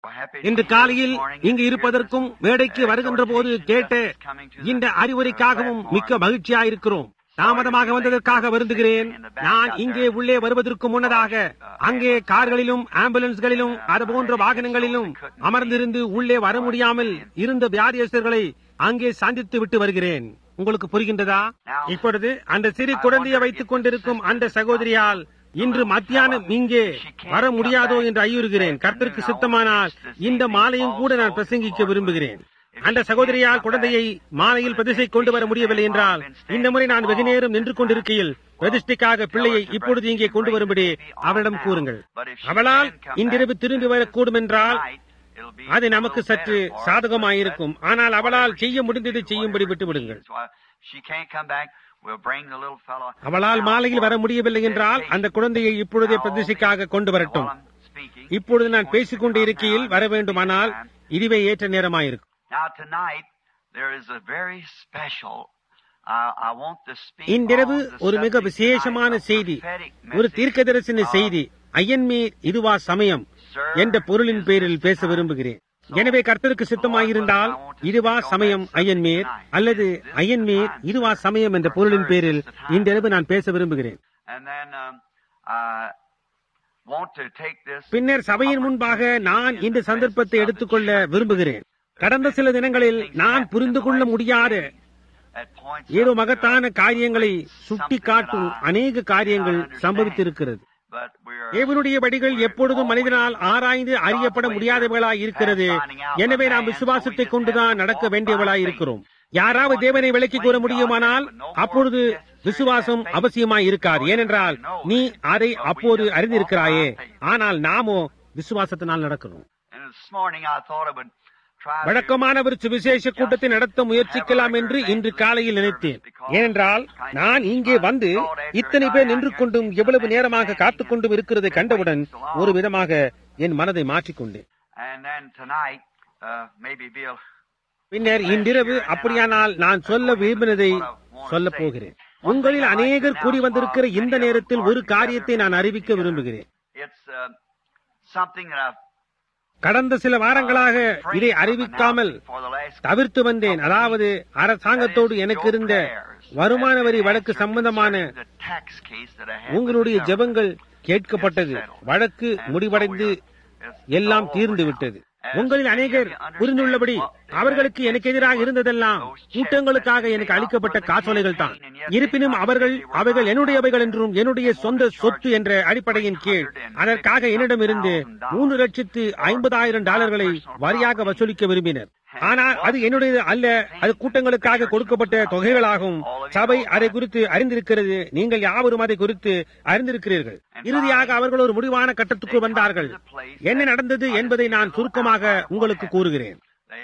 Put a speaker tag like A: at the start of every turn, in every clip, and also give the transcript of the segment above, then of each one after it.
A: இன்று காலையில் இங்கு இருப்பதற்கும் மேடைக்கு வருகின்ற போது கேட்ட இந்த அறிவுரைக்காகவும் மிக்க மகிழ்ச்சியாயிருக்கிறோம் தாமதமாக வந்ததற்காக வருந்துகிறேன் நான் இங்கே உள்ளே வருவதற்கு முன்னதாக அங்கே கார்களிலும் ஆம்புலன்ஸ்களிலும் அதுபோன்ற வாகனங்களிலும் அமர்ந்திருந்து உள்ளே வர முடியாமல் இருந்த வியாதியஸ்தர்களை அங்கே சந்தித்து விட்டு வருகிறேன் உங்களுக்கு புரிகின்றதா இப்பொழுது அந்த சிறு குழந்தையை வைத்துக் கொண்டிருக்கும் அந்த சகோதரியால் இன்று மத்தியானம் இங்கே வர முடியாதோ என்று ஐயுறுகிறேன் கர்த்தருக்கு சித்தமானால் இந்த மாலையும் கூட நான் பிரசங்கிக்க விரும்புகிறேன் அந்த சகோதரியால் குழந்தையை மாலையில் பிரதிஷ்டை கொண்டு வர முடியவில்லை என்றால் இந்த முறை நான் வெகு நேரம் நின்று கொண்டிருக்கையில் பிரதிஷ்டைக்காக பிள்ளையை இப்பொழுது இங்கே கொண்டு வரும்படி அவளிடம் கூறுங்கள் அவளால் இன்றிரவு திரும்பி வரக்கூடும் என்றால் அது நமக்கு சற்று சாதகமாயிருக்கும் ஆனால் அவளால் செய்ய முடிந்ததை செய்யும்படி விட்டு விடுங்கள் அவளால் மாலையில் வர முடியவில்லை என்றால் அந்த குழந்தையை இப்பொழுதே பிரதிஷ்டைக்காக கொண்டு வரட்டும் இப்பொழுது நான் பேசிக் கொண்டு இருக்கையில் வர வேண்டுமானால் இதுவே ஏற்ற நேரமாயிருக்கும் இன்றிரவு ஒரு மிக விசேஷமான செய்தி ஒரு தீர்க்கதரிசன செய்தி ஐயன்மீர் இதுவா சமயம் என்ற பொருளின் பேரில் பேச விரும்புகிறேன் எனவே கர்த்தருக்கு சித்தமாயிருந்தால் இதுவா சமயம் ஐயன்மேர் அல்லது ஐயன்மேர் இதுவா சமயம் என்ற பொருளின் பேரில் இன்றிரவு நான் பேச விரும்புகிறேன் பின்னர் சபையின் முன்பாக நான் இந்த சந்தர்ப்பத்தை எடுத்துக்கொள்ள விரும்புகிறேன் கடந்த சில தினங்களில் நான் புரிந்து கொள்ள முடியாத ஏதோ மகத்தான காரியங்களை சுட்டி காட்டும் அநேக காரியங்கள் சம்பவித்திருக்கிறது தேவனுடைய படிகள் எப்பொழுதும் மனிதனால் ஆராய்ந்து அறியப்பட முடியாதவர்களாய் இருக்கிறது எனவே நாம் விசுவாசத்தை கொண்டுதான் நடக்க வேண்டியவர்களாய் இருக்கிறோம் யாராவது தேவனை விளக்கி கூற முடியுமானால் அப்பொழுது விசுவாசம் அவசியமாய் இருக்காது ஏனென்றால் நீ அதை அப்போது அறிந்திருக்கிறாயே ஆனால் நாமோ விசுவாசத்தினால் நடக்கணும் வழக்கமான ஒரு சுவிசேஷ கூட்டத்தை நடத்த முயற்சிக்கலாம் என்று இன்று காலையில் நினைத்தேன் ஏனென்றால் நான் இங்கே வந்து இத்தனை பேர் நின்று கொண்டும் எவ்வளவு நேரமாக காத்துக் கொண்டும் இருக்கிறதை கண்டவுடன் ஒரு விதமாக என் மனதை மாற்றிக்கொண்டேன் பின்னர் இன்றிரவு அப்படியானால் நான் சொல்ல விரும்பினதை சொல்ல போகிறேன் உங்களில் அநேகர் கூடி வந்திருக்கிற இந்த நேரத்தில் ஒரு காரியத்தை நான் அறிவிக்க விரும்புகிறேன் கடந்த சில வாரங்களாக இதை அறிவிக்காமல் தவிர்த்து வந்தேன் அதாவது அரசாங்கத்தோடு எனக்கு இருந்த வருமான வரி வழக்கு சம்பந்தமான உங்களுடைய ஜெபங்கள் கேட்கப்பட்டது வழக்கு முடிவடைந்து எல்லாம் தீர்ந்து விட்டது உங்களில் அநேகர் புரிந்துள்ளபடி அவர்களுக்கு எனக்கு எதிராக இருந்ததெல்லாம் கூட்டங்களுக்காக எனக்கு அளிக்கப்பட்ட காசோலைகள் தான் இருப்பினும் அவர்கள் அவைகள் என்னுடையவைகள் என்றும் என்னுடைய சொந்த சொத்து என்ற அடிப்படையின் கீழ் அதற்காக என்னிடம் இருந்து மூன்று லட்சத்து ஐம்பதாயிரம் டாலர்களை வரியாக வசூலிக்க விரும்பினர் ஆனால் அது என்னுடையது அல்ல அது கூட்டங்களுக்காக கொடுக்கப்பட்ட தொகைகளாகும் சபை அதை குறித்து அறிந்திருக்கிறது நீங்கள் யாவரும் அதை குறித்து அறிந்திருக்கிறீர்கள் இறுதியாக அவர்கள் ஒரு முடிவான கட்டத்துக்கு வந்தார்கள் என்ன நடந்தது என்பதை நான் சுருக்கமாக உங்களுக்கு கூறுகிறேன்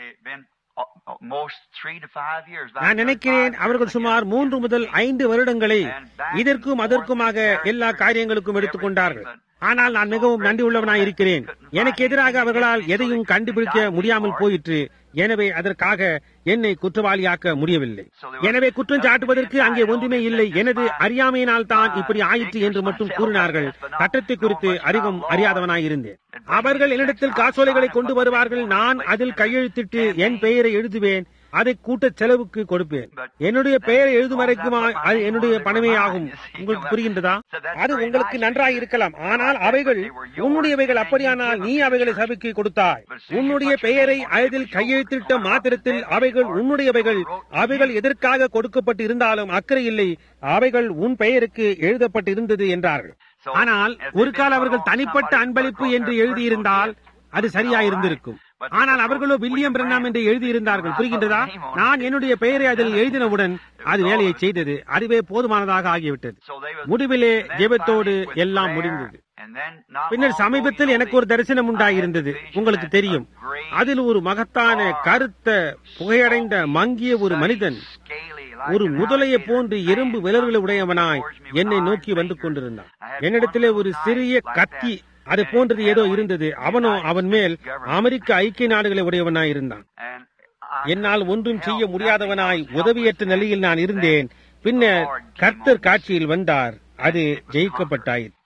A: நான் நினைக்கிறேன் அவர்கள் சுமார் மூன்று முதல் ஐந்து வருடங்களை இதற்கும் அதற்குமாக எல்லா காரியங்களுக்கும் எடுத்துக்கொண்டார்கள் ஆனால் நான் மிகவும் நன்றி உள்ளவனாய் இருக்கிறேன் எனக்கு எதிராக அவர்களால் எதையும் கண்டுபிடிக்க முடியாமல் போயிற்று எனவே அதற்காக என்னை குற்றவாளியாக்க முடியவில்லை எனவே குற்றம் சாட்டுவதற்கு அங்கே ஒன்றுமே இல்லை எனது அறியாமையினால் தான் இப்படி ஆயிற்று என்று மட்டும் கூறினார்கள் சட்டத்தை குறித்து அறிவும் அறியாதவனாய் இருந்தேன் அவர்கள் என்னிடத்தில் காசோலைகளை கொண்டு வருவார்கள் நான் அதில் கையெழுத்திட்டு என் பெயரை எழுதுவேன் அதை கூட்ட செலவுக்கு கொடுப்பேன் என்னுடைய பெயரை எழுதும் வரைக்கும் அது என்னுடைய பணமே ஆகும் உங்களுக்கு புரிகின்றதா அது உங்களுக்கு நன்றாக இருக்கலாம் ஆனால் அவைகள் உன்னுடையவைகள் அப்படியானால் நீ அவைகளை சபைக்கு கொடுத்தாய் உன்னுடைய பெயரை அதில் கையெழுத்திட்ட மாத்திரத்தில் அவைகள் உன்னுடையவைகள் அவைகள் எதற்காக கொடுக்கப்பட்டு இருந்தாலும் அக்கறை இல்லை அவைகள் உன் பெயருக்கு எழுதப்பட்டு இருந்தது என்றார்கள் ஆனால் ஒரு கால அவர்கள் தனிப்பட்ட அன்பளிப்பு என்று எழுதியிருந்தால் அது சரியாயிருந்திருக்கும் ஆனால் அவர்களோ வில்லியம் பிரண்ணாம் என்று எழுதியிருந்தார்கள் புரிகின்றதா நான் என்னுடைய பெயரை அதில் எழுதினவுடன் அது வேலையை செய்தது அதுவே போதுமானதாக ஆகிவிட்டது முடிவிலே ஜெபத்தோடு எல்லாம் முடிந்தது பின்னர் சமீபத்தில் எனக்கு ஒரு தரிசனம் உண்டாயிருந்தது உங்களுக்கு தெரியும் அதில் ஒரு மகத்தான கருத்த புகையடைந்த மங்கிய ஒரு மனிதன் ஒரு முதலையை போன்று எறும்பு விலர்களை உடையவனாய் என்னை நோக்கி வந்து கொண்டிருந்தான் என்னிடத்திலே ஒரு சிறிய கத்தி அது போன்றது ஏதோ இருந்தது அவனோ அவன் மேல் அமெரிக்க ஐக்கிய நாடுகளை உடையவனாய் இருந்தான் என்னால் ஒன்றும் செய்ய முடியாதவனாய் உதவியற்ற நிலையில் நான் இருந்தேன் பின்னர் கர்த்தர் காட்சியில் வந்தார் அது ஜெயிக்கப்பட்டாயிற்று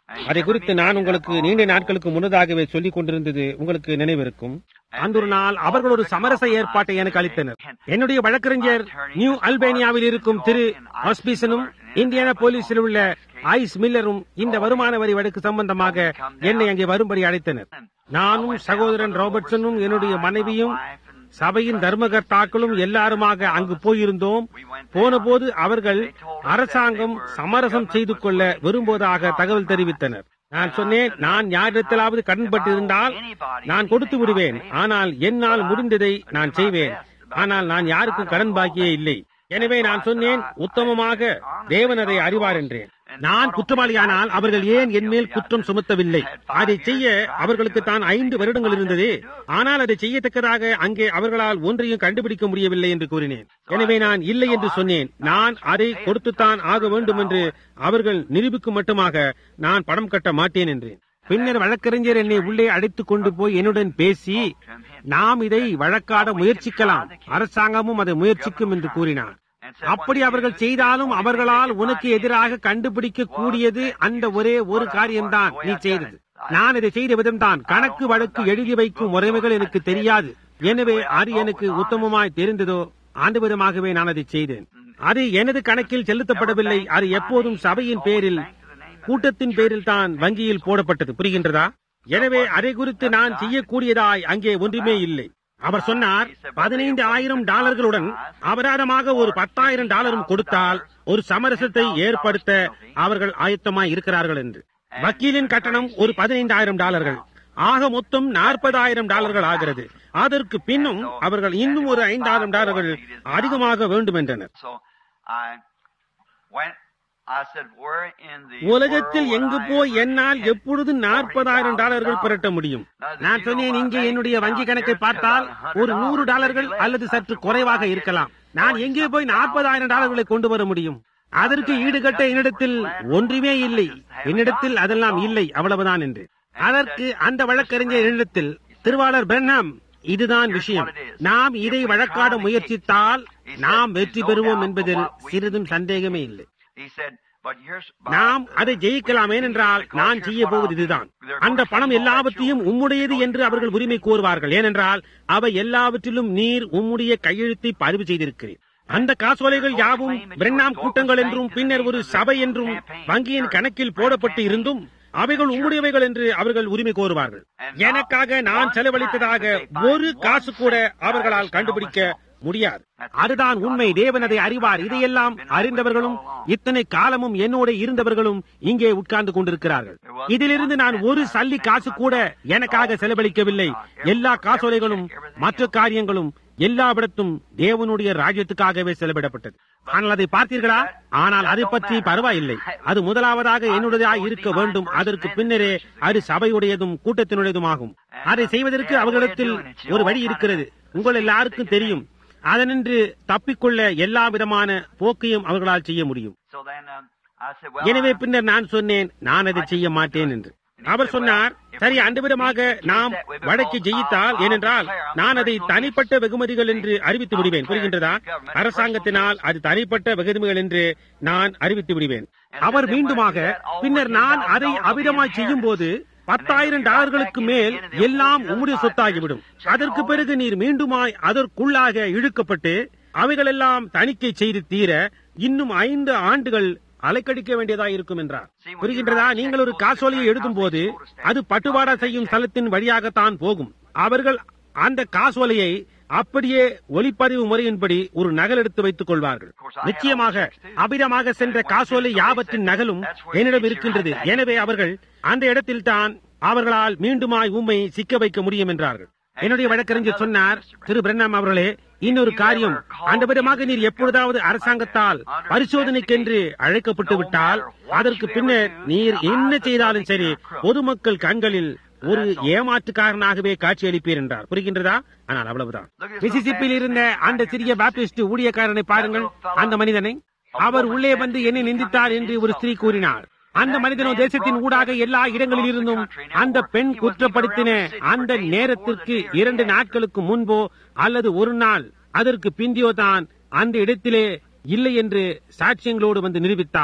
A: அதை குறித்து நான் உங்களுக்கு நீண்ட நாட்களுக்கு முன்னதாகவே சொல்லிக் கொண்டிருந்தது உங்களுக்கு நினைவிருக்கும் அந்த ஒரு நாள் அவர்கள் ஒரு சமரச ஏற்பாட்டை எனக்கு அளித்தனர் என்னுடைய வழக்கறிஞர் நியூ அல்பேனியாவில் இருக்கும் திரு ஆஸ்பீசனும் இந்தியானா போலீஸில் உள்ள ஐஸ் மில்லரும் இந்த வருமான வரி வழக்கு சம்பந்தமாக என்னை அங்கே வரும்படி அழைத்தனர் நானும் சகோதரன் ராபர்ட்சனும் என்னுடைய மனைவியும் சபையின் தர்மகர்த்தாக்களும் எல்லாருமாக அங்கு போயிருந்தோம் போனபோது அவர்கள் அரசாங்கம் சமரசம் செய்து கொள்ள விரும்புவதாக தகவல் தெரிவித்தனர் நான் சொன்னேன் நான் யாரிடத்திலாவது கடன்பட்டு இருந்தால் நான் கொடுத்து விடுவேன் ஆனால் என்னால் முடிந்ததை நான் செய்வேன் ஆனால் நான் யாருக்கும் கடன் பாக்கியே இல்லை எனவே நான் சொன்னேன் உத்தமமாக தேவன் அதை அறிவார் என்றேன் நான் குற்றவாளியானால் அவர்கள் ஏன் என் மேல் குற்றம் சுமத்தவில்லை அதை செய்ய அவர்களுக்கு தான் ஐந்து வருடங்கள் இருந்தது ஆனால் அதை செய்யத்தக்கதாக அங்கே அவர்களால் ஒன்றையும் கண்டுபிடிக்க முடியவில்லை என்று கூறினேன் எனவே நான் இல்லை என்று சொன்னேன் நான் அதை கொடுத்துத்தான் ஆக வேண்டும் என்று அவர்கள் நிரூபிக்கும் மட்டுமாக நான் பணம் கட்ட மாட்டேன் என்றேன் பின்னர் வழக்கறிஞர் என்னை உள்ளே அழைத்துக் கொண்டு போய் என்னுடன் பேசி நாம் இதை வழக்காட முயற்சிக்கலாம் அரசாங்கமும் அதை முயற்சிக்கும் என்று கூறினார் அப்படி அவர்கள் செய்தாலும் அவர்களால் உனக்கு எதிராக கண்டுபிடிக்க கூடியது அந்த ஒரே ஒரு காரியம்தான் நீ செய்தது நான் இதை செய்த விதம்தான் கணக்கு வழக்கு எழுதி வைக்கும் முறைமைகள் எனக்கு தெரியாது எனவே அது எனக்கு உத்தமமாய் தெரிந்ததோ அந்த விதமாகவே நான் அதை செய்தேன் அது எனது கணக்கில் செலுத்தப்படவில்லை அது எப்போதும் சபையின் பேரில் கூட்டத்தின் பேரில் தான் வங்கியில் போடப்பட்டது புரிகின்றதா எனவே அதை குறித்து நான் செய்யக்கூடியதாய் அங்கே ஒன்றுமே இல்லை அவர் சொன்னார் பதினைந்து ஆயிரம் டாலர்களுடன் அபராதமாக ஒரு பத்தாயிரம் டாலரும் கொடுத்தால் ஒரு சமரசத்தை ஏற்படுத்த அவர்கள் ஆயத்தமாய் இருக்கிறார்கள் என்று வக்கீலின் கட்டணம் ஒரு பதினைந்தாயிரம் டாலர்கள் ஆக மொத்தம் நாற்பதாயிரம் டாலர்கள் ஆகிறது அதற்கு பின்னும் அவர்கள் இன்னும் ஒரு ஐந்தாயிரம் டாலர்கள் அதிகமாக வேண்டும் என்றனர் உலகத்தில் எங்கு போய் என்னால் எப்பொழுது நாற்பதாயிரம் டாலர்கள் புரட்ட முடியும் நான் சொன்னேன் இங்கே என்னுடைய வங்கி கணக்கை பார்த்தால் ஒரு நூறு டாலர்கள் அல்லது சற்று குறைவாக இருக்கலாம் நான் எங்கே போய் நாற்பதாயிரம் டாலர்களை கொண்டு வர முடியும் அதற்கு ஈடுகட்ட என்னிடத்தில் ஒன்றுமே இல்லை என்னிடத்தில் அதெல்லாம் இல்லை அவ்வளவுதான் என்று அதற்கு அந்த வழக்கறிஞர் என்னிடத்தில் திருவாளர் பிரண்ணம் இதுதான் விஷயம் நாம் இதை வழக்காட முயற்சித்தால் நாம் வெற்றி பெறுவோம் என்பதில் சிறிதும் சந்தேகமே இல்லை நாம் அதை ஜெயிக்கலாம் ஏனென்றால் நான் செய்ய போவது இதுதான் அந்த பணம் எல்லாவற்றையும் உம்முடையது என்று அவர்கள் உரிமை கோருவார்கள் ஏனென்றால் அவை எல்லாவற்றிலும் நீர் உம்முடைய கையெழுத்தை பதிவு செய்திருக்கிறேன் அந்த காசோலைகள் யாவும் பிரெண்ணாம் கூட்டங்கள் என்றும் பின்னர் ஒரு சபை என்றும் வங்கியின் கணக்கில் போடப்பட்டு இருந்தும் அவைகள் உங்களுடையவைகள் என்று அவர்கள் உரிமை கோருவார்கள் எனக்காக நான் செலவழித்ததாக ஒரு காசு கூட அவர்களால் கண்டுபிடிக்க முடியாது அதுதான் உண்மை தேவன் அதை அறிவார் இதையெல்லாம் அறிந்தவர்களும் இத்தனை காலமும் என்னோட இருந்தவர்களும் இங்கே உட்கார்ந்து கொண்டிருக்கிறார்கள் இதிலிருந்து நான் ஒரு சல்லி காசு கூட எனக்காக செலவழிக்கவில்லை எல்லா காசோலைகளும் மற்ற காரியங்களும் எல்லாவிடத்தும் தேவனுடைய ராஜ்யத்துக்காகவே செலவிடப்பட்டது ஆனால் அதை பார்த்தீர்களா ஆனால் அதை பற்றி பரவாயில்லை அது முதலாவதாக என்னுடையதாக இருக்க வேண்டும் அதற்கு பின்னரே அது சபையுடையதும் கூட்டத்தினுடையதும் ஆகும் அதை செய்வதற்கு அவர்களிடத்தில் ஒரு வழி இருக்கிறது உங்கள் எல்லாருக்கும் தெரியும் அதனின்று தப்பிக்கொள்ள எல்லா விதமான போக்கையும் அவர்களால் செய்ய முடியும் எனவே பின்னர் நான் சொன்னேன் நான் அதை செய்ய மாட்டேன் என்று அவர் சொன்னார் சரி அந்த விதமாக நாம் வழக்கு ஜெயித்தால் ஏனென்றால் நான் அதை தனிப்பட்ட வெகுமதிகள் என்று அறிவித்து விடுவேன் புரிகின்றதா அரசாங்கத்தினால் அது தனிப்பட்ட வெகுமதிகள் என்று நான் அறிவித்து விடுவேன் அவர் மீண்டுமாக பின்னர் நான் அதை அவிதமாய் செய்யும் போது பத்தாயிரம் டாலர்களுக்கு மேல் எல்லாம் உம்முடைய சொத்தாகிவிடும் அதற்கு பிறகு நீர் மீண்டுமாய் அதற்குள்ளாக இழுக்கப்பட்டு அவைகளெல்லாம் தணிக்கை செய்து தீர இன்னும் ஐந்து ஆண்டுகள் அலைக்கடிக்க வேண்டியதா இருக்கும் என்றார் புரிகின்றதா நீங்கள் ஒரு காசோலையை எழுதும் போது அது பட்டுவாடா செய்யும் ஸ்தலத்தின் வழியாகத்தான் போகும் அவர்கள் அந்த காசோலையை அப்படியே ஒளிப்பதிவு முறையின்படி ஒரு நகல் எடுத்து வைத்துக் கொள்வார்கள் நிச்சயமாக அபிதமாக சென்ற காசோலை யாவற்றின் நகலும் என்னிடம் இருக்கின்றது எனவே அவர்கள் அந்த இடத்தில் தான் அவர்களால் மீண்டுமாய் உண்மை சிக்க வைக்க முடியும் என்றார்கள் என்னுடைய வழக்கறிஞர் சொன்னார் திரு பிரண்ணாம் அவர்களே இன்னொரு காரியம் அந்த விதமாக நீர் எப்பொழுதாவது அரசாங்கத்தால் பரிசோதனைக்கென்று அழைக்கப்பட்டு விட்டால் அதற்கு பின்னர் நீர் என்ன செய்தாலும் சரி பொதுமக்கள் கண்களில் ஒரு ஏமாற்றுக்காரனாகவே காட்சியளிப்பீர் என்றார் புரிகின்றதா ஆனால் அவ்வளவுதான் மிசிசிப்பில் இருந்த அந்த சிறிய பாப்டிஸ்ட் ஊழியக்காரனை பாருங்கள் அந்த மனிதனை அவர் உள்ளே வந்து என்னை நிந்தித்தார் என்று ஒரு ஸ்திரீ கூறினார் அந்த மனிதனோ தேசத்தின் ஊடாக எல்லா இடங்களில் இருந்தும் அந்த பெண் குற்றப்படுத்தின அந்த நேரத்திற்கு இரண்டு நாட்களுக்கு முன்போ அல்லது ஒரு நாள் அதற்கு பிந்தியோ தான் அந்த இடத்திலே இல்லை என்று சாட்சியங்களோடு வந்து நிரூபித்தார்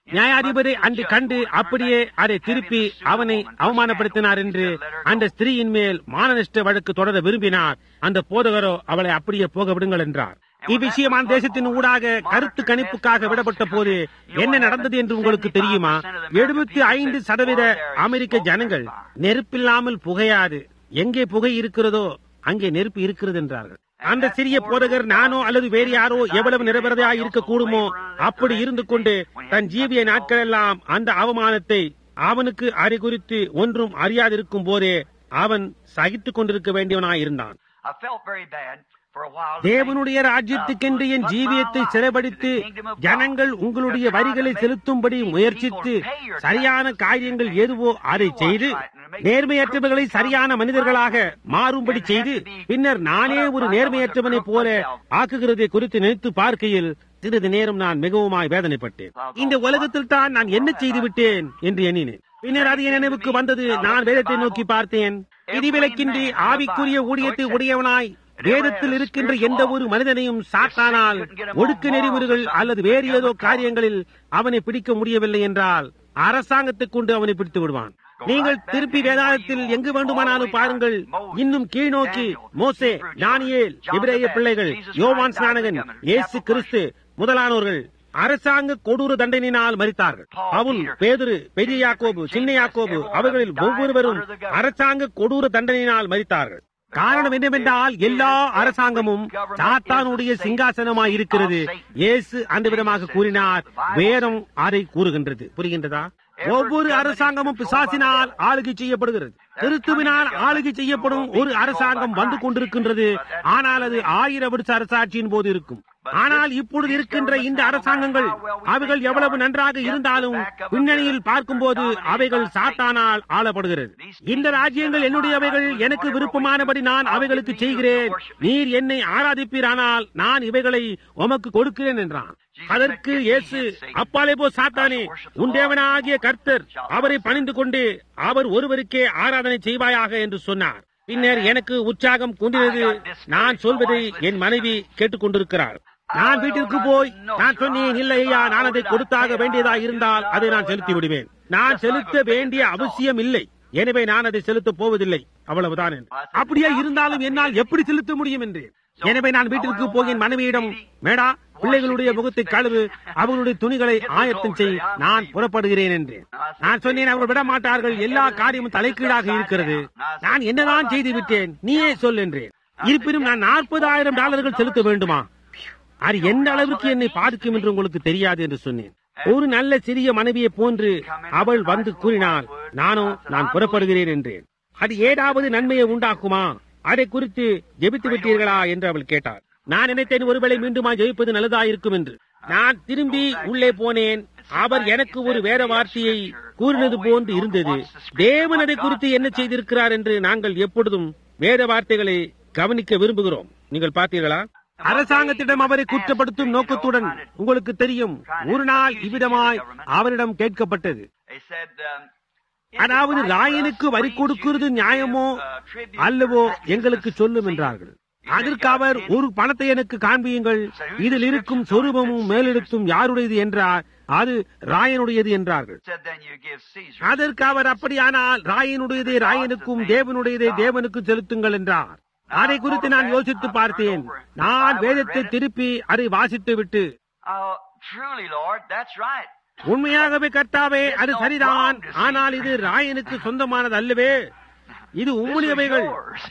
A: நியாயாதிபதி அன்று கண்டு அப்படியே அதை திருப்பி அவனை அவமானப்படுத்தினார் என்று அந்த ஸ்திரீயின் மேல் மானநஷ்ட வழக்கு தொடர விரும்பினார் அந்த போதகரோ அவளை அப்படியே போக விடுங்கள் என்றார் இவ்விஷயமான தேசத்தின் ஊடாக கருத்து கணிப்புக்காக விடப்பட்ட போது என்ன நடந்தது என்று உங்களுக்கு தெரியுமா எழுபத்தி ஐந்து சதவீத அமெரிக்க ஜனங்கள் நெருப்பில்லாமல் புகையாது எங்கே புகை இருக்கிறதோ அங்கே நெருப்பு இருக்கிறது என்றார்கள் அந்த சிறிய போதகர் நானோ அல்லது வேறு யாரோ எவ்வளவு நிரபரதையா இருக்க கூடுமோ அப்படி இருந்து கொண்டு தன் ஜீவிய நாட்களெல்லாம் அந்த அவமானத்தை அவனுக்கு அறி குறித்து ஒன்றும் அறியாதிருக்கும் போதே அவன் சகித்துக் கொண்டிருக்க வேண்டியவனாயிருந்தான்
B: I felt very bad for a while.
A: தேவனுடைய ராஜ்யத்துக்கென்று என் ஜீவியத்தை சிறைப்படுத்தி ஜனங்கள் உங்களுடைய வரிகளை செலுத்தும்படி முயற்சித்து சரியான காரியங்கள் எதுவோ அதை செய்து நேர்மையற்றவர்களை சரியான மனிதர்களாக மாறும்படி செய்து பின்னர் நானே ஒரு நேர்மையற்றவனைப் போல ஆக்குகிறதை குறித்து நினைத்து பார்க்கையில் சிறிது நேரம் நான் மிகவுமாய் வேதனைப்பட்டேன் இந்த உலகத்தில் தான் நான் என்ன செய்து விட்டேன் என்று எண்ணினேன் பின்னர் அது என் நினைவுக்கு வந்தது நான் வேதத்தை நோக்கி பார்த்தேன் விதிவிலக்கின்றி ஆவிக்குரிய ஊழியத்தை உடையவனாய் வேதத்தில் இருக்கின்ற எந்த ஒரு மனிதனையும் சாத்தானால் ஒடுக்க நெறிமுறைகள் அல்லது வேறு ஏதோ காரியங்களில் அவனை பிடிக்க முடியவில்லை என்றால் அரசாங்கத்தை கொண்டு அவனை பிடித்து விடுவான் நீங்கள் திருப்பி வேதாளத்தில் எங்கு வேண்டுமானாலும் பாருங்கள் இன்னும் கீழ்நோக்கி மோசே தானியேல் எபிரேய பிள்ளைகள் யோவான் ஸ்நானகன் இயேசு கிறிஸ்து முதலானோர்கள் அரசாங்க கொடூர தண்டனையினால் மறித்தார்கள் பவுல் பேதுரு பெரிய யாக்கோபு சின்ன யாக்கோபு அவர்களில் ஒவ்வொருவரும் அரசாங்க கொடூர தண்டனையினால் மறித்தார்கள் காரணம் என்னவென்றால் எல்லா அரசாங்கமும் சாத்தானுடைய சிங்காசனமாய் இருக்கிறது இயேசு அந்த விதமாக கூறினார் வேதம் அதை கூறுகின்றது புரிகின்றதா ஒவ்வொரு அரசாங்கமும் பிசாசினால் ஆளுகை செய்யப்படுகிறது கிறிஸ்துவினால் ஆளுகை செய்யப்படும் ஒரு அரசாங்கம் வந்து கொண்டிருக்கின்றது ஆனால் அது ஆயிரம் வருஷ அரசாட்சியின் போது இருக்கும் ஆனால் இப்பொழுது இருக்கின்ற இந்த அரசாங்கங்கள் அவைகள் எவ்வளவு நன்றாக இருந்தாலும் பின்னணியில் பார்க்கும்போது அவைகள் சாத்தானால் ஆளப்படுகிறது இந்த ராஜ்யங்கள் என்னுடையவைகள் எனக்கு விருப்பமானபடி நான் அவைகளுக்கு செய்கிறேன் நீர் என்னை ஆராதிப்பீரானால் நான் இவைகளை உமக்கு கொடுக்கிறேன் என்றான் அதற்கு இயேசு அப்பாலே போ சாத்தானே உன் தேவனாகிய கர்த்தர் அவரை பணிந்து கொண்டு அவர் ஒருவருக்கே ஆராதனை செய்வாயாக என்று சொன்னார் பின்னர் எனக்கு உற்சாகம் கொண்டிருந்தது நான் சொல்வதை என் மனைவி கேட்டுக்கொண்டிருக்கிறார் நான் வீட்டிற்கு போய் நான் சொன்னேன் இல்லை ஐயா நான் அதை கொடுத்தாக வேண்டியதா இருந்தால் அதை நான் செலுத்தி விடுவேன் நான் செலுத்த வேண்டிய அவசியம் இல்லை எனவே நான் அதை செலுத்தப் போவதில்லை அவ்வளவுதான் என்று அப்படியே இருந்தாலும் என்னால் எப்படி செலுத்த முடியும் என்று எனவே நான் வீட்டிற்கு போய் என் மனைவியிடம் மேடா பிள்ளைகளுடைய முகத்தை கழுவு அவர்களுடைய துணிகளை ஆயத்தம் செய் நான் புறப்படுகிறேன் என்று நான் சொன்னேன் அவர்கள் விட மாட்டார்கள் எல்லா காரியமும் தலைக்கீழாக இருக்கிறது நான் என்னதான் செய்து விட்டேன் நீயே சொல் என்றேன் இருப்பினும் நான் நாற்பதாயிரம் டாலர்கள் செலுத்த வேண்டுமா அது எந்த அளவுக்கு என்னை பாதிக்கும் என்று உங்களுக்கு தெரியாது என்று சொன்னேன் ஒரு நல்ல சிறிய மனைவியை போன்று அவள் வந்து கூறினாள் நானும் நான் புறப்படுகிறேன் என்றேன் அது ஏதாவது நன்மையை உண்டாக்குமா அதை குறித்து ஜெபித்து விட்டீர்களா என்று அவள் கேட்டார் நான் நினைத்தேன் ஒருவேளை மீண்டுமா ஜெயிப்பது நல்லதாயிருக்கும் என்று நான் திரும்பி உள்ளே போனேன் அவர் எனக்கு ஒரு வேற வார்த்தையை கூறினது போன்று இருந்தது தேவன் அதை குறித்து என்ன செய்திருக்கிறார் என்று நாங்கள் எப்பொழுதும் வேத வார்த்தைகளை கவனிக்க விரும்புகிறோம் நீங்கள் பார்த்தீர்களா அரசாங்கத்திடம் அவரை குற்றப்படுத்தும் நோக்கத்துடன் உங்களுக்கு தெரியும் ஒரு நாள் இவ்விதமாய் அவரிடம் கேட்கப்பட்டது
B: They said, um,
A: அதாவது ராயனுக்கு வரி கொடுக்கிறது நியாயமோ அல்லவோ எங்களுக்கு சொல்லும் என்றார்கள் அதற்கு அவர் ஒரு பணத்தை எனக்கு காண்பியுங்கள் இதில் இருக்கும் சொரூபமும் மேலெழுத்தும் யாருடையது என்றார் அது ராயனுடையது என்றார்கள்
B: said, then you give Caesar.
A: அதற்கு அவர் அப்படியானால் ராயனுடையதை ராயனுக்கும் தேவனுடையதை தேவனுக்கும் செலுத்துங்கள் என்றார் அதை குறித்து நான் யோசித்து பார்த்தேன் நான் வேதத்தை திருப்பி அதை வாசித்து விட்டு
B: Oh, truly, Lord, that's right.
A: உண்மையாகவே கர்த்தாவே அது சரிதான் ஆனால் இது ராயனுக்கு சொந்தமானது அல்லவே இது
B: This was
A: உம்முடையவைகள்
B: yours.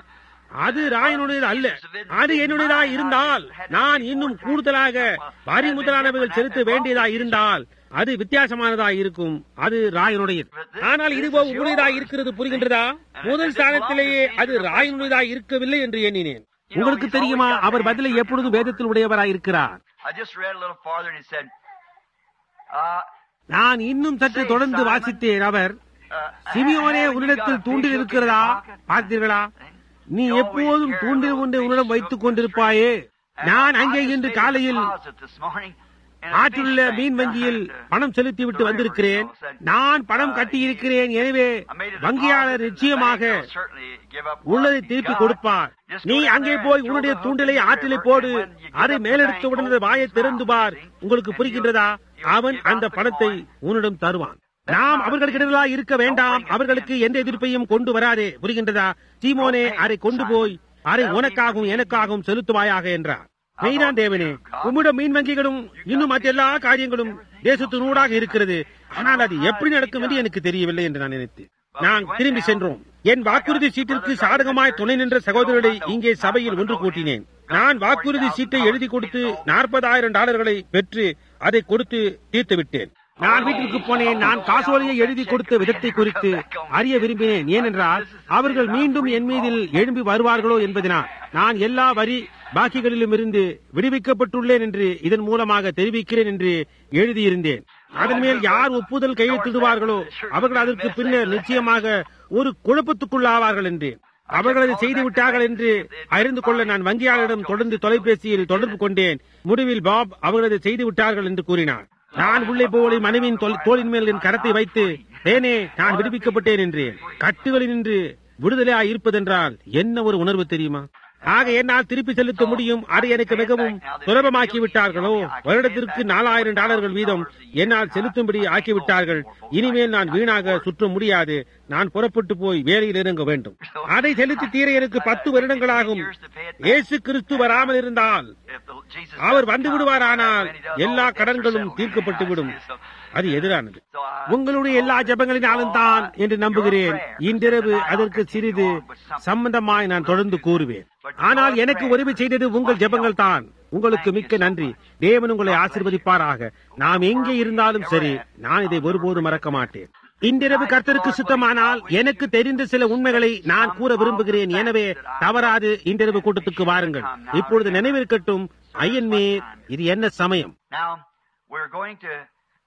A: அது ராயனுடையது அல்ல அது என்னுடையதா இருந்தால் நான் இன்னும் கூடுதலாக வரி முதலானவைகள் செலுத்த வேண்டியதா இருந்தால் அது வித்தியாசமானதா இருக்கும் அது ராயனுடையது ஆனால் இதுவோ உங்களுடையதா இருக்கிறது புரிகின்றதா முதல் ஸ்தானத்திலேயே அது ராயனுடையதா இருக்கவில்லை என்று எண்ணினேன் உங்களுக்கு தெரியுமா அவர் பதிலை எப்பொழுதும் வேதத்தில் உடையவராய் இருக்கிறார்
B: I just read a little farther and he said, uh,
A: நான் இன்னும் சற்று தொடர்ந்து வாசித்தேன் அவர்
B: uh,
A: சிமியோனே
B: have you
A: உன்னிடத்தில்
B: got a
A: தூண்டில்
B: bishop in
A: இருக்கிறதா
B: your pocket?
A: பார்த்தீர்களா நீ எப்போதும் தூண்டில் ஒன்றை உன்னிடம் வைத்துக் கொண்டிருப்பாயே நான் அங்கே இன்று காலையில் ஆற்றிலுள்ள மீன் வங்கியில் பணம் செலுத்திவிட்டு வந்திருக்கிறேன் நான் பணம் கட்டியிருக்கிறேன் எனவே வங்கியாளர் நிச்சயமாக உள்ளதை திருப்பி கொடுப்பார் நீ அங்கே போய் உன்னுடைய தூண்டிலை ஆற்றிலே போடு அதை மேலெடுத்த உடனே வாயை திறந்து பார் உங்களுக்கு புரிகின்றதா அவன் அந்த பணத்தை உன்னிடம் தருவான் நாம் அவர்களுக்கிடையிலா இருக்க வேண்டாம் அவர்களுக்கு எந்த எதிர்ப்பையும் கொண்டு வராதே புரிகின்றதா சீமோனே அதை கொண்டு போய் அதை உனக்காகவும் எனக்காகவும் செலுத்துவாயாக என்றார் மெய்தான் தேவனே உம்மிடம் மீன் வங்கிகளும் இன்னும் மற்றெல்லா காரியங்களும் தேசத்தினூடாக இருக்கிறது ஆனால் அது எப்படி நடக்கும் என்று எனக்கு தெரியவில்லை என்று நான் நினைத்தேன் நான் திரும்பி சென்றோம் என் வாக்குறுதி சீட்டிற்கு சாதகமாய் துணை நின்ற சகோதரரை இங்கே சபையில் ஒன்று கூட்டினேன் நான் வாக்குறுதி சீட்டை எழுதி கொடுத்து நாற்பதாயிரம் டாலர்களை பெற்று அதை கொடுத்து தீர்த்து விட்டேன் நான் வீட்டிற்கு போனேன் நான் காசோலையை எழுதி கொடுத்த விதத்தை குறித்து அறிய விரும்பினேன் ஏனென்றால் அவர்கள் மீண்டும் என் மீதில் எழும்பி வருவார்களோ என்பதனால் நான் எல்லா வரி பாக்கிகளிலும் இருந்து விடுவிக்கப்பட்டுள்ளேன் என்று இதன் மூலமாக தெரிவிக்கிறேன் என்று எழுதியிருந்தேன் அதன் மேல் யார் ஒப்புதல் கையெழுத்திடுவார்களோ அவர்கள் அதற்கு பின்னர் நிச்சயமாக ஒரு குழப்பத்துக்குள்ளாவார்கள் என்றேன் அவர்கள் அதை செய்து விட்டார்கள் என்று அறிந்து கொள்ள நான் வங்கியாளரிடம் தொடர்ந்து தொலைபேசியில் தொடர்பு கொண்டேன் முடிவில் பாப் அவர்கள் அதை செய்து விட்டார்கள் என்று கூறினார் நான் உள்ளே போவதை மனைவியின் தோல்- தோளின் மேல் என் கரத்தை வைத்து தேனே நான் விடுவிக்கப்பட்டேன் என்றேன் கட்டுகளில் நின்று விடுதலையாய் இருப்பதென்றால் என்ன ஒரு உணர்வு தெரியுமா ஆக என்னால் திருப்பி செலுத்த முடியும் அதை எனக்கு மிகவும் சுலபமாக்கி விட்டார்களோ வருடத்திற்கு நாலாயிரம் டாலர்கள் வீதம் என்னால் செலுத்தும்படி ஆக்கிவிட்டார்கள் இனிமேல் நான் வீணாக சுற்ற முடியாது நான் புறப்பட்டு போய் வேலையில் இறங்க வேண்டும் அதை செலுத்தி தீர எனக்கு பத்து வருடங்களாகும் இயேசு கிறிஸ்து வராமல் இருந்தால் அவர் வந்து விடுவாரானால் எல்லா கடன்களும் தீர்க்கப்பட்டு விடும் அது எதிரானது உங்களுடைய எல்லா ஜபங்களினாலும் தான் என்று நம்புகிறேன் இன்றிரவு அதற்கு சிறிது சம்பந்தமாய் நான் தொடர்ந்து கூறுவேன் ஆனால் எனக்கு உதவி செய்தது உங்கள் ஜெபங்கள் தான் உங்களுக்கு மிக்க நன்றி தேவன் உங்களை ஆசீர்வதிப்பாராக நாம் எங்கே இருந்தாலும் சரி நான் இதை ஒருபோதும் மறக்க மாட்டேன் இன்றிரவு கர்த்தருக்கு சுத்தமானால் எனக்கு தெரிந்த சில உண்மைகளை நான் கூற விரும்புகிறேன் எனவே தவறாது இன்றிரவு கூட்டத்துக்கு வாருங்கள் இப்பொழுது நினைவிருக்கட்டும் ஐயன்மேர் இது என்ன சமயம்
B: Now, we're going to,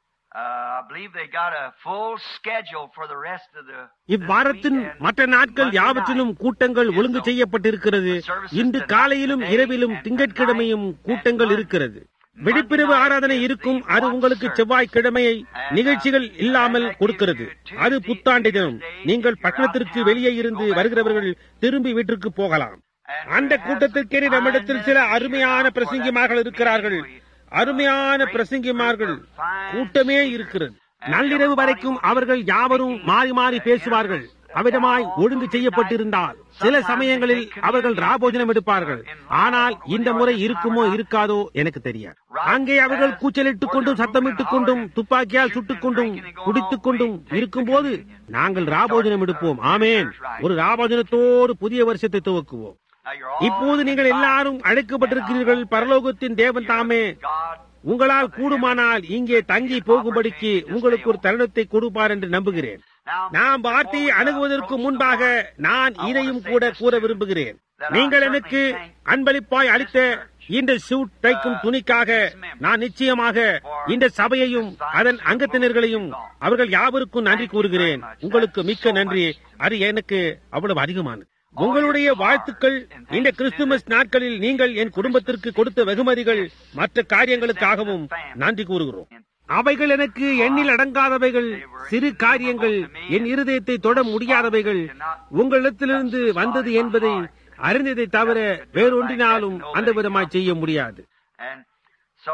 B: uh, I believe they got a full schedule for the rest of the.
A: இவ்வாரத்தின் மற்ற நாட்கள் யாவற்றிலும் கூட்டங்கள் ஒழுங்கு செய்யப்பட்டிருக்கிறது இன்று காலையிலும் இரவிலும் திங்கட்கிழமையும் கூட்டங்கள் இருக்கிறது விழிப்பிரவு ஆராதனை இருக்கும் அது உங்களுக்கு செவ்வாய்க்கிழமையை நிகழ்ச்சிகள் இல்லாமல் கொடுக்கிறது அது புத்தாண்டு தினம் நீங்கள் பட்டணத்திற்கு வெளியே இருந்து வருகிறவர்கள் திரும்பி வீட்டிற்கு போகலாம் அந்த கூட்டத்திற்கே நம்மிடத்தில் சில அருமையான பிரசங்கிமார்கள் இருக்கிறார்கள் அருமையான பிரசங்கிமார்கள் கூட்டமே இருக்கிறது நள்ளிரவு வரைக்கும் அவர்கள் யாவரும் மாறி மாறி பேசுவார்கள் அவ்விதமாய் ஒழுங்கு செய்யப்பட்டிருந்தால் சில சமயங்களில் அவர்கள் ராபோஜனம் எடுப்பார்கள் ஆனால் இந்த முறை இருக்குமோ இருக்காதோ எனக்கு தெரியாது அங்கே அவர்கள் கூச்சலிட்டுக் கொண்டும் சத்தமிட்டுக் கொண்டும் துப்பாக்கியால் சுட்டுக் கொண்டும் குடித்துக் கொண்டும் இருக்கும்போது நாங்கள் ராபோஜனம் எடுப்போம் ஆமேன் ஒரு ராபோஜனத்தோடு புதிய வருஷத்தை துவக்குவோம்
B: Now, you're all
A: இப்போது நீங்கள் எல்லாரும் அழைக்கப்பட்டிருக்கிறீர்கள் பரலோகத்தின் தேவன் தாமே
B: God.
A: உங்களால் கூடுமானால் இங்கே தங்கி போகும்படிக்கு உங்களுக்கு ஒரு தருணத்தை கொடுப்பார் என்று நம்புகிறேன்
B: Now,
A: நாம் வார்த்தையை அணுகுவதற்கு முன்பாக நான் இதையும் கூட கூற விரும்புகிறேன் நீங்கள் எனக்கு அன்பளிப்பாய் அளித்த இந்த சூட் தைக்கும் துணிக்காக நான் நிச்சயமாக இந்த சபையையும் அதன் அங்கத்தினர்களையும் அவர்கள் யாவருக்கும் நன்றி கூறுகிறேன் உங்களுக்கு மிக்க நன்றி அது எனக்கு அவ்வளவு அதிகமானது உங்களுடைய வாழ்த்துக்கள் இந்த கிறிஸ்துமஸ் நாட்களில் நீங்கள் என் குடும்பத்திற்கு கொடுத்த வெகுமதிகள் மற்ற காரியங்களுக்காகவும் நன்றி கூறுகிறோம் அவைகள் எனக்கு எண்ணில் அடங்காதவைகள் சிறு காரியங்கள் என் இருதயத்தை தொட முடியாதவைகள் உங்களிடத்திலிருந்து வந்தது என்பதை அறிந்ததை தவிர வேறொன்றினாலும் அந்த விதமாய் செய்ய முடியாது
B: And so,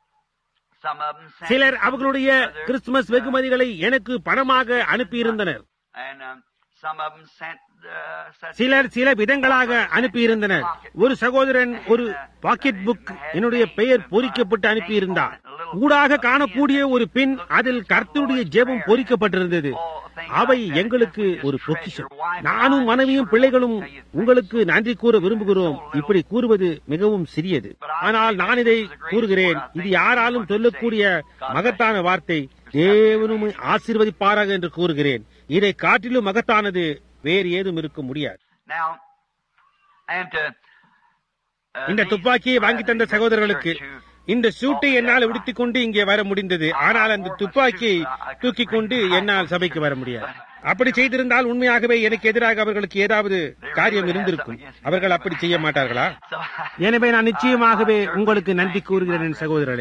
B: some of them sent
A: சிலர்
B: some
A: அவர்களுடைய
B: others,
A: கிறிஸ்துமஸ்
B: uh,
A: வெகுமதிகளை எனக்கு பணமாக அனுப்பியிருந்தனர்
B: And um, some of them sent uh, such
A: சிலர் சில விதங்களாக அனுப்பியிருந்தனர் ஒரு சகோதரன் ஒரு பாக்கெட் புக் என்னுடைய பெயர் பொறிக்கப்பட்டு அனுப்பியிருந்தார் ஊடாக காணக்கூடிய ஒரு பின் அதில் கர்த்தருடைய ஜெபம் பொறிக்கப்பட்டிருந்தது அவை எங்களுக்கு ஒரு பொக்கிஷம் நானும் மனைவியும் பிள்ளைகளும் உங்களுக்கு நன்றி கூற விரும்புகிறோம் இப்படி கூறுவது மிகவும் சிறியது ஆனால் நான் இதை கூறுகிறேன் இது யாராலும் சொல்லக்கூடிய மகத்தான வார்த்தை தேவனும் ஆசீர்வதிப்பாராக என்று கூறுகிறேன் இதை காட்டிலும் மகத்தானது வேறு ஏதும் இருக்க முடியாது
B: Now, and to, uh,
A: இந்த
B: these
A: துப்பாக்கியை வாங்கி தந்த
B: brothers in the
A: சகோதரர்களுக்கு
B: church who
A: இந்த சூட்டை என்னால் உடுத்திக் கொண்டு இங்கே வர முடிந்தது ஆனால் அந்த துப்பாக்கியை தூக்கிக் கொண்டு என்னால் சபைக்கு வர முடியாது அப்படி செய்திருந்தால் உண்மையாகவே எனக்கு எதிராக அவர்களுக்கு ஏதாவது காரியம் இருந்திருக்கும் அவர்கள் அப்படி செய்ய மாட்டார்களா
B: So,
A: எனவே நான் நிச்சயமாகவே உங்களுக்கு நன்றி கூறுகிறேன் என் சகோதரரே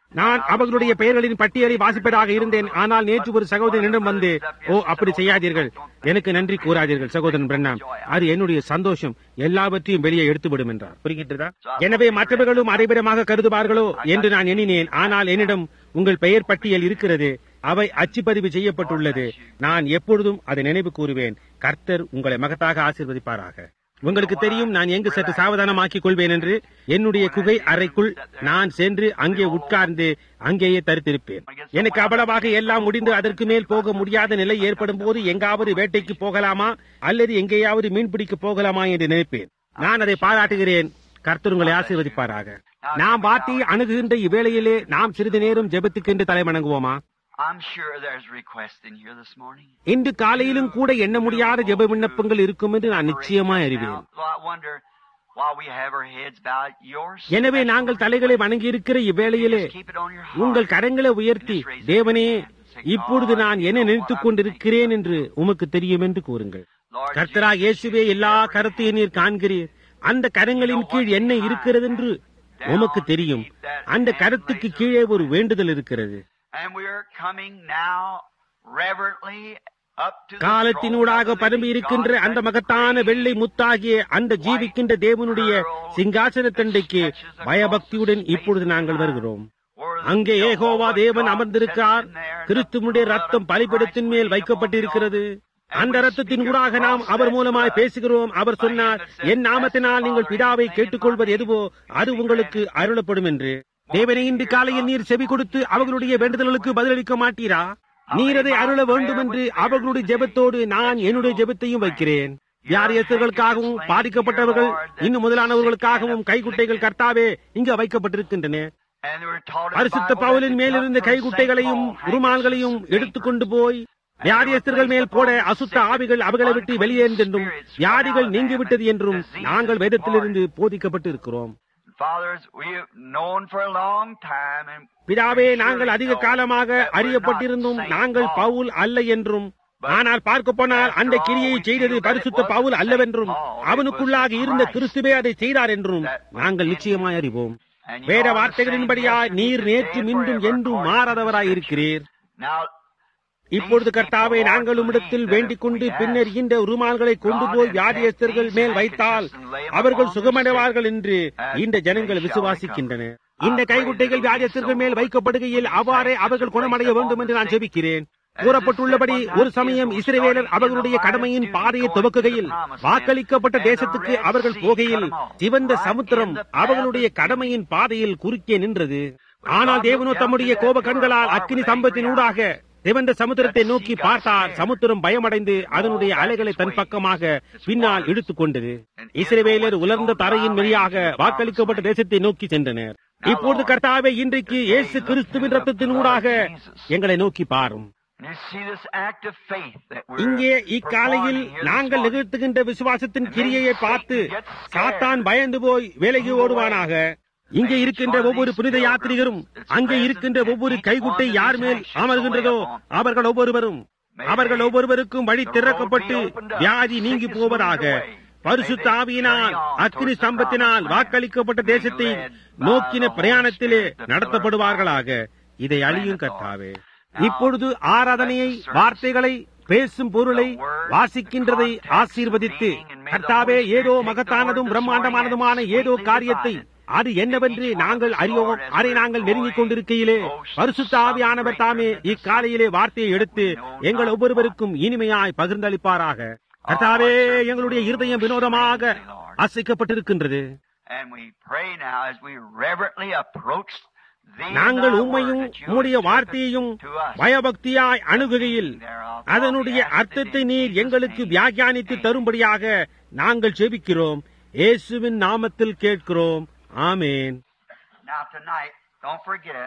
A: நான் அவர்களுடைய பெயர்களின் பட்டியலை வாசிப்பதாக இருந்தேன் ஆனால் நேற்று ஒரு சகோதரனிடம் வந்து ஓ அப்படி செய்யாதீர்கள் எனக்கு நன்றி கூறாதீர்கள் சகோதரன் பிரண்ணாம் அது என்னுடைய சந்தோஷம் எல்லாவற்றையும் வெளியே எடுத்துவிடும் என்றார் புரிகின்றதா எனவே மற்றவர்களும் அரைபரமாக கருதுவார்களோ என்று நான் எண்ணினேன் ஆனால் என்னிடம் உங்கள் பெயர் பட்டியல் இருக்கிறது அவை அச்சுப்பதிவு செய்யப்பட்டுள்ளது நான் எப்பொழுதும் அதை நினைவு கூறுவேன் கர்த்தர் உங்களை மகத்தாக ஆசீர்வதிப்பாராக உங்களுக்கு தெரியும் நான் எங்கு சற்று சாவதானமாக்கிக் கொள்வேன் என்று என்னுடைய குகை அறைக்குள் நான் சென்று அங்கே உட்கார்ந்து அங்கேயே தரித்திருப்பேன் எனக்கு அவ்வளவாக எல்லாம் முடிந்து அதற்கு மேல் போக முடியாத நிலை ஏற்படும் போது எங்காவது வேட்டைக்கு போகலாமா அல்லது எங்கேயாவது மீன்பிடிக்க போகலாமா என்று நினைப்பேன் நான் அதை பாராட்டுகிறேன் கர்த்தர் உங்களை ஆசீர்வதிப்பாராக நாம் வார்த்தையை அணுகுகின்ற இவ்வேளையிலே நாம் சிறிது நேரம் ஜெபத்துக்கென்று தலைவணங்குவோமா
B: I'm sure there's requests in here this morning.
A: இன்று காலையிலும் கூட எண்ண முடியாத ஜெப விண்ணப்பங்கள் இருக்கும் என்று நான் நிச்சயமாய் அறிவேன்
B: Now, so I wonder why we have our heads bowed. Yours.
A: எனவே நாங்கள் தலைகளை வணங்கி இருக்கிற இவ்வேளையிலே
B: Just keep it on your heart.
A: உங்கள் கரங்களை உயர்த்தி தேவனே இப்பொழுது நான் என்ன நினைத்துக் கொண்டிருக்கிறேன் என்று உமக்கு தெரியும் என்று கூறுங்கள்
B: Lord
A: கர்த்தரா இயேசுவே எல்லா கருத்தையும் நீர் காண்கிறீர் அந்த கரங்களின் கீழ் என்ன இருக்கிறது என்று உமக்கு தெரியும் அந்த கருத்துக்கு கீழே ஒரு வேண்டுதல் இருக்கிறது
B: And we're coming now reverently up to the
A: காலத்தினூடாக
B: throne of the
A: பரம்பி
B: living
A: இருக்கின்ற
B: God
A: அந்த
B: that
A: மகத்தான
B: created
A: வெள்ளை முத்தாகிய அந்த ஜீவிக்கின்ற தேவனுடைய சிங்காசனத்தண்டைக்கு பயபக்தியுடன் இப்பொழுது நாங்கள் வருகிறோம்
B: where the
A: அங்கே ஏகோவா
B: Jehovah
A: தேவன்
B: God
A: அமர்ந்திருக்கிறார்
B: sits in there, and
A: கிறிஸ்துவனுடைய
B: the
A: ரத்தம்
B: blood of
A: பலிபீடத்தின்
B: Christ
A: மேல்
B: laid
A: வைக்கப்பட்டிருக்கிறது
B: upon the altar.
A: அந்த ரத்தத்தின் ஊடாக நாம் அவர் மூலமாய் பேசுகிறோம் அவர் சொன்னார் என் நாமத்தினால் நீங்கள் பிதாவை கேட்டுக்கொள்வது எதுவோ அது உங்களுக்கு அருளப்படும் என்று தேவனை இன்று காலையில் நீர் செவி கொடுத்து அவர்களுடைய வேண்டுதல்களுக்கு பதிலளிக்க மாட்டீரா நீர் அதை அருள வேண்டும் என்று அவர்களுடைய ஜெபத்தோடு நான் என்னுடைய ஜெபத்தையும் வைக்கிறேன் வியாரியர்களுக்காகவும் பாதிக்கப்பட்டவர்கள் இன்னும் முதலானவர்களுக்காகவும் கைக்குட்டைகள் கர்த்தாவே இங்கு வைக்கப்பட்டிருக்கின்றன
B: And they were taught in the
A: பரிசுத்த
B: Bible
A: பவுலின்
B: that
A: மேலிருந்த
B: the cup from
A: கைக்குட்டைகளையும்
B: St. Paul
A: உருமால்களையும்
B: hangs
A: எடுத்துக்கொண்டு போய் வியாதியஸ்தர்கள் மேல் போட அசுத்த ஆவிகள் அவர்களை விட்டு வெளியேறென்றும் வியாதிகள் நீங்கிவிட்டது என்றும் நாங்கள் வேதத்திலிருந்து போதிக்கப்பட்டு இருக்கிறோம்
B: Fathers, we have known for a long time and
A: பிதாவே நாங்கள் அதிக காலமாக அறியப்பட்டிருந்தும் நாங்கள் பவுல் அல்ல என்றும் ஆனால் பார்க்க போனால் அந்த கிரியை செய்தது பரிசுத்த பவுல் அல்லவென்றும் அவனுக்குள்ளாக இருந்த கிறிஸ்துவே அதை செய்தார் என்றும் நாங்கள் நிச்சயமாய் அறிவோம் வேத வார்த்தைகளின்படியாய் நீர் நேற்று மீண்டும் என்றும் மாறாதவராய் இருக்கிறீர்
B: now
A: இப்பொழுது கர்த்தாவை நாங்கள் உம்மிடத்தில் வேண்டிக் கொண்டு பின்னர் இந்த உருமால்களை கொண்டு போய் வியாதியஸ்தர்கள் மேல் வைத்தால் அவர்கள் சுகமடைவார்கள் என்று இந்த ஜனங்கள் விசுவாசிக்கின்றன இந்த கைகுட்டைகள் வியாதியஸ்தர்கள் மேல் வைக்கப்படுகையில் அவ்வாறே அவர்கள் குணமடைய வேண்டும் என்று நான் ஜெபிக்கிறேன் கூறப்பட்டுள்ளபடி ஒரு சமயம் இஸ்ரவேலர் அவர்களுடைய கடமையின் பாதையை துவக்குகையில் வாக்களிக்கப்பட்ட தேசத்துக்கு அவர்கள் போகையில் சிவந்த சமுத்திரம் அவர்களுடைய கடமையின் பாதையில் குறுக்கே நின்றது ஆனால் தேவனோ தம்முடைய கோப கண்களால் அக்கினி சம்பத்தினூடாக சிவந்த சமுத்திரத்தை நோக்கி பார்த்தார் சமுத்திரம் பயமடைந்து அதனுடைய அலைகளை தன் பக்கமாக பின்னால் இழுத்துக் கொண்டது இஸ்ரவேலர் உலர்ந்த தரையின் வழியாக வாக்களிக்கப்பட்ட தேசத்தை நோக்கி சென்றனர் இப்பொழுது கர்த்தாவே இன்றைக்கு இயேசு கிறிஸ்துவின் ரத்தத்தின் ஊடாக எங்களை நோக்கி பாரும்
B: and you see this act of faith that we're
A: இங்கே இக்காலையில்
B: performing here this
A: நாங்கள்
B: morning.
A: நிகழ்த்துகின்ற விசுவாசத்தின் கிரியையை பார்த்து சாத்தான் பயந்து போய் விலகி ஓடுவானாக இங்கே இருக்கின்ற ஒவ்வொரு புனித யாத்திரிகரும் அங்கே இருக்கின்ற ஒவ்வொரு கைகுட்டை யார் மேல் அமர்கின்றதோ அவர்கள் ஒவ்வொருவரும் அவர்கள் ஒவ்வொருவருக்கும் வழி திறக்கப்பட்டு வியாதி நீங்கி போவதாக பரிசுத்த ஆவியினால் அக்னி ஸ்தம்பத்தினால் வாக்களிக்கப்பட்ட தேசத்தை நோக்கின பிரயாணத்திலே நடத்தப்படுவார்களாக இதை அழியும் கர்த்தாவே இப்பொழுது ஆராதனையை வார்த்தைகளை பேசும் பொருளை வாசிக்கின்றதை ஆசீர்வதித்து கர்த்தாவே ஏதோ மகத்தானதும் பிரம்மாண்டமானதுமான ஏதோ காரியத்தை அது என்னவென்று நாங்கள் அறியோம் அதை நாங்கள் நெருங்கிக் கொண்டிருக்கையிலே பரிசுத்த ஆவியானவர் தாமே இக்காலையிலே வார்த்தையை எடுத்து எங்கள் ஒவ்வொருவருக்கும் இனிமையாய் பகிர்ந்தளிப்பாராக கர்த்தாவே எங்களுடைய இருதயம் வினோதமாக அசைக்கப்பட்டிருக்கின்றது
B: And we pray now as we reverently approach thee and
A: நாங்கள்
B: thy
A: உண்மையும்
B: word that you
A: உம்முடைய
B: have given
A: வார்த்தையையும்
B: to us.
A: பயபக்தியாய் அணுகுகையில் அதனுடைய அர்த்தத்தை நீர் எங்களுக்கு வியாக்கியானித்து தரும்படியாக நாங்கள் ஜெபிக்கிறோம் இயேசுவின் நாமத்தில் கேட்கிறோம் ஆமேன்
B: Now tonight, don't forget,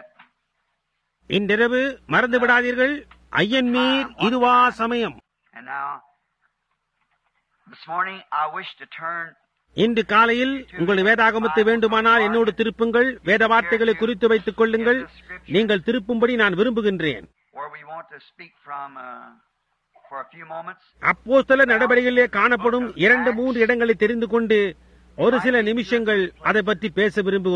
A: இன்றிரவு மறந்து விடாதீர்கள் ஐயன் மீர் இதுவா சமயம்
B: and now this morning I wish to turn
A: இன்று காலையில் உங்கள் வேதாகமத்தை வேண்டுமானால் என்னோடு திருப்புங்கள் வேத வார்த்தைகளை குறித்து வைத்துக் கொள்ளுங்கள் நீங்கள் திருப்பும்படி நான் விரும்புகின்றேன்
B: where we want to speak from uh, for a few moments.
A: அப்போஸ்தல நடவடிக்கைகளிலே காணப்படும் இரண்டு மூன்று இடங்களை தெரிந்து கொண்டு ஒரு சில நிமிஷங்கள் அதை பற்றி பேச விரும்புகிறோம்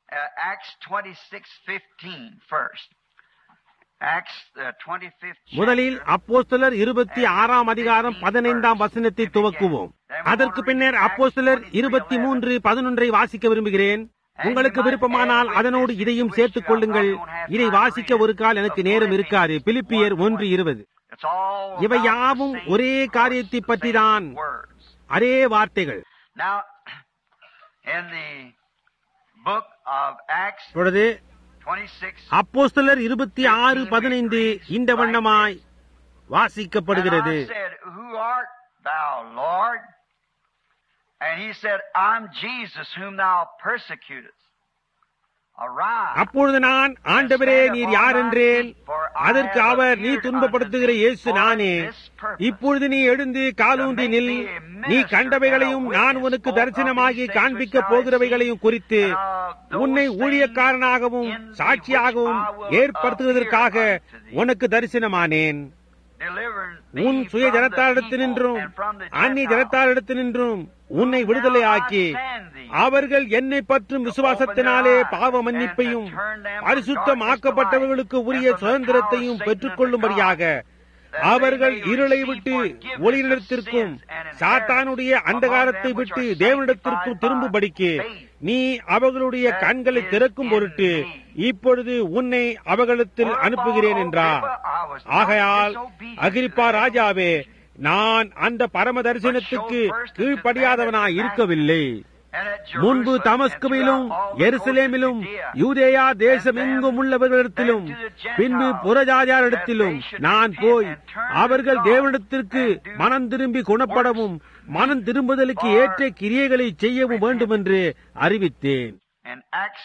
B: uh, Acts 26:15 first. Acts uh, 25th.
A: முதலில் அப்போஸ்தலர் இருபத்தி ஆறாம் அதிகாரம் பதினைந்தாம் வசனத்தை துவக்குவோம் அதற்கு பின்னர் அப்போஸ்தலர் இருபத்தி மூன்று பதினொன்றை வாசிக்க விரும்புகிறேன் உங்களுக்கு விருப்பமானால் அதனோடு இதையும் சேர்த்துக் கொள்ளுங்கள் இதை வாசிக்க ஒரு கால் எனக்கு நேரம் இருக்காது பிலிப்பியர் ஒன்று இருபது
B: It's all
A: இவை
B: about the
A: யாவும்
B: same
A: ஒரே காரியத்தை பற்றி தான்
B: words.
A: அதே வார்த்தைகள்
B: Now, in the book of Acts
A: இப்பொழுது
B: 26,
A: அப்போஸ்தலர் இருபத்தி ஆறு பதினைந்து இந்த வண்ணமாய்
B: and
A: வாசிக்கப்படுகிறது
B: I said, Who art thou, Lord? And he said, I'm Jesus whom thou persecutest. Arise.
A: அப்பொழுது நான் ஆண்டவரே நீர் யார் என்றேன் அதற்கு அவர் நீ துன்பப்படுத்துகிற இயேசு நானே இப்பொழுது நீ எழுந்து காலூன்றி நில் நீ கண்டவைகளையும் நான் உனக்கு தரிசனமாகி காண்பிக்கப் போகிறவைகளையும் குறித்து உன்னை ஊழியக்காரனாகவும் சாட்சியாகவும் ஏற்படுத்துவதற்காக உனக்கு தரிசனமானேன் உன் சுய ஜனத்தாரிடத்தினின்றும் அந்நிய ஜனத்தாரிடத்தினின்றும் உன்னை விடுதலை ஆக்கி அவர்கள் என்னை பற்றும் விசுவாசத்தினாலே பாவ மன்னிப்பையும் பரிசுத்தமாக்கப்பட்டவர்களுக்கு உரிய சுதந்திரத்தையும் பெற்றுக் கொள்ளும்படியாக அவர்கள் இருளை விட்டு ஒளியிடத்திற்கும் சாத்தானுடைய அந்தகாரத்தை விட்டு தேவனிடத்திற்கும் திரும்பும்படிக்கு நீ அவர்களுடைய கண்களை திறக்கும் பொருட்டு இப்பொழுது உன்னை அவர்களிடத்தில் அனுப்புகிறேன் என்றார் ஆகையால் அகிரிப்பா ராஜாவே நான் அந்த பரம தரிசனத்துக்கு கீழ்ப்படியாதவனாய் இருக்கவில்லை முன்பு தமஸ்குவிலும் எருசலேமிலும் யூதேயா தேசம் எங்கும் உள்ளவர்களிடத்திலும் பின்பு புறஜாதியாரிடத்திலும் நான் போய் அவர்கள் தேவனிடத்திற்கு மனம் திரும்பி குணப்படவும் மனம் திரும்புதலுக்கு ஏற்ற கிரியைகளை செய்யவும் வேண்டும் என்று அறிவித்தேன்
B: In Acts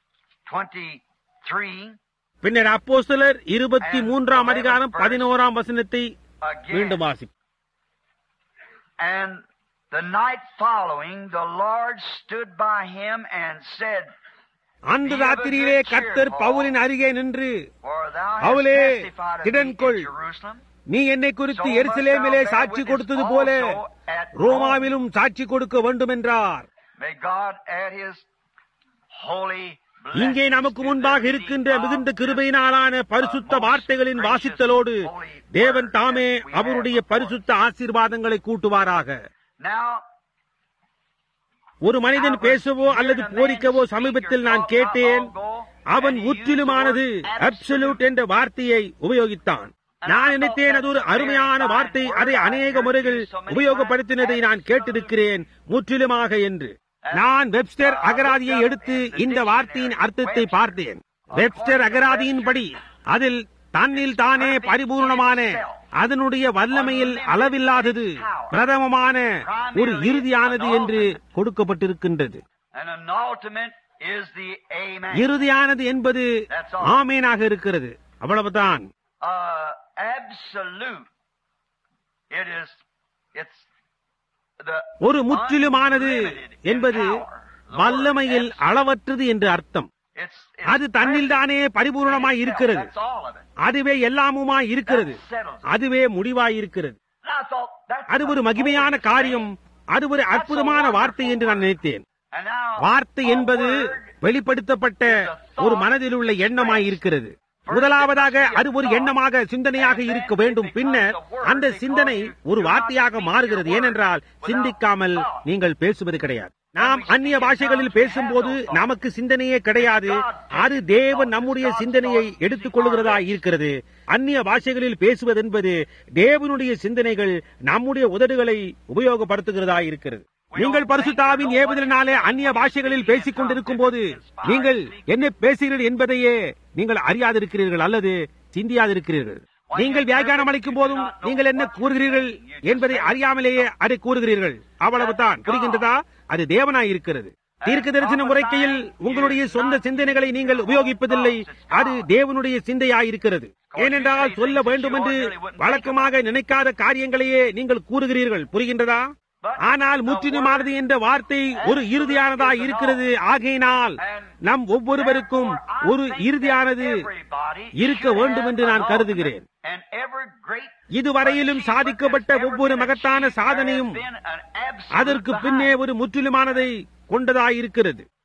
B: 23,
A: பின்னர் அப்போஸ்தலர் இருபத்தி மூன்றாம் அதிகாரம் பதினோராம் வசனத்தை மீண்டும்
B: again,
A: வாசி
B: and the night following, the Lord stood by him and said,
A: அந்த ராத்திரியிலே கர்த்தர் பவுலின் அருகே நின்று
B: For thou hast
A: பவுலே,
B: testified of me
A: திடன்கொள்.
B: in Jerusalem,
A: நீ என்னை குறித்து எருசலேமிலே சாட்சி கொடுத்தது போல ரோமாவிலும் சாட்சி கொடுக்க வேண்டும் என்றார்
B: May God add his holy
A: இங்கே நமக்கு முன்பாக இருக்கின்ற மிகுந்த கிருபையினாலான பரிசுத்த வார்த்தைகளின் வாசித்தலோடு தேவன் தாமே அவருடைய பரிசுத்த ஆசீர்வாதங்களை கூட்டுவாராக
B: Now,
A: ஒரு மனிதன் பேசவோ அல்லது போரிக்கவோ சமீபத்தில் நான் கேட்டேன் அவன் முற்றிலுமானது அப்சல்யூட் என்ற வார்த்தையை உபயோகித்தான் நான் நினைத்தேன் அது ஒரு அருமையான வார்த்தை அதை அநேக முறைகள் உபயோகப்படுத்தினதை நான் கேட்டிருக்கிறேன் முற்றிலுமாக என்று நான் வெப்ஸ்டர் அகராதியை எடுத்து இந்த வார்த்தையின் அர்த்தத்தை பார்த்தேன் வெப்ஸ்டர் அகராதியின்படி அதில் தன்னில் தானே பரிபூர்ணமான அதனுடைய வல்லமையில் அளவில்லாதது பிரதமமான ஒரு இறுதியானது என்று கொடுக்கப்பட்டிருக்கின்றது
B: and an ultimate is the Amen.
A: இறுதியானது என்பது ஆமேனாக இருக்கிறது அவ்வளவுதான்
B: Uh, absolute. It is, it's the
A: ஒரு முற்றிலுமானது என்பது வல்லமையில் அளவற்றது என்று அர்த்தம்
B: It's, it's
A: அது தன்னில் தானே பரிபூர்ணமாய் இருக்கிறது
B: That's all of it.
A: அதுவே எல்லாமுமாய் இருக்கிறது அதுவே முடிவாய் இருக்கிறது
B: And I thought that's
A: அது ஒரு மகிமையான காரியம் அது ஒரு அற்புதமான வார்த்தை என்று நான் நினைத்தேன்
B: And now,
A: வார்த்தை என்பது வெளிப்படுத்தப்பட்ட ஒரு மனதில் உள்ள எண்ணமாய் இருக்கிறது முதலாவதாக அது ஒரு எண்ணமாக சிந்தனையாக இருக்க வேண்டும் பின்னர் அந்த சிந்தனை ஒரு வார்த்தையாக மாறுகிறது ஏனென்றால் சிந்திக்காமல் நீங்கள் பேசுவது கிடையாது நாம் அந்நிய பாஷைகளில் பேசும்போது நமக்கு சிந்தனையே கிடையாது அது தேவன் நம்முடைய சிந்தனையை எடுத்துக் கொள்கிறதா இருக்கிறது அந்நிய பாஷைகளில் பேசுவது என்பது தேவனுடைய சிந்தனைகள் நம்முடைய உதடுகளை உபயோகப்படுத்துகிறதா இருக்கிறது நீங்கள் பரிசுத்தாவின் ஏவுதலினாலே அந்நிய பாஷைகளில் பேசிக் கொண்டிருக்கும் போது நீங்கள் என்ன பேசுகிறீர்கள் என்பதையே நீங்கள் அறியாதிருக்கிறீர்கள் அல்லது சிந்தியாதிருக்கிறீர்கள் நீங்கள் வியாக்கியானம் அளிக்கும் போதும் நீங்கள் என்ன கூறுகிறீர்கள் என்பதை அறியாமலேயே அதை கூறுகிறீர்கள் அவ்வளவுதான் புரிகின்றதா அது தேவனாய் இருக்கிறது தீர்க்க தரிசனம் உரைக்கையில் உங்களுடைய சொந்த சிந்தனைகளை நீங்கள் உபயோகிப்பதில்லை அது தேவனுடைய சிந்தையாயிருக்கிறது ஏனென்றால் சொல்ல வேண்டும் என்று வழக்கமாக நினைக்காத காரியங்களையே நீங்கள் கூறுகிறீர்கள் புரிகின்றதா ஆனால் முற்றிலுமானது என்ற வார்த்தை ஒரு இறுதியானதா இருக்கிறது ஆகையினால் நம் ஒவ்வொருவருக்கும் ஒரு இறுதியானது இருக்க வேண்டும் என்று நான் கருதுகிறேன்
B: and every great
A: இதுவரையிலும் சாதிக்கப்பட்ட ஒவ்வொரு மகத்தான சாதனையும்
B: been an absolute
A: அதற்கு பின்னே ஒரு முற்றிலுமானதை கொண்டதாயிருக்கிறது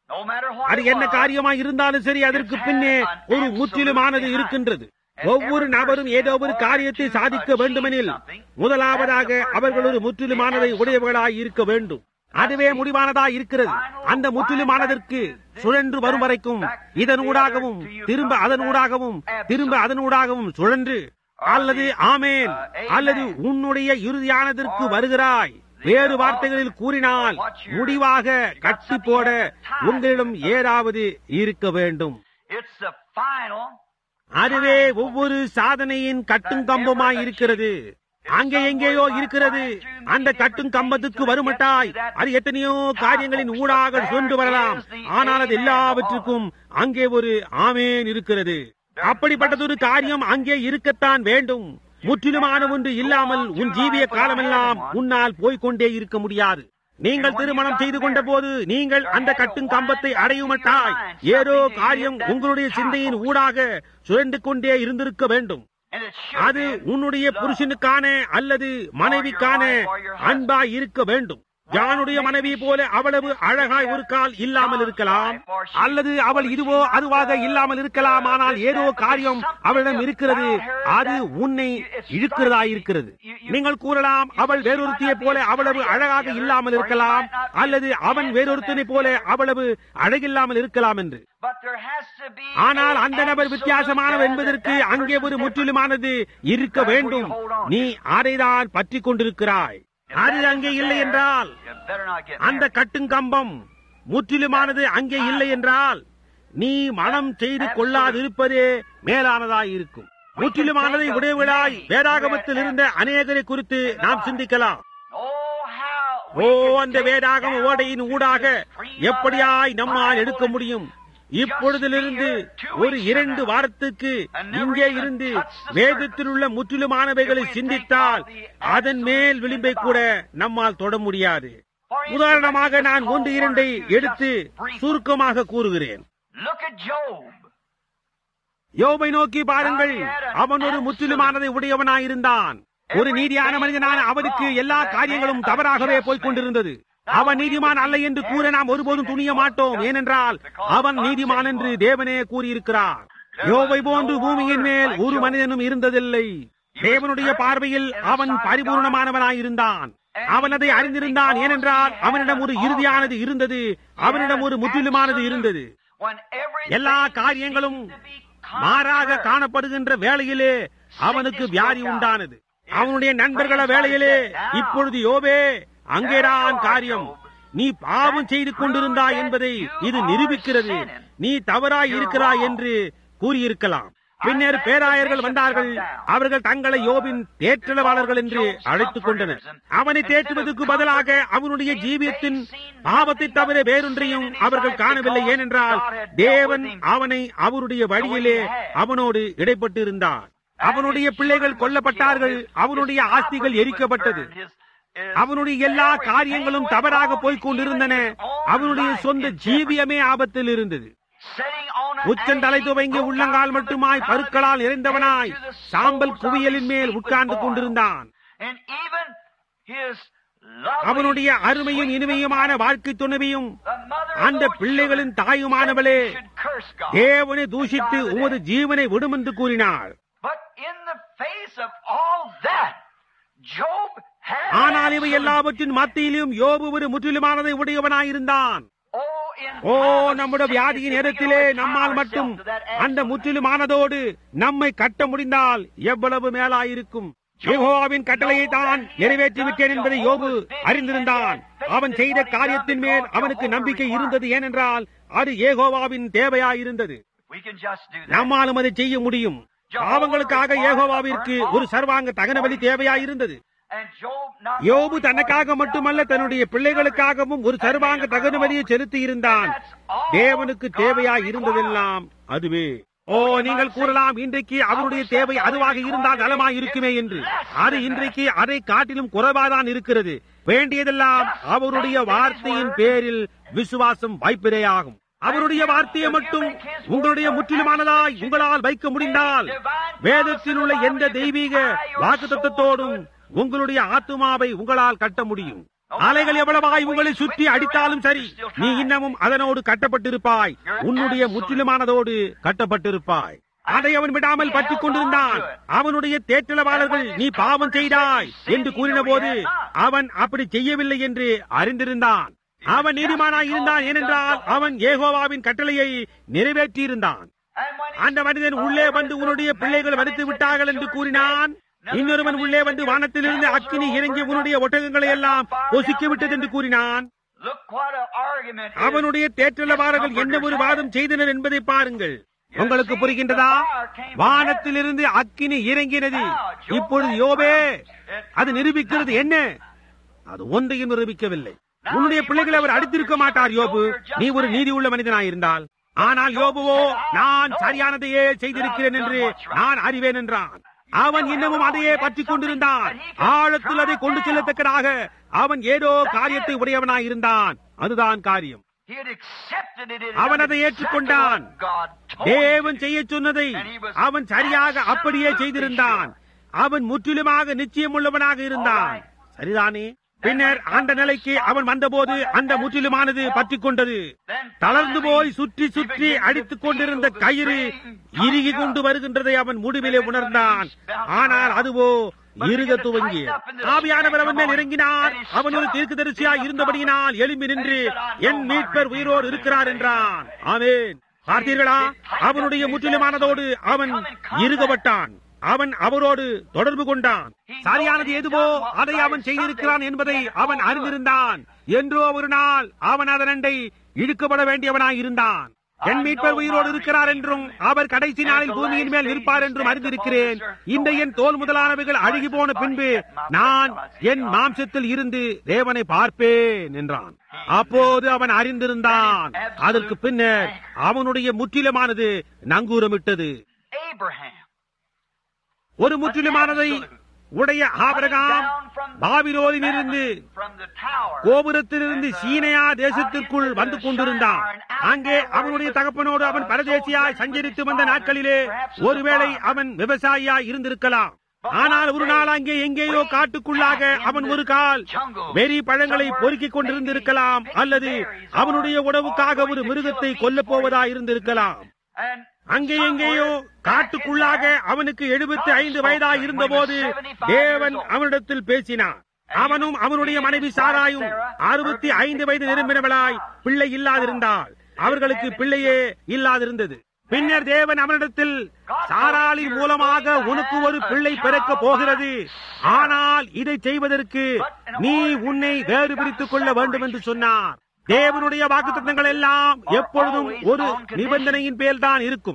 B: No matter what
A: அது
B: it
A: என்ன
B: was,
A: காரியமாய் இருந்தாலும் சரி அதற்கு பின்னே ஒரு முற்றிலுமானது இருக்கின்றது ஒவ்வொரு நபரும் ஏதோ ஒரு காரியத்தை சாதிக்க வேண்டுமெனில் முதலாவதாக அவர்கள் ஒரு முற்றிலுமானதை உடையவர்களாய் இருக்க வேண்டும் அதுவே முடிவானதாய் இருக்கிறது அந்த முற்றிலுமானதற்கு சுழன்று வரும் வரைக்கும் இதனூடாகவும் திரும்ப அதனூடாகவும் திரும்ப அதனூடாகவும் சுழன்று அல்லது ஆமேன் அல்லது உன்னுடைய இறுதியானதற்கு வருகிறாய் வேறு வார்த்தைகளில் கூறினால் முடிவாக கட்டி போட உங்களிடம் ஏதாவது இருக்க வேண்டும்
B: It's the final.
A: அதுவே ஒவ்வொரு சாதனையின் கட்டும் கம்பமாய் இருக்கிறது அங்கே எங்கேயோ இருக்கிறது அந்த கட்டும் கம்பத்துக்கு வருமட்டாய் அது எத்தனையோ காரியங்களின் ஊடாக சுழன்று வரலாம் ஆனால் அது எல்லாவற்றுக்கும் அங்கே ஒரு ஆமேன் இருக்கிறது அப்படிப்பட்டதொரு காரியம் அங்கே இருக்கத்தான் வேண்டும் முற்றிலுமான ஒன்று இல்லாமல் உன் ஜீவிய காலமெல்லாம் உன்னால் போய்க்கொண்டே இருக்க முடியாது நீங்கள் திருமணம் செய்து கொண்ட போது நீங்கள் அந்த கட்டும் கம்பத்தை அடையுமட்டாய் ஏதோ காரியம் உங்களுடைய சிந்தையின் ஊடாக சுழண்டு கொண்டே இருந்திருக்க வேண்டும்
B: And it should
A: அது
B: be
A: உன்னுடைய புருஷனுக்கான அல்லது மனைவிக்கான அன்பாய் இருக்க வேண்டும் ஜானுடைய மனைவி போல அவ்வளவு அழகாய் ஒரு கால் இல்லாமல் இருக்கலாம் அல்லது அவள் இதுவோ அதுவாக இல்லாமல் இருக்கலாம் ஆனால் ஏதோ காரியம் அவளிடம் இருக்கிறது அது உன்னை இழுக்கிறதா இருக்கிறது நீங்கள் கூறலாம் அவள் வேறொருத்தியை போல அவ்வளவு அழகாக இல்லாமல் இருக்கலாம் அல்லது அவன் வேறொருத்தனை போல அவ்வளவு அழகில்லாமல் இருக்கலாம் என்று
B: But there has to be
A: ஆனால்
B: a
A: அந்த நபர்
B: absolute
A: வித்தியாசமானவர்
B: definite
A: என்பதற்கு
B: that
A: அங்கே ஒரு
B: person
A: முற்றிலுமானது இருக்க வேண்டும் நீ அதைதான் பற்றி கொண்டிருக்கிறாய் அது அங்கே இல்லை என்றால்
B: You better not get
A: அந்த
B: married.
A: கட்டுங்கம்பம் முற்றிலுமானது அங்கே இல்லை என்றால் நீ மனம் செய்து கொள்ளாதிருப்பதே மேலானதாய் இருக்கும் முற்றிலுமானதை உடையவளாய் வேதாகமத்தில் இருந்த அநேகரை குறித்து நாம் சிந்திக்கலாம்
B: Oh, how
A: O
B: we could
A: அந்த
B: take
A: வேதாகம
B: down
A: ஓடையின் ஊடாக எப்படியாய் நம்மால் எடுக்க முடியும் இப்பொழுதிலிருந்து ஒரு இரண்டு வாரத்துக்கு இங்கே இருந்து வேதத்தில் உள்ள முற்றிலுமானவைகளை சிந்தித்தால் அதன் மேல் விளிம்பை கூட நம்மால் தொட முடியாது உதாரணமாக நான் ஒன்று இரண்டை எடுத்து சுருக்கமாக கூறுகிறேன்
B: Look at Job.
A: யோபை நோக்கி பாருங்கள் அவன் ஒரு முற்றிலுமானதை உடையவனாயிருந்தான் ஒரு நீதியான மனிதனான அவனுக்கு எல்லா காரியங்களும் தவறாகவே போய்க் கொண்டிருந்தது அவன் நீதிமான் அல்ல என்று கூற நாம் ஒருபோதும் துணிய மாட்டோம் ஏனென்றால் அவன் நீதிமான் என்று தேவனே கூறியிருக்கிறார் யோபை போன்று பூமியின் மேல் ஒரு மனிதனும் இருந்ததில்லை தேவனுடைய பார்வையில் அவன் பரிபூர்ணமானவனாயிருந்தான் அவன் அதை அறிந்திருந்தான் ஏனென்றால் அவனிடம் ஒரு இறுதியானது இருந்தது அவனிடம் ஒரு முற்றிலுமானது இருந்தது
B: When everything
A: எல்லா காரியங்களும்
B: seemed to be
A: மாறாக காணப்படுகின்ற வேளையிலே அவனுக்கு வியாதி உண்டானது அவனுடைய நண்பர்கள வேளையிலே இப்பொழுது யோபே அங்கேதான் காரியம் நீ பாவம் செய்து கொண்டிருந்தாய் என்பதை இது நிரூபிக்கிறது நீ தவறாய் இருக்கிறாய் என்று கூறியிருக்கலாம் பின்னர் பேராயர்கள் வந்தார்கள் அவர்கள் தங்களை யோபின் தேற்றளவாளர்கள் என்று அழைத்துக் கொண்டனர் அவனை தேற்றுவதற்கு பதிலாக அவனுடைய ஜீவியத்தின் பாவத்தை தவிர வேறொன்றையும் அவர்கள் காணவில்லை ஏனென்றால் தேவன் அவனை அவருடைய வழியிலே அவனோடு இடைப்பட்டு இருந்தார் அவனுடைய பிள்ளைகள் கொல்லப்பட்டார்கள் அவனுடைய ஆஸ்திகள் எரிக்கப்பட்டது அவனுடைய எல்லா காரியங்களும் தவறாக போய்க் கொண்டிருந்தன அவனுடைய சொந்த ஜீவியமே ஆபத்தில் இருந்தது உச்சந்தலை துவங்கி உள்ளங்கால் மட்டுமாய் பருக்களால் நிறைந்தவனாய் சாம்பல் குவியலின் மேல் உட்கார்ந்து கொண்டிருந்தான் அவனுடைய அருமையும் இனிமையுமான வாழ்க்கை துணைவியும் அந்த பிள்ளைகளின் தாயுமானவளே தேவனை தூஷித்து உமது ஜீவனை விடும் என்று கூறினார் ஆனால் இவை எல்லாவற்றின் மத்தியிலும் யோபு ஒரு முற்றிலுமானதை உடையவனாயிருந்தான் ஓ நம்முடைய வியாதியின் நேரத்திலே நம்மால் மட்டும் அந்த முற்றிலுமானதோடு நம்மை கட்ட முடிந்தால் எவ்வளவு மேலாயிருக்கும் யெகோவாவின் கட்டளையை தான் நிறைவேற்றி விட்டேன் என்பதை யோபு அறிந்திருந்தான் அவன் செய்த காரியத்தின் மேல் அவனுக்கு நம்பிக்கை இருந்தது ஏனென்றால் அது ஏகோவாவின் தேவையாயிருந்தது நம்மாலும் அதை செய்ய முடியும் பாவங்களுக்காக ஏகோவாவிற்கு ஒரு சர்வாங்க தகனபலி தேவையாயிருந்தது யோபு தனக்காக மட்டுமல்ல தன்னுடைய பிள்ளைகளுக்காகவும் ஒரு சர்வாங்க தகனபலியை செலுத்தி இருந்தான் தேவனுக்கு தேவையாய் இருந்ததெல்லாம் அதுவே ஓ நீங்கள் கூறலாம் இன்றைக்கு அவருடைய தேவை அதுவாக இருந்தால் நலமாய் இருக்குமே என்று அது இன்றைக்கு அதை காட்டிலும் குறைவாதான் இருக்கிறது வேண்டியதெல்லாம் அவருடைய வார்த்தையின் பேரில் விசுவாசம் வாய்ப்பிரேயாகும் அவருடைய வார்த்தையை மட்டும் உங்களுடைய முற்றிலுமானதாய் உங்களால் வைக்க முடிந்தால் வேதத்தில் உள்ள எந்த தெய்வீக வாக்கு தத்துவத்தோடும் உங்களுடைய ஆத்துமாவை உங்களால் கட்ட முடியும் அலைகள் எவ்வளவாய் உங்களை சுற்றி அடித்தாலும் சரி நீ இன்னமும் அதனோடு கட்டப்பட்டிருப்பாய் உன்னுடைய முற்றிலுமானதோடு கட்டப்பட்டிருப்பாய் அதை அவன் விடாமல் பற்றிக் கொண்டிருந்தான் அவனுடைய தேற்றளவாளர்கள் நீ பாவம் செய்தாய் என்று கூறின போது அவன் அப்படி செய்யவில்லை என்று அறிந்திருந்தான் அவன் நீதிமானாய் இருந்தான் ஏனென்றால் அவன் ஏகோவாவின் கட்டளையை நிறைவேற்றியிருந்தான் அந்த மனிதன் உள்ளே வந்து உன்னுடைய பிள்ளைகள் மறித்து விட்டார்கள் என்று கூறினான் இன்னொருவன் உள்ளே வந்து வானத்திலிருந்து அக்கினி இறங்கி உன்னுடைய ஒட்டகங்களை எல்லாம் பொசுக்கி விட்டது என்று கூறினான் அவனுடைய தேற்றலவாரர்கள் என்ன ஒரு வாதம் செய்தனர் என்பதை பாருங்கள் உங்களுக்கு புரிகின்றதா வானத்திலிருந்து அக்கினி இறங்கினது இப்பொழுது யோபே அது நிரூபிக்கிறது என்ன அது ஒன்றையும் நிரூபிக்கவில்லை உன்னுடைய பிள்ளைகளை அவர் அடித்திருக்க மாட்டார் யோபு நீ ஒரு நீதி உள்ள மனிதனாயிருந்தால் ஆனால் யோபுவோ நான் சரியானதையே செய்திருக்கிறேன் என்று நான் அறிவேன் என்றான் அவன் இன்னமும் அதையே பற்றி கொண்டிருந்தான் ஆழத்தில் அதை கொண்டு செல்லத்தக்கதாக அவன் ஏதோ காரியத்தை உடையவனாய் இருந்தான் அதுதான் காரியம் அவன் அதை ஏற்றுக்கொண்டான் தேவன் செய்ய சொன்னதை அவன் சரியாக அப்படியே செய்திருந்தான் அவன் முற்றிலுமாக நிச்சயம் உள்ளவனாக இருந்தான் சரிதானே பின்னர் அந்த நிலைக்கு அவன் வந்தபோது அந்த முற்றிலுமானது பற்றி கொண்டது தளர்ந்து போய் சுற்றி சுற்றி அடித்துக் கொண்டிருந்த கயிறு இறுகி கொண்டு வருகின்றதை அவன் முடிவிலே உணர்ந்தான் ஆனால் அதுவோ இருக துவங்கி ஆவியானவர் அவன் மேல் இறங்கினார் அவன் ஒரு தீர்க்கதரிசியாய் இருந்தபடியினால் எழும்பி நின்று என் மீட்பர் உயிரோடு இருக்கிறார் என்றான் ஆமேன் பார்த்தீர்களா அவனுடைய முற்றிலுமானதோடு அவன் இருகப்பட்டான் அவன் அவரோடு தொடர்பு கொண்டான் சரியானது எதுவோ அதை அவன் செய்திருக்கிறான் என்பதை அவன் அறிந்திருந்தான் என்றோ ஒரு நாள் அவன் அதனண்டை இழுக்கப்பட வேண்டியவனாய் இருந்தான் என் மீட்பர் உயிரோடு இருக்கிறார் என்றும் அவர் கடைசி நாளில் பூமியின் மேல் இருப்பார் என்றும் அறிந்திருக்கிறேன் இந்த என் தோல் முதலானவைகள் அழுகி போன பின்பு நான் என் மாம்சத்தில் இருந்து தேவனை பார்ப்பேன் என்றான் அப்போது அவன் அறிந்திருந்தான் அதற்கு பின்னர் அவனுடைய முற்றிலுமானது நங்கூரமிட்டது ஒரு முற்றிலுமானதை உடைய ஆபரகாம் பாபிலோனிலிருந்து கோபுரத்திலிருந்து சீனையா தேசத்திற்குள் வந்து கொண்டிருந்தான் அங்கே அவனுடைய தகப்பனோடு அவன் பரதேசியாய் சஞ்சரித்து வந்த நாட்களிலே ஒருவேளை அவன் விவசாயியாய் இருந்திருக்கலாம் ஆனால் ஒரு நாள் அங்கே எங்கேயோ காட்டுக்குள்ளாக அவன் ஒரு கால் வெறி பழங்களை பொறுக்கிக் கொண்டிருந்திருக்கலாம் அல்லது அவனுடைய உணவுக்காக ஒரு மிருகத்தை கொல்லப் போவதா இருந்திருக்கலாம் அங்கே எங்கேயோ காட்டுக்குள்ளாக அவனுக்கு எழுபத்தி ஐந்து வயதா இருந்த போது தேவன் அவனிடத்தில் பேசினான் அவனும் அவனுடைய மனைவி சாராயும் அறுபத்தி ஐந்து வயது நிரம்பினவளாய் பிள்ளை இல்லாதிருந்தாள் அவர்களுக்கு பிள்ளையே இல்லாதிருந்தது பின்னர் தேவன் அவனிடத்தில் சாராளின் மூலமாக உனக்கு ஒரு பிள்ளை பிறக்க போகிறது ஆனால் இதை செய்வதற்கு நீ உன்னை வேறு பிரித்துக் கொள்ள வேண்டும் என்று சொன்னார் தேவனுடைய வாக்குத்தங்கள் எல்லாம் எப்பொழுதும் ஒரு நிபந்தனையின் பேர் தான் இருக்கும்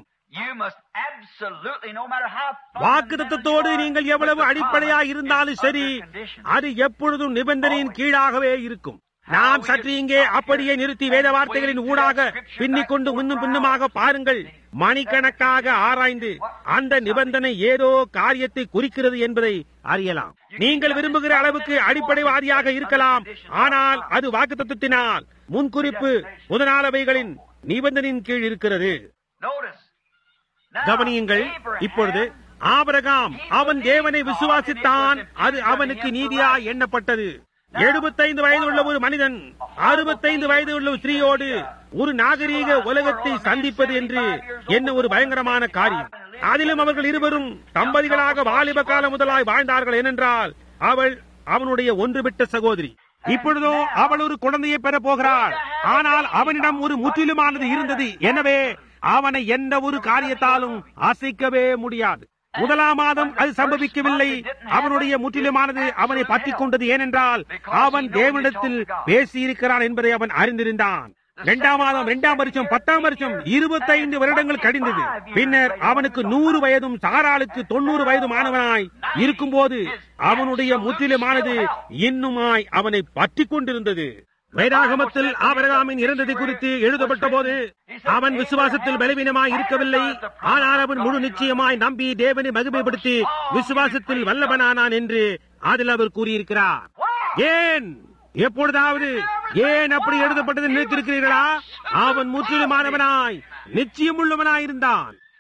A: வாக்குத்தத்தோடு நீங்கள் எவ்வளவு அடிப்படையா இருந்தாலும் சரி அது எப்பொழுதும் நிபந்தனையின் கீழாகவே இருக்கும் நாம் சற்று இங்கே அப்படியே நிறுத்தி வேத வார்த்தைகளின் ஊடாக பின்னிக் கொண்டு முன்னும் பின்னுமாக பாருங்கள் மணிக்கணக்காக ஆராய்ந்து அந்த நிபந்தனை ஏதோ காரியத்தை குறிக்கிறது என்பதை அறியலாம் நீங்கள் விரும்புகிற அளவுக்கு அடிப்படைவாதியாக இருக்கலாம் ஆனால் அது வாக்குத்தத்தினால் முன்குறிப்பு முதலாளவைகளின் நிபந்தனையின் கீழ் இருக்கிறது கவனியுங்கள் இப்பொழுது ஆபரகாம் அவன் தேவனை விசுவாசித்தான் அது அவனுக்கு நீதியா எண்ணப்பட்டது எழுபத்தைந்து வயது உள்ள ஒரு மனிதன் அறுபத்தைந்து வயது உள்ள ஸ்திரீயோடு ஒரு நாகரீக உலகத்தை சந்திப்பது என்று என்ன ஒரு பயங்கரமான காரியம் அதிலும் அவர்கள் இருவரும் தம்பதிகளாக வாலிப காலம் முதலாய் வாழ்ந்தார்கள் ஏனென்றால் அவள் அவனுடைய ஒன்றுவிட்ட சகோதரி இப்பொழுதோ அவள் ஒரு குழந்தையை பெற போகிறாள் ஆனால் அவனிடம் ஒரு முற்றிலுமானது இருந்தது எனவே அவனை எந்த ஒரு காரியத்தாலும் அசைக்கவே முடியாது முதலாம் மாதம் அது சம்பவிக்கவில்லை அவனுடைய முற்றிலுமானது அவனை பற்றிக் கொண்டது ஏனென்றால் அவன் தேவனிடத்தில் பேசியிருக்கிறான் என்பதை அவன் அறிந்திருந்தான் இரண்டாம் மாதம் இரண்டாம் வருஷம் பத்தாம் வருஷம் இருபத்தைந்து வருடங்கள் கடிந்தது பின்னர் அவனுக்கு நூறு வயதும் சாராளுக்கு தொண்ணூறு வயது மாணவனாய் இருக்கும்போது அவனுடைய முற்றிலுமானது இன்னுமாய் அவனை பற்றிக் கொண்டிருந்தது வேதாகமத்தில் ஆபரகாமின் இறந்தது குறித்து எழுதப்பட்ட போது அவன் விசுவாசத்தில் பலவீனமாய் இருக்கவில்லை ஆனால் அவன் முழு நிச்சயமாய் நம்பி தேவனை மகிமைப்படுத்தி விசுவாசத்தில் வல்லவனானான் என்று அதில் அவர் கூறியிருக்கிறார் ஏன் எப்பொழுதாவது ஏன் அப்படி எழுதப்பட்டது நினைத்திருக்கிறீர்களா அவன் முற்றிலுமானவனாய் நிச்சயம் உள்ளவனாய் இருந்தான்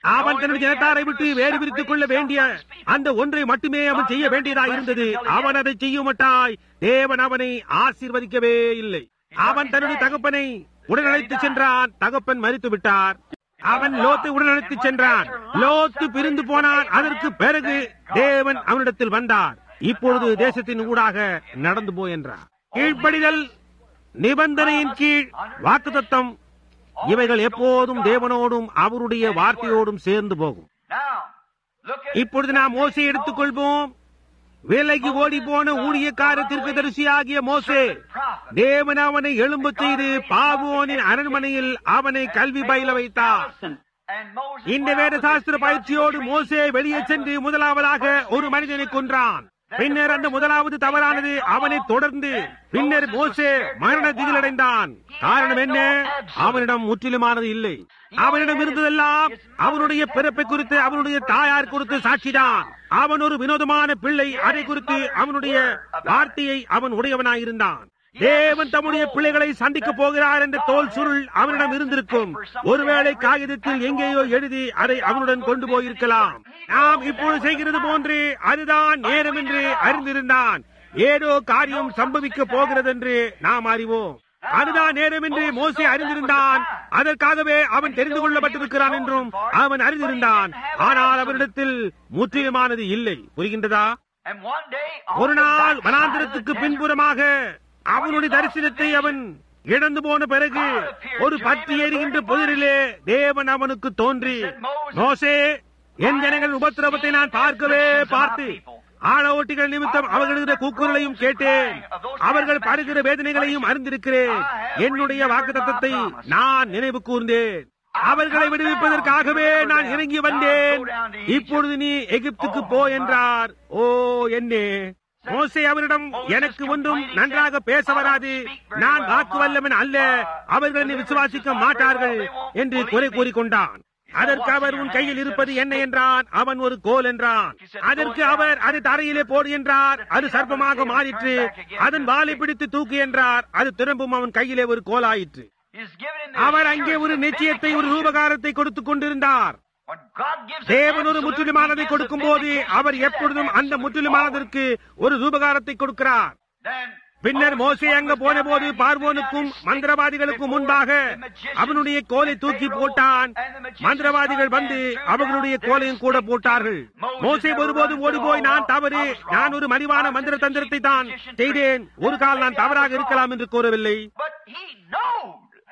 A: அவன் தன்னுடைய ஜனத்தாரை விட்டு வேறு பிரித்துக் கொள்ள வேண்டிய அந்த ஒன்றை மட்டுமே அவன் செய்ய வேண்டியதாக இருந்தது அவன் அதை செய்யுமட்டாய் தேவன் அவனை ஆசீர்வதிக்கவே இல்லை அவன் தன்னுடைய தகப்பனை உடனழைத்து சென்றான் தகப்பன் மறித்து விட்டார் அவன் லோத்தை உடனழைத்து சென்றான் லோத்து பிரிந்து போனான் அதற்கு பிறகு தேவன் அவனிடத்தில் வந்தார் இப்பொழுது தேசத்தின் ஊடாக நடந்து போ என்றார் கீழ்ப்படிதல் நிபந்தனையின் கீழ் வாக்குத்தத்தம் இவைகள் எப்போதும் தேவனோடும் அவருடைய வார்த்தையோடும் சேர்ந்து போகும்
B: Now, look at
A: இப்பொழுது நாம் மோசை எடுத்துக்கொள்வோம் வேலைக்கு ஓடி போன ஊழியக்கார தீர்க்கதரிசியாகிய மோசே தேவன் அவனை எழும்பச் செய்து பாவோனின் அரண்மனையில் அவனை கல்வி பயில வைத்தார்
B: and Moses
A: இந்த
B: went out
A: வேத
B: with
A: சாஸ்திர
B: his
A: பயிற்சியோடு
B: young
A: மோசே வெளியே சென்று முதலாவதாக ஒரு மனிதனை கொன்றான் பின்னர் அந்த முதலாவது தவறானது அவனை தொடர்ந்து பின்னர் மோசே மரண திகிலடைந்தான் காரணம் என்ன அவனிடம் முற்றிலுமானது இல்லை அவனிடம் இருந்ததெல்லாம் அவனுடைய பிறப்பை குறித்து அவனுடைய தாயார் குறித்து சாட்சிதான் அவன் ஒரு வினோதமான பிள்ளை அதை குறித்து அவனுடைய வார்த்தையை அவன் உடையவனாயிருந்தான் தேவன் தம்முடைய பிள்ளைகளை சந்திக்க போகிறார் என்ற தோல் சுருள் அவனிடம் இருந்திருக்கும் ஒருவேளை காகிதத்தில் எங்கேயோ எழுதி அதை அவனுடன் கொண்டு போயிருக்கலாம் நாம் இப்பொழுது செய்கிறது போன்று அதுதான் நேரம் என்று அறிந்திருந்தான் ஏதோ காரியம் சம்பவிக்க போகிறது என்று நாம் அறிவோம் அதுதான் நேரம் என்று மோசே அறிந்திருந்தான் அதற்காகவே அவன் தெரிந்து கொள்ளப்பட்டிருக்கிறான் என்றும் அவன் அறிந்திருந்தான் ஆனால் அவரிடத்தில் முற்றிலுமானது இல்லை புரிகின்றதா
B: And one day, on
A: ஒரு
B: the
A: நாள்
B: backside of the
A: வனாந்திரத்துக்கு
B: desert,
A: பின்புறமாக அவனுடைய தரிசனத்தை அவன் இழந்து போன பிறகு ஒரு பற்றி எரிகின்ற புதிரிலே தேவன் அவனுக்கு தோன்றி மோசே என் ஜனங்கள் உபத்திரவத்தை நான் பார்க்கவே பார்த்து ஆழ ஓட்டிகள் நிமித்தம் அவர்களுடைய கூக்குரலையும் கேட்டேன் அவர்கள் படுகிற வேதனைகளையும் அறிந்திருக்கிறேன் என்னுடைய வாக்குத்தத்தத்தை நான் நினைவு கூர்ந்தேன் அவர்களை விடுவிப்பதற்காகவே நான் இறங்கி வந்தேன் இப்பொழுது நீ எகிப்துக்கு போ என்றார் ஓ என்னே மோசே அவரிடம் எனக்கு ஒன்றும் நன்றாக பேச வராது நான் வாக்கு வல்லவன் அல்ல அவர்கள் என்னை விசுவாசிக்க மாட்டார்கள் என்று குறை கூறிக்கொண்டான் அதற்கு அவர் உன் கையில் இருப்பது என்ன என்றான் அவன் ஒரு கோல் என்றான் அதற்கு அவர் அது தரையிலே போடு என்றார் அது சர்ப்பமாக மாறிற்று அதன் வாலை பிடித்து தூக்கு என்றார் அது திரும்பவும் அவன் கையிலே ஒரு கோலாயிற்று
B: He's given him the
A: அவர் அங்கே ஒரு
B: assurance of
A: நிச்சயத்தை ஒரு
B: vindication.
A: ரூபகாரத்தை கொடுத்துக் கொண்டிருந்தார்
B: When God gives an
A: தேவன் ஒரு
B: absolute,
A: முற்றிலுமானதை
B: he gives a
A: கொடுக்கும் போது
B: vindication
A: அவர்
B: to that
A: எப்பொழுதும் அந்த
B: absolute
A: முற்றிலுமானதற்கு ஒரு ரூபகாரத்தை கொடுக்கிறார்
B: Then
A: பின்னர் மோசே அங்க போன போது பார்வோனுக்கும் மந்திரவாதிகளுக்கும் முன்பாக அவனுடைய கோலை தூக்கி போட்டான் மந்திரவாதிகள் வந்து அவர்களுடைய கோலையும் கூட போட்டார்கள் மோசே ஒருபோதும் ஓடி போய் நான் தவறு நான் ஒரு மலிவான மந்திர தந்திரத்தை தான் செய்தேன் ஒரு கால் நான் தவறாக இருக்கலாம் என்று கூறவில்லை
B: But he knows.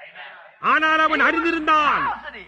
A: ஆனால் அவன் அறிந்திருந்தான்
B: Positive.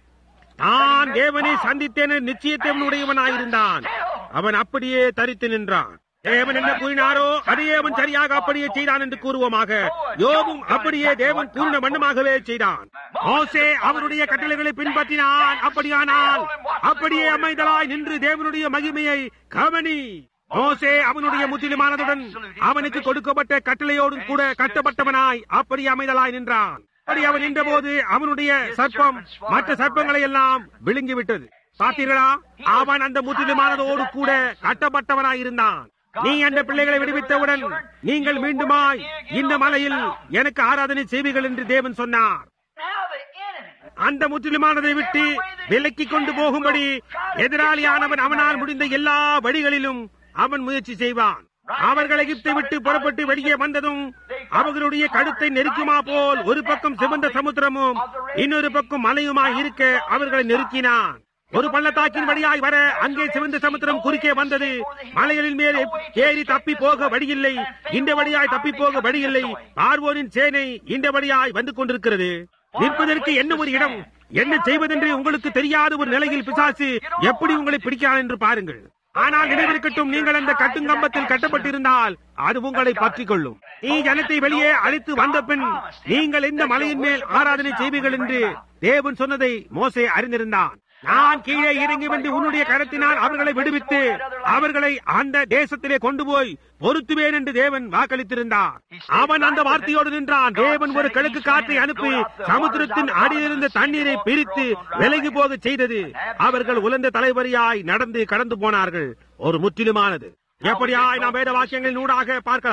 A: தான் தேவனை சந்தித்தேன் என்ற நிச்சயத்தை உடையவனாயிருந்தான் அவன் அப்படியே தரித்து நின்றான் தேவன் என்ன கூறினாரோ அதையே அவன் சரியாக அப்படியே செய்தான் என்று கூறுவோமாக யோபும் அப்படியே தேவன் கூறின வண்ணமாகவே செய்தான் மோசே அவருடைய கட்டளைகளை பின்பற்றினான் அப்படியானால் அப்படியே அமைதலாய் நின்று தேவனுடைய மகிமையை கவனி மோசே அவனுடைய முற்றிலுமானதுடன் அவனுக்கு கொடுக்கப்பட்ட கட்டளையோடும் கூட கட்டப்பட்டவனாய் அப்படி அமைதலாய் நின்றான் அப்படி அவன் நின்றபோது அவனுடைய சர்ப்பம் மற்ற சர்ப்பங்களை எல்லாம் விழுங்கிவிட்டது பார்த்தீர்களா அவன் அந்த முற்றிலுமானதோடு கூட கட்டப்பட்டவனாய் இருந்தான் நீ அந்த பிள்ளைகளை விடுவித்தவுடன் நீங்கள் மீண்டுமாய் இந்த மலையில் எனக்கு ஆராதனை செய்வீர்கள் என்று தேவன் சொன்னார்
B: Now the enemy.
A: அந்த முற்றிலுமானதை விட்டு விலக்கிக் கொண்டு போகும்படி எதிராளியானவன் அவனால் முடிந்த எல்லா வழிகளிலும் அவன் முயற்சி செய்வான் அவர்கள் எகிப்தை விட்டு புறப்பட்டு வெளியே வந்ததும் அவர்களுடைய கழுத்தை நெருக்குமா போல் ஒரு பக்கம் சிவந்த சமுத்திரமும் இன்னொரு பக்கம் மலையுமாய் இருக்க அவர்களை நெருக்கினான் ஒரு பள்ளத்தாக்கின் வழியாய் வர அங்கே சிவந்த சமுத்திரம் குறுக்கே வந்தது மலைகளின் மேல் ஏறி தப்பி போக வழியில்லை இந்த வழியாய் தப்பி போக வழியில்லை பார்வோரின் சேனை இந்த வழியாய் வந்து கொண்டிருக்கிறது நிற்பதற்கு என்ன ஒரு இடம் என்ன செய்வதென்று உங்களுக்கு தெரியாத ஒரு நிலையில் பிசாசு எப்படி உங்களை பிடிக்கிறான் என்று பாருங்கள் ஆனால் நினைவிருக்கட்டும் நீங்கள் அந்த கட்டுங்கம்பத்தில் கட்டப்பட்டிருந்தால் அது உங்களை பற்றிக் கொள்ளும் நீ ஜனத்தை வெளியே அழைத்து வந்த பின் நீங்கள் இந்த மலையின் மேல் ஆராதனை செய்வீர்கள் என்று தேவன் சொன்னதை மோசே அறிந்திருந்தான் நான் கீழே இறங்கி வந்து உன்னுடைய கரத்தினால் அவர்களை விடுவித்து அவர்களை அந்த தேசத்திலே கொண்டு போய் பொருத்துவேன் என்று தேவன் வாக்களித்திருந்தார் அவன் அந்த வார்த்தையோடு நின்றான் தேவன் ஒரு கிழக்கு காற்றை அனுப்பி சமுத்திரத்தின் அடியிலிருந்த தண்ணீரை பிரித்து விலகி போக செய்தது அவர்கள் உலர்ந்த தலைவரியாய் நடந்து கடந்து போனார்கள் ஒரு முற்றிலுமானது எப்படியாய் நாம் வேத வாக்கியங்களின் ஊடாக பார்க்கலாம்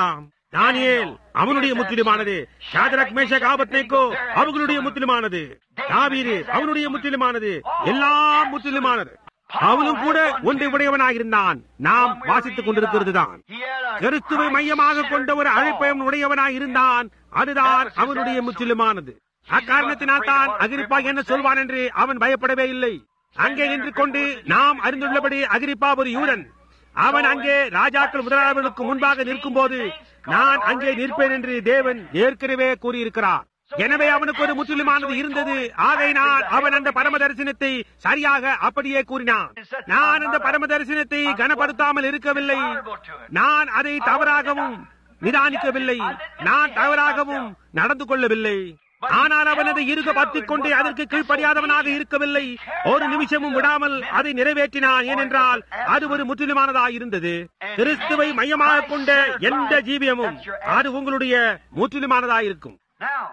A: தானியேல் அவனுடைய முற்றிலுமானது ஷாதரக் மேஷக் ஆபத்னேக்கோ அவர்களுடைய முற்றிலுமானது தாவீது அவனுடைய முற்றிலுமானது எல்லாம் முற்றிலுமானது அவனும் கூட ஒன்றை உடையவனாக இருந்தான் நாம் வாசித்துக் கொண்டிருக்கிறது தான் கிறிஸ்துவை மையமாக கொண்ட ஒரு அழைப்பயம் உடையவனாய் இருந்தான் அதுதான் அவனுடைய முற்றிலுமானது அக்காரணத்தினால் தான் அகிரிப்பா என்ன சொல்வான் என்று அவன் பயப்படவே இல்லை அங்கே நின்று கொண்டு நாம் அறிந்துள்ளபடி அகிரிப்பா ஒரு யூரன் அவன் அங்கே ராஜாக்கள் முதலாளர்களுக்கு முன்பாக நிற்கும் போது நான் அங்கே நிற்பேன் என்று தேவன் ஏற்கனவே கூறியிருக்கிறார் எனவே அவனுக்கு ஒரு முற்றிலுமானது இருந்தது ஆகையினால் அவன் அந்த பரம தரிசனத்தை சரியாக அப்படியே கூறினான் நான் அந்த பரம தரிசனத்தை கனப்படுத்தாமல் இருக்கவில்லை நான் அதை தவறாகவும் நிதானிக்கவில்லை நான் தவறாகவும் நடந்து கொள்ளவில்லை ஆனால் அவன் அதை இருக பற்றிக் கொண்டு அதற்கு கீழ்ப்படியாதவனாக இருக்கவில்லை ஒரு நிமிஷமும் விடாமல் அதை நிறைவேற்றினான் ஏனென்றால் அது ஒரு முற்றிலுமானதாக இருந்தது கிறிஸ்துவை மையமாக கொண்ட எந்த ஜீவியமும் அது உங்களுடைய முற்றிலுமானதாக இருக்கும்
B: Now,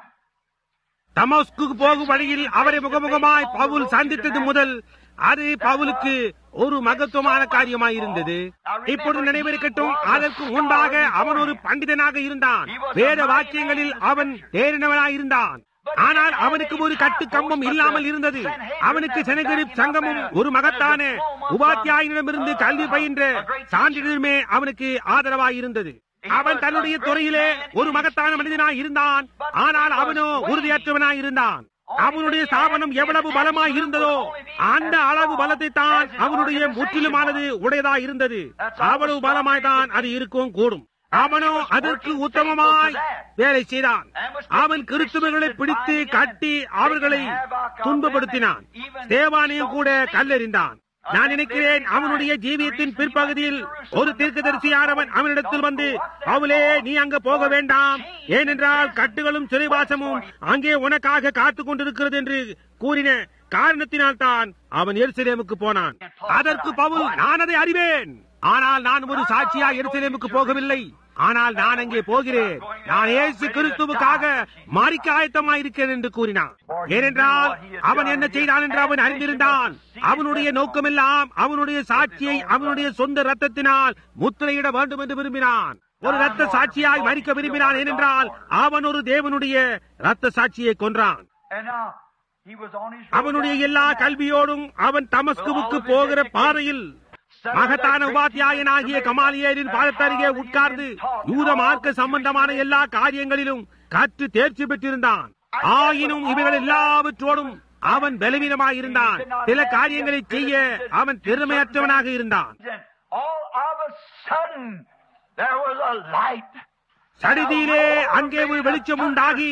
A: தமஸ்கு போகும் வழியில் அவரை முகமுகமாய் பவுல் சந்தித்தது முதல் அது பவுலுக்கு ஒரு மகத்துவமான காரியமாய் இருந்தது இப்பொழுது நினைவிருக்கட்டும் அதற்கு முன்பாக அவன் ஒரு பண்டிதனாக இருந்தான் வேத வாக்கியங்களில் அவன் தேறினவனாய் இருந்தான் ஆனால் அவனுக்கு ஒரு கட்டு கம்பம் இல்லாமல் இருந்தது அவனுக்கு செனகரி சங்கமும் ஒரு மகத்தான உபாத்தியாயினிடமிருந்து கல்வி பயின்ற சான்றிதழுமே அவனுக்கு ஆதரவாய் இருந்தது அவன் தன்னுடைய துறையிலே ஒரு மகத்தான மனிதனாய் இருந்தான் ஆனால் அவனோ உறுதியற்றவனாய் இருந்தான் அவனுடைய ஸ்தாபனம் எவ்வளவு பலமாய் இருந்ததோ அந்த அளவு பலத்தை தான் அவனுடைய முற்றிலுமானது உடையதாய் இருந்தது அவ்வளவு பலமாய் தான் அது இருக்கும் கூடும் அவனோ அதற்கு உத்தமமாய் வேலை செய்தான் அவன் கிறிஸ்துவர்களை பிடித்து கட்டி அவர்களை துன்பப்படுத்தினான் தேவானையும் கூட கல்லெறிந்தான் நான் நினைக்கிறேன் அவனுடைய ஜீவியத்தின் பிற்பகுதியில் ஒரு தீர்க்கதரிசியானவன் அவனிடத்தில் வந்து அவளே நீ அங்க போக வேண்டாம் ஏனென்றால் கட்டுகளும் சிறைவாசமும் அங்கே உனக்காக காத்துக் கொண்டிருக்கிறது என்று கூறின காரணத்தினால் தான் அவன் எருசலேமுக்கு போனான் அதற்கு பவுல் நான் அதை அறிவேன் ஆனால் நான் ஒரு சாட்சியா எருசலேமுக்கு போகவில்லை ஆனால் நான் அங்கே போகிறேன் நான் ஏசு கிறிஸ்துவுக்காக மாறிக்க ஆயத்தமாயிருக்கிறேன் என்று கூறினான் ஏனென்றால் அவன் என்ன செய்தான் என்று அவன் அறிந்திருந்தான் அவனுடைய நோக்கமெல்லாம் அவனுடைய சாட்சியை அவனுடைய சொந்த ரத்தத்தினால் முத்திரையிட வேண்டும் என்று விரும்பினான் ஒரு ரத்த சாட்சியாய் மறிக்க விரும்பினான் ஏனென்றால் அவன் ஒரு தேவனுடைய ரத்த சாட்சியை கொன்றான்
B: and now he was on his road
A: அவனுடைய
B: down
A: எல்லா
B: to
A: கல்வியோடும் அவன் தமஸ்குவுக்கு போகிற பாதையில் மகத்தான உபாத்தியாயனாகிய கமாலியரின் பாதத்தருகே உட்கார்ந்து யூத மார்க்க சம்பந்தமான எல்லா காரியங்களிலும் கற்று தேர்ச்சி பெற்றிருந்தான் ஆயினும் இவைகள் எல்லாவற்றோடும் அவன் பலவீனமாக இருந்தான் சில காரியங்களை செய்ய அவன் திறமையற்றவனாக இருந்தான்
B: And all of a sudden, there was a light.
A: சடிதியிலே அங்கே ஒரு வெளிச்சம் உண்டாகி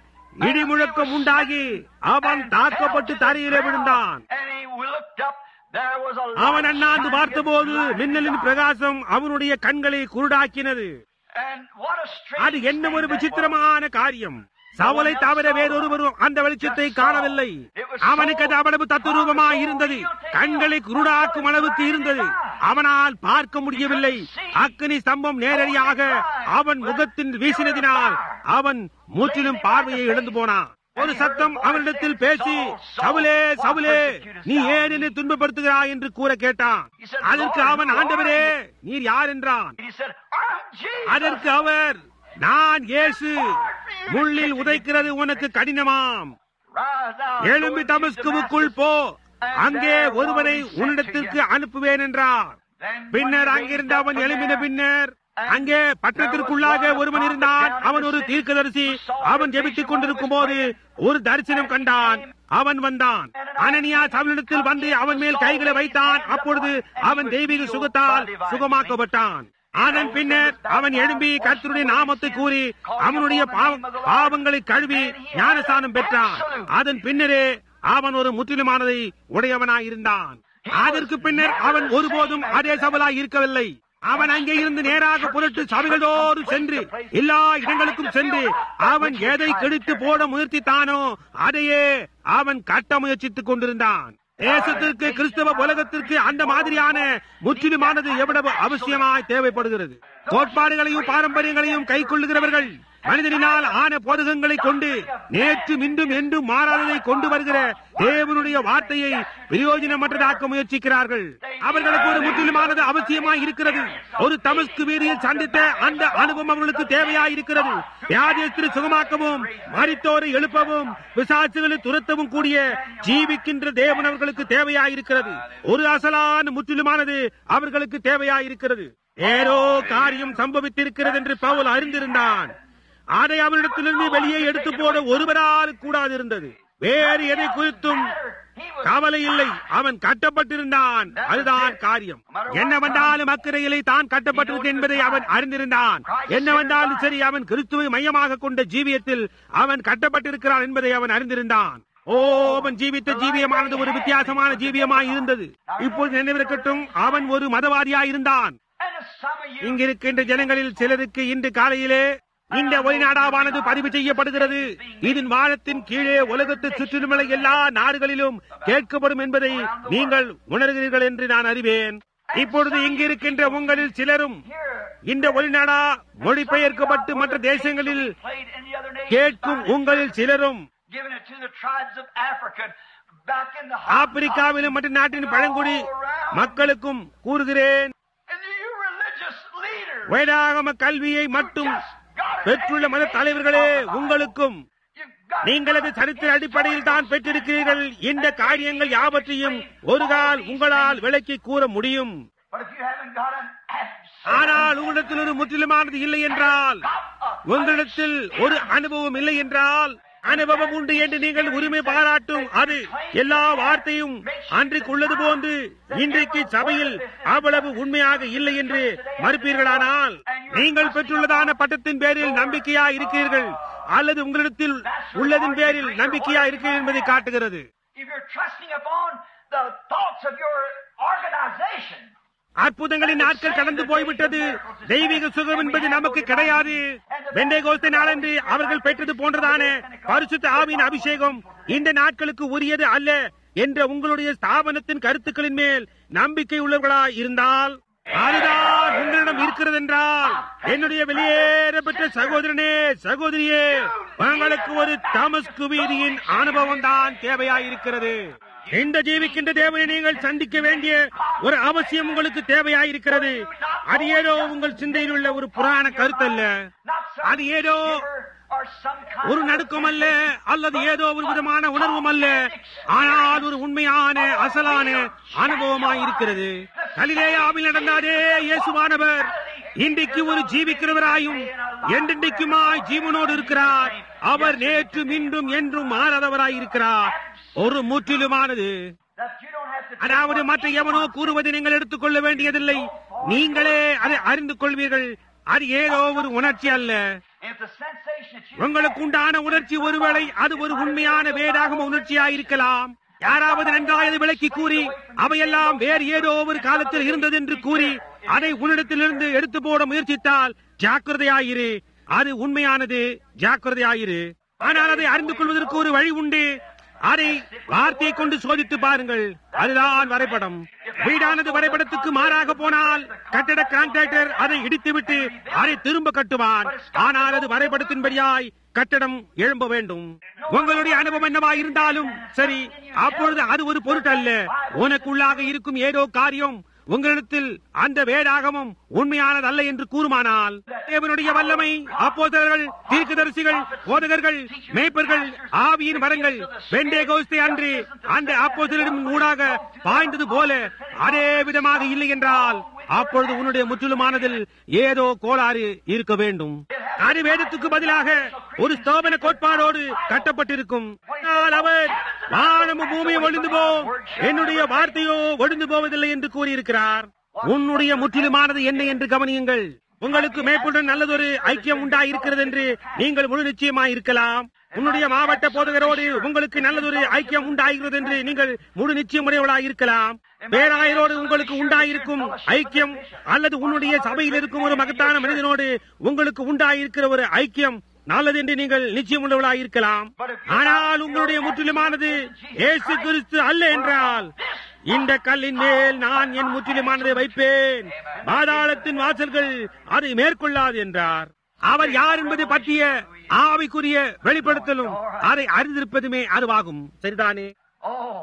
A: இடி முழக்கம் உண்டாகி அவன் தாக்கப்பட்டு தரையிலே விழுந்தான்
B: And he looked up, there was a light.
A: அவன் அண்ணாந்து
B: shining
A: பார்த்தபோது
B: in his
A: மின்னலின்
B: eyes.
A: பிரகாசம் அவனுடைய கண்களை குருடாக்கினது
B: And what a strange
A: அது என்ன ஒரு
B: thing that was.
A: விசித்திரமான காரியம் சவலை தவிர வேறொருவரும் அந்த வெளிச்சத்தை காணவில்லை அவனுக்கு அது அவ்வளவு தத்துரூபமாய் இருந்தது கண்களை குருடாக்கும் அளவுக்கு இருந்தது அவனால் பார்க்க முடியவில்லை அக்கினி ஸ்தம்பம் நேரடியாக அவன் முகத்தின் வீசினதினால் அவன் முற்றிலும் பார்வையை இழந்து போனான் ஒரு சத்தம் அவனிடத்தில் பேசி சவுலே சவுலே நீ ஏன் என்னை துன்பப்படுத்துகிறாய் என்று கூற கேட்டான் அதற்கு அவன் ஆண்டவரே நீர் யார் என்றான்
B: And he said, I'm Jesus.
A: அதற்கு அவர் நான் இயேசு முள்ளில் உதைக்கிறது உனக்கு கடினமாம்
B: Rise now.
A: எழும்பி தமஸ்குவுக்குள் போ அங்கே ஒருவனை உன்னிடத்திற்கு அனுப்புவேன் என்றார் பின்னர் அங்கிருந்து அவன் எழும்பின பின்னர் அங்கே பட்டணத்திற்குள்ளாக ஒருவன் இருந்தான் அவன் ஒரு தீர்க்கதரிசி அவன் ஜெபித்துக் கொண்டிருக்கும் போது ஒரு தரிசனம் கண்டான் அவன் வந்தான் அனனியா அவனிடத்தில் வந்து அவன் மேல் கைகளை வைத்தான் அப்பொழுது அவன் தெய்வீக சுகத்தால் சுகமாக்கப்பட்டான் அதன் பின்னர் அவன் எழும்பி கர்த்தருடைய நாமத்தை கூறி அவனுடைய பாவ- பாவங்களை கழுவி ஞானஸ்தானம் பெற்றான் அதன் பின்னரே அவன் ஒரு முற்றிலுமானதை உடையவனாய் இருந்தான் அதற்கு பின்னர் அவன் ஒருபோதும் அதே சபலாய் இருக்கவில்லை அவன் அங்கே இருந்து நேராக புரட்டு சபைகளோடு சென்று எல்லா இடங்களுக்கும் சென்று அவன் எதை கெடுத்து போட முயற்சித்தானோ அதையே அவன் கட்ட முயற்சித்துக் கொண்டிருந்தான் தேசத்திற்கு கிறிஸ்தவ உலகத்திற்கு அந்த மாதிரியான முற்றிலுமானது எவ்வளவு அவசியமாய் தேவைப்படுகிறது கோட்பாடுகளையும் பாரம்பரியங்களையும் கை கொள்ளுகிறவர்கள் மனிதனினால் ஆன போதகங்களை கொண்டு நேற்று இன்றும் என்றும் மாறாததை கொண்டு வருகிற தேவனுடைய வார்த்தையை பிரயோஜனமற்றதாக்க முயற்சிக்கிறார்கள் அவர்களுக்கு ஒரு முற்றிலுமானது அவசியமாய் இருக்கிறது ஒரு தமஸ்கு வீதியில் சந்தித்த அந்த அனுபவம் அவர்களுக்கு தேவையாய் இருக்கிறது வியாதியத்தில் சுகமாக்கவும் மரித்தோரை எழுப்பவும் பிசாசுகளை துரத்தவும் கூடிய ஜீவிக்கின்ற தேவன் அவர்களுக்கு தேவையாயிருக்கிறது ஒரு அசலான முற்றிலுமானது அவர்களுக்கு தேவையாயிருக்கிறது ஏதோ காரியம் சம்பவித்திருக்கிறது என்று பவுல் அறிந்திருந்தான் அதை அவனிடத்திலிருந்து வெளியே எடுத்து போட ஒருவரால் கூடாது இருந்தது வேறு எதை குறித்தும் கவலை இல்லை அவன் கட்டப்பட்டிருந்தான் அதுதான் காரியம் என்ன வந்தாலும் அக்கறையிலே தான் கட்டப்பட்டிருக்கு என்பதை அவன் அறிந்திருந்தான் என்ன வந்தாலும் சரி அவன் கிறிஸ்துவை மையமாக கொண்ட ஜீவியத்தில் அவன் கட்டப்பட்டிருக்கிறான் என்பதை அவன் அறிந்திருந்தான் ஓ அவன் ஜீவித்த ஜீவியமானது ஒரு வித்தியாசமான ஜீவியமாய் இருந்தது இப்போது நினைவிருக்கட்டும் அவன் ஒரு மதவாதியாய் இருந்தான் இங்கிருக்கின்ற ஜனங்களில் சிலருக்கு இன்று காலையிலே இந்த ஒளிநாடாவானது பதிவு செய்யப்படுகிறது இதன் வானத்தின் கீழே உலகத்து சுற்றிலுமுள்ள எல்லா நாடுகளிலும் கேட்கப்படும் என்பதை நீங்கள் உணர்கிறீர்கள் என்று நான் அறிவேன் இப்பொழுது இங்கிருக்கின்ற உங்களில் சிலரும் இந்த ஒளிநாடா மொழிபெயர்க்கப்பட்டு மற்ற தேசங்களில் கேட்கும் உங்களில் சிலரும் ஆப்பிரிக்காவிலும் மற்ற நாட்டின் பழங்குடி மக்களுக்கும் கூறுகிறேன் வேதாகம கல்வியை மட்டும் பெற்றுள்ள மத தலைவர்களே உங்களுக்கும் நீங்களது சரித்திர அடிப்படையில் தான் பெற்றிருக்கிறீர்கள் இந்த காரியங்கள் யாவற்றையும் ஒரு கால் உங்களால் விளக்கி கூற முடியும் ஆனால் உங்களிடத்தில் ஒரு முற்றிலுமானது இல்லை என்றால் உங்களிடத்தில் ஒரு அனுபவம் இல்லை என்றால் அனுபவம் உண்டு என்று நீங்கள் உரிமை பாராட்டும் அது எல்லா வார்த்தையும் அன்றைக்கு உள்ளது போன்று இன்றைக்கு சபையில் அவ்வளவு உண்மையாக இல்லை என்று மறுப்பீர்களானால் நீங்கள் பெற்றுள்ளதான பட்டத்தின் பேரில் நம்பிக்கையா இருக்கிறீர்கள் அல்லது உங்களிடத்தில் உள்ளதின் பேரில் நம்பிக்கையா இருக்கிறீர்கள் என்பதை காட்டுகிறது அற்புதங்களின் நாட்கள் கடந்து போய்விட்டது தெய்வீக சுகம் என்பது நமக்கு கிடையாது வெண்டைகோஸ்த நாளன்று அவர்கள் பெற்றது போன்றதான பரிசுத்த ஆவின் அபிஷேகம் இந்த நாட்களுக்கு உரியது அல்ல என்ற உங்களுடைய ஸ்தாபனத்தின் கருத்துக்களின் மேல் நம்பிக்கை உள்ளவர்களா இருந்தால் அதுதான் உங்களிடம் இருக்கிறது என்றால் என்னுடைய வெளியேறப்பட்ட சகோதரனே சகோதரியே உங்களுக்கு ஒரு தமஸ்கு வீதியின் அனுபவம் தான் தேவையாயிருக்கிறது இந்த ஜீவிக்கின்ற தேவனை நீங்கள் சந்திக்க வேண்டிய ஒரு அவசியம் உங்களுக்கு தேவையாயிருக்கிறது அது ஏதோ உங்கள் சிந்தையில் உள்ள ஒரு புராண கருத்தல்ல அது ஏதோ ஒரு நடுக்கம் அல்ல அல்லது ஏதோ ஒரு விதமான உணர்வும் அல்ல ஆனால் ஒரு உண்மையான அசலான அனுபவமாய் இருக்கிறது கலிலேயாவில் நடந்தாரே இயேசுவானவர் இன்றைக்கு ஒரு ஜீவிக்கிறவராயும் என்றென்றைக்குமாய் ஜீவனோடு இருக்கிறார் அவர் நேற்று மீண்டும் என்றும் மாறாதவராய் இருக்கிறார் ஒரு முற்றிலுமானது அதாவது மற்ற எவனோ கூறுவதை நீங்கள் எடுத்துக்கொள்ள வேண்டியதில்லை நீங்களே அதை அறிந்து கொள்வீர்கள் அது ஏதோ ஒரு உணர்ச்சி அல்ல உங்களுக்கு உண்டான உணர்ச்சி ஒருவேளை அது ஒரு உண்மையான வேதாகம உணர்ச்சியாயிருக்கலாம் யாராவது நன்றாக விளக்கி கூறி அவையெல்லாம் வேறு ஏதோ ஒரு காலத்தில் இருந்தது என்று கூறி அதை உன்னிடத்திலிருந்து எடுத்து போட முயற்சித்தால் ஜாக்கிரதையாயிரு அது உண்மையானது ஜாக்கிரதையாயிரு ஆனால் அதை அறிந்து கொள்வதற்கு ஒரு வழி உண்டு அதை வார்த்தையை கொண்டு சோதித்து பாருங்கள் அதுதான் வரைபடம் வீடானது வரைபடத்துக்கு மாறாக போனால் கட்டட கான்ட்ராக்டர் அதை இடித்துவிட்டு அதை திரும்ப கட்டுவான் ஆனால் அது வரைபடத்தின்படியாய் கட்டடம் எழும்ப வேண்டும் உங்களுடைய அனுபவம் என்னவா இருந்தாலும் சரி அப்பொழுது அது ஒரு பொருட்டல்ல உனக்குள்ளாக இருக்கும் ஏதோ காரியம் உங்களிடத்தில் அந்த வேதாகமும் உண்மையானதல்ல என்று கூறுமானால் தேவனுடைய வல்லமை அப்போதர்கள் தீர்க்கதரிசிகள் போதகர்கள் மேய்ப்பர்கள் ஆவியின் மரங்கள் வெண்டே கோஸ்தை அன்று அந்த அப்போதரிடம் ஊடாக பாய்ந்தது போல அதே விதமாக இல்லை என்றால் அப்பொழுது உன்னுடைய முற்றிலுமானதில் ஏதோ கோளாறு இருக்க வேண்டும் அது வேதத்துக்கு பதிலாக ஒரு ஸ்தோபன கோட்பாடோடு கட்டப்பட்டிருக்கும் ஆனால் அவர் வானமும் பூமியும் ஒழிந்து போம் என்னுடைய வார்த்தையோ ஒழிந்து போவதில்லை என்று கூறியிருக்கிறார் உன்னுடைய முற்றிலுமானது என்ன என்று கவனியுங்கள் உங்களுக்கு மேற்கொண்டு நல்லதொரு ஐக்கியம் உண்டாயிருக்கிறது என்று நீங்கள் முழு நிச்சயமாய் இருக்கலாம் உன்னுடைய மாவட்ட போதகரோடு உங்களுக்கு நல்லதொரு ஐக்கியம் உண்டாகிறது என்று நீங்கள் முழு நிச்சயமுடையவளாய் இருக்கலாம் பேராயரோடு உங்களுக்கு உண்டாயிருக்கும் ஐக்கியம் அல்லது உன்னுடைய சபையில் இருக்கும் ஒரு மகத்தான மனிதனோடு உங்களுக்கு உண்டாயிருக்கிற ஒரு ஐக்கியம் நல்லது என்று நீங்கள் நிச்சயம் உள்ளவளாய் இருக்கலாம் ஆனால் உங்களுடைய முற்றிலுமானது ஏசு கிறிஸ்து அல்ல என்றால் இந்த கல்லின் மேல் நான் என் முற்றிலுமானதை வைப்பேன் பாதாளத்தின் வாசல்கள் அதை மேற்கொள்ளாது என்றார் அவர் யார் என்பது பற்றிய ஆவிக்குரிய வெளிப்படுத்தலும் அதை அறிந்திருப்பதுமே அதுவாகும் சரிதானே
B: Oh.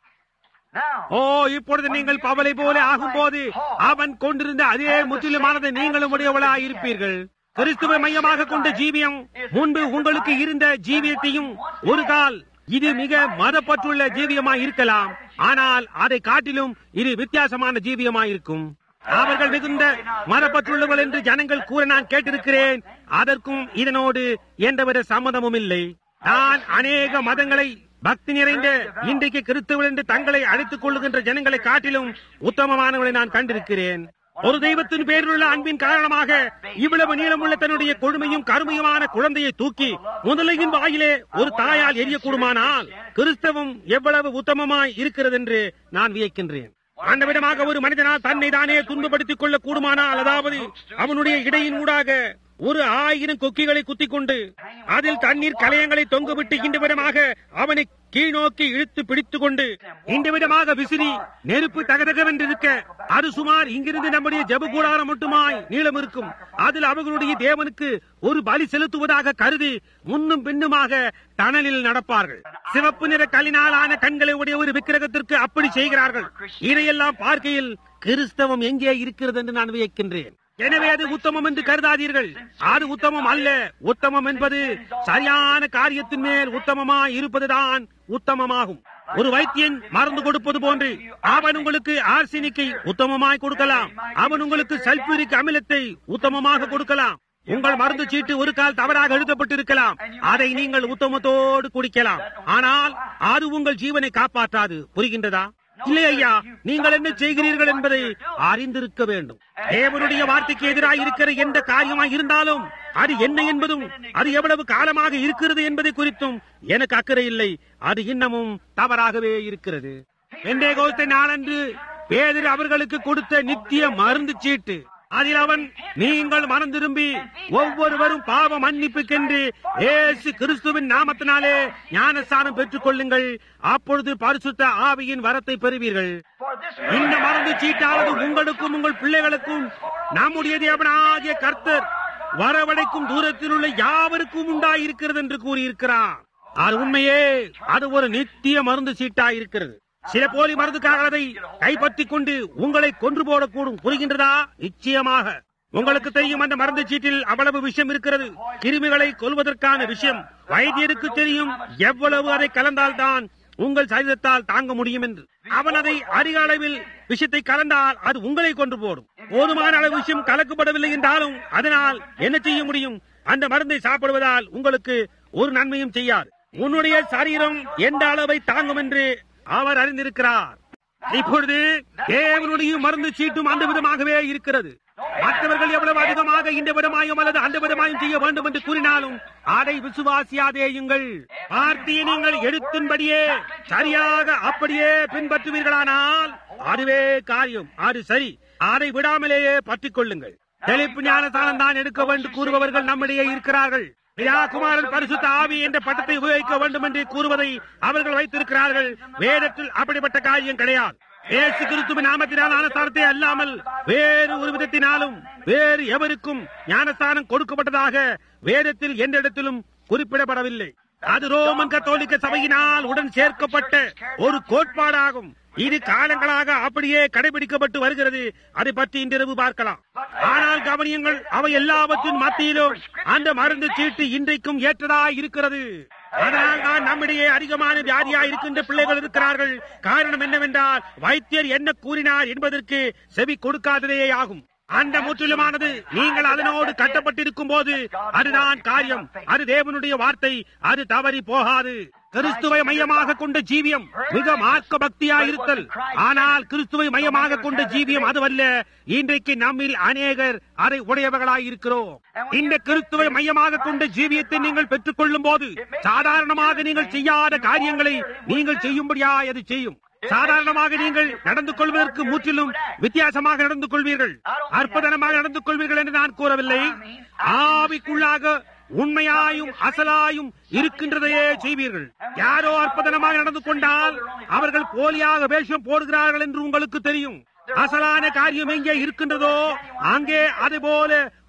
B: Now,
A: ஓ இப்பொழுது நீங்கள் பவலை போல ஆகும்போது அவன் கொண்டிருந்த அதே முற்றிலுமானதை நீங்களும் உடையவளாய் இருப்பீர்கள் கிறிஸ்துவை மையமாக கொண்ட ஜீவியம் முன்பு உங்களுக்கு இருந்த ஜீவியத்தையும் ஒரு கால் இது மிக மதப்பற்றுள்ள ஜீவியமாய் இருக்கலாம் ஆனால் அதை காட்டிலும் இது வித்தியாசமான ஜீவியமாய் இருக்கும் அவர்கள் மிகுந்த மதப்பற்றுள்ளவர்கள் என்று ஜனங்கள் கூற நான் கேட்டிருக்கிறேன் அதற்கும் இதனோடு எந்தவித சம்மதமும் இல்லை நான் அநேக மதங்களை பக்தி நிறைந்த இன்றைக்கு கிறிஸ்துவ என்று தங்களை அழைத்துக் கொள்ளுகின்ற ஜனங்களை காட்டிலும் உத்தமமானவர்களை நான் கண்டிருக்கிறேன் ஒரு தெய்வத்தின் பேரிலுள்ள அன்பின் காரணமாக இவ்வளவு நீளமுள்ள தன்னுடைய கொடுமையும் கருமையுமான குழந்தையை தூக்கி முதலையின் வாயிலே ஒரு தாயால் எரியக்கூடுமானால் கிறிஸ்தவம் எவ்வளவு உத்தமமாய் இருக்கிறது என்று நான் வியக்கின்றேன் அந்த விதமாக ஒரு மனிதனால் தன்னை தானே துன்பப்படுத்திக் கொள்ள கூடுமானால் அதாவது அவனுடைய இடையின் ஊடாக ஒரு ஆயிரம் கொக்கிகளை குத்திக் கொண்டு அதில் தண்ணீர் கலையங்களை தொங்குவிட்டு இந்த விதமாக அவனை கீழ்நோக்கி இழுத்து பிடித்துக் கொண்டு இந்த விதமாக விசிறி நெருப்பு தகதகவென்றிருக்க அது சுமார் இங்கிருந்து நம்முடைய ஜப கூடாரம் மட்டுமாய் நீளம் இருக்கும் அதில் அவர்களுடைய தேவனுக்கு ஒரு பலி செலுத்துவதாக கருதி முன்னும் பின்னுமாக தணலில் நடப்பார்கள் சிவப்பு நிற கல்லினாலான கண்களை உடைய ஒரு விக்கிரகத்திற்கு அப்படி செய்கிறார்கள் இதையெல்லாம் பார்க்கையில் கிறிஸ்தவம் எங்கே இருக்கிறது என்று நான் வியக்கின்றேன் எனவே அது உத்தமம் என்று கருதாதீர்கள் அது உத்தமம் அல்ல உத்தமம் என்பது சரியான காரியத்தின் மேல் உத்தமமாய் இருப்பதுதான் உத்தமமாகும் ஒரு வைத்தியன் மருந்து கொடுப்பது போன்று அவன் உங்களுக்கு ஆர்சினிக்கை உத்தமமாய் கொடுக்கலாம் அவன் உங்களுக்கு சல்பூரிக் அமிலத்தை உத்தமமாக கொடுக்கலாம் உங்கள் மருந்து சீட்டு ஒரு கால் தவறாக எழுதப்பட்டிருக்கலாம் அதை நீங்கள் உத்தமத்தோடு குடிக்கலாம் ஆனால் அது உங்கள் ஜீவனை காப்பாற்றாது புரிகின்றதா இல்லை ஐயா நீங்கள் என்ன செய்கிறீர்கள் என்பதை அறிந்திருக்க வேண்டும் தேவனுடைய வார்த்தைக்கு எதிராக இருக்கிற எந்த காரியமாய் இருந்தாலும் அது என்ன என்பதும் அது எவ்வளவு காலமாக இருக்கிறது என்பதை குறித்தும் எனக்கு அக்கறை இல்லை அது இன்னமும் தவறாகவே இருக்கிறது வெண்டேகோஸ்தை நாளன்று பேதர் அவர்களுக்கு கொடுத்த நித்திய மருந்து சீட்டு அதில் அவன் நீங்கள் மனம் திரும்பி ஒவ்வொருவரும் பாவ மன்னிப்புக்கென்று ஏசு கிறிஸ்துவின் நாமத்தினாலே ஞானஸ்தானம் பெற்றுக் கொள்ளுங்கள் அப்பொழுது பரிசுத்த ஆவியின் வரத்தை பெறுவீர்கள்
B: for this
A: இந்த மருந்து சீட்டானது உங்களுக்கும் உங்கள் பிள்ளைகளுக்கும் நம்முடைய தேவனாகிய கர்த்தர் வரவழைக்கும் தூரத்தில் உள்ள யாவருக்கும் உண்டாயிருக்கிறது என்று கூறியிருக்கிறார் அது உண்மையே அது ஒரு நித்திய மருந்து சீட்டாய் இருக்கிறது சில போலி மருந்துக்காக அதை கைப்பற்றிக் கொண்டு உங்களை கொன்று போடக்கூடும் புரிகின்றதா நிச்சயமாக உங்களுக்கு தெரியும் அந்த மருந்து சீட்டில் அவ்வளவு விஷயம் இருக்கிறது கிருமிகளை கொல்வதற்கான விஷயம் வைத்தியருக்கு தெரியும் எவ்வளவு அதை கலந்தால்தான் உங்கள் சரீரத்தால் தாங்க முடியும் என்று அவன் அதை அதிக அளவில் விஷயத்தை கலந்தால் அது உங்களை கொன்று போடும் போதுமான அளவு விஷயம் கலக்கப்படவில்லை என்றாலும் அதனால் என்ன செய்ய முடியும் அந்த மருந்தை சாப்பிடுவதால் உங்களுக்கு ஒரு நன்மையும் செய்யாது உன்னுடைய சரீரம் எந்த அளவை தாங்கும் என்று அவர் அறிந்திருக்கிறார் இப்பொழுது தேவனுடைய மருந்து சீட்டும் அந்த விதமாகவே இருக்கிறது மற்றவர்கள் எவ்வளவு அதிகமாக இந்த விதமாயும் அல்லது அந்த விதமாயும் செய்ய வேண்டும் என்று கூறினாலும் அதை விசுவாசியாதேயுங்கள் வார்த்தையை நீங்கள் எடுத்தின்படியே சரியாக அப்படியே பின்பற்றுவீர்களானால் அதுவே காரியம் அது சரி அதை விடாமலேயே பற்றிக் கொள்ளுங்கள் தெளிப்பு ஞானஸ்தானம் தான் எடுக்க வேண்டும் கூறுபவர்கள் நம்மிடையே இருக்கிறார்கள் குமாரன் பரிசுத்த ஆவி என்ற பட்டத்தை உபயோகிக்க வேண்டும் என்று கூறுவதை அவர்கள் வைத்திருக்கிறார்கள் வேதத்தில் அப்படிப்பட்ட காரியம் கிடையாது இயேசு கிறிஸ்துவின் நாமத்தினால் ஞானஸ்தானத்தை அல்லாமல் வேறு ஒரு விதத்தினாலும் வேறு எவருக்கும் ஞானஸ்தானம் கொடுக்கப்பட்டதாக வேதத்தில் எந்த இடத்திலும் குறிப்பிடப்படவில்லை அது ரோமன் கத்தோலிக்க சபையினால் உடன் சேர்க்கப்பட்ட ஒரு கோட்பாடாகும் இது காலங்களாக அப்படியே கடைபிடிக்கப்பட்டு வருகிறது அதை பற்றி இன்றிரவு பார்க்கலாம் ஆனால் கவனியங்கள் அவை எல்லாவற்றின் மத்தியிலும் அந்த மருந்து சீட்டு இன்றைக்கும் ஏற்றதா இருக்கிறது அதனால் தான் நம்மிடையே அதிகமான வியாதியா இருக்கின்ற பிள்ளைகள் இருக்கிறார்கள் காரணம் என்னவென்றால் வைத்தியர் என்ன கூறினார் என்பதற்கு செவி கொடுக்காததே ஆகும் அந்த முற்றிலுமானது நீங்கள் அதனோடு கட்டப்பட்டிருக்கும் போது அதுதான் காரியம் அது தேவனுடைய வார்த்தை அது தவறி போகாது கிறிஸ்துவை மையமாக கொண்ட ஜீவியம் மிக மார்க்க பக்தியா இருத்தல் ஆனால் கிறிஸ்துவை மையமாக கொண்ட ஜீவியம் அதுவல்ல இன்றைக்கு நம்மில் அநேகர் அதை உடையவர்களாய் இருக்கிறோம் இந்த கிறிஸ்துவை மையமாக கொண்ட ஜீவியத்தை நீங்கள் பெற்றுக் கொள்ளும் போது சாதாரணமாக நீங்கள் செய்யாத காரியங்களை நீங்கள் செய்யும்படியா அது செய்யும் சாதாரணமாக நீங்கள் நடந்து கொள்வதற்கு முற்றிலும் வித்தியாசமாக நடந்து கொள்வீர்கள் அற்புதமாக நடந்து கொள்வீர்கள் என்று நான் கூறவில்லை ஆவிக்குள்ளாக உண்மையாயும் அசலாயும் இருக்கின்றதையே செய்வீர்கள் யாரோ அற்புதமாக நடந்து கொண்டால் அவர்கள் போலியாக வேஷம் போடுகிறார்கள் என்று உங்களுக்கு தெரியும் அசலான காரியம் எங்கே இருக்கின்றதோ அங்கே அதே போல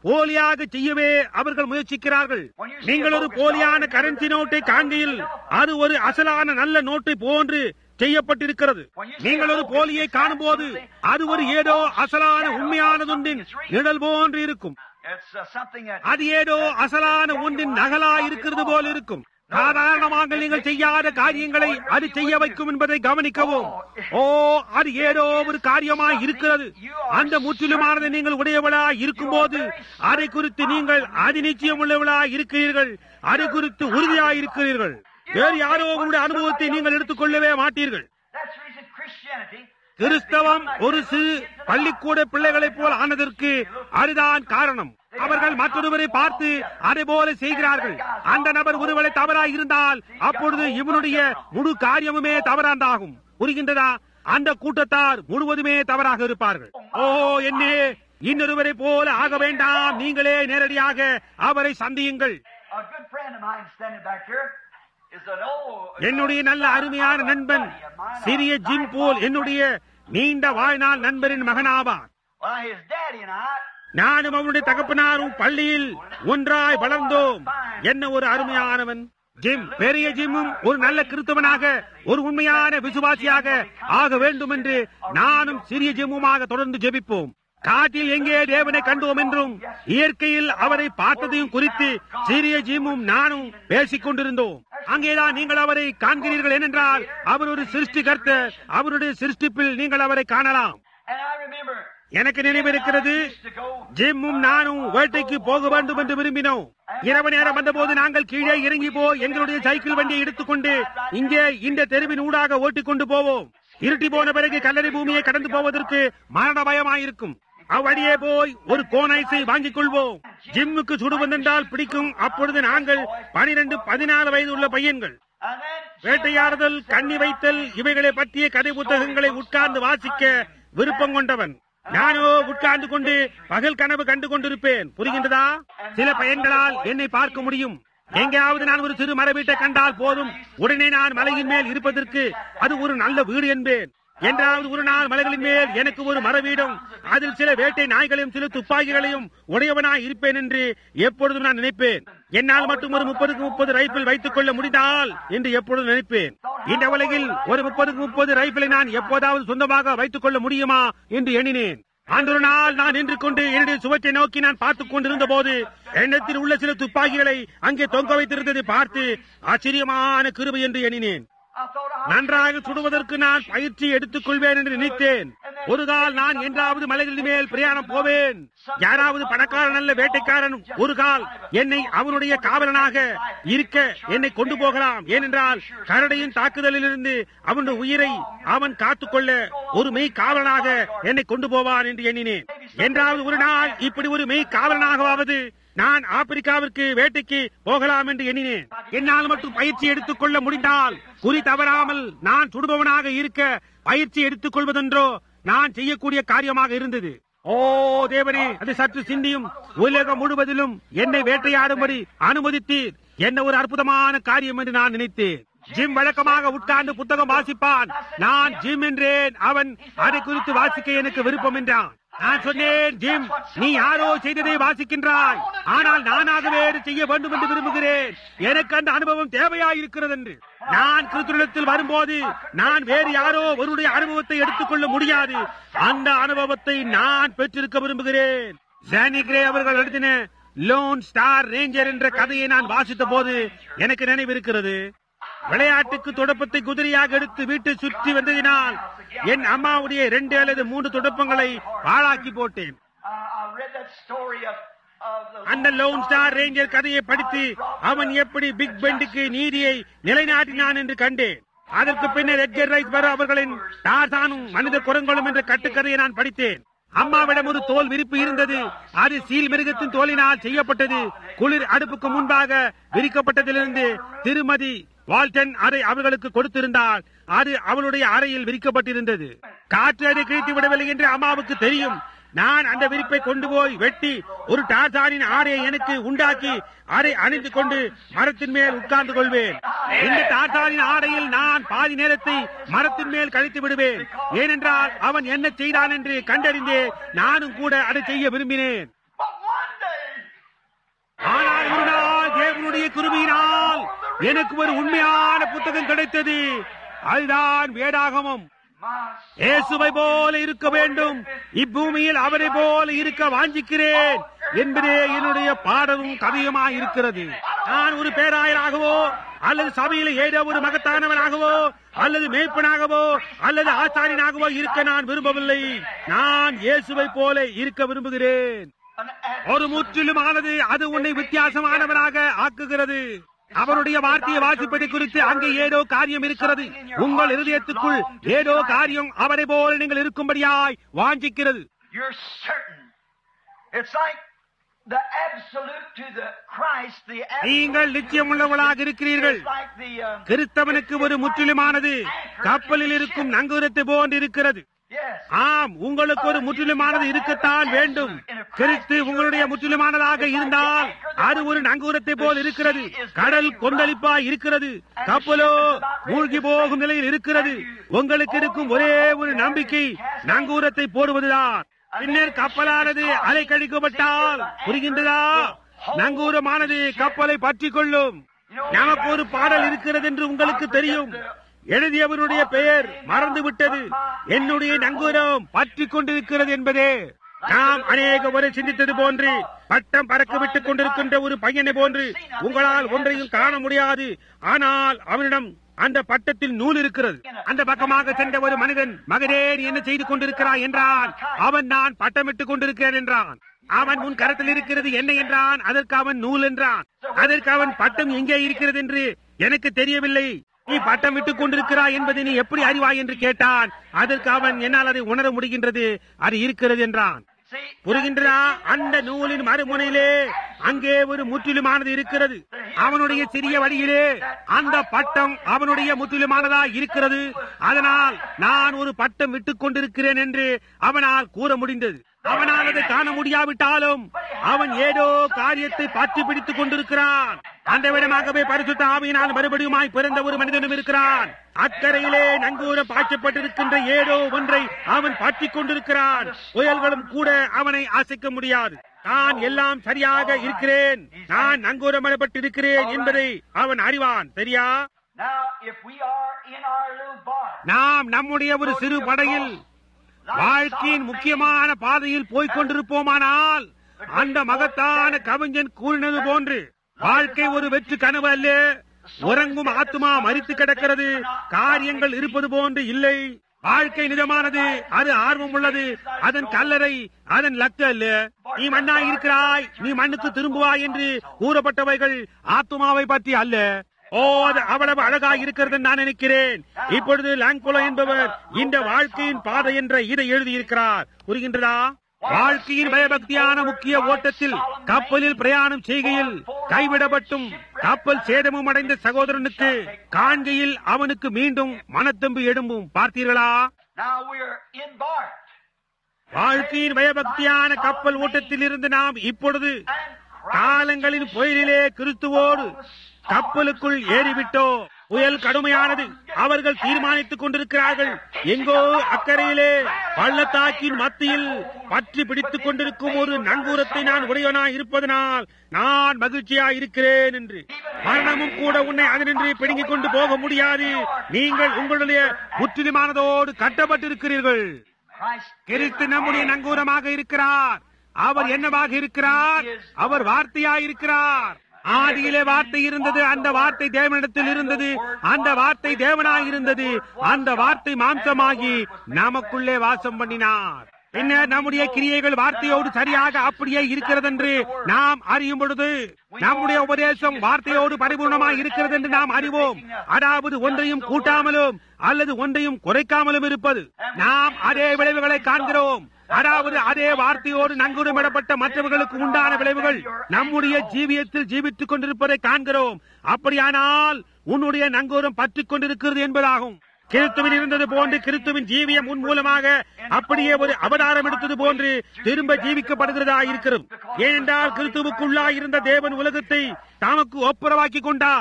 A: போலியாக செய்யவே அவர்கள் முயற்சிக்கிறார்கள் நீங்கள் ஒரு போலியான கரன்சி நோட்டை காண்கையில் அது ஒரு அசலான நல்ல நோட்டை போன்று செய்யப்பட்டிருக்கிறது நீங்கள் ஒரு போலியை காணும்போது அது ஒரு ஏதோ அசலான உண்மையானதொன்றின் நிழல் போன்று இருக்கும்
B: It's uh, something that
A: அது ஏதோ அசலான ஒன்றின் நகலா இருக்கிறது போல் இருக்கும் சாதாரணமாக நீங்கள் செய்யாத காரியங்களை அது செய்ய வைக்கும் என்பதை கவனிக்கவும் ஓ அது ஏதோ ஒரு காரியமாய் இருக்கிறது அந்த முற்றிலுமானதை நீங்கள் உடையவளா இருக்கும்போது அதை குறித்து நீங்கள் அது நிச்சயம் உள்ளவளா இருக்கிறீர்கள் அது குறித்து உறுதியாய் இருக்கிறீர்கள் வேறு யாரோ உங்களுடைய அனுபவத்தை நீங்கள் எடுத்துக்கொள்ளவே மாட்டீர்கள்
B: that's the reason Christianity
A: கிறிஸ்தவம் ஒரு சிறு பள்ளிக்கூட பிள்ளைகளைப் போல் ஆனதற்கு அதுதான் காரணம் அவர்கள் மற்றொருவரை பார்த்து அதை போல செய்கிறார்கள் அந்த நபர் ஒருவேளை தவறாய் இருந்தால் அப்பொழுது இவனுடைய முழு காரியமுமே தவறாந்தாகும் புரிகின்றதா அந்த கூட்டத்தார் முழுவதுமே தவறாக இருப்பார்கள் ஓ என்னே இன்னொருவரை போல ஆக வேண்டாம் நீங்களே நேரடியாக அவரை சந்தியுங்கள்
B: A good friend of mine standing back here is an old.
A: என்னுடைய நல்ல அருமையான நண்பன் சிறிய ஜிம் போல் என்னுடைய நீண்ட வாழ்நாள் நண்பரின் மகனாவார்
B: Well, his daddy and I.
A: நானும் அவனுடைய தகப்பனாரும் பள்ளியில் ஒன்றாய் வளர்ந்தோம் என்ன ஒரு அருமையானவன் ஜிம் பெரிய ஜிம்மும் ஒரு நல்ல கிறிஸ்தவனாக ஒரு உண்மையான விசுவாசியாக ஆக வேண்டும் என்று நானும் சிறிய ஜிம்முமாக தொடர்ந்து ஜெபிப்போம் காட்டில் எங்கே தேவனை கண்டோம் என்றும் இயற்கையில் அவரை பார்த்ததையும் குறித்து சிறிய ஜிம்மும் நானும் பேசிக் கொண்டிருந்தோம் அங்கேதான் நீங்கள் அவரை காண்கிறீர்கள் ஏனென்றால் அவர் ஒரு சிருஷ்டிகர்த்தர் அவருடைய சிருஷ்டிப்பில் நீங்கள் அவரை காணலாம்
B: And I remember
A: எனக்கு நினைவிருக்கிறது
B: to go.
A: ஜிம்மும் நானும் வேட்டைக்கு போக வேண்டும் என்று விரும்பினோம் இரவு நேரம் வந்தபோது நாங்கள் கீழே இறங்கி போய் எங்களுடைய சைக்கிள் வண்டியை எடுத்துக்கொண்டு இங்கே இந்த தெருவின் ஊடாக ஓட்டிக் கொண்டு போவோம் இருட்டி போன பிறகு கல்லறை பூமியை கடந்து போவதற்கு மரண பயமாயிருக்கும் அவ்வழியே போய் ஒரு கோனைசை வாங்கிக் கொள்வோம் ஜிம்முக்கு சுடுவதென்றால் பிடிக்கும் அப்பொழுது நாங்கள் பனிரெண்டு பதினாலு வயது உள்ள பையன்கள்
B: And then
A: வேட்டையாடுதல் கண்ணி வைத்தல் இவைகளை பற்றிய கதை புத்தகங்களை உட்கார்ந்து வாசிக்க விருப்பம் கொண்டவன் நானோ உட்கார்ந்து கொண்டு பகல் கனவு கண்டு கொண்டிருப்பேன் புரிகின்றதா சில பயன்களால் என்னை பார்க்க முடியும் எங்கேயாவது நான் ஒரு சிறு மர வீட்டை கண்டால் போதும் உடனே நான் மலையின் மேல் இருப்பதற்கு அது ஒரு நல்ல வீடு என்பேன் என்றாவது ஒரு நாள் மலைகளின் மேல் எனக்கு ஒரு மர வீடும் அதில் சில வேட்டை நாய்களையும் சில துப்பாக்கிகளையும் உடையவனாய் இருப்பேன் என்று எப்பொழுதும் நான் நினைப்பேன் என்னால் மட்டும் ஒரு முப்பதுக்கு முப்பது ரைபிள் வைத்துக் கொள்ள முடிந்தால் என்று எப்பொழுதும் நினைப்பேன் இந்த உலகில் ஒரு முப்பதுக்கு முப்பது ரைபிளை நான் எப்போதாவது சொந்தமாக வைத்துக் கொள்ள முடியுமா என்று எண்ணினேன் அன்றொரு நாள் நான் நின்று கொண்டு என்னுடைய சுவற்றை நோக்கி நான் பார்த்துக் கொண்டிருந்த போது எண்ணத்தில் உள்ள சில துப்பாக்கிகளை அங்கே தொங்க வைத்திருந்ததை பார்த்து ஆச்சரியமான கிருபை என்று எண்ணினேன்
B: I thought I
A: நன்றாக சுடுவதற்கு நான் பயிற்சி எடுத்துக் கொள்வேன் என்று நினைத்தேன் ஒரு கால் நான் என்றாவது மலைகளின் மேல் பிரயாணம் போவேன் யாராவது பணக்காரன் அல்ல வேட்டைக்காரன் ஒரு கால் என்னை அவனுடைய காவலனாக இருக்க என்னை கொண்டு போகலாம் ஏனென்றால் கரடையின் தாக்குதலிலிருந்து அவனுடைய உயிரை அவன் காத்துக்கொள்ள ஒரு மெய் காவலனாக என்னை கொண்டு போவான் என்று எண்ணினேன் என்றாவது ஒரு நாள் இப்படி ஒரு மெய் காவலனாகவாவது நான் ஆப்பிரிக்காவிற்கு வேட்டைக்கு போகலாம் என்று எண்ணினேன் என்னால் மட்டும் பயிற்சி எடுத்துக் கொள்ள முடிந்தால் குறி தவறாமல் நான் சுடுபவனாக இருக்க பயிற்சி எடுத்துக் கொள்வதென்றோ நான் செய்யக்கூடிய காரியமாக இருந்தது ஓ தேவனே அது சற்று சிந்தியும் உலகம் முழுவதிலும் என்னை வேட்டையாடும்படி அனுமதித்தீர் என்ன ஒரு அற்புதமான காரியம் என்று நான் நினைத்தேன் ஜிம் வழக்கமாக உட்கார்ந்து புத்தகம் வாசிப்பான் நான் ஜிம் என்றேன் அவன் அதை குறித்து வாசிக்க எனக்கு விருப்பம் என்றான் நான் சொன்னேன் ஜிம் நீ யாரோ செய்ததை வாசிக்கின்றாய் ஆனால் நானாகவே அதை செய்ய வேண்டும் என்று விரும்புகிறேன் எனக்கு அந்த அனுபவம் தேவையாயிருக்கிறது என்று நான் கிறிஸ்துவத்தில் வரும்போது நான் வேறு யாரோ ஒருடைய அனுபவத்தை எடுத்துக்கொள்ள முடியாது அந்த அனுபவத்தை நான் பெற்றிருக்க விரும்புகிறேன் ஜானி கிரே அவர்கள் எழுதின லோன் ஸ்டார் ரேஞ்சர் என்ற கதையை நான் வாசித்த போது எனக்கு நினைவிருக்கிறது விளையாட்டுக்கு துடப்பத்தை குதிரையாக எடுத்து வீட்டை சுற்றி வந்ததினால் என் அம்மாவுடைய இரண்டு அல்லது மூன்று துடப்பங்களை பாழாக்கி போட்டேன்
B: I, I read that story of, of the
A: அந்த லோன் ஸ்டார் ரேஞ்சர் கதையை படித்து அவன் எப்படி பிக் பெண்டுக்கு நீதியை நிலைநாட்டினான் என்று கண்டேன் அதற்கு பின்னர் எட்கர் ரைஸ் வர அவர்களின் டார்சானும் மனித குரங்களும் என்ற கட்டுக்கதையை நான் படித்தேன் அம்மாவிடம் ஒரு தோல் விரிப்பு இருந்தது அது சீல் மிருகத்தின் தோலினால் செய்யப்பட்டது குளிர் அடுப்புக்கு முன்பாக விரிக்கப்பட்டதிலிருந்து திருமதி வால்டன் அறை அவர்களுக்கு கொடுத்திருந்தால் அது அவளுடைய அறையில் விரிக்கப்பட்டிருந்தது காற்று அதை கிழித்து விடவில்லை என்று அம்மாவுக்கு தெரியும் நான் அந்த விரிப்பை கொண்டு போய் வெட்டி ஒரு டார்சானின் ஆடையை எனக்கு உண்டாக்கி அதை அணிந்து கொண்டு மரத்தின் மேல் உட்கார்ந்து கொள்வேன் இந்த டார்சானின் ஆடையில் நான் பாதி நேரத்தை மரத்தின் மேல் கழித்து விடுவேன் ஏனென்றால் அவன் என்ன செய்தான் என்று கண்டறிந்தே நானும் கூட அதை செய்ய விரும்பினேன்
B: But one day
A: அவருடைய குருவியினால் எனக்கு ஒரு உண்மையான புத்தகம் கிடைத்தது அதுதான் வேதாகமம் இயேசுவை போல இருக்க வேண்டும் இப்பூமியில் அவரை போல இருக்க வாஞ்சிக்கிறேன் என்பதே என்னுடைய பாடலும் கதையுமாய் இருக்கிறது நான் ஒரு பேராயராகவோ அல்லது சபையில ஏதோ ஒரு மகத்தானவனாகவோ அல்லது மேய்ப்பனாகவோ அல்லது ஆசாரியனாகவோ இருக்க நான் விரும்பவில்லை நான் இயேசுவை போல இருக்க விரும்புகிறேன் ஒரு முற்றிலுமானது அது உன்னை வித்தியாசமானவனாக ஆக்குகிறது அவருடைய வார்த்தையை வாசிப்பதை குறித்து அங்கே ஏதோ காரியம் இருக்கிறது உங்கள் இருதயத்துக்குள் ஏதோ காரியம் அவரை போல நீங்கள் இருக்கும்படியாய் வாஞ்சிக்கிறது
B: You're certain. It's like the absolute to the Christ, the
A: நீங்கள் நிச்சயம் உள்ளவர்களாக இருக்கிறீர்கள்
B: It's like the, uh,
A: கிறிஸ்தவனுக்கு ஒரு முற்றிலுமானது கப்பலில் இருக்கும் நங்கூரத்தை போன்று இருக்கிறது
B: yes.
A: ஆம் உங்களுக்கு ஒரு முற்றிலுமானது இருக்கத்தான் வேண்டும் கிறிஸ்து உங்களுடைய முற்றிலுமானதாக இருந்தால் அது ஒரு நங்கூரத்தை போல் இருக்கிறது கடல் கொந்தளிப்பா இருக்கிறது கப்பலோ மூழ்கி போகும் நிலையில் இருக்கிறது உங்களுக்கு இருக்கும் ஒரே ஒரு நம்பிக்கை நங்கூரத்தை போடுவதுதான் பின்னர் கப்பலானது அலை கழிக்கப்பட்டால் புரிகின்றதா நங்கூரமானது கப்பலை பற்றிக் கொள்ளும் நமக்கு ஒரு பாடல் இருக்கிறது என்று உங்களுக்கு தெரியும் எழுதியவருடைய பெயர் மறந்து விட்டது என்னுடைய நங்கூரம் பற்றிக் கொண்டிருக்கிறது என்பதே நாம் அநேக முறை சிந்தித்தது போன்று பட்டம் பறக்க விட்டுக் கொண்டிருக்கின்ற ஒரு பையனை போன்று உங்களால் ஒன்றையும் காண முடியாது ஆனால் அவனிடம் அந்த பட்டத்தில் நூல் இருக்கிறது அந்த பக்கமாக சென்ற ஒரு மனிதன் மகனே நீ என்ன செய்து கொண்டிருக்கிறாய் என்றான் அவன் நான் பட்டமிட்டுக் கொண்டிருக்கிறேன் என்றான் அவன் உன் கரத்தில் இருக்கிறது என்ன என்றான் அதற்கு அவன் நூல் என்றான் அதற்கு அவன் பட்டம் எங்கே இருக்கிறது என்று எனக்கு தெரியவில்லை நீ பட்டம் விட்டுக் கொண்டிருக்கிறாய் என்பதை நீ எப்படி அறிவாய் என்று கேட்டான் அதற்கு அவன் என்னால் அதை உணர முடிகின்றது அது இருக்கிறது என்றான்
B: See,
A: புரிகின்றதா அந்த நூலின் மறுமுனையிலே அங்கே ஒரு முற்றிலுமானது இருக்கிறது அவனுடைய சிறிய வழியிலே அந்த பட்டம் அவனுடைய முற்றிலுமானதா இருக்கிறது அதனால் நான் ஒரு பட்டம் விட்டுக் கொண்டிருக்கிறேன் என்று அவனால் கூற முடிந்தது அவனால் அதை காண முடியாவிட்டாலும் அவன் ஏதோ காரியத்தை பற்றி பிடித்துக் கொண்டிருக்கிறான் அந்த விடமாகவே பரிசுத்த ஆவியினால் மறுபடியுமாய் பிறந்த ஒரு மனிதனும் இருக்கிறான் அக்கறையிலே நங்கூரம் பாய்ச்சப்பட்டிருக்கின்ற ஏதோ ஒன்றை அவன் பற்றிக் கொண்டிருக்கிறான் புயல்களும் கூட அவனை அசைக்க முடியாது நான் எல்லாம் சரியாக இருக்கிறேன் நான் நங்கூரமிடப்பட்டு இருக்கிறேன் என்பதை அவன் அறிவான் சரியா
B: now if we are in our little bark,
A: நாம் நம்முடைய ஒரு சிறு படையில் வாழ்க்கையின் முக்கியமான பாதையில் போய்க் கொண்டிருப்போமானால் அந்த மகத்தான கவிஞன் கூறினது போன்று வாழ்க்கை ஒரு வெற்று கனவு அல்ல உறங்கும் ஆத்மா மறித்து கிடக்கிறது காரியங்கள் இருப்பது போன்று இல்லை வாழ்க்கை நிஜமானது அது ஆர்வம் உள்ளது அதன் கல்லறை அதன் லக்கு அல்ல நீ மண்ணாய் இருக்கிறாய் நீ மண்ணுக்கு திரும்புவாய் என்று கூறப்பட்டவைகள் ஆத்மாவை பற்றி அல்ல ஓ அது அவ்வளவு அழகாய் இருக்கிறது நான் நினைக்கிறேன் இப்பொழுது லாங்குலோ என்பவர் இந்த வாழ்க்கையின் பாதை என்ற இதை எழுதியிருக்கிறார் புரிகின்றதா வாழ்க்கையின் பயபக்தியான முக்கிய ஓட்டத்தில் கப்பலில் பிரயாணம் செய்கையில் கைவிடப்பட்டும் கப்பல் சேதமும் அடைந்த சகோதரனுக்கு காண்கையில் அவனுக்கு மீண்டும் மனத்தம்பு எழும்பும் பார்த்தீர்களா
B: now we're embarked.
A: வாழ்க்கையின் பயபக்தியான கப்பல் ஓட்டத்தில் இருந்து நாம் இப்பொழுது காலங்களின் புயலிலே கிறிஸ்துவோடு கப்பலுக்குள் ஏறிவிட்டோம் புயல் கடுமையானது அவர்கள் தீர்மானித்துக் கொண்டிருக்கிறார்கள் எங்கோ அக்கறையிலே பள்ளத்தாக்கின் மத்தியில் பற்றி பிடித்துக் கொண்டிருக்கும் ஒரு நங்கூரத்தை நான் உடையவனாய் இருப்பதனால் நான் மகிழ்ச்சியா இருக்கிறேன் என்று மரணமும் கூட உன்னை அதனின்றி பிடுங்கிக் கொண்டு போக முடியாது நீங்கள் உங்களுடைய முற்றிலுமானதோடு கட்டப்பட்டிருக்கிறீர்கள்
B: Christ
A: கிறிஸ்து நம்முடைய நங்கூரமாக இருக்கிறார் அவர் என்னவாக இருக்கிறார் அவர் வார்த்தையாய் இருக்கிறார் ஆதியிலே வார்த்தை இருந்தது அந்த வார்த்தை தேவனிடத்தில் இருந்தது அந்த வார்த்தை தேவனாய் இருந்தது அந்த வார்த்தை மாம்சமாகி நமக்குள்ளே வாசம் பண்ணினார் பின்னர் நம்முடைய கிரியைகள் வார்த்தையோடு சரியாக அப்படியே இருக்கிறது என்று நாம் அறியும் பொழுது நம்முடைய உபதேசம் வார்த்தையோடு பரிபூர்ணமாய் இருக்கிறது என்று நாம் அறிவோம் அதாவது ஒன்றையும் கூட்டாமலும் அல்லது ஒன்றையும் குறைக்காமலும் இருப்பது நாம் அதே விளைவுகளை காண்கிறோம் அதாவது அதே வார்த்தையோடு நங்குடமிடப்பட்ட மற்றவர்களுக்கு உண்டான விளைவுகள் நம்முடைய ஜீவியத்தில் ஜீவித்துக் கொண்டிருப்பதை காண்கிறோம் அப்படியானால் உன்னுடைய நங்கூரம் பற்றிக் கொண்டிருக்கிறது என்பதாகும் கிறிஸ்துவின் இருந்தது போன்று கிறிஸ்துவின் ஜீவியம் உன் மூலமாக அப்படியே ஒரு அவதாரம் எடுத்தது போன்று திரும்ப ஜீவிக்கப்படுகிறதா இருக்கிறது ஏனென்றால் கிறிஸ்துவுக்குள்ளா இருந்த தேவன் உலகத்தை தமக்கு ஒப்புரவாக்கி கொண்டார்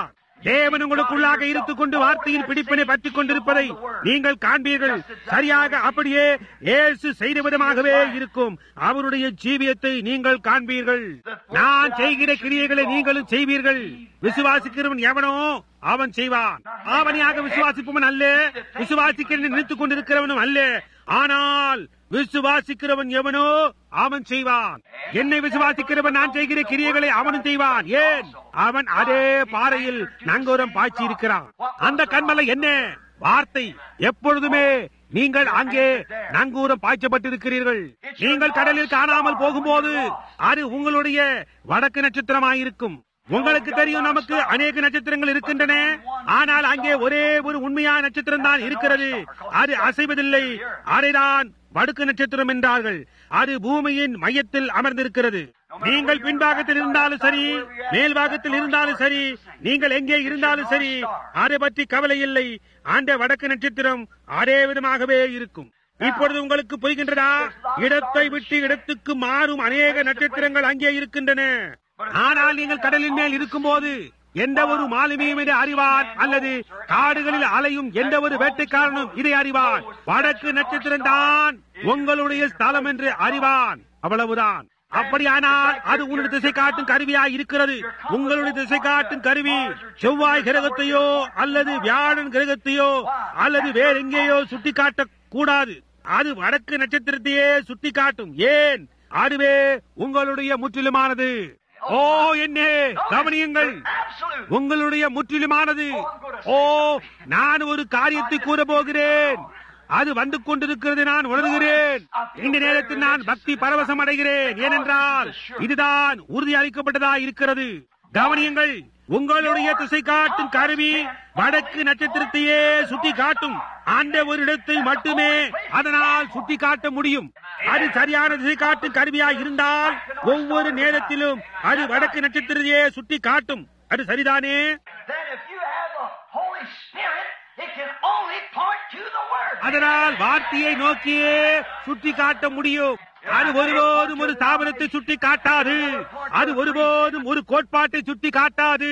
A: தேவன் உங்களுக்குள்ளாக இருந்து கொண்டு வார்த்தையின் பிடிப்பினை பற்றிக் கொண்டிருப்பதை நீங்கள் காண்பீர்கள் சரியாக அப்படியே இயேசு செய்த விதமாகவே இருக்கும் அவருடைய ஜீவியத்தை நீங்கள் காண்பீர்கள் நான் செய்கிற கிரியைகளை நீங்களும் செய்வீர்கள் விசுவாசிக்கிறவன் எவனோ அவன் செய்வான் ஆவணியாக விசுவாசிப்பவன் அல்ல விசுவாசிக்க நினைத்துக் கொண்டிருக்கிறவனும் அல்ல ஆனால் விசுவாசிக்கிறவன் எவனோ அவன் செய்வான் என்னை விசுவாசிக்கிறவன் நான் செய்கிற கிரியைகளை அவனும் செய்வான் ஏன் அவன் அதே பாறையில் நங்கூரம் பாய்ச்சி இருக்கிறான் அந்த கண்மலை என்ன வார்த்தை எப்பொழுதுமே நீங்கள் அங்கே நங்கூரம் பாய்ச்சப்பட்டிருக்கிறீர்கள் நீங்கள் கடலில் காணாமல் போகும்போது அது உங்களுடைய வடக்கு நட்சத்திரமாயிருக்கும் உங்களுக்கு தெரியும் நமக்கு அநேக நட்சத்திரங்கள் இருக்கின்றன ஆனால் அங்கே ஒரே ஒரு உண்மையான நட்சத்திரம் தான் இருக்கிறது அது அசைவதில்லை அதைதான் வடுக்கு நட்சத்திரம் என்றார்கள் அது பூமியின் மையத்தில் அமர்ந்திருக்கிறது நீங்கள் பின்பாகத்தில் இருந்தாலும் சரி மேல் பாகத்தில் இருந்தாலும் சரி நீங்கள் எங்கே இருந்தாலும் சரி அதை பற்றி கவலை இல்லை அந்த வடக்கு நட்சத்திரம் அதே விதமாகவே இருக்கும் இப்பொழுது உங்களுக்கு புரிகின்றதா இடத்தை விட்டு இடத்துக்கு மாறும் அநேக நட்சத்திரங்கள் அங்கே இருக்கின்றன ஆனால் நீங்கள் கடலின் மேல் இருக்கும்போது எந்த ஒரு மாலுமியும் இதை அறிவான் அல்லது காடுகளில் அலையும் எந்த ஒரு வேட்டைக்காரனும் இதை அறிவான் வடக்கு நட்சத்திரம் தான் உங்களுடைய ஸ்தலம் என்று அறிவான் அவ்வளவுதான் அப்படியானால் அது உங்களுடைய திசை காட்டும் கருவியாய் இருக்கிறது உங்களுடைய திசை காட்டும் கருவி செவ்வாய் கிரகத்தையோ அல்லது வியாழன் கிரகத்தையோ அல்லது வேற எங்கேயோ சுட்டி காட்ட கூடாது அது வடக்கு நட்சத்திரத்தையே சுட்டி காட்டும் ஏன் அதுவே உங்களுடைய முற்றிலுமானது ஓ என்ன கவனியுங்கள் உங்களுடைய முற்றிலுமானது ஓ நான் ஒரு காரியத்தை கூற போகிறேன் அது வந்து கொண்டிருக்கிறது நான் உணர்கிறேன் இந்த நேரத்தில் நான் பக்தி பரவசம் அடைகிறேன் ஏனென்றால் இதுதான் உறுதி அளிக்கப்பட்டதா இருக்கிறது கவனியுங்கள் உங்களுடைய திசை காட்டும் கருவி வடக்கு நட்சத்திரத்தையே சுட்டி காட்டும் அந்த ஒரு இடத்தை மட்டுமே அதனால் சுட்டி காட்ட முடியும் அது சரியான திசை காட்டும் கருவியாய் இருந்தால் ஒவ்வொரு நேரத்திலும் அது வடக்கு நட்சத்திரத்தையே சுட்டி காட்டும் அது சரிதானே
B: Then if you have the Holy Spirit, it can only point to the Word.
A: அதனால் வார்த்தையை நோக்கியே சுட்டி காட்ட முடியும் அது ஒருபோதும் ஒரு ஸ்தாபனத்தை சுட்டி காட்டாது அது ஒருபோதும் ஒரு கோட்பாட்டை சுட்டி காட்டாது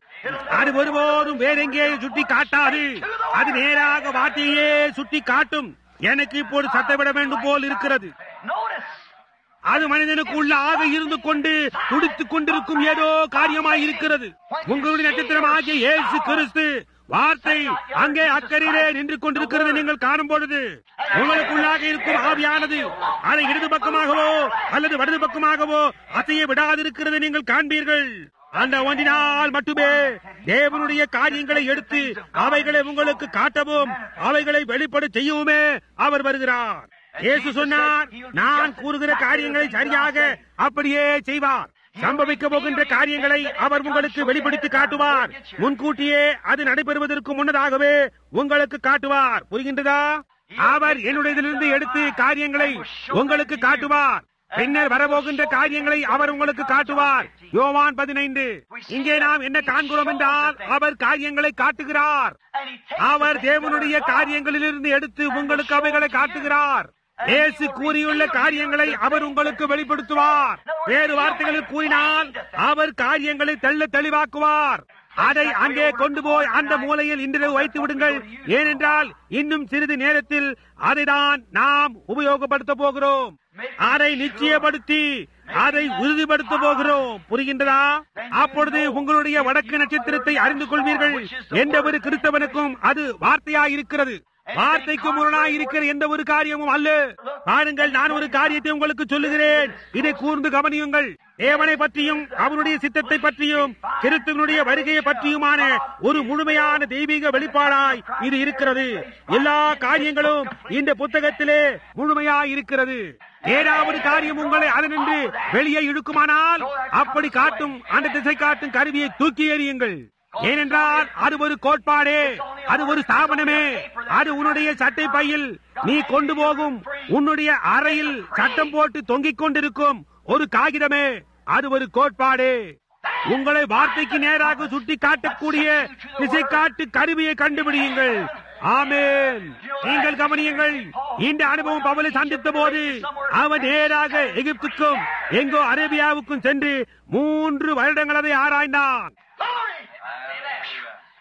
A: அது ஒருபோதும் வேற எங்கேயும் சுட்டி காட்டாது அது நேராக வார்த்தையே சுட்டி காட்டும் எனக்கு இப்போது சத்தமிட வேண்டும் போல் இருக்கிறது
B: Notice,
A: அது மனிதனுக்கு உள்ளாக இருந்து கொண்டு துடித்துக் கொண்டிருக்கும் ஏதோ காரியமாய் இருக்கிறது உங்களுடைய நட்சத்திரமாகிய இயேசு கிறிஸ்து வார்த்தை அங்கே அக்கறையிலே நின்று கொண்டிருக்கிறது நீங்கள் காணும் பொழுது உங்களுக்குள்ளாக இருக்கும் ஆவியானது அதை இடது பக்கமாகவோ அல்லது வலது பக்கமாகவோ அசைய விடாதிருக்கிறது நீங்கள் காண்பீர்கள் அந்த ஒன்றினால் மட்டுமே தேவனுடைய காரியங்களை எடுத்து அவைகளை உங்களுக்கு காட்டவும் அவைகளை வெளிப்பட செய்யவுமே அவர் வருகிறார் இயேசு சொன்னார் நான் கூறுகிற காரியங்களை சரியாக அப்படியே செய்வார் சம்பவிக்க போகின்ற காரியங்களை அவர் உங்களுக்கு வெளிப்படுத்தி காட்டுவார் முன்கூட்டியே அது நடைபெறுவதற்கு முன்னதாகவே உங்களுக்கு காட்டுவார் புரிகின்றதா அவர் என்னுடையதிலிருந்து எடுத்து காரியங்களை உங்களுக்கு காட்டுவார் பின்னர் வரப்போகின்ற காரியங்களை அவர் உங்களுக்கு காட்டுவார் யோவான் பதினைந்து இங்கே நாம் என்ன காண்கிறோம் என்றால் அவர் காரியங்களை காட்டுகிறார்
B: and He takes
A: our
B: the
A: தேவனுடைய
B: things of God
A: காரியங்களிலிருந்து எடுத்து உங்களுக்கு அவைகளை காட்டுகிறார் இயேசு கூறியுள்ள காரியங்களை அவர் உங்களுக்கு வெளிப்படுத்துவார் வேறு வார்த்தைகளில் கூறினால் அவர் காரியங்களை தெள்ள தெளிவாக்குவார் அதை அங்கே கொண்டு போய் அந்த மூலையில் இன்று வைத்து விடுங்கள் ஏனென்றால் இன்னும் சிறிது நேரத்தில் அதைதான் நாம் உபயோகப்படுத்த போகிறோம் அதை நிச்சயப்படுத்தி அதை உறுதிப்படுத்த போகிறோம் புரிகின்றதா அப்பொழுது உங்களுடைய வடக்கு நட்சத்திரத்தை அறிந்து கொள்வீர்கள் எந்த ஒரு கிறிஸ்தவனுக்கும் அது வார்த்தையாய் இருக்கிறது வார்த்தைக்கு முரணாய் இருக்கிற எந்த ஒரு காரியமும் அல்ல பாருங்கள் நான் ஒரு காரியத்தை உங்களுக்கு சொல்லுகிறேன் இதை கூர்ந்து கவனியுங்கள் தேவனை பற்றியும் அவருடைய சித்தத்தை பற்றியும் கிறிஸ்துவனுடைய வருகையை பற்றியுமான ஒரு முழுமையான தெய்வீக வெளிப்பாடாய் இது இருக்கிறது எல்லா காரியங்களும் இந்த புத்தகத்திலே முழுமையாய் இருக்கிறது ஏதாவது காரியம் உங்களை அதனின்று வெளியே இழுக்குமானால் அப்படி காட்டும் அந்த திசை காட்டும் கருவியை தூக்கி எறியுங்கள் ஏனென்றால் அது ஒரு கோட்பாடே அது ஒரு ஸ்தாபனமே அது உன்னுடைய சட்டை பையில் நீ கொண்டு போகும் உன்னுடைய அறையில் சட்டம் போட்டு தொங்கிக் கொண்டிருக்கும் ஒரு காகிதமே அது ஒரு கோட்பாடே உங்களை வார்த்தைக்கு நேராக சுட்டி காட்டக்கூடிய திசை காட்டு கருவியை கண்டுபிடியுங்கள் ஆமென் நீங்கள் கவனியுங்கள் இந்த அனுபவம் பவலை சந்தித்த போது அவன் நேராக எகிப்துக்கும் எங்கோ அரேபியாவுக்கும் சென்று மூன்று வருடங்கள் அதை ஆராய்ந்தான்
B: Glory!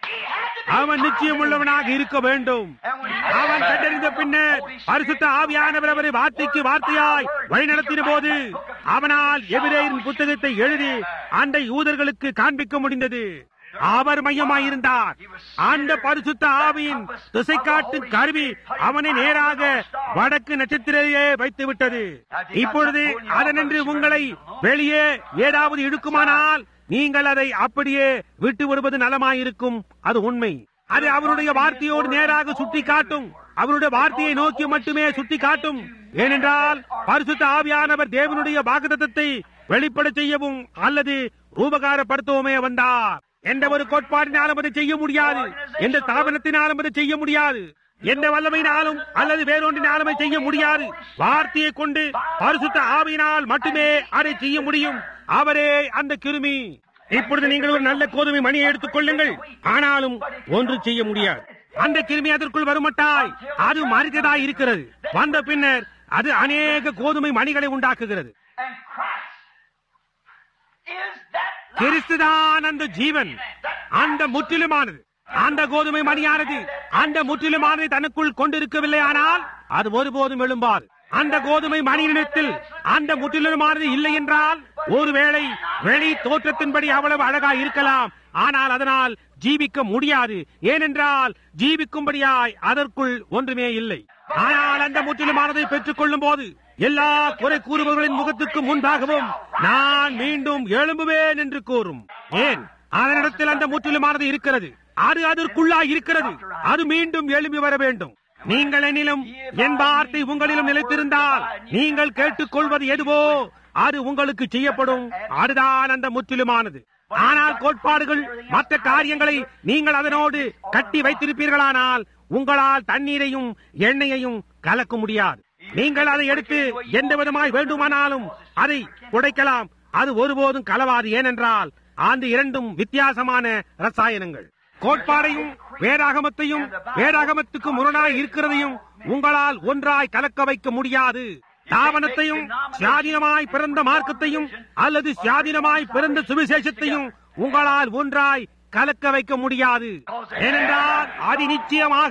A: அவன் நிச்சயம் உள்ளவனாக இருக்க வேண்டும் அவன் கண்டறிந்த பின்னர் பரிசுத்த ஆவியானவர் அவரை வார்த்தைக்கு வார்த்தையாய் வழிநடத்தின போது அவனால் எபிரேயரின் புத்தகத்தை எழுதி அந்த யூதர்களுக்கு காண்பிக்க முடிந்தது அவர் மையமாயிருந்தார் அந்த பரிசுத்த ஆவியின் திசை காட்டும் கருவி அவனை நேராக வடக்கு நட்சத்திரையே வைத்து விட்டது இப்பொழுது அதனின்று உங்களை வெளியே ஏதாவது இழுக்குமானால் நீங்கள் அதை அப்படியே விட்டு விடுவது நலமாயிருக்கும் அது உண்மை அது அவருடைய வார்த்தையோடு நேராக சுட்டி காட்டும் அவருடைய வார்த்தையை நோக்கி மட்டுமே சுட்டி காட்டும் ஏனென்றால் பரிசுத்த ஆவியானவர் தேவனுடைய வாக்குத்தத்தை வெளிப்பட செய்யவும் அல்லது ரூபகாரப்படுத்தவுமே வந்தார் எந்த ஒரு கோட்பாடினாலும் அதை செய்ய முடியாது எந்த ஸ்தாபனத்தினாலும் அதை செய்ய முடியாது எந்த வல்லமையினாலும் அல்லது வேறொன்றினாலும் அதை செய்ய முடியாது வார்த்தையை கொண்டு பரிசுத்த ஆவியினால் மட்டுமே அதை செய்ய முடியும் அவரே அந்த கிருமி இப்பொழுது நீங்கள் ஒரு நல்ல கோதுமை மணியை எடுத்துக் கொள்ளுங்கள் ஆனாலும் ஒன்று செய்ய முடியாது அந்த கிருமி அதற்குள் வருமட்டாய் அது மறித்ததாய் இருக்கிறது வந்த பின்னர் அது அநேக கோதுமை மணிகளை உண்டாக்குகிறது
B: And Christ is that life.
A: கிறிஸ்துதான் அந்த ஜீவன் அந்த முற்றிலுமானது அந்த கோதுமை மணியானது அந்த முற்றிலுமானதை தனக்குள் கொண்டிருக்கவில்லை ஆனால் அது ஒருபோதும் எழும்பாது அந்த கோதுமை மணியினத்தில் அந்த முற்றிலுமானது இல்லை என்றால் ஒருவேளை வெளி தோற்றத்தின்படி அவ்வளவு அழகா இருக்கலாம் ஆனால் அதனால் ஜீவிக்க முடியாது ஏனென்றால் ஜீவிக்கும்படியாய் அதற்குள் ஒன்றுமே இல்லை ஆனால் அந்த முற்றிலுமானதை பெற்றுக் கொள்ளும் போது எல்லா குறை கூறுபவர்களின் முகத்துக்கு முன்பாகவும் நான் மீண்டும் எழும்புவேன் என்று கூறும் ஏன் அதனிடத்தில் அந்த முற்றிலுமானது இருக்கிறது அது அதற்குள்ளாய் இருக்கிறது அது மீண்டும் எழும்பி வர வேண்டும் நீங்கள் என்னிலும் என் வார்த்தை உங்களிலும் நிலைத்திருந்தால் நீங்கள் கேட்டுக்கொள்வது எதுவோ அது உங்களுக்கு செய்யப்படும் அதுதான் அந்த முற்றிலுமானது ஆனால் கோட்பாடுகள் மற்ற காரியங்களை நீங்கள் அதனோடு கட்டி வைத்திருப்பீர்களானால் உங்களால் தண்ணீரையும் எண்ணெயையும் கலக்க முடியாது நீங்கள் அதை எடுத்து எந்த விதமாய் வேண்டுமானாலும் அதை உடைக்கலாம் அது ஒருபோதும் கலவாது ஏனென்றால் அந்த இரண்டும் வித்தியாசமான ரசாயனங்கள் கோட்பாடையும் வேதாகமத்தையும் வேதாகமத்துக்கு முரணாய் இருக்கிறதையும் உங்களால் ஒன்றாய் கலக்க வைக்க முடியாது தாவனத்தையும் சுயாதீனமாய் பிறந்த மார்க்கத்தையும் அல்லது சுயாதீனமாய் பிறந்த சுவிசேஷத்தையும் உங்களால் ஒன்றாய் கலக்க வைக்க முடியாது ஏனென்றால் அது நிச்சயமாக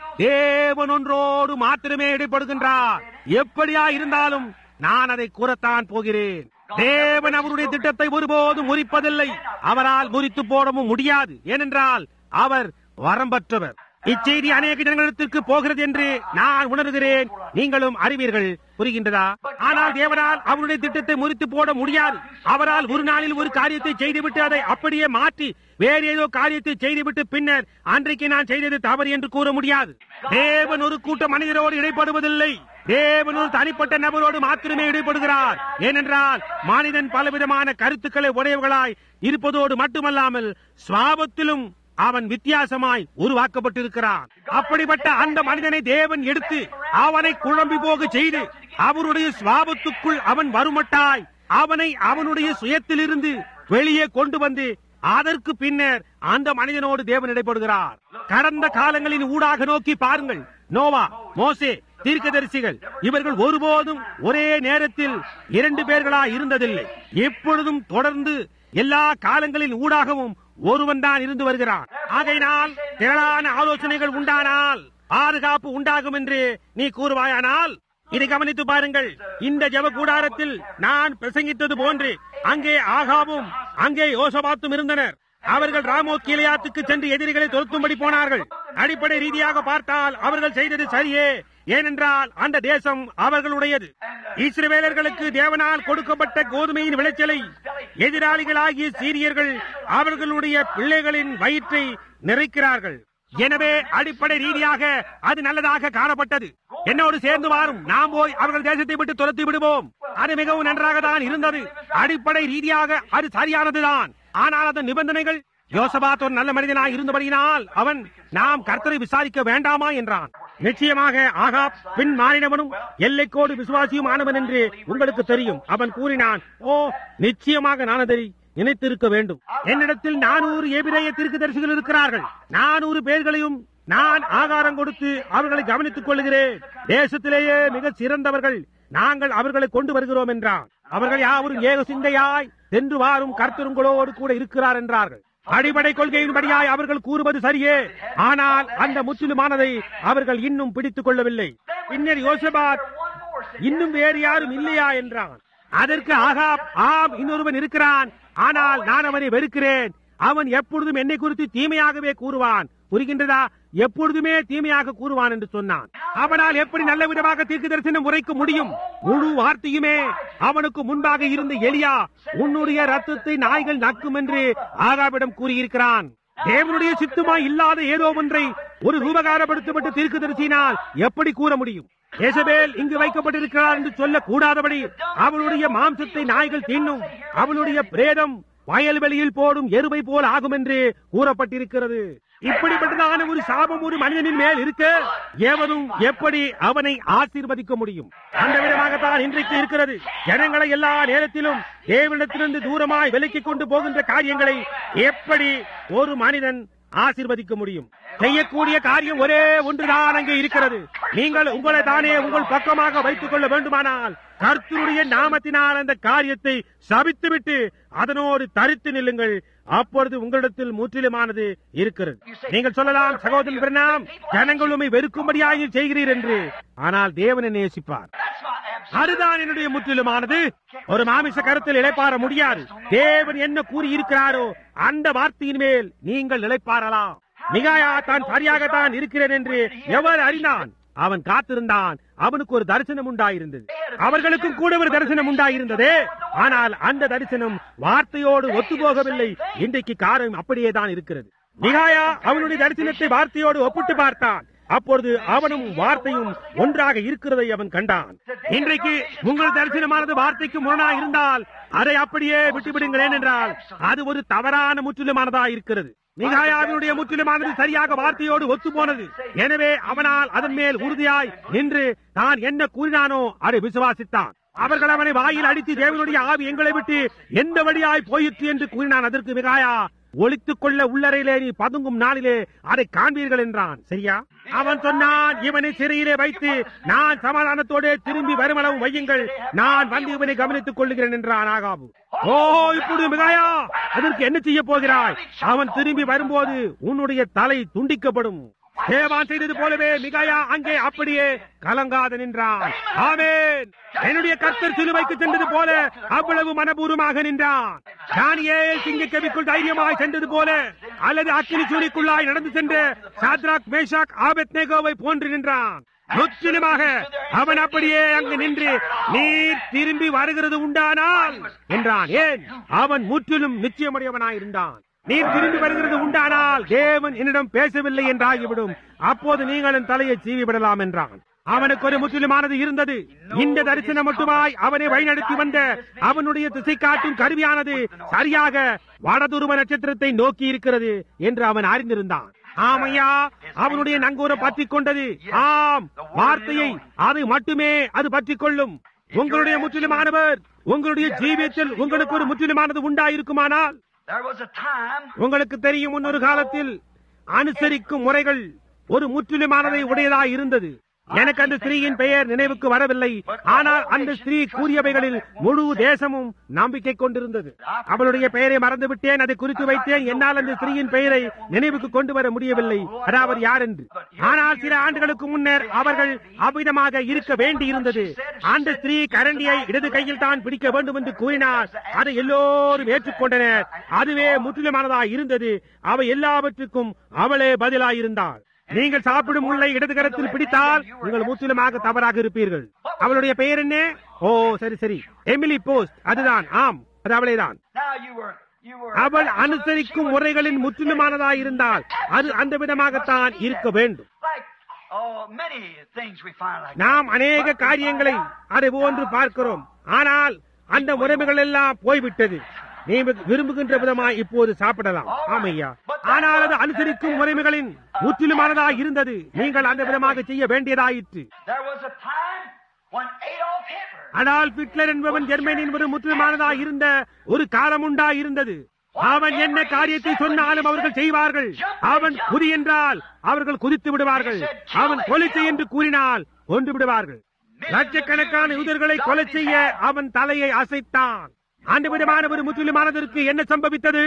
A: தேவன் ஒன்றோடு மாத்திரமே இடைப்படுகின்றார் எப்படியா இருந்தாலும் நான் அதை கூறத்தான் போகிறேன் தேவன் அவருடைய திட்டத்தை ஒருபோதும் முறிப்பதில்லை அவரால் முறித்து போடவும் முடியாது ஏனென்றால் அவர் வரம்பற்றவர் இச்செய்தி அநேக ஜனங்களிடத்திற்கு போகிறது என்று நான் உணர்கிறேன் நீங்களும் அறிவீர்கள் புரிகின்றதா ஆனால் தேவனால் அவருடைய திட்டத்தை முறித்து போட முடியாது அவரால் ஒரு நாளில் ஒரு காரியத்தை செய்துவிட்டு அதை அப்படியே மாற்றி வேறு ஏதோ காரியத்தை செய்துவிட்டு பின்னர் அன்றைக்கு நான் செய்தது தவறு என்று கூற முடியாது தேவன் ஒரு கூட்ட மனிதரோடு இடைப்படுவதில்லை தேவன் ஒரு தனிப்பட்ட நபரோடு மாத்திரமே இடைப்படுகிறார் ஏனென்றால் மனிதன் பலவிதமான கருத்துக்களை உடையவர்களாய் இருப்பதோடு மட்டுமல்லாமல் சுவாபத்திலும் அவன் வித்தியாசமாய் உருவாக்கப்பட்டிருக்கிறான் அப்படிப்பட்ட அந்த மனிதனை தேவன் எடுத்து அவனை குழம்பி போக செய்து அவருடைய சுவாபத்துக்குள் அவன் வருமட்டாய் அவனை அவனுடைய சுயத்திலிருந்து வெளியே கொண்டு வந்து அதற்கு பின்னர் அந்த மனிதனோடு தேவன் இடைப்படுகிறார் கடந்த காலங்களின் ஊடாக நோக்கி பாருங்கள் நோவா மோசே தீர்க்கதரிசிகள் இவர்கள் ஒருபோதும் ஒரே நேரத்தில் இரண்டு பேர்களா இருந்ததில்லை எப்பொழுதும் தொடர்ந்து எல்லா காலங்களின் ஊடாகவும் ஒருவன் தான் இருந்து வருகிறான் ஆகையினால் திரளான ஆலோசனைகள் உண்டானால் பாதுகாப்பு உண்டாகும் என்று நீ கூறுவாயானால் இதை கவனித்து பாருங்கள் இந்த ஜெப கூடாரத்தில் நான் பிரசங்கித்தது போன்று அங்கே ஆகாவும் அங்கே யோசபாத்தும் இருந்தனர் அவர்கள் ராமோ கீழையாத்துக்கு சென்று எதிரிகளை துரத்தும்படி போனார்கள் அடிப்படை ரீதியாக பார்த்தால் அவர்கள் செய்தது சரியே ஏனென்றால் அந்த தேசம் அவர்களுடையது இஸ்ரவேலர்களுக்கு தேவனால் கொடுக்கப்பட்ட கோதுமையின் விளைச்சலை எதிராளிகளாகிய சீரியர்கள் அவர்களுடைய பிள்ளைகளின் வயிற்றை நிறைக்கிறார்கள் எனவே அடிப்படை ரீதியாக அது நல்லதாக காணப்பட்டது என்னோடு சேர்ந்து வாரும் நாம் போய் அவர்கள் தேசத்தை விட்டு துரத்தி விடுவோம் அது மிகவும் நன்றாக தான் இருந்தது அடிப்படை ரீதியாக அது சரியானதுதான் ஆனால் அதன் நிபந்தனைகள் யோசபாத் ஒரு நல்ல மனிதனாய் இருந்தபடியினால் அவன் நாம் கர்த்தரை விசாரிக்க வேண்டாமா என்றான் நிச்சயமாக ஆகாப் பின் மாறினவனும் எல்லைக்கோடு விசுவாசியும் ஆனவன் என்று உங்களுக்கு தெரியும் அவன் கூறினான் ஓ நிச்சயமாக நான் அதை நினைத்திருக்க வேண்டும் என்னிடத்தில் நானூறு எபிரேய தீர்க்கதரிசிகள் இருக்கிறார்கள் நானூறு பேர்களையும் நான் ஆகாரம் கொடுத்து அவர்களை கவனித்துக் கொள்கிறேன் தேசத்திலேயே மிக சிறந்தவர்கள் நாங்கள் அவர்களை கொண்டு வருகிறோம் என்றான் அவர்கள் யாவரும் ஏக சிந்தையாய் சென்று வாரும் கர்த்தருங்களோடு கூட இருக்கிறார் என்றார்கள் அடிப்படை கொள்கையின்படியாய் அவர்கள் கூறுவது சரியே ஆனால் அந்த முற்றிலுமானதை அவர்கள் இன்னும் பிடித்துக் கொள்ளவில்லை பின்னர் யோசபாத் இன்னும் வேறு யாரும் இல்லையா என்றான் அதற்கு ஆகாப் ஆம் இன்னொருவன் இருக்கிறான் ஆனால் நான் அவனை வெறுக்கிறேன் அவன் எப்பொழுதும் என்னை குறித்து தீமையாகவே கூறுவான் புரிகின்றதா எப்பொழுதுமே தீமையாக கூறுவான் என்று சொன்னான் அவனால் எப்படி நல்ல விதமாக தீர்க்க தரிசனம் உரைக்க முடியும் முழு வார்த்தையுமே அவனுக்கு முன்பாக இருந்த எலியா உன்னுடைய ரத்தத்தை நாய்கள் நக்கும் என்று ஆகாவிடம் கூறியிருக்கிறான் தேவனுடைய சித்தமாய் இல்லாத ஏதோ ஒன்றை ஒரு ரூபகாரப்படுத்தப்பட்ட தீர்க்கதரிசினால் எப்படி கூற முடியும் எசபேல் இங்கு வைக்கப்பட்டிருக்கிறார் என்று சொல்ல கூடாதபடி அவளுடைய மாம்சத்தை நாய்கள் தின்னும் அவளுடைய பிரேதம் வயல்வெளியில் போடும் எருவை போல் ஆகும் என்று கூறப்பட்டிருக்கிறது இப்படிப்பட்டதான ஒரு சாபம் ஒரு மனிதனின் மேல் இருக்க எவனும் எப்படி அவனை ஆசீர்வதிக்க முடியும் அந்த விதமாகத்தான் இன்றைக்கு இருக்கிறது ஜனங்களை எல்லா நேரத்திலும் தேவனிடத்திலிருந்து தூரமாய் விலக்கிக் கொண்டு போகின்ற காரியங்களை எப்படி ஒரு மனிதன் ஆசீர்வதிக்க முடியும் செய்யக்கூடிய காரியம் ஒரே ஒன்றுதான் அங்கே இருக்கிறது நீங்கள் உங்களை தானே உங்கள் பக்கமாக வைத்துக் கொள்ள வேண்டுமானால் கர்த்தருடைய நாமத்தினால் அந்த காரியத்தை சபித்துவிட்டு அதனோடு தரித்து நில்லுங்கள் அப்பொழுது உங்களிடத்தில் முற்றிலுமானது இருக்கிறது நீங்கள் சொல்லலாம் சகோதரன் பிரணாம் ஜனங்கள் உண்மை வெறுக்கும்படியாக செய்கிறீர் என்று ஆனால் தேவனை நேசிப்பார் அதுதான் என்னுடைய முற்றிலுமானது ஒரு மாமிச கருத்தில் இழைப்பார முடியாது தேவன் என்ன கூறி இருக்கிறாரோ அந்த வார்த்தையின் மேல் நீங்கள் இழைப்பாரலாம் மிகாயா தான் சரியாகத்தான் இருக்கிறேன் என்று எவர் அறிந்தான் அவன் காத்திருந்தான் அவனுக்கு ஒரு தரிசனம் உண்டாயிருந்தது அவர்களுக்கும் கூட ஒரு தரிசனம் உண்டாயிருந்தது ஆனால் அந்த தரிசனம் வார்த்தையோடு ஒத்துப்போகவில்லை இன்றைக்கு காரணம் அப்படியே தான் இருக்கிறது மிகாயா அவனுடைய தரிசனத்தை வார்த்தையோடு ஒப்பிட்டு பார்த்தான் அப்பொழுது அவனும் வார்த்தையும் ஒன்றாக இருக்கிறதை அவன் கண்டான் இன்றைக்கு உங்கள் தரிசனமானது வார்த்தைக்கு முரணா இருந்தால் அதை அப்படியே விட்டுவிடுங்களேன் என்றால் அது ஒரு தவறான முற்றிலுமானதா இருக்கிறது மிகாயாவினுடைய முற்றிலுமானது சரியாக வார்த்தையோடு ஒத்து போனது எனவே அவனால் அதன் மேல் உறுதியாய் நின்று தான் என்ன கூறினானோ அதை விசுவாசித்தான் அவர்கள் அவனை வாயில் அடித்து தேவனுடைய ஆவி எங்களை விட்டு எந்த வழியாய் போயிற்று என்று கூறினான் அதற்கு மிகாயா ஒளித்துக் கொள்ள உள்ளறையிலே நீ பதுங்கும் நாளிலே அதை காண்பீர்கள் என்றான் சரியா அவன் சொன்னான் இவனை சிறையிலே வைத்து நான் சமாதானத்தோடு திரும்பி வருமளவும் வையுங்கள் நான் வந்து இவனை கவனித்துக் கொள்ளுகிறேன் என்றான் ஆகாபு ஓ இப்பொழுது மிகாயா அதற்கு என்ன செய்ய போகிறாய் அவன் திரும்பி வரும்போது உன்னுடைய தலை துண்டிக்கப்படும் தேவான் செய்தது போலவே மிகாயா அங்கே அப்படியே கலங்காத நின்றான் ஆமேன் என்னுடைய கர்த்தர் சிலுவைக்கு சென்றது போல அவ்வளவு மனபூர்வமாக நின்றான் தானியே சிங்கக்கவிக்குள் தைரியமாய் சென்றது போல அல்லது அக்கினி சூரிக்குள்ளாய் நடந்து சென்ற சாத்ராக் மேஷாக் ஆபத் நேகோவை போன்று நின்றான் முற்றிலுமாக அவன் அப்படியே அங்கு நின்று நீர் திரும்பி வருகிறது உண்டானால் என்றான் ஏன் அவன் முற்றிலும் நிச்சயமுடையவனாயிருந்தான் நீர் திரும்பி வருகிறது உண்டானால் தேவன் என்னிடம் பேசவில்லை என்றாகிவிடும் அப்போது நீங்கள் என் தலையை சீவி விடலாம் என்றான் அவனுக்கு ஒரு முற்றிலுமானது இருந்தது இந்த தரிசனம் மட்டுமாய் அவனை வழிநடத்தி வந்த அவனுடைய திசை காட்டும் கருவியானது சரியாக வடதுருவ நட்சத்திரத்தை நோக்கி இருக்கிறது என்று அவன் அறிந்திருந்தான் ஆமையா அவனுடைய நங்கூரம் பற்றிக் கொண்டது ஆம் வார்த்தையை அது மட்டுமே அது பற்றிக் கொள்ளும் உங்களுடைய முற்றிலுமானவர் உங்களுடைய ஜீவியத்தில் உங்களுக்கு ஒரு முற்றிலுமானது உண்டாயிருக்குமானால்
B: There was a time
A: உங்களுக்கு தெரியும் முன்னொரு காலத்தில் அனுசரிக்கும் முறைகள் ஒரு முற்றிலுமானதை உடையதாய் இருந்தது எனக்கு அந்த ஸ்திரீயின் பெயர் நினைவுக்கு வரவில்லை ஆனால் அந்த ஸ்திரீ கூறியவைகளில் முழு தேசமும் நம்பிக்கை கொண்டிருந்தது அவளுடைய பெயரை மறந்துவிட்டேன் அதை குறித்து வைத்தேன் என்னால் அந்த ஸ்திரீயின் பெயரை நினைவுக்கு கொண்டு வர முடியவில்லை அதாவது யார் என்று ஆனால் சில ஆண்டுகளுக்கு முன்னர் அவர்கள் அவ்விதமாக இருக்க வேண்டியிருந்தது அந்த ஸ்திரீ கரண்டியை இடது கையில் தான் பிடிக்க வேண்டும் என்று கூறினார் அதை எல்லோரும் ஏற்றுக்கொண்டனர் அதுவே முற்றிலுமானதாய் இருந்தது அவை எல்லாவற்றுக்கும் அவளே பதிலாயிருந்தாள் நீங்கள் சாப்பிடும் முள்ளை இடது கரத்தில் பிடித்தால் நீங்கள் முற்றிலுமாக தவறாக இருப்பீர்கள் அவளுடைய பெயர் என்ன ஓ சரி சரி எமிலி போஸ்ட் அதுதான் ஆம் அது அவளேதான்
B: now you were you were
A: அவள் அனுசரிக்கும் முறைகளின் முற்றிலுமானதாய் இருந்தால் அது அந்த விதமாகத்தான் இருக்க வேண்டும்
B: like oh many things we find like
A: நாம் அநேக காரியங்களை அதை போன்று பார்க்கிறோம் ஆனால் அந்த முறைமைகள் எல்லாம் போய்விட்டது நீ விரும்புகின்ற விதமாய் இப்போது சாப்பிடலாம் ஆமையா ஆனால் அது அனுசரிக்கும் முறைமைகளின் முற்றிலுமானதாய் இருந்தது நீங்கள் அந்த விதமாக செய்ய வேண்டியதாயிற்று
B: there was a time when Adolf Hitler
A: ஆனால் பிட்லர் என்பவன் ஜெர்மனி என்பது முற்றிலுமானதாய் இருந்த ஒரு காலம் உண்டா இருந்தது அவன் என்ன காரியத்தை சொன்னாலும் அவர்கள் செய்வார்கள் அவன் குதி என்றால் அவர்கள் குதித்து விடுவார்கள் அவன் கொலை செய் என்று கூறினால் கொன்று விடுவார்கள் லட்சக்கணக்கான யூதர்களை கொலை செய்ய அவன் தலையை அசைத்தான் அந்த விதமான ஒரு முற்றிலுமானதற்கு என்ன சம்பவித்தது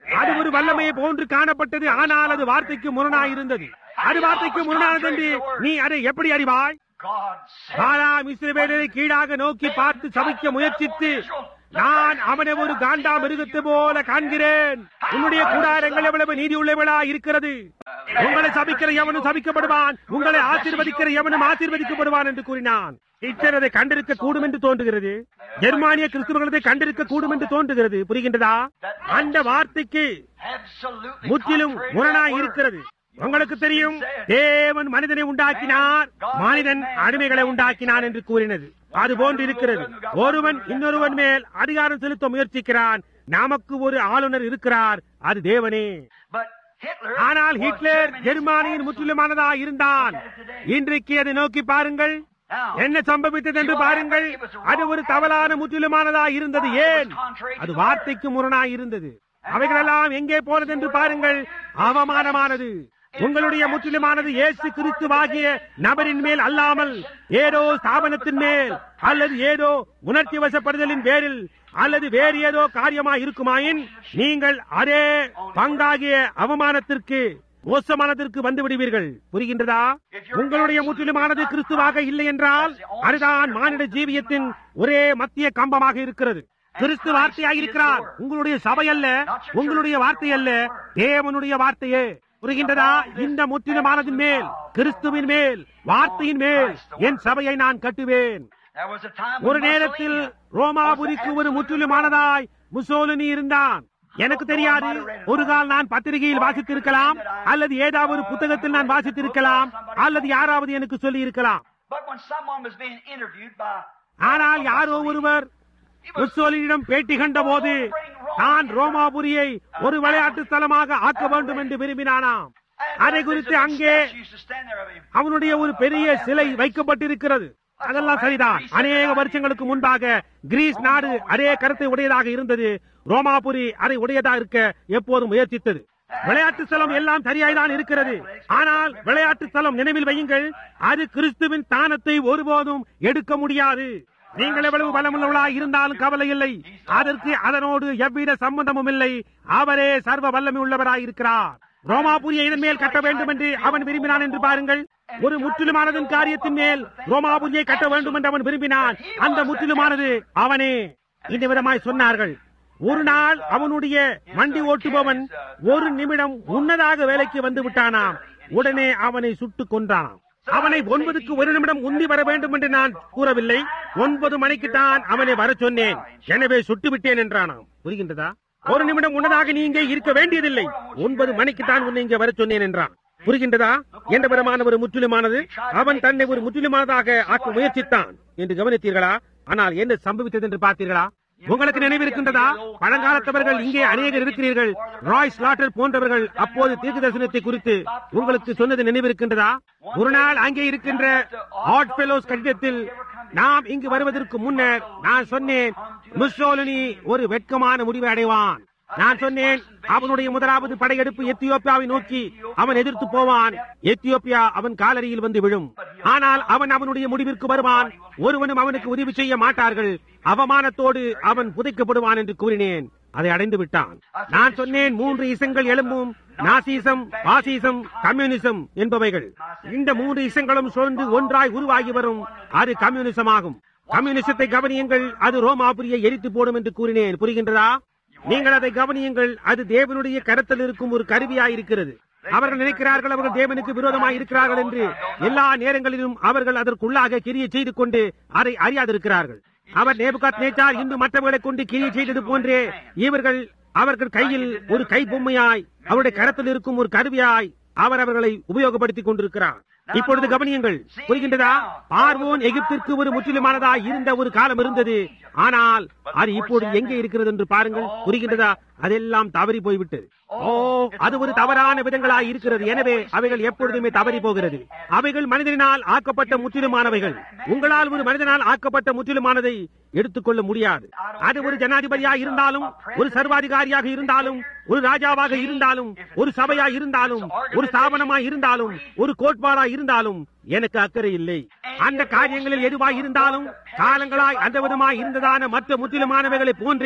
A: அது ஒரு வல்லமையை போன்று காணப்பட்டது ஆனால் அது வார்த்தைக்கு முரணாய் இருந்தது அது வார்த்தைக்கு முரணானது என்று நீ அதை எப்படி அறிவாய்
B: God said,
A: ஆறாம் இஸ்ரவேலரை கீழாக நோக்கி பார்த்து சபிக்க முயற்சித்து நான் அவனை ஒரு காண்டா மிருகத்தை போல காண்கிறேன் உன்னுடைய கூடாரங்கள் எவ்வளவு நீதி உள்ளவளா இருக்கிறது உங்களை சபிக்கிற எவனும் சபிக்கப்படுவான் உங்களை ஆசீர்வதிக்கிற எவனும் ஆசீர்வதிக்கப்படுவான் என்று கூறினான் ஹிட்லர் அதை கண்டிருக்க கூடும் என்று தோன்றுகிறது ஜெர்மானிய கிறிஸ்துவர்கள் அதை கண்டிருக்க கூடும் என்று தோன்றுகிறது புரிகின்றதா அந்த வார்த்தைக்கு
B: absolutely
A: முற்றிலும்
B: contrary to
A: முரணாய்
B: that word.
A: இருக்கிறது உங்களுக்கு தெரியும் தேவன் மனிதனை உண்டாக்கினார் மனிதன் அடிமைகளை உண்டாக்கினான் என்று கூறினது அது போன்று இருக்கிறது ஒருவன் இன்னொருவன் மேல் அதிகாரம் செலுத்த முயற்சிக்கிறான் நமக்கு ஒரு ஆளுநர் இருக்கிறார் அது தேவனே
B: But Hitler
A: ஆனால்
B: was
A: ஹிட்லர்
B: Germany's
A: ஜெர்மானியின் முற்றிலுமானதா இருந்தான் இன்றைக்கு அதை நோக்கி பாருங்கள்
B: Now,
A: என்ன சம்பவித்தது என்று பாருங்கள் அது ஒரு தவறான முற்றிலுமானதா இருந்தது ஏன் அது வார்த்தைக்கு முரணாய் இருந்தது அவைகளெல்லாம் எங்கே போனது என்று பாருங்கள் அவமானமானது உங்களுடைய முற்றிலுமானது இயேசு கிறிஸ்துவாகிய நபரின் மேல் அல்லாமல் ஏதோ ஸ்தாபனத்தின் மேல் அல்லது ஏதோ உணர்ச்சி வசப்படுதலின் பேரில் அல்லது வேறு ஏதோ காரியமாய் இருக்குமாயின் நீங்கள் அதே பங்காகிய அவமானத்திற்கு மோசமானதற்கு வந்து விடுவீர்கள் புரிகின்றதா உங்களுடைய முற்றிலுமானது கிறிஸ்துவாக இல்லை என்றால் அதுதான் மானிட ஜீவியத்தின் ஒரே மத்திய கம்பமாக இருக்கிறது கிறிஸ்து வார்த்தையாக இருக்கிறார் உங்களுடைய சபை அல்ல உங்களுடைய வார்த்தை அல்ல தேவனுடைய வார்த்தையே புரிகின்றதா இந்த முற்றிலுமானதின் மேல் கிறிஸ்துவின் மேல் வார்த்தையின் மேல் என் சபையை நான் கட்டுவேன்
B: there was a time
A: ஒரு
B: when
A: நேரத்தில்
B: Mussolini
A: ரோமாபுரிக்கு ஒரு முற்றிலுமானதாய் முசோலினி இருந்தான் எனக்கு தெரியாது ஒரு கால் நான் பத்திரிகையில் வாசித்திருக்கலாம் அல்லது ஏதாவது ஒரு புத்தகத்தில் நான் வாசித்திருக்கலாம் அல்லது யாராவது எனக்கு சொல்லி இருக்கலாம்
B: But when someone was being interviewed by
A: ஆனால் யாரோ ஒருவர் முசோலினிடம் பேட்டி கண்ட போது நான் ரோமாபுரியை ஒரு விளையாட்டு ஸ்தலமாக ஆக்க வேண்டும் என்று விரும்பினானாம் அதை குறித்து அங்கே
B: used to stand there of him.
A: அவனுடைய ஒரு பெரிய சிலை வைக்கப்பட்டிருக்கிறது அதெல்லாம் சரிதான் அநேக வருஷங்களுக்கு முன்பாக கிரீஸ் நாடு அதே கருத்தை உடையதாக இருந்தது ரோமாபுரி அதை உடையதா இருக்க எப்போதும் முயற்சித்தது விளையாட்டு ஸ்தலம் எல்லாம் சரியாய்தான் இருக்கிறது ஆனால் விளையாட்டு ஸ்தலம் நினைவில் வையுங்கள் அது கிறிஸ்துவின் தானத்தை ஒருபோதும் எடுக்க முடியாது நீங்கள் எவ்வளவு பலமுள்ளவளா இருந்தாலும் கவலை இல்லை அதற்கு அதனோடு எவ்வித சம்பந்தமும் இல்லை அவரே சர்வ வல்லமை உள்ளவராய் இருக்கிறார் ரோமாபுரியை இதன் மேல் கட்ட வேண்டும் என்று அவன் விரும்பினான் என்று பாருங்கள் ஒரு முற்றிலுமானதன் காரியத்தின் மேல் ரோமாபுரியை கட்ட வேண்டும் என்று அவன் விரும்பினான் அந்த முற்றிலுமானது அவனே இந்த விதமாய் சொன்னார்கள் ஒரு நாள் அவனுடைய வண்டி ஓட்டுபவன் ஒரு நிமிடம் முன்னதாக வேலைக்கு வந்து விட்டானாம் உடனே அவனை சுட்டுக் கொன்றான் அவனை ஒன்பதுக்கு ஒரு நிமிடம் உந்தி வர வேண்டும் என்று நான் கூறவில்லை ஒன்பது மணிக்கு தான் அவனை வர சொன்னேன் எனவே சுட்டு விட்டேன் என்றானாம் புரிகின்றதா ஒரு நிமிடம் முன்னதாக நீ இங்கே இருக்க வேண்டியதில்லை ஒன்பது மணிக்கு தான் உன்னை இங்கே வர சொன்னேன் என்றான் புரிகின்றதா எந்த விதமான ஒரு முற்றிலுமானது அவன் தன்னை ஒரு முற்றிலுமானதாக ஆக்க முயற்சித்தான் என்று கவனித்தீர்களா ஆனால் என்ன சம்பவித்தது என்று பார்த்தீர்களா உங்களுக்கு நினைவிருக்கின்றதா பழங்காலத்தவர்கள் இங்கே அநேகர் இருக்கிறீர்கள் ராய் ஸ்லாட்டர் போன்றவர்கள் அப்போது தீர்க்க தரிசனத்தை குறித்து உங்களுக்கு சொன்னது நினைவிருக்கின்றதா ஒரு நாள் அங்கே இருக்கின்ற ஆட் பெலோஸ் கட்டிடத்தில் நாம் இங்கு வருவதற்கு முன்னர் நான் சொன்னேன் முசோலினி ஒரு வெட்கமான முடிவை அடைவான் நான் சொன்னேன் அவனுடைய முதலாவது படையெடுப்பு எத்தியோப்பியாவை நோக்கி அவன் எதிர்த்து போவான் எத்தியோப்பியா அவன் காலடியில் வந்து விழும் ஆனால் அவன் அவனுடைய முடிவிற்கு வருவான் ஒருவனும் அவனுக்கு உதவி செய்ய மாட்டார்கள் அவமானத்தோடு அவன் புதைக்கப்படுவான் என்று கூறினேன் அதை அடைந்து விட்டான் நான் சொன்னேன் மூன்று இசங்கள் எழும்பும் நாசிசம் பாசிசம் கம்யூனிசம் என்பவைகள் இந்த மூன்று இசங்களும் சோர்ந்து ஒன்றாய் உருவாகி வரும் அது கம்யூனிசம் ஆகும் கம்யூனிசத்தை கவனியுங்கள் அது ரோமாபுரியை எரித்து போடும் என்று கூறினேன் புரிகின்றதா நீங்கள் அதை கவனியுங்கள் அது தேவனுடைய கரத்தில் இருக்கும் ஒரு கருவியாய் இருக்கிறது அவர்கள் நினைக்கிறார்கள் அவர்கள் தேவனுக்கு விரோதமாய் இருக்கிறார்கள் என்று எல்லா நேரங்களிலும் அவர்கள் அதற்குள்ளாக கிரியை செய்து கொண்டு அதை அறியாதிருக்கிறார்கள் அவர் நேபுகாத் நேச்சார் இன்று மற்றவர்களை கொண்டு கிரியை செய்தது போன்றே இவர்கள் அவர்கள் கையில் ஒரு கை பொம்மையாய் அவருடைய கரத்தில் இருக்கும் ஒரு கருவியாய் அவர் அவர்களை உபயோகப்படுத்திக் கொண்டிருக்கிறார் இப்பொழுது கவனியுங்கள் புரிகின்றதா பார்வோன் எகிப்திற்கு ஒரு முற்றிலுமானதாய் இருந்த ஒரு காலம் இருந்தது ஆனால் அது இப்பொழுது எங்கே இருக்கிறது என்று பாருங்கள் புரிகின்றதா அதெல்லாம் தவறி போய்விட்டது ஓ அது ஒரு தவறான விதங்களாய் இருக்கிறது எனவே அவைகள் எப்பொழுதுமே தவறி போகிறது அவைகள் மனிதனால் ஆக்கப்பட்ட முற்றிலுமானவைகள் உங்களால் ஒரு மனிதனால் ஆக்கப்பட்ட முற்றிலுமானதை எடுத்துக்கொள்ள முடியாது அது ஒரு ஜனாதிபதியாக இருந்தாலும் ஒரு சர்வாதிகாரியாக இருந்தாலும் ஒரு ராஜாவாக இருந்தாலும் ஒரு சபையா இருந்தாலும் ஒரு ஸ்தாபனமாய் இருந்தாலும் ஒரு கோட்பாடா இருந்தாலும் எனக்கு அக்கறை இல்லை அந்த காரியங்களில் எதுவாய் இருந்தாலும் காலங்களாய் அந்த விதமாய் இருந்ததான மற்ற முற்றிலுமானவைகளை போன்று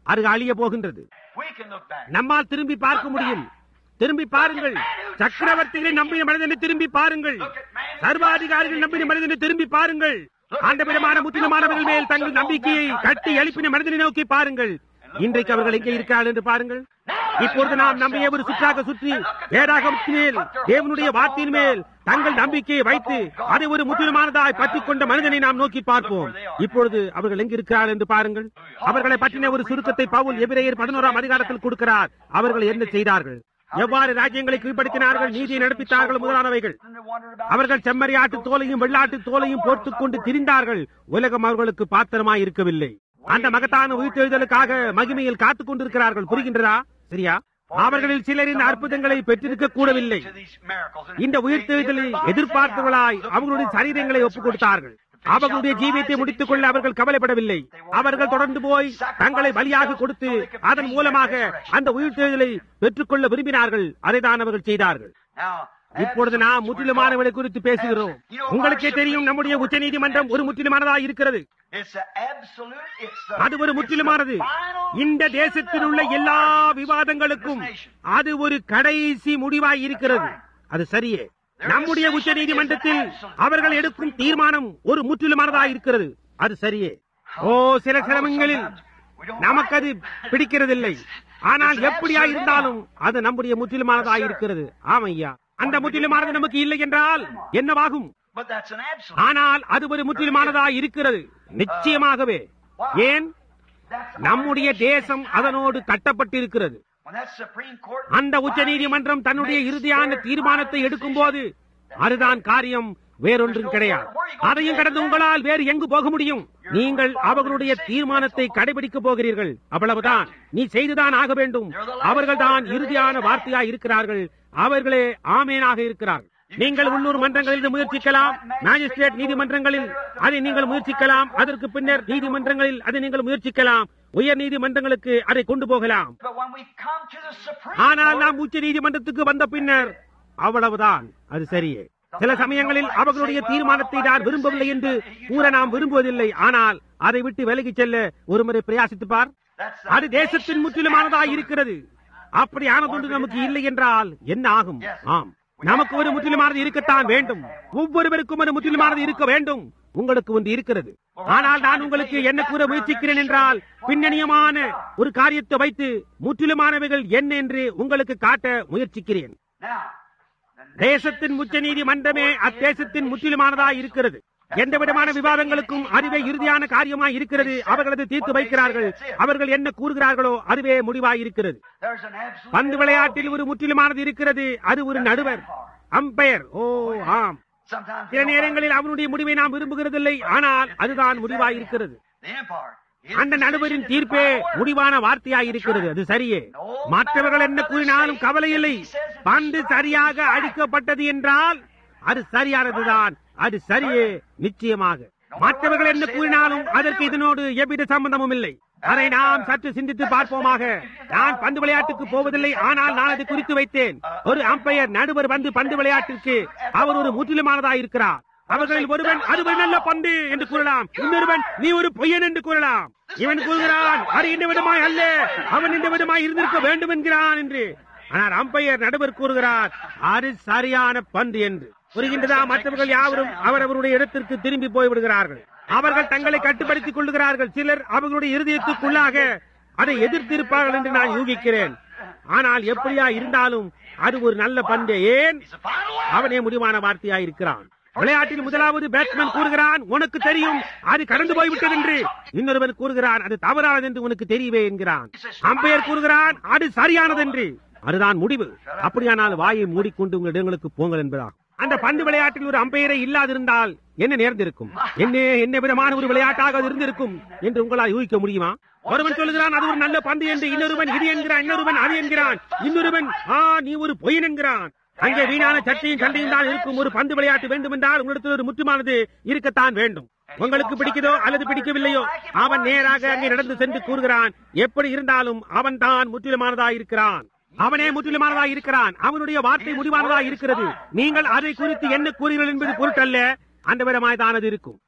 A: அது அழிய போகின்றது
B: We can look back.
A: நம்மால் திரும்பி பார்க்க முடியும் திரும்பி பாருங்கள் சக்கரவர்த்திகளை நம்பின மனிதனை திரும்பி பாருங்கள் சர்வாதிகாரிகள் நம்பின மனிதனை திரும்பி பாருங்கள் அந்த விதமான முற்றிலுமானவர்கள் மேல் தங்கள் நம்பிக்கையை கட்டி எழுப்பின மனிதனை நோக்கி பாருங்கள் இன்றைக்கு அவர்கள் எங்கே இருக்கிறார்கள் என்று பாருங்கள் இப்பொழுது நாம் நம்பிய ஒரு சுற்றாக சுற்றி வேதாகமத்தின் மேல் தேவனுடைய வார்த்தையின் மேல் தங்கள் நம்பிக்கையை வைத்து அதை ஒரு முற்றிலுமானதாய் பற்றிக் கொண்ட மனிதனை நாம் நோக்கி பார்ப்போம் இப்பொழுது அவர்கள் எங்கு இருக்கிறார்கள் என்று பாருங்கள் அவர்களை பற்றின ஒரு சுருக்கத்தை பவுல் எபிரேயர் பதினோராம் அதிகாரத்தில் கொடுக்கிறார் அவர்கள் என்ன செய்தார்கள் எவ்வாறு ராஜ்யங்களை கீழ்ப்படுத்தினார்கள் நீதியை நடப்பித்தார்கள் முதலானவைகள்
B: And they wondered about
A: அவர்கள் செம்மறியாட்டு தோலையும் வெள்ளாட்டு தோலையும் போர்த்துக் கொண்டு திரிந்தார்கள் உலகம் அவர்களுக்கு பாத்திரமாய் இருக்கவில்லை அந்த மகத்தான உயிர்த்தெழுதலுக்காக மகிமையில் காத்துக் கொண்டிருக்கிறார்கள் புரிகின்றதா சரியா அவர்களில் சிலர் இந்த அற்புதங்களை பெற்றிருக்க கூடவில்லை
B: to these miracles. And
A: இந்த உயிர்த்தெழுதலை எதிர்பார்த்தவர்களாய் அவர்களுடைய சரீரங்களை ஒப்புக் கொடுத்தார்கள் அவர்களுடைய ஜீவியத்தை முடித்துக் கொள்ள அவர்கள் கவலைப்படவில்லை அவர்கள் தொடர்ந்து போய் தங்களை பலியாக கொடுத்து அதன் மூலமாக அந்த உயிர்த்தெழுதலை பெற்றுக்கொள்ள விரும்பினார்கள் அதைதான் அவர்கள் செய்தார்கள்
B: Now,
A: இப்பொழுது நாம் முற்றிலுமானவர்களை குறித்து பேசுகிறோம் உங்களுக்கே தெரியும் நம்முடைய உச்சநீதிமன்றம் ஒரு முற்றிலுமானதாக இருக்கிறது
B: it's a absolute. It's a,
A: அது ஒரு முற்றிலுமானது இந்த தேசத்தில் உள்ள எல்லா விவாதங்களுக்கும் அது ஒரு கடைசி முடிவாய் இருக்கிறது அது சரியே நம்முடைய உச்ச நீதிமன்றத்தில் அவர்கள் எடுக்கும் தீர்மானம் ஒரு முற்றிலுமானதாக இருக்கிறது அது சரியே ஓ சில சிரமங்களில் நமக்கு அது பிடிக்கிறதில்லை ஆனால் எப்படியா இருந்தாலும் அது நம்முடைய முற்றிலுமானதாக இருக்கிறது ஆமையா அந்த முற்றிலுமானது நமக்கு இல்லை என்றால் என்னவாகும்
B: But that's an absolute.
A: ஆனால் அது ஒரு முற்றிலுமானதாக இருக்கிறது நிச்சயமாகவே ஏன்
B: That's
A: நம்முடைய தேசம் அதனோடு கட்டப்பட்டிருக்கிறது
B: when that Supreme Court.
A: அந்த உச்ச நீதிமன்றம் தன்னுடைய இறுதியான தீர்மானத்தை எடுக்கும் போது அதுதான் காரியம் வேறொன்றும் கிடையாது அதையும் கடந்து உங்களால் வேறு எங்கு போக முடியும் நீங்கள் அவர்களுடைய தீர்மானத்தை கடைபிடிக்க போகிறீர்கள் அவ்வளவுதான் நீ செய்துதான் ஆக வேண்டும் அவர்கள் தான் இறுதியான வார்த்தையாய் இருக்கிறார்கள் அவர்களே ஆமேனாக இருக்கிறார்கள் நீங்கள் உள்ளூர் மன்றங்களில் முயற்சிக்கலாம் மேஜிஸ்ட்ரேட் நீதிமன்றங்களில் அதை நீங்கள் முயற்சிக்கலாம் அதற்கு பின்னர் நீதிமன்றங்களில் அதை நீங்கள் முயற்சிக்கலாம் உயர் நீதிமன்றங்களுக்கு அதை கொண்டு போகலாம்
B: But when we come to the Supreme
A: ஆனால்
B: Court,
A: நாம் உச்ச நீதிமன்றத்துக்கு வந்த பின்னர் அவ்வளவுதான் அது சரியே சில சமயங்களில் அவர்களுடைய தீர்மானத்தை நான் விரும்பவில்லை என்று கூற நாம் விரும்புவதில்லை ஆனால் அதை விட்டு விலகிச் செல்ல ஒருமுறை பிரயாசித்துப் பார்
B: that's the
A: அது தேசத்தின் முற்றிலுமானதாய் இருக்கிறது அப்படி ஆனதொன்று நமக்கு இல்லை என்றால் என்ன ஆகும் ஆம் நமக்கு ஒரு முற்றிலுமானது இருக்கத்தான் வேண்டும் ஒவ்வொருவருக்கும் ஒரு முற்றிலுமானது இருக்க வேண்டும் உங்களுக்கு ஒன்று இருக்கிறது ஆனால் நான் உங்களுக்கு என்ன கூற முயற்சிக்கிறேன் என்றால் பின்னணியமான ஒரு காரியத்தை வைத்து முற்றிலுமானவைகள் என்ன என்று உங்களுக்கு காட்ட முயற்சிக்கிறேன்
B: Now,
A: தேசத்தின் உச்ச நீதிமன்றமே அத்தேசத்தின் முற்றிலுமானதாய் இருக்கிறது எந்த விதமான விவாதங்களுக்கும் அதுவே இறுதியான காரியமாய் இருக்கிறது அவர்களது தீர்த்து வைக்கிறார்கள் அவர்கள் என்ன கூறுகிறார்களோ அதுவே முடிவாய் இருக்கிறது
B: there's an absolute.
A: பந்து விளையாட்டில் ஒரு முற்றிலுமானது இருக்கிறது அது ஒரு நடுவர் அம்பையர் ஓ ஆம்
B: Sometimes
A: சில நேரங்களில் அவனுடைய முடிவை நாம் விரும்புகிறதில்லை ஆனால் அதுதான் முடிவாய் இருக்கிறது
B: the empire.
A: அந்த நடுவரின் தீர்ப்பே முடிவான வார்த்தையாய் இருக்கிறது அது சரியே மற்றவர்கள் என்ன கூறினாலும் கவலை இல்லை பந்து சரியாக அடிக்கப்பட்டது என்றால் அது சரியானதுதான் அது சரியே நிச்சயமாக மற்றவர்கள் என்ன கூறினாலும் அதற்கு இதனோடு எவ்வித சம்பந்தமும் இல்லை அதை நாம் சற்று சிந்தித்து பார்ப்போமாக நான் பந்து விளையாட்டுக்கு போவதில்லை ஆனால் நான் அதை குறித்து வைத்தேன் ஒரு அம்பையர் நடுவர் வந்து பந்து விளையாட்டிற்கு அவர் ஒரு முற்றிலுமானதாக இருக்கிறார் அவர்களில் ஒருவன் அது ஒரு நல்ல பந்து என்று கூறலாம் இன்னொருவன் நீ ஒரு பொய்யன் என்று கூறலாம் இவன் கூறுகிறான் அது இந்த விதமாய் அல்ல அவன் இந்த விதமாய் இருந்திருக்க வேண்டும் என்கிறான் என்று ஆனால் அம்பையர் நடுவர் கூறுகிறார் அது சரியான பந்து என்று புரிகின்றதா மற்றவர்கள் யாவரும் அவரவருடைய இடத்திற்கு திரும்பி போய்விடுகிறார்கள் அவர்கள் தங்களை கட்டுப்படுத்திக் கொள்ளுகிறார்கள் சிலர் அவர்களுடைய இருதயத்துக்குள்ளாக அதை எதிர்த்திருப்பார்கள் என்று நான் யூகிக்கிறேன் ஆனால் எப்படியா இருந்தாலும் அது ஒரு நல்ல பந்து ஏன்
B: It's the final word.
A: அவனே முடிவான வார்த்தையாய் இருக்கிறான் விளையாட்டில் முதலாவது பேட்ஸ்மேன் கூறுகிறான் உனக்கு தெரியும் அது கடந்து போய்விட்டது என்று இன்னொருவன் கூறுகிறான் அது தவறானது என்று உனக்கு தெரியவே என்கிறான் அம்பையர் கூறுகிறான் அது சரியானது என்று அதுதான் முடிவு அப்படியானால் வாயை மூடிக்கொண்டு உங்கள் இடங்களுக்கு போங்கள் என்பதாகும் அந்த பந்து விளையாட்டில் ஒரு அம்பையரை இல்லாதிருந்தால் என்ன நேர்ந்திருக்கும் என்ன என்ன விதமான ஒரு விளையாட்டாக அது இருந்திருக்கும் என்று உங்களால் யூகிக்க முடியுமா ஒருவன் சொல்லுகிறான் அது ஒரு நல்ல பந்து என்று இன்னொருவன் இது என்கிறான் இன்னொருவன் அது என்கிறான் இன்னொருவன் ஆ நீ ஒரு பொய்யன் என்கிறான் அங்கே வீணான சர்ச்சையும் சண்டையும் தான் இருக்கும் ஒரு பந்து விளையாட்டு வேண்டும் என்றால் உங்களிடத்தில் ஒரு முற்றுமானது இருக்கத்தான் வேண்டும் உங்களுக்கு பிடிக்குதோ அல்லது பிடிக்கவில்லையோ அவன் நேராக அங்கே நடந்து சென்று கூறுகிறான் எப்படி இருந்தாலும் அவன் தான் முற்றிலுமானதாய் இருக்கிறான் அவனே முற்றிலுமானதாய் இருக்கிறான் அவனுடைய வார்த்தை முடிவானதாய் இருக்கிறது நீங்கள் அதை குறித்து என்ன கூறுகிறீர்கள் என்பது பொருட்டல்ல அந்த விதமாய் தான் அது இருக்கும்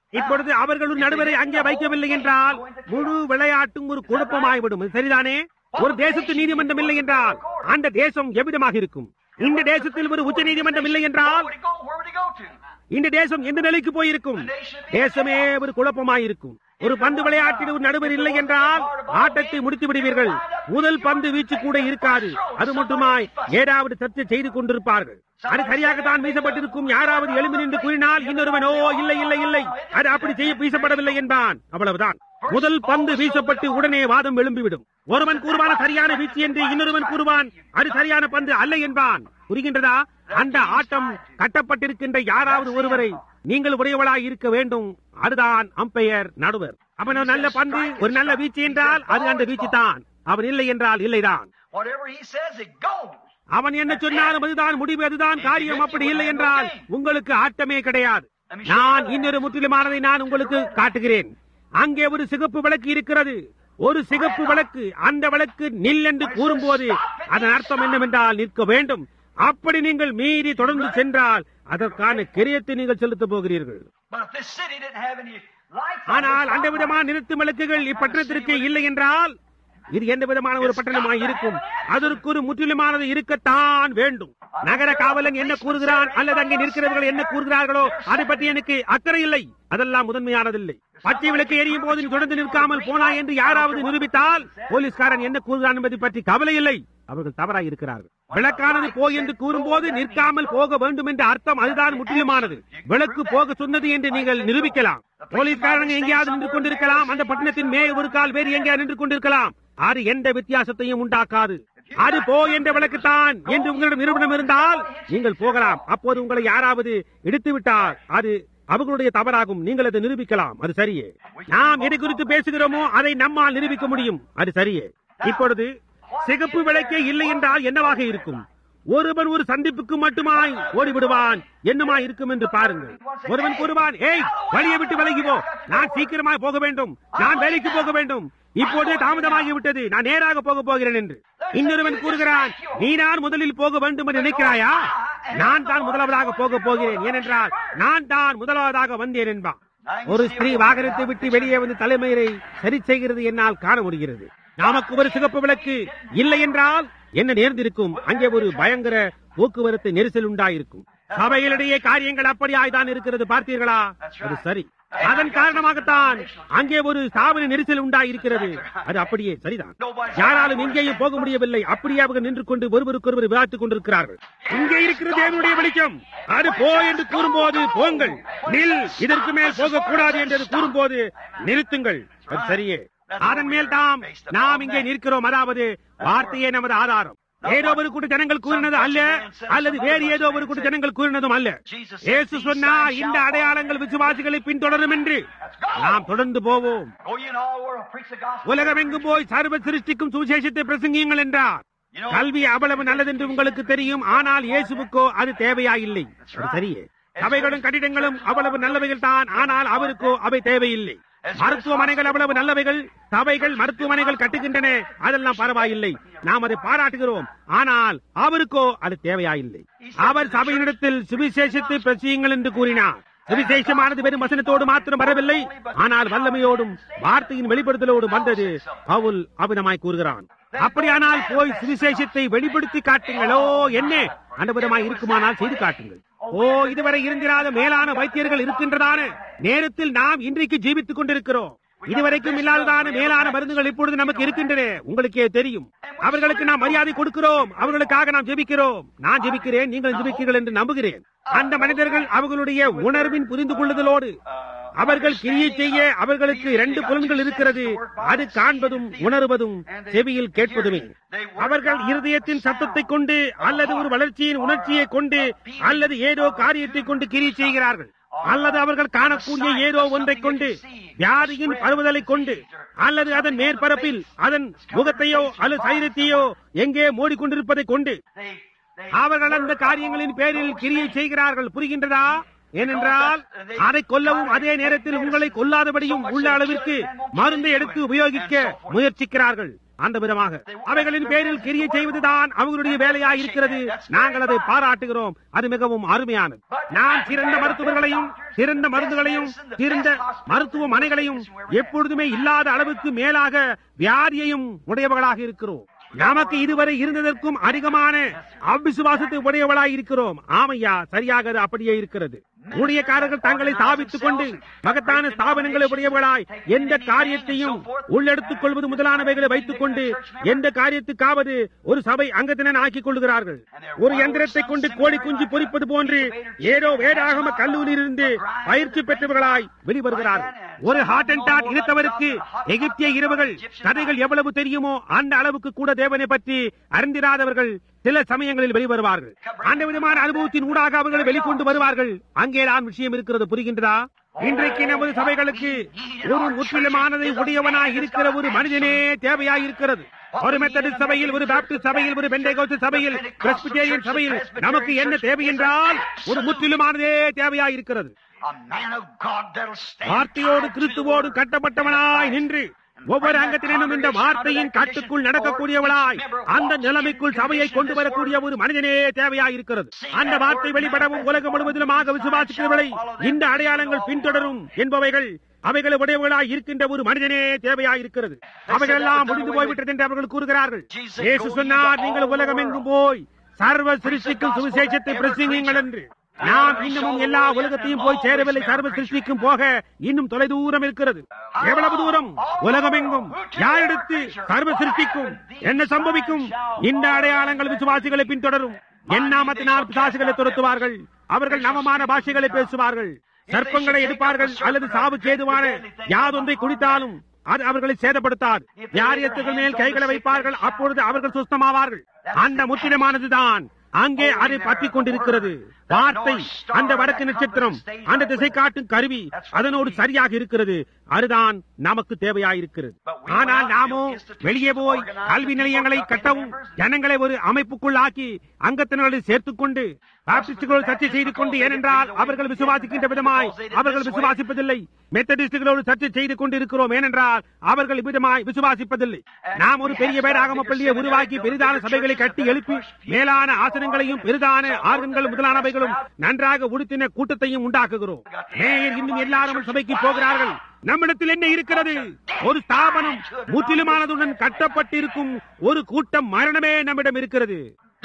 A: இப்பொழுது அவர்கள் ஒரு நடுவரை அங்கே வைக்கவில்லை என்றால் முழு விளையாட்டும் ஒரு குழப்பமாய்விடும் இது சரிதானே ஒரு தேசத்து நீதிமன்றம் இல்லை என்றால் அந்த தேசம் எவ்விதமாக இருக்கும் இந்த தேசத்தில் ஒரு உச்ச நீதிமன்றம் இல்லை என்றால்
B: Where would he go? Where would he go to?
A: இந்த தேசம் எந்த நிலைக்கு போயிருக்கும் தேசமே ஒரு குழப்பமாயிருக்கும் ஒரு பந்து விளையாட்டில் ஒரு நடுவர் இல்லை என்றால் ஆட்டத்தை முடித்து விடுவீர்கள் முதல் பந்து வீச்சு கூட இருக்காது அது மட்டுமாய் ஏதாவது சர்ச்சை செய்து கொண்டிருப்பார்கள் அது சரியாகத்தான் வீசப்பட்டிருக்கும் யாராவது எழும்பி நின்று கூறினால் இன்னொருவன் ஓ இல்லை இல்லை இல்லை அது அப்படி செய்ய வீசப்படவில்லை என்பான் அவ்வளவுதான் முதல் பந்து வீசப்பட்டு உடனே வாதம் எழும்பிவிடும் ஒருவன் கூறுவான சரியான வீச்சு என்று இன்னொருவன் கூறுவான் அது சரியான பந்து அல்ல என்பான் புரிகின்றதா அந்த ஆட்டம் கட்டப்பட்டிருக்கின்ற யாராவது ஒருவரை நீங்கள் உடையவளாய் இருக்க வேண்டும் அதுதான் அம்பையர் நடுவர் அவன் ஒரு நல்ல பந்து ஒரு நல்ல வீச்சு என்றால் அது அந்த வீச்சு தான் அவன் இல்லை என்றால் இல்லைதான்
B: Whatever he says, it goes.
A: அவன் என்ன சொன்னாலும் அதுதான் முடிவு அதுதான் காரியம் அப்படி இல்லை என்றால் உங்களுக்கு ஆட்டமே கிடையாது நான் இன்னொரு முற்றிலுமானதை நான் உங்களுக்கு காட்டுகிறேன் அங்கே ஒரு சிகப்பு விளக்கு இருக்கிறது ஒரு சிகப்பு விளக்கு அந்த விளக்கு நில் என்று கூறும்போது அதன் அர்த்தம் என்னவென்றால் நிற்க வேண்டும் அப்படி நீங்கள் மீறி தொடர்ந்து சென்றால் அதற்கான கிரியத்தை நீங்கள் செலுத்தப் போகிறீர்கள்
B: But if this city didn't have any lights on
A: ஆனால்
B: it,
A: அந்த விதமான நிறுத்து விளக்குகள் இப்பட்டணத்திற்கு இல்லை என்றால் இது எந்த விதமான ஒரு பட்டணமாய் இருக்கும் அதற்கு ஒரு முற்றிலுமானது இருக்கத்தான் வேண்டும் நகர காவலன் என்ன கூறுகிறான் அல்லது அங்கே நிற்கிறவர்கள் என்ன கூறுகிறார்களோ அதை பற்றி எனக்கு அக்கறை இல்லை அதெல்லாம் முதன்மையானதில்லை பச்சை விளக்கு எரியும் போது நீ தொடர்ந்து நிற்காமல் போனாய் என்று யாராவது நிரூபித்தால் போலீஸ்காரன் என்ன கூறுகிறான் என்பதை பற்றி கவலை இல்லை அவர்கள் தவறாய் இருக்கிறார்கள் விளக்கானது போய் என்று கூறும்போது நிற்காமல் போக வேண்டும் என்ற அர்த்தம் அதுதான் முற்றிலுமானது விளக்கு போக சொன்னது என்று நீங்கள் நிரூபிக்கலாம் போலீஸ்காரன் எங்கேயாவது நின்று கொண்டிருக்கலாம் அந்த பட்டணத்தின் மே ஒரு கால் வேறு எங்கேயாவது நின்று கொண்டிருக்கலாம் அது எந்த வித்தியாசத்தையும் உண்டாக்காது அது போ என்ற விளக்குத்தான் என்று உங்களிடம் நிரூபணம் இருந்தால் நீங்கள் போகலாம் அப்போது உங்களை யாராவது இடித்து விட்டால் அது அவர்களுடைய தவறாகும் நீங்கள் அதை நிரூபிக்கலாம் அது சரியே நாம் எதை குறித்து பேசுகிறோமோ அதை நம்மால் நிரூபிக்க முடியும் அது சரியே இப்பொழுது சிகப்பு விளக்கே இல்லை என்றால் என்னவாக இருக்கும் ஒருவன் ஒரு சந்திப்புக்கு மட்டுமாய் ஓடிவிடுவான் என்னமாய் இருக்கும் என்று பாருங்கள் ஒருவன் கூறுவான் ஏய் வழியை விட்டு விலகி போ நான் சீக்கிரமாய் போக வேண்டும் நான் வேலைக்கு போக வேண்டும் இப்போதே தாமதமாகி விட்டது நான் நேராக போக போகிறேன் என்று இன்னொருவன் கூறுகிறான் நீ நான் முதலில் போக வேண்டும் என்று நினைக்கிறாயா நான் தான் முதலாவதாக போக போகிறேன் ஏனென்றால் நான் தான் முதலாவதாக வந்தேன் என்பான் ஒரு ஸ்திரீ வாகனத்தை விட்டு வெளியே வந்து தலைமையை சரி செய்கிறது என்னால் காண முடிகிறது நமக்கு ஒரு சிகப்பு விளக்கு இல்லை என்றால் என்ன நேர்ந்திருக்கும் அங்கே ஒரு பயங்கர போக்குவரத்து நெரிசல் உண்டாயிருக்கும் சபைகளிடையே காரியங்கள் அப்படியாய்தான் இருக்கிறது பார்த்தீர்களா அது சரி அதன் காரணமாகத்தான் அங்கே ஒரு ஸ்தாபன நெரிசல் உண்டாயிருக்கிறது அது அப்படியே சரிதான் யாராலும் எங்கேயும் போக முடியவில்லை அப்படியே அவர்கள் நின்று கொண்டு ஒருவருக்கொருவர் விவாதித்துக் கொண்டிருக்கிறார்கள் இங்கே இருக்கிற தேவனுடைய வெளிச்சம் அது போ என்று கூறும்போது போங்கள் நில் இதற்கு மேல் போகக்கூடாது என்று அது கூறும்போது நிறுத்துங்கள் அது சரியே அதன் மேல் தாம் நாம் இங்கே நிற்கிறோம் அதாவது வார்த்தையே நமது ஆதாரம் ஏதோ ஒரு கூட்ட ஜனங்கள் கூறினது அல்ல அல்லது வேறு ஏதோ ஒரு கூட்ட ஜனங்கள் கூறினதும் அல்ல இயேசு சொன்னா இந்த அடையாளங்கள் விசுவாசிகளை பின்தொடரும் என்று நாம் தொடர்ந்து போவோம்
B: Go ye in all the world, preach the gospel.
A: உலகமெங்கும் போய் சர்வ சிருஷ்டிக்கும் சுவிசேஷத்தை பிரசங்கியுங்கள் என்றார் கல்வி அவ்வளவு நல்லதென்று உங்களுக்கு தெரியும் ஆனால் இயேசுவுக்கோ அது தேவையா இல்லை அது சரியே சபைகளும் கட்டிடங்களும் அவ்வளவு நல்லவைகள் தான் ஆனால் அவருக்கோ அவை தேவையில்லை மருத்துவமனைகள் அவ்வளவு நல்லவைகள் சபைகள் மருத்துவமனைகள் கட்டுகின்றன அதெல்லாம் பரவாயில்லை நாம் அதை பாராட்டுகிறோம் ஆனால் அவருக்கோ அது தேவையாயில்லை அவர் சபையினிடத்தில் சுவிசேஷத்தை பிரசியுங்கள் என்று கூறினார் சுவிசேஷமானது வெறும் வசனத்தோடு மாத்திரம் வரவில்லை ஆனால் வல்லமையோடும் வார்த்தையின் வெளிப்படுத்தலோடும் வந்தது பவுல் அபிதமாய் கூறுகிறான் அப்படியானால் போய் சுவிசேஷத்தை வெளிப்படுத்தி காட்டுங்களோ என்ன அனுபவமாய் இருக்குமானால் செய்து காட்டுங்கள் ஓ இதுவரை இருந்திராத மேலான வைத்தியர்கள் இருக்கின்றதான நேரத்தில் நாம் இன்றைக்கு ஜீவித்துக் கொண்டிருக்கிறோம் இதுவரைக்கும் இல்லாததான மேலான மருந்துகள் இப்பொழுது நமக்கு இருக்கின்றன உங்களுக்கே தெரியும் அவர்களுக்கு நாம் மரியாதை கொடுக்கிறோம் அவர்களுக்காக நாம் ஜெபிக்கிறோம் நான் ஜெபிக்கிறேன் நீங்கள் ஜெபிக்கிறீர்கள் என்று நம்புகிறேன் அந்த மனிதர்கள் அவர்களுடைய உணர்வின் புரிந்து கொள்ளுதலோடு அவர்கள் கிரியை செய்ய அவர்களுக்கு இரண்டு புலன்கள் இருக்கிறது அது காண்பதும் உணர்வதும் செவியில் கேட்பதுமே அவர்கள் இருதயத்தின் சத்தத்தை கொண்டு அல்லது ஒரு வளர்ச்சியின் உணர்ச்சியை கொண்டு அல்லது ஏதோ காரியத்தை கொண்டு கிரியை செய்கிறார்கள் அல்லது அவர்கள் காணக்கூடிய ஏதோ ஒன்றை கொண்டு வியாதியின் பருவதலை கொண்டு அல்லது அதன் மேற்பரப்பில் அதன் முகத்தையோ அல்லது சைரத்தையோ எங்கே மூடிக்கொண்டிருப்பதை கொண்டு அவர்கள் அந்த காரியங்களின் பேரில் கிரியை செய்கிறார்கள் புரிகின்றதா ஏனென்றால் அதை கொல்லவும் அதே நேரத்தில் உங்களை கொல்லாதபடியும் உள்ள அளவிற்கு மருந்தை எடுத்து உபயோகிக்க முயற்சிக்கிறார்கள் அந்த விதமாக அவைகளின் பேரில் கிரியை செய்வதுதான் அவர்களுடைய வேலையா இருக்கிறது நாங்கள் அதை பாராட்டுகிறோம் அது மிகவும் அருமையானது நான் சிறந்த மருத்துவர்களையும் சிறந்த மருந்துகளையும் சிறந்த மருத்துவமனைகளையும் எப்பொழுதுமே இல்லாத அளவுக்கு மேலாக வியாதியையும் உடையவர்களாக இருக்கிறோம் நமக்கு இதுவரை இருந்ததற்கும் அதிகமான அவிசுவாசத்தை உடையவளாய் இருக்கிறோம் ஆமையா சரியாக அது அப்படியே இருக்கிறது ஊழியக்காரர்கள் தங்களை ஸ்தாபித்துக் கொண்டு மகத்தான ஸ்தாபனங்களை உடையவர்களாய் எந்த காரியத்தையும் உள்ளெடுத்துக் கொள்வது முதலானவைகளை வைத்துக் கொண்டு எந்த காரியத்துக்காவது ஒரு சபை அங்கத்தினன் ஆக்கிக் கொள்கிறார்கள் ஒரு எந்திரத்தை கொண்டு கோழி குஞ்சு பொறிப்பது போன்று ஏதோ வேதாகம கல்லூரியிலிருந்து பயிற்சி பெற்றவர்களாய் வெளிவருகிறார்கள் ஒரு ஹார்ட் அண்ட் டாட் இனத்தவருக்கு எகிப்திய இரவுகள் கதைகள் எவ்வளவு தெரியுமோ அந்த அளவுக்கு கூட தேவனை பற்றி அறிந்திராதவர்கள் சில சமயங்களில் வெளிவருவார்கள் அந்த விதமான அனுபவத்தின் ஊடாக அவர்கள் வெளிக்கொண்டு வருவார்கள் அங்கேதான் விஷயம் இருக்கிறது புரிகின்றதா இன்றைக்கு நமது சபைகளுக்கு ஒரு முற்றிலுமானதை உடையவனாய் இருக்கிற ஒரு மனிதனே தேவையாய் இருக்கிறது ஒரு மெத்தடிஸ்ட் சபையில் ஒரு பாப்டிஸ்ட் சபையில் ஒரு பெண்டைகோத்து சபையில் பிரஸ்பிட்டேரியன் சபையில் நமக்கு என்ன தேவை என்றால் ஒரு முற்றிலுமானதே தேவையாய் இருக்கிறது
B: A man of God that'll stand.
A: வார்த்தையோடு கிறிஸ்துவோடு கட்டப்பட்டவனாய் நின்று ஒவ்வொரு அங்கத்தினும் இந்த வார்த்தையின் கட்டுக்குள் நடக்கக்கூடியவளாய் அந்த நிலைமைக்குள் சபையை கொண்டு வரக்கூடிய ஒரு மனிதனே தேவையாய் இருக்கிறது அந்த வார்த்தை வெளிப்படவும் உலகம் முழுவதிலுமாக விசுவாசிக்கிறவர்களை இந்த அடையாளங்கள் பின்தொடரும் என்பவைகள் அவைகளை உடையவர்களாய் இருக்கின்ற ஒரு மனிதனே தேவையாய் இருக்கிறது அவைகள் எல்லாம் முடிந்து போய்விட்டது என்று அவர்கள் கூறுகிறார்கள் இயேசு சொன்னார் நீங்கள் உலகம் எங்கும் போய் சர்வ சிருஷ்டிக்கும் சுவிசேஷத்தை பிரசங்கிங்கள் என்று நாம் இன்னமும் எல்லா உலகத்தையும் போய் சேரவில்லை சர்வ சிருஷ்டிக்கும் போக இன்னும் தொலை தூரம் இருக்கிறது எவ்வளவு தூரம் உலகமெங்கும் யாரெடுத்து சர்வ சிருஷ்டிக்கும் என்ன சம்பவிக்கும் இந்த அடையாளங்கள் விசுவாசிகளை பின்தொடரும் என் நாமத்தினால் பிசாசுகளை துரத்துவார்கள் அவர்கள் நவமான பாஷைகளை பேசுவார்கள் சர்ப்பங்களை எடுப்பார்கள் அல்லது சாவு சேதுவான யாதொன்றை குடித்தாலும் அது அவர்களை சேதப்படுத்தாது யாரியத்துகள் மேல் கைகளை வைப்பார்கள் அப்பொழுது அவர்கள் சுஸ்தமாவார்கள் அந்த முற்றிலுமானதுதான் அங்கே அது பற்றிக் கொண்டிருக்கிறது வார்த்தை அந்த வடக்கு நட்சத்திரம் அந்த திசை காட்டும் கருவி அதனோடு சரியாக இருக்கிறது அதுதான் நமக்கு தேவையாயிருக்கிறது ஆனால் நாமோ வெளியே போய் கல்வி நிலையங்களை கட்டவும் ஜனங்களை ஒரு அமைப்புக்குள் ஆக்கி அங்கத்தினர்களை சேர்த்துக் கொண்டு பாப்டிஸ்டுகளோடு சர்ச்சை செய்து கொண்டு ஏனென்றால் அவர்கள் விசுவாசிக்கின்ற விதமாய் அவர்கள் விசுவாசிப்பதில்லை மெத்தடிஸ்டுகளோடு சர்ச்சை செய்து கொண்டு இருக்கிறோம் ஏனென்றால் அவர்கள் விதமாய் விசுவாசிப்பதில்லை நாம் ஒரு பெரிய பேராகம பள்ளியை உருவாக்கி பெரிதான சபைகளை கட்டி எழுப்பி மேலான ஆசனங்களையும் பெரிதான ஆர்கன்கள் முதலானவைகளும் நன்றாக உடுத்தின கூட்டத்தையும் உண்டாக்குகிறோம் மேயர் இன்னும் எல்லாரும் சபைக்கு போகிறார்கள் நம்மிடத்தில் என்ன இருக்கிறது ஒரு ஸ்தாபனம் முற்றிலுமானதுடன் கட்டப்பட்டிருக்கும் ஒரு கூட்டம் மரணமே நம்மிடம் இருக்கிறது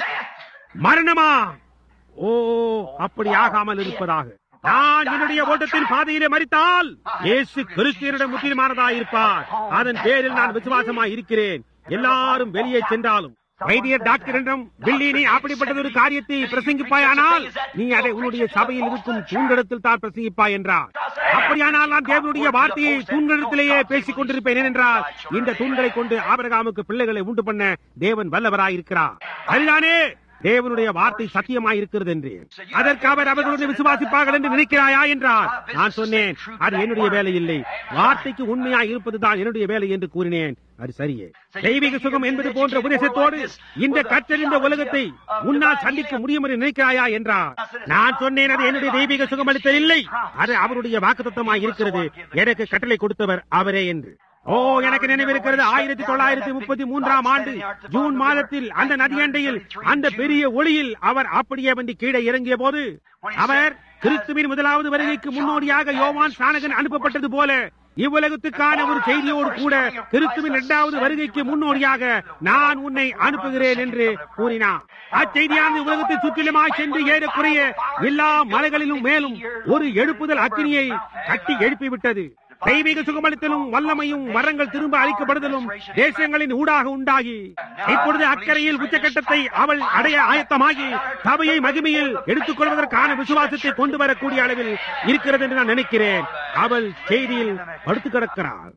A: மரணமா ஓ அப்படி ஆகாமல் இருப்பதாக நான் என்னுடைய ஓட்டத்தின் பாதையிலே மறித்தால் இயேசு கிறிஸ்தியனிடம் முற்றிலுமானதாயிருப்பார் அதன் பேரில் நான் விசுவாசமாய் இருக்கிறேன் எல்லாரும் வெளியே சென்றாலும் வைத்தியர் டாக்டர் என்றும் பில்லி நீ அப்படிப்பட்டது ஒரு காரியத்தை பிரசங்கிப்பாயானால் நீ அதை உன்னுடைய சபையில் இருக்கும் தூண்களிடத்தில் தான் பிரசங்கிப்பாய் என்றார் அப்படியானால் நான் தேவனுடைய வார்த்தையை தூண்களிடத்திலேயே பேசிக் கொண்டிருப்பேன் ஏனென்றால் இந்த தூண்களை கொண்டு ஆபரகாமுக்கு பிள்ளைகளை உண்டு பண்ண தேவன் வல்லவராயிருக்கிறார் அதுதானே தேவனுடைய வார்த்தை சத்தியமாய் இருக்கிறது என்று அதற்கு அவர் அவர்களுடைய விசுவாசிப்பார்கள் என்று நினைக்கிறாயா என்றார் நான் சொன்னேன் அது என்னுடைய வேலை இல்லை வார்த்தைக்கு உண்மையாய் இருப்பதுதான் என்னுடைய வேலை என்று கூறினேன் அது சரியே தெய்வீக சுகம் என்பது போன்ற உபதேசத்தோடு இந்த கற்றல் இந்த உலகத்தை உன்னால் சந்திக்க முடியும் என்று நினைக்கிறாயா என்றார் நான் சொன்னேன் அது என்னுடைய தெய்வீக சுகம் அளித்தல் இல்லை அது அவருடைய வாக்குத்தமாய் இருக்கிறது எனக்கு கட்டளை கொடுத்தவர் அவரே என்று ஓ எனக்கு நினைவிருக்கிறது ஆயிரத்தி தொள்ளாயிரத்தி முப்பத்தி மூன்றாம் ஆண்டு ஜூன் மாதத்தில் அந்த நதியண்டையில் அந்த பெரிய ஒளியில் அவர் அப்படியே வந்து கீழே இறங்கிய போது அவர் கிறிஸ்துவின் முதலாவது வருகைக்கு முன்னோடியாக யோவான் சானகன் அனுப்பப்பட்டது போல இவ்வுலகத்துக்கான ஒரு செய்தியோடு கூட கிறிஸ்துவின் இரண்டாவது வருகைக்கு முன்னோடியாக நான் உன்னை அனுப்புகிறேன் என்று கூறினார் அச்செய்தியானது உலகத்தை சுற்றிலுமாய் சென்று ஏறக்குறைய எல்லா மலைகளிலும் மேலும் ஒரு எழுப்புதல் அக்கினியை கட்டி எழுப்பிவிட்டது தெய்வீக சுகமளித்தலும் வல்லமையும் வரங்கள் திரும்ப அளிக்கப்படுதலும் தேசங்களின் ஊடாக உண்டாகி இப்பொழுது அக்கறையில் உச்சக்கட்டத்தை அவள் அடைய ஆயத்தமாகி சபையை மகிமையில் எடுத்துக் கொள்வதற்கான விசுவாசத்தை கொண்டு வரக்கூடிய அளவில் இருக்கிறது என்று நான் நினைக்கிறேன் அவள் செய்தியில் படுத்து கிடக்கிறாள்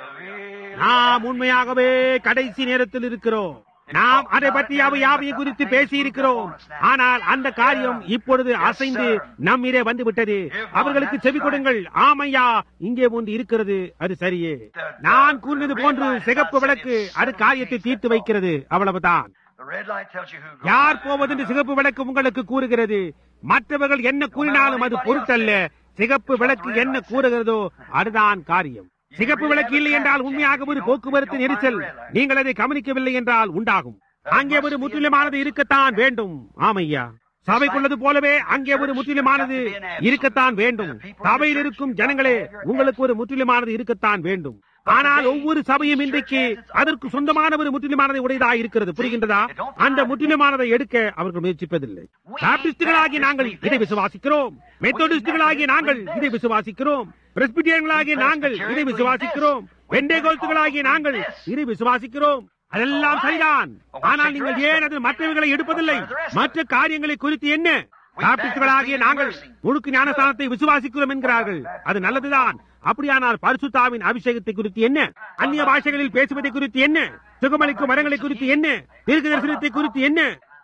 A: நாம் உண்மையாகவே கடைசி நேரத்தில் இருக்கிறோம் நாம் அதை பற்றி அவை யாவையை குறித்து பேசி இருக்கிறோம் ஆனால் அந்த காரியம் இப்பொழுது அசைந்து நம்மிலே வந்து விட்டது அவர்களுக்கு செவி கொடுங்கள் ஆமையா இங்கே ஒன்று இருக்கிறது அது சரியே நான் கூறினது போன்று சிகப்பு விளக்கு அது காரியத்தை தீர்த்து வைக்கிறது அவ்வளவுதான்
B: The red light tells you who goes.
A: யார் போவதென்று சிகப்பு விளக்கு உங்களுக்கு கூறுகிறது மற்றவர்கள் என்ன கூறினாலும் அது பொருட்டல்ல சிகப்பு விளக்கு என்ன கூறுகிறதோ அதுதான் காரியம் சிகப்பு விளக்கு இல்லை என்றால் உண்மையாக ஒரு போக்குவரத்து நெரிசல் நீங்கள் அதை கவனிக்கவில்லை என்றால் உண்டாகும் அங்கே ஒரு முற்றிலுமானது இருக்கத்தான் வேண்டும் ஆமையா சபைக்குள்ளது போலவே அங்கே ஒரு முற்றிலுமானது இருக்கத்தான் வேண்டும் சபையில் இருக்கும் ஜனங்களே உங்களுக்கு ஒரு முற்றிலுமானது இருக்கத்தான் வேண்டும் ஆனால் ஒவ்வொரு சபையும் இன்றைக்கு அதற்கு சொந்தமான ஒரு முற்றிலுமானதை உடையதா இருக்கிறது புரிகின்றதா அந்த முற்றிலுமானதை எடுக்க அவர்கள் முயற்சிப்பதில்லை பாப்டிஸ்டுகளாகி நாங்கள் இதை விசுவாசிக்கிறோம் மெத்தோடிஸ்டுகளாகி நாங்கள் இதை விசுவாசிக்கிறோம் பிரஸ்பிட்டியன்களாகி நாங்கள் இதை விசுவாசிக்கிறோம் வெண்டேகோல்த்துகளாகி நாங்கள் இதை விசுவாசிக்கிறோம் அதெல்லாம் சரிதான் ஆனால் நீங்கள் ஏன் அது மற்றவர்களை எடுப்பதில்லை மற்ற காரியங்களை குறித்து என்ன பாப்டிஸ்டுகளாகிய நாங்கள் முழுக்கு ஞானஸ்தானத்தை விசுவாசிக்கிறோம் என்கிறார்கள் அது நல்லதுதான் அப்படியானால் பரிசுத்தாவின் அபிஷேகத்தை குறித்து என்ன அந்நிய பாஷைகளில் பேசுவதை குறித்து என்ன சுகமளிக்கும் மரங்களை குறித்து என்ன தீர்க்க தரிசனத்தை குறித்து என்ன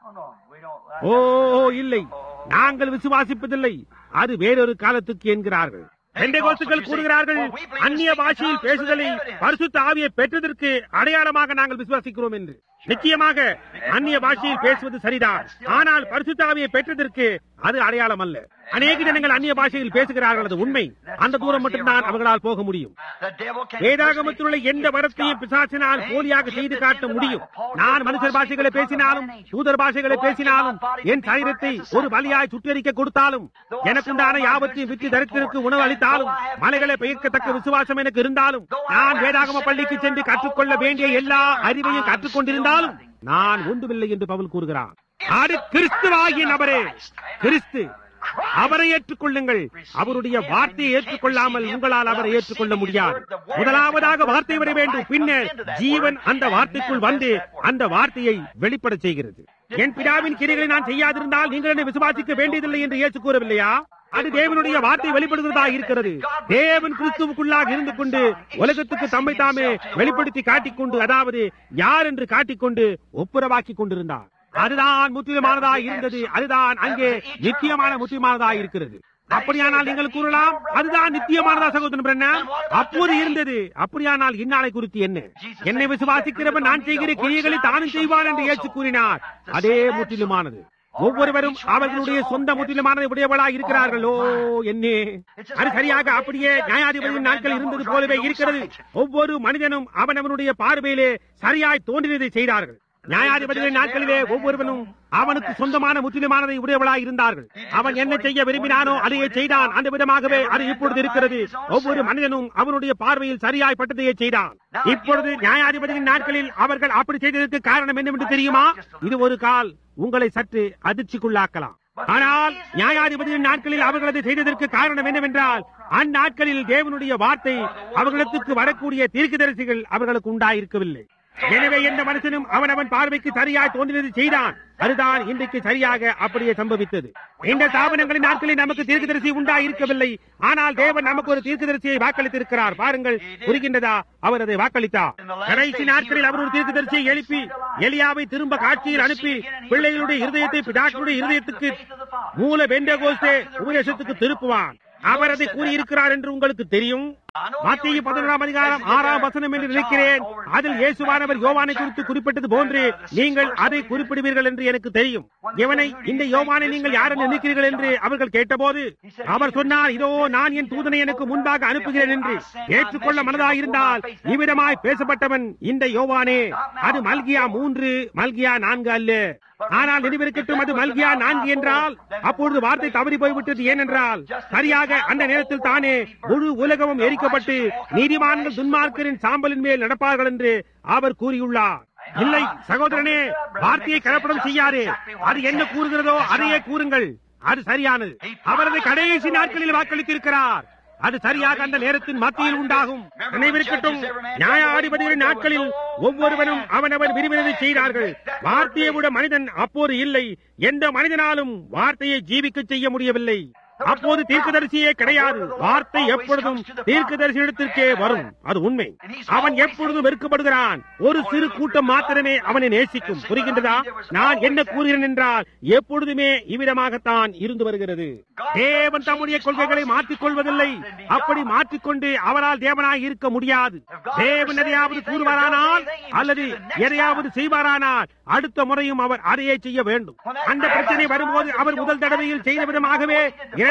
A: ஓ இல்லை நாங்கள் விசுவாசிப்பதில்லை அது வேறொரு காலத்துக்கு என்கிறார்கள் பெண்டகோஸ்துகள் கூறுகிறார்கள் அந்நிய பாஷையில் பேசுதலை பரிசுத்த ஆவியை பெற்றதற்கு அடையாளமாக நாங்கள் விசுவாசிக்கிறோம் என்று நிச்சயமாக அந்நிய பாஷையில் பேசுவது சரிதான் ஆனால் பரிசுத்த ஆவியை பெற்றதற்கு அது அடையாளம் அல்ல அநேக ஜனங்கள் அந்நிய பாஷையில் பேசுகிறார்கள் அது உண்மை அந்த தூரம் மட்டும்தான் அவர்களால் போக முடியும் வேதாகமத்தில் உள்ள எந்த வரத்தையும் பிசாசினால் போலியாக செய்து காட்ட முடியும் நான் மனுஷர் பாஷைகளை பேசினாலும் தூதர் பாஷைகளை பேசினாலும் என் சரீரத்தை ஒரு பலியாய் சுற்றறிக்க கொடுத்தாலும் எனக்குண்டான யாவத்தையும் விற்று தரித்திற்கு உணவு அளித்தாலும் மலைகளை பெயர்க்கத்தக்க விசுவாசம் எனக்கு இருந்தாலும் நான் வேதாகம பள்ளிக்கு சென்று கற்றுக்கொள்ள வேண்டிய எல்லா அறிவையும் கற்றுக்கொண்டிருந்தாலும் நான் ஒன்றுமில்லை என்று பவுல் கூறுகிறான் அது கிறிஸ்துவாகிய நபரே கிறிஸ்து அவரை ஏற்றுக்கொள்ளுங்கள் அவருடைய வார்த்தையை ஏற்றுக்கொள்ளாமல் உங்களால் அவரை ஏற்றுக்கொள்ள முடியாது முதலாவதாக வார்த்தை வர வேண்டும் பின்னர் ஜீவன் அந்த வார்த்தைக்குள் வந்து அந்த வார்த்தையை வெளிப்பட செய்கிறது என் பிதாவின் கிரிகளை நான் செய்யாதிருந்தால் நீங்கள் என்னை விசுவாசிக்க வேண்டியதில்லை என்று இயேசு கூறவில்லையா அது தேவனுடைய வார்த்தை வெளிப்படுகிறதா இருக்கிறது தேவன் கிறிஸ்துவுக்குள்ளாக இருந்து கொண்டு உலகத்துக்கு தம்மை தாமே வெளிப்படுத்தி காட்டிக்கொண்டு அதாவது யார் என்று காட்டிக்கொண்டு ஒப்புரவாக்கி கொண்டிருந்தார் அதுதான் முற்றிலுமானதா இருந்தது அதுதான் அங்கே நித்தியமான முற்றிலுமானதா இருக்கிறது அப்படியானால் நீங்கள் கூறலாம் அதுதான் நித்தியமானதா சகோதரன் பிரண்ணாம் அப்போது இருந்தது அப்படியானால் இந்நாளை குறித்து என்ன என்னை விசுவாசிக்கிறவன் நான் செய்கிற கிரியைகளை தானும் செய்வான் என்று ஏற்று கூறினார் அதே முற்றிலுமானது ஒவ்வொருவரும் அவர்களுடைய சொந்த முற்றிலுமானதை உடையவளா இருக்கிறார்கள் ஓ என்னே அது சரியாக அப்படியே நியாயாதிபதியின் நாட்கள் இருந்தது போலவே இருக்கிறது ஒவ்வொரு மனிதனும் அவனவனுடைய பார்வையிலே சரியாய் தோன்றினதை செய்தார்கள் நியாயாதிபதிகளின் நாட்களிலே ஒவ்வொருவனும் அவனுக்கு சொந்தமான முற்றிலுமானதை உடையவளாய் இருந்தார்கள் அவன் என்ன செய்ய விரும்பினானோ அதையே செய்தான் அந்த விதமாகவே அது இப்பொழுது இருக்கிறது ஒவ்வொரு மனிதனும் அவனுடைய பார்வையில் சரியாய் பட்டதையே செய்தான் இப்பொழுது நியாயாதிபதியின் நாட்களில் அவர்கள் அப்படி செய்ததற்கு காரணம் என்னவென்று தெரியுமா இது ஒரு கால் உங்களை சற்று அதிர்ச்சிக்குள்ளாக்கலாம் ஆனால் நியாயாதிபதியின் நாட்களில் அவர்கள் அதை செய்ததற்கு காரணம் என்னவென்றால் அந்நாட்களில் தேவனுடைய வார்த்தை அவர்களுக்கு வரக்கூடிய தீர்க்கதரிசிகள் அவர்களுக்கு உண்டாயிருக்கவில்லை எனவே எந்த மனுஷனும் அவனவன் பார்வைக்கு சரியாய் தோன்றினது செய்தான் அதுதான் இன்றைக்கு சரியாக அப்படியே சம்பவித்தது இந்த ஸ்தாபனங்களின் நாட்களில் நமக்கு தீர்க்கதரிசி உண்டா இருக்கவில்லை ஆனால் தேவன் நமக்கு ஒரு தீர்க்கதரிசியை வாக்களித்திருக்கிறார் பாருங்கள் புரிகின்றதா அவர் அதை வாக்களித்தார் கடைசி நாட்களில் அவர் ஒரு தீர்க்கதரிசியை எழுப்பி எலியாவை திரும்ப காட்சியில் அனுப்பி பிள்ளைகளுடைய இருதயத்தை பிதாக்களுடைய இருதயத்துக்கு மூல வெண்டகோஸ்தே உபதேசத்துக்கு திருப்புவான் அவர் அதை கூறியிருக்கிறார் என்று உங்களுக்கு தெரியும் மத்திய பதினொன்றாம் அதிகாரம் ஆறாம் வசனம் என்று நினைக்கிறேன் அதில் இயேசுவானவர் யோவானை குறித்து குறிப்பிட்டது போன்று நீங்கள் அதை குறிப்பிடுவீர்கள் என்று எனக்கு தெரியும் இவனை இந்த யோவானை நீங்கள் யார் என்று நினைக்கிறீர்கள் என்று அவர்கள் கேட்டபோது அவர் சொன்னார் இதோ நான் என் தூதனை எனக்கு முன்பாக அனுப்புகிறேன் என்று ஏற்றுக்கொள்ள மனதாக இருந்தால் இவ்விதமாய் பேசப்பட்டவன் இந்த யோவானே அது மல்கியா மூன்று மல்கியா நான்கு அல்ல ஆனால் நினைவிருக்கட்டும் அது மல்கியா நான்கு என்றால் அப்பொழுது வார்த்தை தவறி போய்விட்டது ஏனென்றால் சரியாக அந்த நேரத்தில் தானே முழு உலகமும் எரிக்கப்பட்டு நீதிமான்கள் துன்மார்க்கரின் சாம்பலின் மேல் நடப்பார்கள் என்று அவர் கூறியுள்ளார் இல்லை சகோதரனே வார்த்தையை கலப்படம் செய்யாதே அது என்ன கூறுகிறதோ அதையே கூறுங்கள் அது சரியானது அவரது கடைசி நாட்களில் வாக்களித்திருக்கிறார் அது சரியாக அந்த நேரத்தின் மத்தியில் உண்டாகும் நினைவிருக்கட்டும் நியாயாதிபதிகளின் நாட்களில் ஒவ்வொருவனும் அவனவன் விரும்பினதை செய்தார்கள் வார்த்தையை விட மனிதன் அப்போது இல்லை எந்த மனிதனாலும் வார்த்தையை ஜீவிக்க செய்ய முடியவில்லை அப்போது தீர்க்கதரிசியே கிடையாது வார்த்தை எப்பொழுதும் தீர்க்கதரிசியிடத்திற்கே வரும் அது உண்மை அவன் எப்பொழுதும் வெறுக்கப்படுகிறான் ஒரு சிறு கூட்டம் மாத்திரமே அவனை நேசிக்கும் புரிகின்றதா நான் என்ன கூறுகிறேன் என்றால் எப்பொழுதுமே இவ்விதமாகத்தான் இருந்து வருகிறது தேவன் தம்முடைய கொள்கைகளை மாற்றிக் கொள்வதில்லை அப்படி மாற்றிக்கொண்டு அவரால் தேவனாய் இருக்க முடியாது தேவன் எதையாவது கூறுவாரானால் அல்லது எதையாவது செய்வாரானால் அடுத்த முறையும் அவர் அதையே செய்ய வேண்டும் அந்த பிரச்சனை வரும்போது அவர் முதல் தடவையில் செய்த விதமாகவே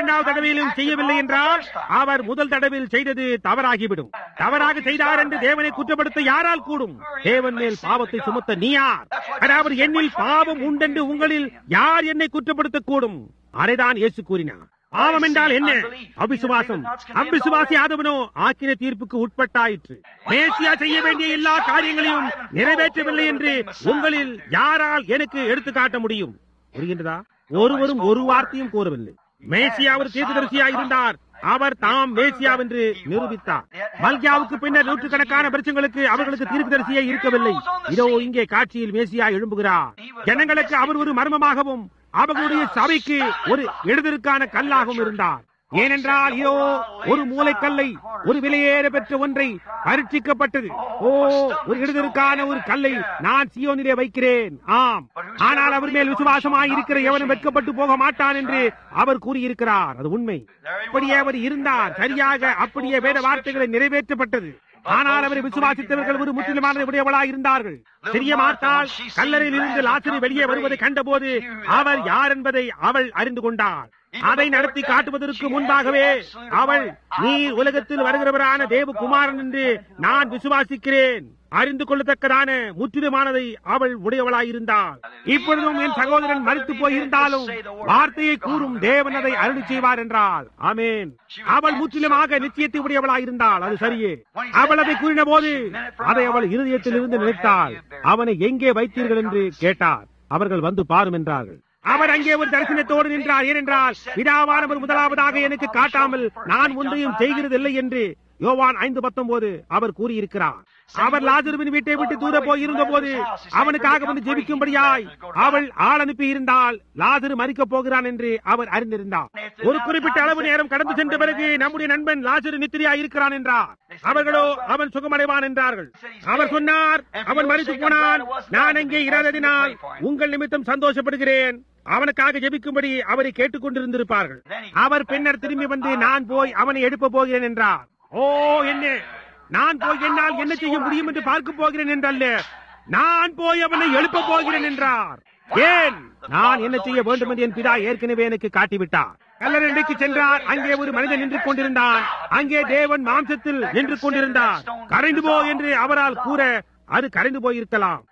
A: இரண்டாவது தடவையிலும் செய்யவில்லை என்றால் அவர் முதல் தடவையில் செய்தது தவறாகிவிடும் தவறாக செய்தார் என்று தேவனை குற்றப்படுத்த யாரால் கூடும் தேவன் மேல் பாவத்தை சுமத்த நீ யார் அதாவது என்னில் பாவம் உண்டென்று உங்களில் யார் என்னை குற்றப்படுத்தக் கூடும் அதைதான் இயேசு கூறினார் பாவம் என்றால் என்ன அவிசுவாசம் அவிசுவாசி ஆதவனோ ஆக்கின தீர்ப்புக்கு உட்பட்டாயிற்று மேசியா செய்ய வேண்டிய எல்லா காரியங்களையும் நிறைவேற்றவில்லை என்று உங்களில் யாரால் எனக்கு எடுத்து காட்ட முடியும் புரிகின்றதா ஒருவரும் ஒரு வார்த்தையும் கூறவில்லை மேசியா ஒரு தீர்க்கதரிசியா இருந்தார் அவர் தாம் மேசியா என்று நிரூபித்தார் மல்கியாவுக்கு பின்னர் நூற்றுக்கணக்கான வருஷங்களுக்கு அவர்களுக்கு தீர்க்கதரிசியே இருக்கவில்லை இதோ இங்கே காட்சியில் மேசியா எழும்புகிறார் ஜனங்களுக்கு அவர் ஒரு மர்மமாகவும் அவர்களுடைய சபைக்கு ஒரு எழுதலுக்கான கல்லாகவும் இருந்தார் ஏனென்றால் இதோ ஒரு மூளைக்கல்லை ஒரு விலையேற பெற்ற ஒன்றை பரீட்சிக்கப்பட்டது ஓ ஒரு எழுதலுக்கான ஒரு கல்லை நான் சியோனிலே வைக்கிறேன் ஆம் ஆனால் அவர் மேல் விசுவாசமாய் இருக்கிற எவனும் வெட்கப்பட்டு போக மாட்டான் என்று அவர் கூறியிருக்கிறார் அது உண்மை அப்படியே அவர் இருந்தார் சரியாக அப்படியே வேத வார்த்தைகளை நிறைவேற்றப்பட்டது ஆனால் அவரை விசுவாசித்தவர்கள் ஒரு முற்றிலுமான உடையவளாய் இருந்தார்கள் சிறிய மார்த்தால் கல்லறையில் இருந்து லாசரி வெளியே வருவதை கண்டபோது அவர் யார் என்பதை அவள் அறிந்து கொண்டார் அதை நடத்தி காட்டுவதற்கு முன்பாகவே அவள் நீ உலகத்தில் வருகிறவரான தேவகுமாரன் என்று நான் விசுவாசிக்கிறேன் அறிந்து கொள்ளத்தக்கதான முற்றிலுமானதை அவள் உடையவளாயிருந்தாள் இப்பொழுதும் என் சகோதரன் மறுத்து போயிருந்தாலும் வார்த்தையை கூறும் தேவன் அதை அருள் செய்வார் என்றால் ஆமேன் அவள் முற்றிலுமாக நிச்சயத்தை உடையவளாயிருந்தாள் அது சரியே அவள் அதை கூறின போது அதை அவள் இருதயத்தில் இருந்து நினைத்தாள் அவனை எங்கே வைத்தீர்கள் என்று கேட்டார் அவர்கள் வந்து பாரும் என்றார்கள் அவர் அங்கே ஒரு தரிசனத்தோடு நின்றார் ஏனென்றால் பிதாவானவர் முதலாவதாக எனக்கு காட்டாமல் நான் ஒன்றையும் செய்கிறதில்லை என்று யோவான் ஐந்து பத்தொன்பது அவர் கூறியிருக்கிறார் அவர் லாஜருவின் வீட்டை விட்டு தூர போய் இருந்த போது அவனுக்காக வந்து ஜெபிக்கும்படியாய் அவள் ஆள் அனுப்பி இருந்தால் லாஜரு மறிக்கப் போகிறான் என்று அவர் அறிந்திருந்தார் ஒரு குறிப்பிட்ட அளவு நேரம் கடந்து சென்ற பிறகு நம்முடைய நண்பன் லாஜரு நித்திரியா இருக்கிறான் என்றார் அவர்களோ அவன் சுகமடைவான் என்றார்கள் அவர் சொன்னார் அவன் மறித்து போனான் நான் அங்கே இராததினால் உங்கள் நிமித்தம் சந்தோஷப்படுகிறேன் அவனுக்காக ஜெபிக்கும்படி அவரை கேட்டுக் கொண்டிருந்திருப்பார்கள் அவர் பின்னர் திரும்பி வந்து நான் போய் அவனை எழுப்ப போகிறேன் என்றார் ஓ என்ன நான் போய் என்னால் என்ன செய்ய முடியும் என்று பார்க்க போகிறேன் என்றல்ல நான் போய் அவனை எழுப்ப போகிறேன் என்றார் ஏன் நான் என்ன செய்ய வேண்டும் என்று என் பிதா ஏற்கனவே எனக்கு காட்டிவிட்டார் கல்லறைக்கு சென்றார் அங்கே ஒரு மனிதன் நின்று கொண்டிருந்தான் அங்கே தேவன் மாம்சத்தில் நின்று கொண்டிருந்தார் கரைந்து போ என்று அவரால் கூற அது கரைந்து போயிருக்கலாம்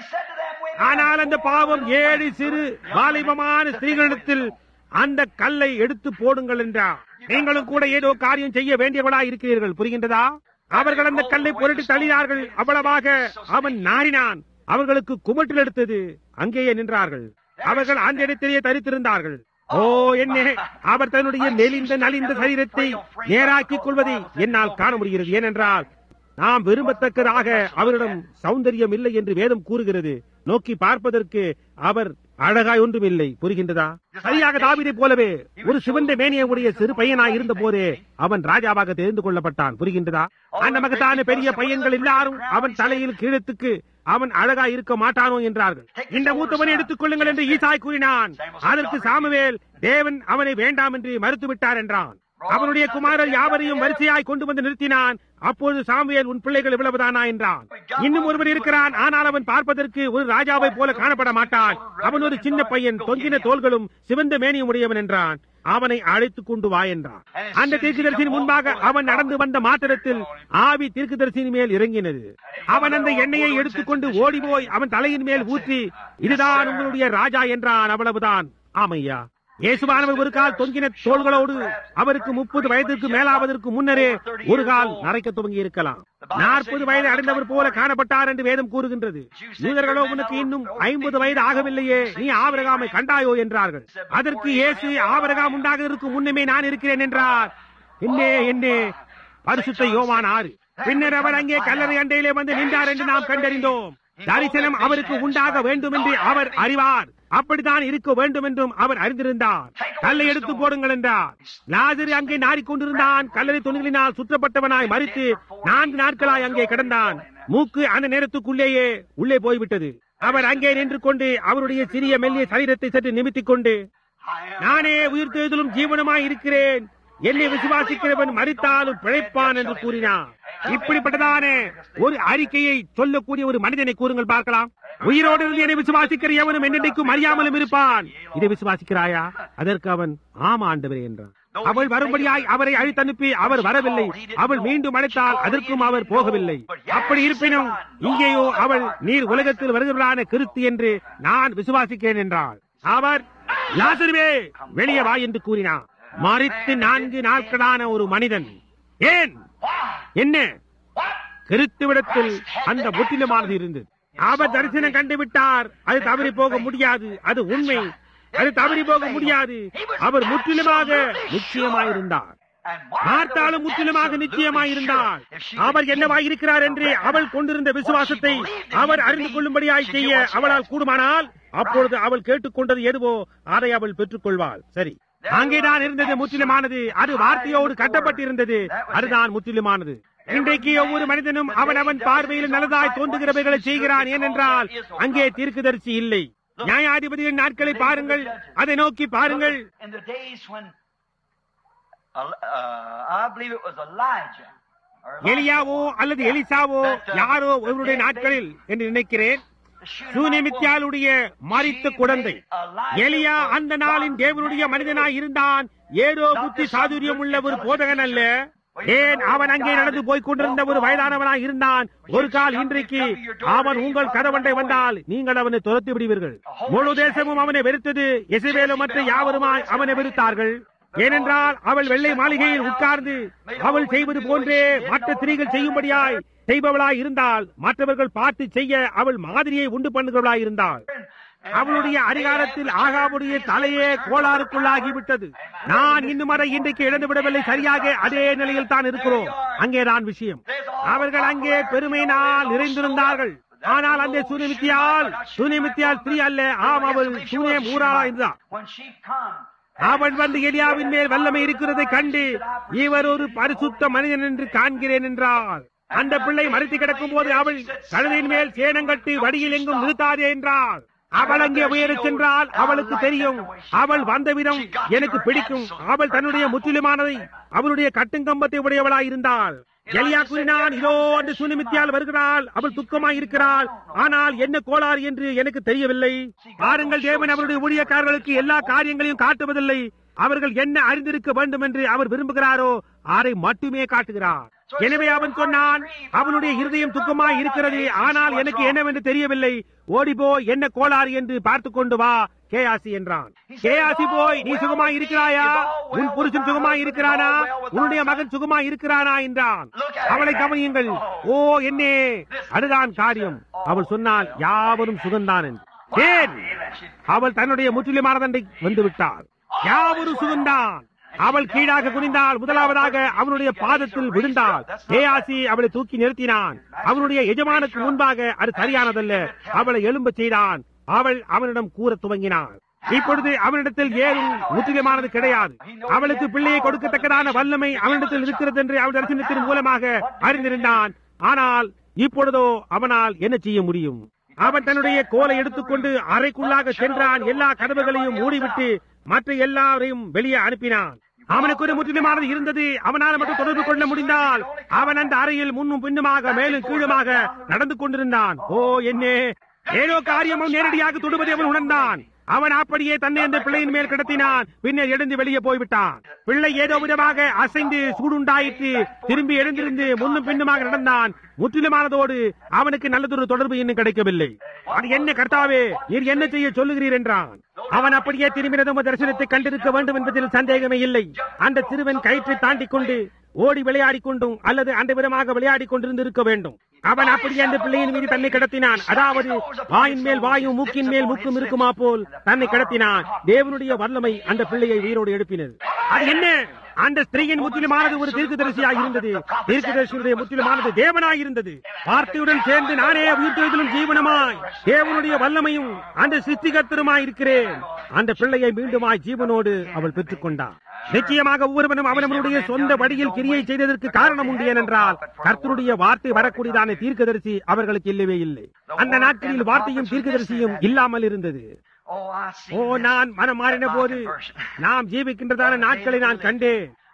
A: ஆனால் அந்த பாவம் ஏழு சிறு வாலிபமான ஸ்திரீகளிடத்தில் அந்த கல்லை எடுத்து போடுங்கள் என்றார் நீங்களும் கூட ஏதோ காரியம் செய்ய வேண்டியவளா இருக்கிறீர்கள் புரிகின்றதா அவர்கள் அந்த கல்லை புரட்டி தள்ளினார்கள் அவ்வளவாக அவன் நாறினான் அவர்களுக்கு குமட்டில் எடுத்தது அங்கேயே நின்றார்கள் அவர்கள் அந்த இடத்திலேயே தரித்திருந்தார்கள் ஓ என்ன அவர் தன்னுடைய நெலிந்த நலிந்த சரீரத்தை நேராக்கிக் கொள்வதை என்னால் காண முடிகிறது ஏனென்றால் நாம் விரும்பத்தக்கதாக அவரிடம் சௌந்தரியம் இல்லை என்று வேதம் கூறுகிறது நோக்கி பார்ப்பதற்கு அவர் அழகாய் ஒன்றும் இல்லை புரிகின்றதா சரியாக தாவிதை போலவே ஒரு சிவந்த மேனியவுடைய சிறு பையனாய் இருந்த போதே அவன் ராஜாவாக தெரிந்து கொள்ளப்பட்டான் புரிகின்றதா அந்த மகத்தான பெரிய பையன்கள் எல்லாரும் அவன் தலையில் கீழத்துக்கு அவன் அழகா இருக்க மாட்டானோ என்றார்கள் இந்த மூத்தவனை எடுத்துக் கொள்ளுங்கள் என்று ஈசாய் கூறினான் அதற்கு சாமுவேல் தேவன் அவனை வேண்டாம் என்று மறுத்துவிட்டார் என்றான் அவனுடைய குமாரர் யாவரையும் வரிசையாய் கொண்டு வந்து நிறுத்தினான் அப்போது சாமுவேல் உன் பிள்ளைகள் இவ்வளவுதானா என்றான் இன்னும் ஒருவர் இருக்கிறான் ஆனால் அவன் பார்ப்பதற்கு ஒரு ராஜாவை போல காணப்பட மாட்டான் அவன் ஒரு சின்ன பையன் தொங்கின தோள்களும் சிவந்த மேனியும் உடையவன் என்றான் அவனை அழைத்துக் கொண்டு வா என்றான் அந்த தீர்க்கதரிசியின் முன்பாக அவன் நடந்து வந்த மாத்திரத்தில் ஆவி தீர்க்கதரிசியின் மேல் இறங்கினது அவன் அந்த எண்ணெயை எடுத்துக்கொண்டு ஓடி போய் அவன் தலையின் மேல் ஊற்றி இதுதான் உங்களுடைய ராஜா என்றான் அவ்வளவுதான் ஆமையா இயேசுவானவர் ஒரு கால் தொங்கின தோள்களோடு அவருக்கு முப்பது வயதுக்கு மேலாவதற்கு முன்னரே ஒரு கால் நரைக்க துவங்கி இருக்கலாம் நாற்பது வயது அடைந்தவர் போல காணப்பட்டார் என்று வேதம் கூறுகின்றது யூதர்களோ உனக்கு இன்னும் ஐம்பது வயது ஆகவில்லையே நீ ஆபரகாமை கண்டாயோ என்றார்கள் அதற்கு இயேசு ஆபரகாம் உண்டாக இருக்கும் முன்னமே நான் இருக்கிறேன் என்றார் என்னே என்னே பரிசுத்த யோவான் ஆறு பின்னர் அவர் அங்கே கல்லறை அண்டையிலே வந்து நின்றார் என்று நாம் கண்டறிந்தோம் தரிசனம் அவருக்கு உண்டாக வேண்டும் என்று அவர் அறிவார் அப்படித்தான் இருக்க வேண்டும் என்றும் அவர் அறிந்திருந்தார் கல்லை எடுத்து போடுங்கள் என்றார் லாசரு அங்கே நாடிக்கொண்டிருந்தான் கல்லறை துணிகளினால் சுற்றப்பட்டவனாய் மறித்து நான்கு நாட்களாய் அங்கே கிடந்தான் மூக்கு அந்த நேரத்துக்குள்ளேயே உள்ளே போய்விட்டது அவர் அங்கே நின்று கொண்டு அவருடைய சிறிய மெல்லிய சரீரத்தை சற்று நிமித்திக் கொண்டு நானே உயிர் தேர்தலும் ஜீவனமாய் இருக்கிறேன் என்னை விசுவாசிக்கிறவன் மறித்தாலும் பிழைப்பான் என்று கூறினார் இப்படிப்பட்டதான ஒரு அறிக்கையை சொல்லக்கூடிய ஒரு மனிதனை கூறுங்கள் பார்க்கலாம் உயிரோடு இருந்து என்னை விசுவாசிக்கிற எவனும் என்னென்றைக்கும் அறியாமலும் இருப்பான் இதை விசுவாசிக்கிறாயா அதற்கு அவன் ஆமா ஆண்டவரே என்றான் அவள் வரும்படியாய் அவரை அழித்தனுப்பி அவர் வரவில்லை அவள் மீண்டும் அழைத்தால் அதற்கும் அவர் போகவில்லை அப்படி இருப்பினும் இங்கேயோ அவள் நீர் உலகத்தில் வருகிறவளான கிறிஸ்து என்று நான் விசுவாசிக்கிறேன் என்றாள் அவர் லாசருவே வெளியே வா என்று கூறினார் மறித்து நான்கு நாட்களான ஒரு மனிதன் ஏன் என்ன கிறிஸ்துவிடத்தில் அந்த முற்றிலுமானது இருந்தது அவர் தரிசனம் கண்டு விட்டார் அது தவறி போக முடியாது அது உண்மை அது தவறி போக முடியாது அவர் முற்றிலுமாக நிச்சயமாயிருந்தார் மார்த்தாலும் முற்றிலுமாக நிச்சயமாயிருந்தார் அவர் என்னவாய் இருக்கிறார் என்று அவள் கொண்டிருந்த விசுவாசத்தை அவர் அறிந்து கொள்ளும்படியாய் செய்ய அவளால் கூடுமானால் அப்பொழுது அவள் கேட்டுக்கொண்டது எதுவோ அதை அவள் பெற்றுக் கொள்வாள் சரி அங்கேதான் இருந்தது முற்றிலுமானது அது வார்த்தையோடு கட்டப்பட்டிருந்தது அதுதான் முற்றிலுமானது இன்றைக்கு ஒவ்வொரு மனிதனும் அவன் அவன் பார்வையில் நல்லதாய் தோன்றுகிறவைகளை செய்கிறான் ஏனென்றால் அங்கே தீர்க்குதரிசி இல்லை நியாயாதிபதியின் நாட்களை பாருங்கள் அதை நோக்கி பாருங்கள்
B: In the days when, uh, uh, I believe it was Elijah. or Elisha,
A: எலியாவோ அல்லது எலிசாவோ யாரோ ஒருவருடைய நாட்களில் என்று நினைக்கிறேன்
B: the Shunammite
A: சூனிமித்தியாளுடைய மறித்த குழந்தை எலியா அந்த நாளின் தேவனுடைய மனிதனாய் இருந்தான் ஏதோ புத்தி சாதுரியம் உள்ள ஒரு போதகன் அல்ல ஏன் அவன் அங்கே நடந்து போய்க் கொண்டிருந்த ஒரு வயதானவனாய் இருந்தான் ஒரு கால் இன்றைக்கு அவன் உங்கள் கதவண்டை வந்தால் நீங்கள் அவனை துரத்தி விடுவீர்கள் முழு தேசமும் அவனை வெறுத்தது எசவேலும் மற்ற யாவருமாய் அவனை வெறுத்தார்கள் ஏனென்றால் அவள் வெள்ளை மாளிகையில் உட்கார்ந்து அவள் செய்வது போன்றே மற்ற ஸ்திரீகள் செய்யும்படியாய் செய்பவளாய் இருந்தால் மற்றவர்கள் பார்த்து செய்ய அவள் மாதிரியை உண்டு பண்ணுகிறவளாய் இருந்தாள் அவளுடைய அதிகாரத்தில் ஆகாவுடைய தலையே கோளாறுக்குள்ளாகிவிட்டது நான் இன்னும் வரை இன்றைக்கு இழந்து விடவில்லை சரியாக அதே நிலையில் தான் இருக்கிறோம் அங்கேதான் விஷயம் அவர்கள் அங்கே பெருமையினால் நிறைந்திருந்தார்கள் ஆனால் அந்த சூனிமித்தியால் சூனிமித்தியால் ஸ்திரீ அல்ல ஆம் அவள் சூனியம் ஊராளா இருந்தார்
B: When she come,
A: அவன் வந்து எலியாவின் மேல் வல்லமை இருக்கிறதை கண்டு இவர் ஒரு பரிசுத்த மனிதன் என்று காண்கிறேன் என்றார் அந்த பிள்ளை மறுத்து கிடக்கும் போது அவள் கழுதையின் மேல் சேனங்கட்டி வடியில் எங்கும் நிறுத்தாதே என்றார் அவள் அங்கே உயரச் சென்றால் அவளுக்கு தெரியும் அவள் வந்த விதம் எனக்கு பிடிக்கும் அவள் தன்னுடைய முற்றிலுமானதை அவளுடைய கட்டுங்கம்பத்தை உடையவளாய் இருந்தாள் எலியா கூறினான் இதோ அந்த சுனிமித்தியால் வருகிறாள் அவள் துக்கமாய் இருக்கிறாள் ஆனால் என்ன கோளாறு என்று எனக்கு தெரியவில்லை பாருங்கள் தேவன் அவருடைய ஊழியக்காரர்களுக்கு எல்லா காரியங்களையும் காட்டுவதில்லை அவர்கள் என்ன அறிந்திருக்க வேண்டும் என்று அவர் விரும்புகிறாரோ அதை மட்டுமே காட்டுகிறார் எனவே அவன் சொன்னான் அவனுடைய இருதயம் துக்கமாய் இருக்கிறது ஆனால் எனக்கு என்னவென்று தெரியவில்லை ஓடிப்போ என்ன கோளாறு என்று பார்த்துக் கொண்டு வா கேயாசி என்றான் கேயாசி போய் நீ சுகமாய் இருக்கிறாயா உன் புருஷன் சுகமாய் இருக்கிறானா உன்னுடைய மகன் சுகமாய் இருக்கிறானா என்றான் அவளை கவனியுங்கள் ஓ என்னே அதுதான் காரியம் அவள் சொன்னால் யாவரும் சுகந்தான் என்று ஏன் அவள் தன்னுடைய முற்றிலுமானதண்டை வந்து விட்டாள் யாவரும் சுகந்தான் அவள் கீழாக குனிந்தாள் முதலாவதாக அவனுடைய பாதத்தில் விழுந்தாள் ஏயாசி அவளை தூக்கி நிறுத்தினான் அவனுடைய எஜமானுக்கு முன்பாக அது சரியானதல்ல அவளை எழும்ப செய்தான் அவள் அவனிடம் கூற துவங்கினாள் இப்பொழுது அவனிடத்தில் ஏதும் முற்றிலுமானது கிடையாது அவளுக்கு பிள்ளையை கொடுக்கத்தக்கதான வல்லமை அவனிடத்தில் இருக்கிறது என்று அவள் தரிசனத்தின் மூலமாக அறிந்திருந்தான் ஆனால் இப்பொழுதோ அவனால் என்ன செய்ய முடியும் அவன் தன்னுடைய கோலை எடுத்துக்கொண்டு அறைக்குள்ளாக சென்றான் எல்லா கதவுகளையும் மூடிவிட்டு மற்ற எல்லாரையும் வெளியே அனுப்பினான் அவனுக்கு ஒரு முற்றிலுமானது இருந்தது அவனால் மட்டும் தொடர்பு கொள்ள முடிந்தால் அவன் அந்த அறையில் முன்னும் பின்னுமாக மேலும் கீழுமாக நடந்து கொண்டிருந்தான் ஓ என்னே ஏதோ காரியமும் நேரடியாக தொடுவதை அவன் உணர்ந்தான் அவன் அப்படியே தன்னை அந்த பிள்ளையின் மேல் கிடத்தினான் பின்னர் எழுந்து வெளியே போய்விட்டான் பிள்ளை ஏதோ விதமாக அசைந்து சூடுண்டாயிற்று திரும்பி எழுந்திருந்து முன்னும் பின்னுமாக நடந்தான் முற்றிலுமானதோடு அவனுக்கு நல்லதொரு தொடர்பு இன்னும் கிடைக்கவில்லை அது என்ன கர்த்தாவே நீர் என்ன செய்ய சொல்லுகிறீர் என்றான் அவன் அப்படியே திரும்பினதும் தரிசனத்தை கண்டிருக்க வேண்டும் என்பதில் சந்தேகமே இல்லை அந்த சிறுவன் கயிற்றை தாண்டிக் கொண்டு ஓடி விளையாடிக் கொண்டும் அல்லது அந்த விதமாக விளையாடிக் கொண்டிருந்து இருக்க வேண்டும் அவன் அப்படியே அந்த பிள்ளையின் மீது தன்னை கிடத்தினான் அதாவது வாயின் மேல் வாயும் மூக்கின் மேல் மூக்கும் இருக்குமா போல் தன்னை கிடத்தினான் தேவனுடைய வல்லமை அந்த பிள்ளையை உயிரோடு எழுப்பினது அது என்ன அந்த ஸ்திரீயின் முற்றிலுமானது ஒரு தீர்க்கதரிசியாக இருந்தது தீர்க்கதரிசியுடைய முற்றிலுமானது தேவனாய் இருந்தது வார்த்தையுடன் சேர்ந்து நானே உயிர்த்தெழுதலும் ஜீவனமாய் தேவனுடைய வல்லமையும் அந்த சிருஷ்டிகர்த்தருமாய் இருக்கிறேன் அந்த பிள்ளையை மீண்டுமாய் ஜீவனோடு அவள் பெற்றுக் கொண்டார் நிச்சயமாக ஒவ்வொருவனும் அவனவனுடைய சொந்த வழியில் கிரியை செய்ததற்கு காரணம் உண்டு ஏனென்றால் கர்த்தருடைய வார்த்தை வரக்கூடியதான தீர்க்கதரிசி அவர்களுக்கு இல்லவே இல்லை அந்த நாட்களில் வார்த்தையும் தீர்க்கதரிசியும் இல்லாமல் இருந்தது
B: Oh, I see.
A: ஓ நான் மனம் மாறின போது நாம் ஜீவிக்கின்றதான நாட்களை நான் கண்டேன்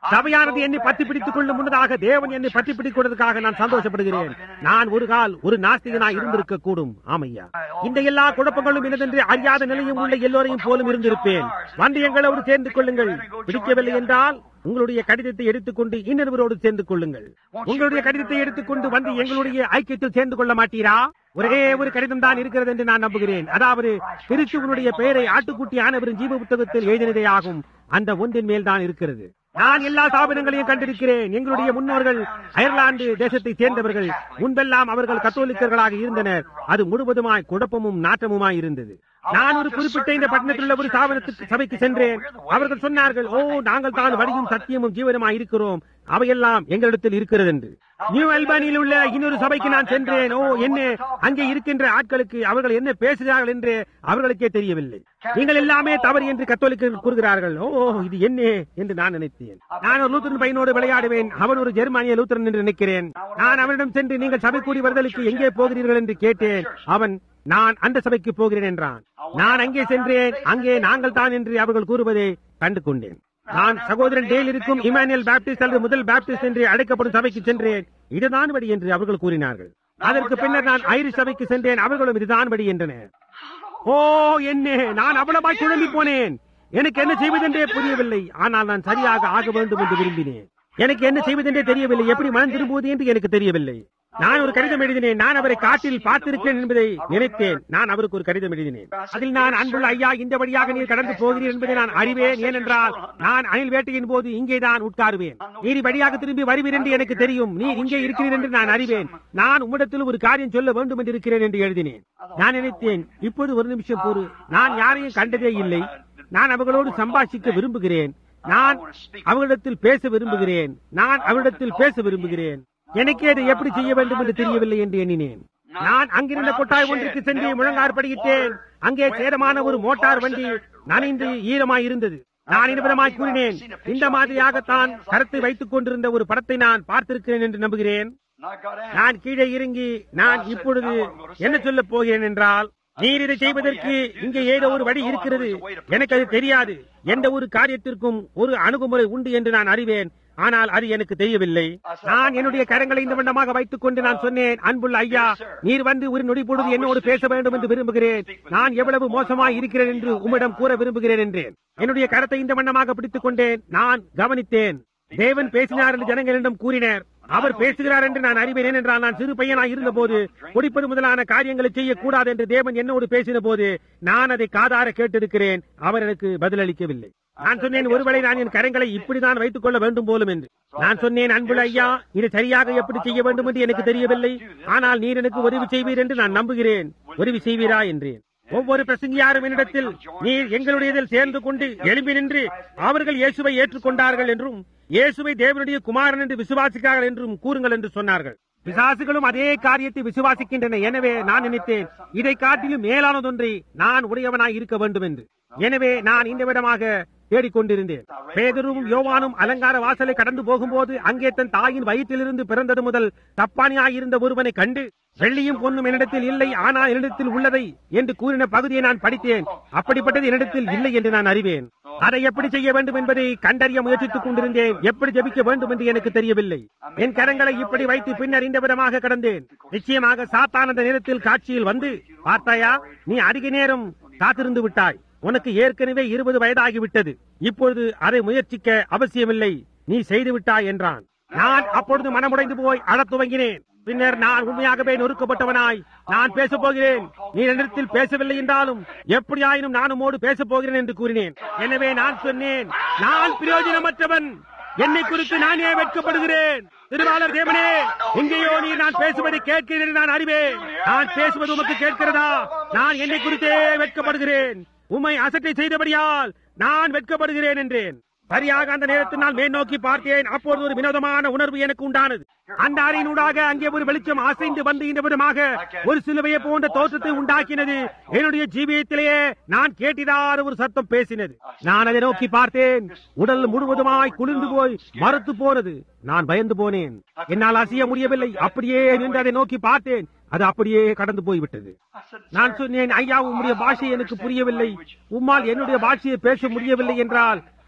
A: சபையானது என்னை பற்றி பிடித்துக் கொள்ளும் முன்னதாக தேவன் என்னை பற்றி பிடித்துக் கொள்வதற்காக நான் சந்தோஷப்படுகிறேன் நான் ஒரு கால் ஒரு நாஸ்திகனாய் இருந்திருக்க கூடும் ஆமையா இந்த எல்லா குழப்பங்களும் எனதென்று அறியாத நிலையும் உள்ள எல்லோரையும் போலும் இருந்திருப்பேன் வந்து எங்களோடு சேர்ந்து கொள்ளுங்கள் பிடிக்கவில்லை என்றால் உங்களுடைய கடிதத்தை எடுத்துக்கொண்டு இன்னொருவரோடு சேர்ந்து கொள்ளுங்கள் உங்களுடைய கடிதத்தை எடுத்துக்கொண்டு வந்து எங்களுடைய ஐக்கியத்தில் சேர்ந்து கொள்ள மாட்டீரா ஒரே ஒரு கடிதம் தான் இருக்கிறது என்று நான் நம்புகிறேன் அதாவது கிறிஸ்துவனுடைய பெயரை ஆட்டுக்குட்டி ஆனவரின் ஜீவ புத்தகத்தில் எழுதினதே ஆகும் அந்த ஒன்றின் மேல் தான் இருக்கிறது நான் எல்லா ஸ்தாபனங்களையும் கண்டிருக்கிறேன் எங்களுடைய முன்னோர்கள் அயர்லாந்து தேசத்தை சேர்ந்தவர்கள் முன்பெல்லாம் அவர்கள் கத்தோலிக்கர்களாக இருந்தனர் அது முழுவதுமாய் குழப்பமும் நாட்டமுமாய் இருந்தது நான் ஒரு குறிப்பிட்ட இந்த பட்டணத்தில் உள்ள ஒரு ஸ்தாபனத்துக்கு சபைக்கு சென்றேன் அவர்கள் சொன்னார்கள் ஓ நாங்கள் தான் வழியும் சத்தியமும் ஜீவனமாய் இருக்கிறோம் அவையெல்லாம் எங்களிடத்தில் இருக்கிறது என்று நியூ அல்பானியில் உள்ள இன்னொரு சபைக்கு நான் சென்றேன் ஓ என்ன அங்கே இருக்கின்ற ஆட்களுக்கு அவர்கள் என்ன பேசுகிறார்கள் என்று அவர்களுக்கே தெரியவில்லை நீங்கள் எல்லாமே தவறு என்று கத்தோலிக்கர்கள் கூறுகிறார்கள் ஓ இது என்ன என்று நான் நினைத்தேன் நான் ஒரு லூத்தரன் பையனோடு விளையாடுவேன் அவன் ஒரு ஜெர்மானிய லூத்தரன் என்று நினைக்கிறேன் நான் அவனிடம் சென்று நீங்கள் சபை கூடி வருதலுக்கு எங்கே போகிறீர்கள் என்று கேட்டேன் அவன் நான் அந்த சபைக்கு போகிறேன் என்றான் நான் அங்கே சென்றேன் அங்கே நாங்கள் தான் என்று அவர்கள் கூறுவதை கண்டு கொண்டேன் நான் சகோதரன் டேல் இருக்கும் இமானுவேல் பாப்டிஸ்ட் அல்லது முதல் பாப்டிஸ்ட் என்று அழைக்கப்படும் சபைக்கு சென்றேன் இதுதான் வழி என்று அவர்கள் கூறினார்கள் அதற்கு பின்னர் நான் ஐரிஷ் சபைக்கு சென்றேன் அவர்களும் இதுதான் வழி என்றனர் ஓ என்ன நான் அவ்வளவாய் குழம்பி போனேன் எனக்கு என்ன செய்வதென்றே புரியவில்லை ஆனால் நான் சரியாக ஆக வேண்டும் என்று விரும்பினேன் எனக்கு என்ன செய்வதென்றே தெரியவில்லை எப்படி மனம் திரும்புவது என்று எனக்கு தெரியவில்லை நான் ஒரு கடிதம் எழுதினேன் நான் அவரை காட்டில் பார்த்திருக்கிறேன் என்பதை நினைத்தேன் நான் அவருக்கு ஒரு கடிதம் எழுதினேன் அதில் நான் அன்புள்ள ஐயா இந்த வழியாக நீர் கடந்து போகிறீர் என்பதை நான் அறிவேன் ஏனென்றால் நான் அணில் வேட்டையின் போது இங்கே தான் உட்காருவேன் நீர் வழியாக திரும்பி வருவீர் என்று எனக்கு தெரியும் நீர் இங்கே இருக்கிறீர் என்று நான் அறிவேன் நான் உம்மிடத்தில் ஒரு காரியம் சொல்ல வேண்டும் என்று இருக்கிறேன் என்று எழுதினேன் நான் நினைத்தேன் இப்போது ஒரு நிமிஷம் பொறு நான் யாரையும் கண்டதே இல்லை நான் அவர்களோடு சம்பாஷிக்க விரும்புகிறேன் நான் அவர்களிடத்தில் பேச விரும்புகிறேன் நான் அவரிடத்தில் பேச விரும்புகிறேன் எனக்கே அதை எப்படி செய்ய வேண்டும் என்று தெரியவில்லை என்று எண்ணினேன் நான் அங்கிருந்த கொட்டாய் ஒன்றுக்கு சென்று முழங்கார் படியிட்டேன் அங்கே சேரமான ஒரு மோட்டார் வண்டி நனைந்து ஈரமாய் இருந்தது நான் இனிவிதமாய் கூறினேன் இந்த மாதிரியாகத்தான் கருத்தை வைத்துக் கொண்டிருந்த ஒரு படத்தை நான் பார்த்திருக்கிறேன் என்று நம்புகிறேன் நான் கீழே இறங்கி நான் இப்பொழுது என்ன சொல்லப் போகிறேன் என்றால் நீர் இதை செய்வதற்கு இங்கே ஏதோ ஒரு வழி இருக்கிறது எனக்கு அது தெரியாது எந்த ஒரு காரியத்திற்கும் ஒரு அணுகுமுறை உண்டு என்று நான் அறிவேன் ஆனால் அது எனக்கு தெரியவில்லை நான் என்னுடைய கரங்களை இந்த வண்ணமாக வைத்துக் கொண்டு நான் சொன்னேன் அன்புள்ள ஐயா நீர் வந்து ஒரு நொடி பொழுது என்னோடு பேச வேண்டும் என்று விரும்புகிறேன் நான் எவ்வளவு மோசமாய் இருக்கிறேன் என்று உம்மிடம் கூற விரும்புகிறேன் என்றேன் என்னுடைய கரத்தை இந்த வண்ணமாக பிடித்துக் கொண்டேன் நான் கவனித்தேன் தேவன் பேசினார் என்று ஜனங்களிடம் கூறினார் அவர் பேசுகிறார் என்று நான் அறிவேன் என்றால் நான் சிறு பையனாய் இருந்த போது குடிப்பது முதலான காரியங்களை செய்யக்கூடாது என்று தேவன் என்னோடு பேசின போது நான் அதை காதார கேட்டிருக்கிறேன் அவர் எனக்கு பதிலளிக்கவில்லை நான் சொன்னேன் ஒருவேளை நான் என் கரங்களை இப்படிதான் வைத்துக் கொள்ள வேண்டும் போலும் என்று நான் சொன்னேன் அன்புள்ள ஐயா இது சரியாக எப்படி செய்ய வேண்டும் என்று எனக்கு தெரியவில்லை ஆனால் நீர் எனக்கு உதவி செய்வீர் என்று நான் நம்புகிறேன் உதவி செய்வீரா என்றேன் ஒவ்வொரு பிரசங்கியாரும் என்னிடத்தில் நீர் எங்களுடையதில் சேர்ந்து கொண்டு எழும்பி நின்று அவர்கள் இயேசுவை ஏற்றுக்கொண்டார்கள் என்றும் இயேசுவை தேவனுடைய குமாரன் என்று விசுவாசிக்கிறார்கள் என்றும் கூறுங்கள் என்று சொன்னார்கள் பிசாசுகளும் அதே காரியத்தை விசுவாசிக்கின்றன எனவே நான் நினைத்தேன் இதை காட்டிலும் மேலானதொன்றை நான் உடையவனாய் இருக்க வேண்டும் என்று எனவே நான் இந்த விதமாக தேடிக்கொண்டிருந்தேன் பேதரும் யோவானும் அலங்கார வாசலை கடந்து போகும்போது அங்கே தன் தாயின் வயிற்றிலிருந்து பிறந்தது முதல் தப்பானியாயிருந்த ஒருவனை கண்டு வெள்ளியும் பொன்னும் என்னிடத்தில் இல்லை ஆனால் என்னிடத்தில் உள்ளதை என்று கூறின பகுதியை நான் படித்தேன் அப்படிப்பட்டது என்னிடத்தில் இல்லை என்று நான் அறிவேன் அதை எப்படி செய்ய வேண்டும் என்பதை கண்டறிய முயற்சித்துக் கொண்டிருந்தேன் எப்படி ஜெபிக்க வேண்டும் என்று எனக்கு தெரியவில்லை என் கரங்களை இப்படி வைத்து பின்னர் இந்த விதமாக கடந்தேன் நிச்சயமாக சாத்தான் அந்த நேரத்தில் காட்சியில் வந்து பார்த்தாயா நீ அதிக நேரம் காத்திருந்து விட்டாய் உனக்கு ஏற்கனவே இருபது வயதாகிவிட்டது இப்பொழுது அதை முயற்சிக்க அவசியமில்லை நீ செய்து விட்டாய் என்றான் நான் அப்பொழுது மனமுடைந்து போய் அழத் துவங்கினேன் பின்னர் நான் உண்மையாகவே நொறுக்கப்பட்டவனாய் நான் பேசப் போகிறேன் நீ என்னிடத்தில் பேசவில்லை என்றாலும் எப்படியாயினும் நான் உம்மோடு பேசப் போகிறேன் என்று கூறினேன் எனவே நான் சொன்னேன் நான் பிரயோஜனமற்றவன் என்னை குறித்து நானே வெட்கப்படுகிறேன் திருவாளர் தேவனே எங்கேயோ நீ நான் பேசுவதை கேட்கிறேன் என்று நான் அறிவேன் நான் பேசுவது உமக்கு கேட்கிறதா நான் என்னை குறித்தே வெட்கப்படுகிறேன் உம்மை அசட்டை செய்தபடியால் நான் வெட்கப்படுகிறேன் என்றேன் சரியாக அந்த நேரத்தில் நான் மேல் நோக்கி பார்த்தேன் அப்போது ஒரு வினோதமான உணர்வு எனக்கு உண்டானது அந்த அறையினூடாக அங்கே ஒரு வெளிச்சம் அசைந்து வந்து இந்த விதமாக ஒரு சிலுவையை போன்ற தோற்றத்தை உண்டாக்கினது என்னுடைய ஜீவியத்திலேயே நான் கேட்டிடாத ஒரு சத்தம் பேசினது நான் அதை நோக்கி பார்த்தேன் உடல் முழுவதுமாய் குளிர்ந்து போய் மறுத்து போனது நான் பயந்து போனேன் என்னால் அசைய முடியவில்லை அப்படியே நின்று அதை நோக்கி பார்த்தேன் அது அப்படியே கடந்து போய்விட்டது நான் சொன்னேன் ஐயா உம்முடைய பாஷை எனக்கு புரியவில்லை உம்மால் என்னுடைய பாஷையை பேச முடியவில்லை என்றால்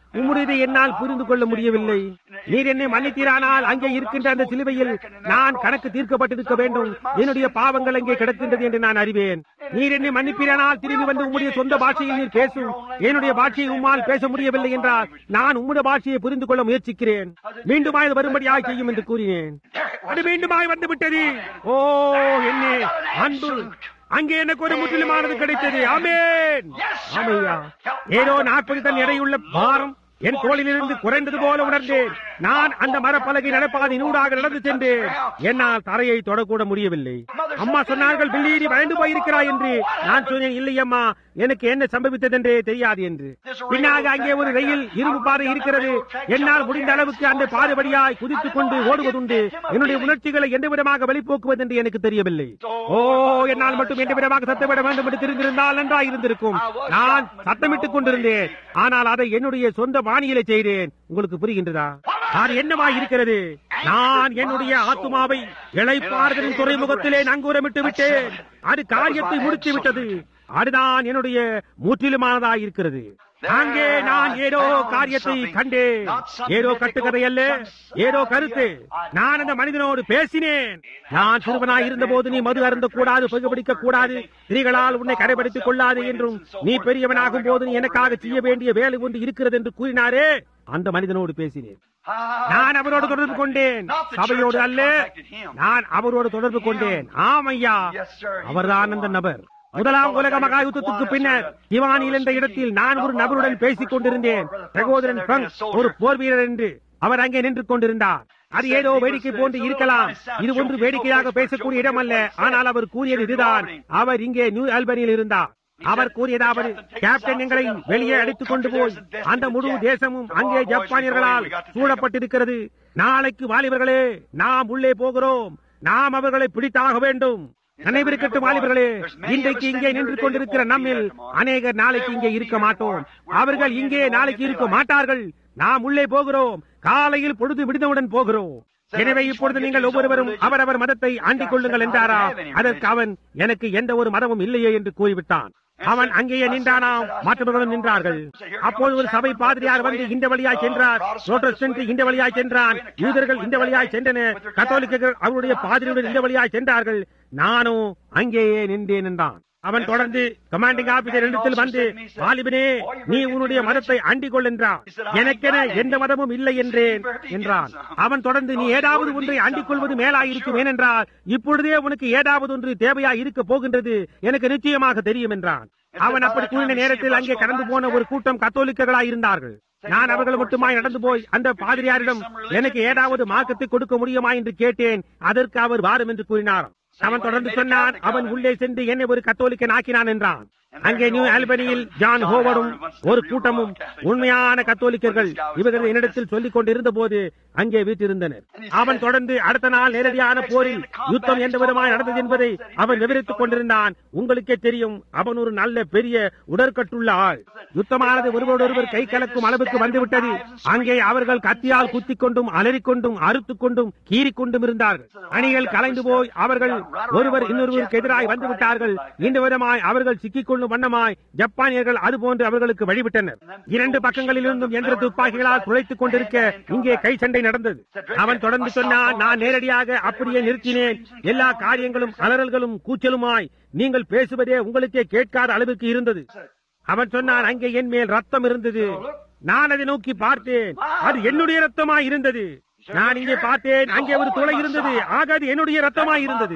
A: உம்முடையதை என்னால் புரிந்து கொள்ள முடியவில்லை நீர் என்னை மன்னித்தீரானால் அங்கே இருக்கின்ற அந்த சிலுவையில் நான் கணக்கு தீர்க்கப்பட்டிருக்க வேண்டும் என்னுடைய பாவங்கள் அங்கே கிடக்கின்றது என்று நான் அறிவேன் நீர் என்னை மன்னிப்பீரானால் திரும்பி வந்து உம்முடைய சொந்த பாஷையில் நீர் பேசும் என்னுடைய பாஷையை உம்மால் பேச முடியவில்லை என்றால் நான் உம்முடைய பாஷையை புரிந்து கொள்ள முயற்சிக்கிறேன் மீண்டுமாய் அது வரும்படியாய் செய்யும் என்று கூறினேன் அது மீண்டுமாய் வந்து விட்டது ஓ என்ன அன்பு அங்கே எனக்கு ஒரு முற்றிலுமானது கிடைத்தது ஆமேன் ஆமையா ஏதோ நாற்பது டன் எடையுள்ள பாரம் என் தோளிலிருந்து குறைந்தது போல உணர்ந்தேன் நான் அந்த மரப்பலகை நடப்பாதை நூடாக நடந்து சென்றேன் என்னால் தரையை தொடக்கூட முடியவில்லை அம்மா சொன்னார்கள் பில்லி நீ பயந்து போயிருக்கிறாய் என்று நான் சொன்னேன் இல்லை அம்மா எனக்கு என்ன சம்பவித்ததென்றே தெரியாது என்று பின்னாக அங்கே ஒரு ரயில் இரும்பு பாதை இருக்கிறது என்னால் முடிந்த அளவுக்கு அந்த பாதைபடியாய் குதித்துக் கொண்டு ஓடுவதுண்டு என்னுடைய உணர்ச்சிகளை எந்த விதமாக வெளிப்போக்குவது என்று எனக்கு தெரியவில்லை ஓ என்னால் மட்டும் எந்த விதமாக சத்தமிட வேண்டும் என்று தெரிந்திருந்தால் நன்றாக இருந்திருக்கும் நான் சத்தமிட்டுக் கொண்டிருந்தேன் ஆனால் அதை என்னுடைய சொந்த பாணியிலே செய்தேன் உங்களுக்கு புரிகின்றதா அது என்னவா இருக்கிறது நான் என்னுடைய ஆத்மாவை இளைப்பாறுதலின் துறைமுகத்திலே நங்கூரமிட்டு விட்டேன் அது காரியத்தை முடித்து விட்டது அதுதான் என்னுடைய முற்றிலுமானதாக இருக்கிறது அங்கே நான் ஏதோ காரியத்தை கண்டேன் ஏதோ கட்டுக்கதை அல்ல ஏதோ கருத்து நான் அந்த மனிதனோடு பேசினேன் நான் சிறுவனாய் இருந்த போது நீ மது அருந்த கூடாது புகைப்பிடிக்க கூடாது ஸ்திரீகளால் உன்னை கடைபிடித்துக் கொள்ளாது என்றும் நீ பெரியவனாகும் போது நீ எனக்காக செய்ய வேண்டிய வேலை ஒன்று இருக்கிறது என்று கூறினாரே அந்த மனிதனோடு பேசினேன் நான் அவரோடு தொடர்பு கொண்டேன் சபையோடு அல்ல நான் அவரோடு தொடர்பு கொண்டேன் ஆமையா அவர்தான் அந்த நபர் முதலாம் உலக மகா யுத்தத்துக்கு பின்னர் திவானியில் என்ற இடத்தில் நான் ஒரு நபருடன் பேசிக் கொண்டிருந்தேன் சகோதரன் பிராங்க் ஒரு போர் வீரர் என்று அவர் அங்கே நின்று கொண்டிருந்தார் அது ஏதோ வேடிக்கை போன்று இருக்கலாம் இது ஒன்று வேடிக்கையாக பேசக்கூடிய இடம் அல்ல ஆனால் அவர் கூறியது இதுதான் அவர் இங்கே நியூ ஆல்பனியில் இருந்தார் அவர் கூறியதாவது கேப்டன் எங்களை வெளியே அடித்துக் கொண்டு போய் அந்த முழு தேசமும் அங்கே ஜப்பானியர்களால் சூழப்பட்டிருக்கிறது நாளைக்கு வாலிபர்களே நாம் உள்ளே போகிறோம் நாம் அவர்களை பிடித்தாக வேண்டும் நினைவிருக்கட்டும் வாலிபர்களே இன்றைக்கு இங்கே நின்று கொண்டிருக்கிற நம்மில் அநேகர் நாளைக்கு இங்கே இருக்க மாட்டோம் அவர்கள் இங்கே நாளைக்கு இருக்க மாட்டார்கள் நாம் உள்ளே போகிறோம் காலையில் பொழுது விடுதவுடன் போகிறோம் எனவே இப்பொழுது நீங்கள் ஒவ்வொருவரும் அவரவர் மதத்தை ஆண்டிக் கொள்ளுங்கள் என்றாரா அதற்கு அவன் எனக்கு எந்த ஒரு மதமும் இல்லையே என்று கூறிவிட்டான் அவன் அங்கேயே நின்றானாம் மற்றவர்களும் நின்றார்கள் அப்போது ஒரு சபை பாதிரியார் வந்து இந்த வழியாய் சென்றார் புரோட்டஸ்டன்ட் இந்த வழியாய் சென்றான் யூதர்கள் இந்த வழியாய் சென்றனர் கத்தோலிக்கர்கள் அவருடைய பாதிரியுடன் இந்த வழியாய் சென்றார்கள் நானும் அங்கேயே நின்றேன் என்றான் அவன் தொடர்ந்து கமாண்டிங் ஆபீசர் இடத்தில் வந்து வாலிபனே நீ உன்னுடைய மதத்தை அண்டிக் கொள் என்றான் எனக்கென எந்த மதமும் இல்லை என்றேன் என்றான் அவன் தொடர்ந்து நீ ஏதாவது ஒன்றை அண்டிக் கொள்வது மேலாயிருக்கும் ஏனென்றால் இப்பொழுதே உனக்கு ஏதாவது ஒன்று தேவையா இருக்க போகின்றது எனக்கு நிச்சயமாக தெரியும் என்றான் அவன் அப்படி கூறின நேரத்தில் அங்கே கடந்து போன ஒரு கூட்டம் கத்தோலிக்கர்களாய் இருந்தார்கள் நான் அவர்கள் மட்டுமாய் நடந்து போய் அந்த பாதிரியாரிடம் எனக்கு ஏதாவது மார்க்கத்தை கொடுக்க முடியுமா என்று கேட்டேன் அதற்கு அவர் வாரும் என்று கூறினார் அவன் தொடர்ந்து சொன்னான் அவன் உள்ளே சென்று என்னை ஒரு கத்தோலிக்கன் ஆக்கினான் என்றான் அங்கே நியூ ஆல்பனியில் ஜான் ஹோவர்டும் ஒரு கூட்டமும் உண்மையான கத்தோலிக்கர்கள் இவர்கள் என்னிடத்தில் சொல்லிக் கொண்டிருந்த போது அங்கே வீட்டிருந்தனர் அவன் தொடர்ந்து அடுத்த நாள் நேரடியான போரில் யுத்தம் எந்த விதமாய் நடந்தது என்பதை அவன் விவரித்துக் கொண்டிருந்தான் உங்களுக்கே தெரியும் அவன் ஒரு நல்ல பெரிய உடற்கட்டுள்ள ஆள் யுத்தமானது ஒருவரோடொருவர் கை கலக்கும் அளவுக்கு வந்துவிட்டது அங்கே அவர்கள் கத்தியால் குத்திக் கொண்டும் அலறிக்கொண்டும் அறுத்துக் கொண்டும் கீறிக் கொண்டும் இருந்தார்கள் அணிகள் கலைந்து போய் அவர்கள் ஒருவர் இன்னொருவருக்கு எதிராய் வந்து விட்டார்கள் இந்த விதமாய் அவர்கள் சிக்கிக் கொள்ளும் வண்ணமாய் ஜப்பானியர்கள் அதுபோன்று அவர்களுக்கு வழிவிட்டனர் இரண்டு பக்கங்களிலிருந்தும் எந்திர துப்பாக்கிகளால் துளைத்துக் கொண்டிருக்க இங்கே கை சண்டை நடந்தது அவன் தொடர்ந்து சொன்னான் நான் நேரடியாக அப்படியே நிறுத்தினேன் எல்லா காரியங்களும் அலறல்களும் கூச்சலுமாய் நீங்கள் பேசுவதே உங்களுக்கே கேட்காத அளவுக்கு இருந்தது அவன் சொன்னான் அங்கே என் மேல் ரத்தம் இருந்தது நான் அதை நோக்கி பார்த்தேன் அது என்னுடைய ரத்தமாய் இருந்தது நான் இங்கே பார்த்தேன் அங்கே ஒரு துளை இருந்தது ஆக அது என்னுடைய ரத்தமாய் இருந்தது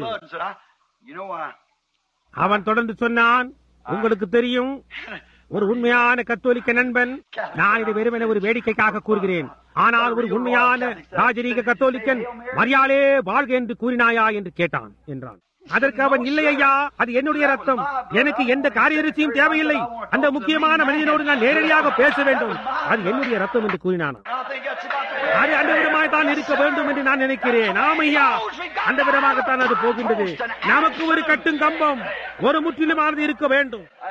A: அவன் தொடர்ந்து சொன்னான் உங்களுக்கு தெரியும் ஒரு உண்மையான கத்தோலிக்க நண்பன் நான் இது வெறுமனே ஒரு வேடிக்கைக்காக கூறுகிறேன் ஆனால் ஒரு உண்மையான ராஜரீக கத்தோலிக்கன் மரியாளே வாழ்க என்று கூறினாயா என்று கேட்டான் என்றான் அதற்கு அவன் இல்லை ஐயா அது என்னுடைய ரத்தம் எனக்கு எந்த காரியரிசியும் தேவையில்லை அந்த முக்கியமான மனிதனோடு நான் நேரடியாக பேச வேண்டும் அது என்னுடைய ரத்தம் என்று கூறினான் அது அந்த விதமாய் தான் இருக்க வேண்டும் என்று நான் நினைக்கிறேன் ஆமையா அந்த விதமாகத்தான் அது போகின்றது நமக்கு ஒரு கட்டும் கம்பம் ஒரு முற்றிலுமானது இருக்க வேண்டும்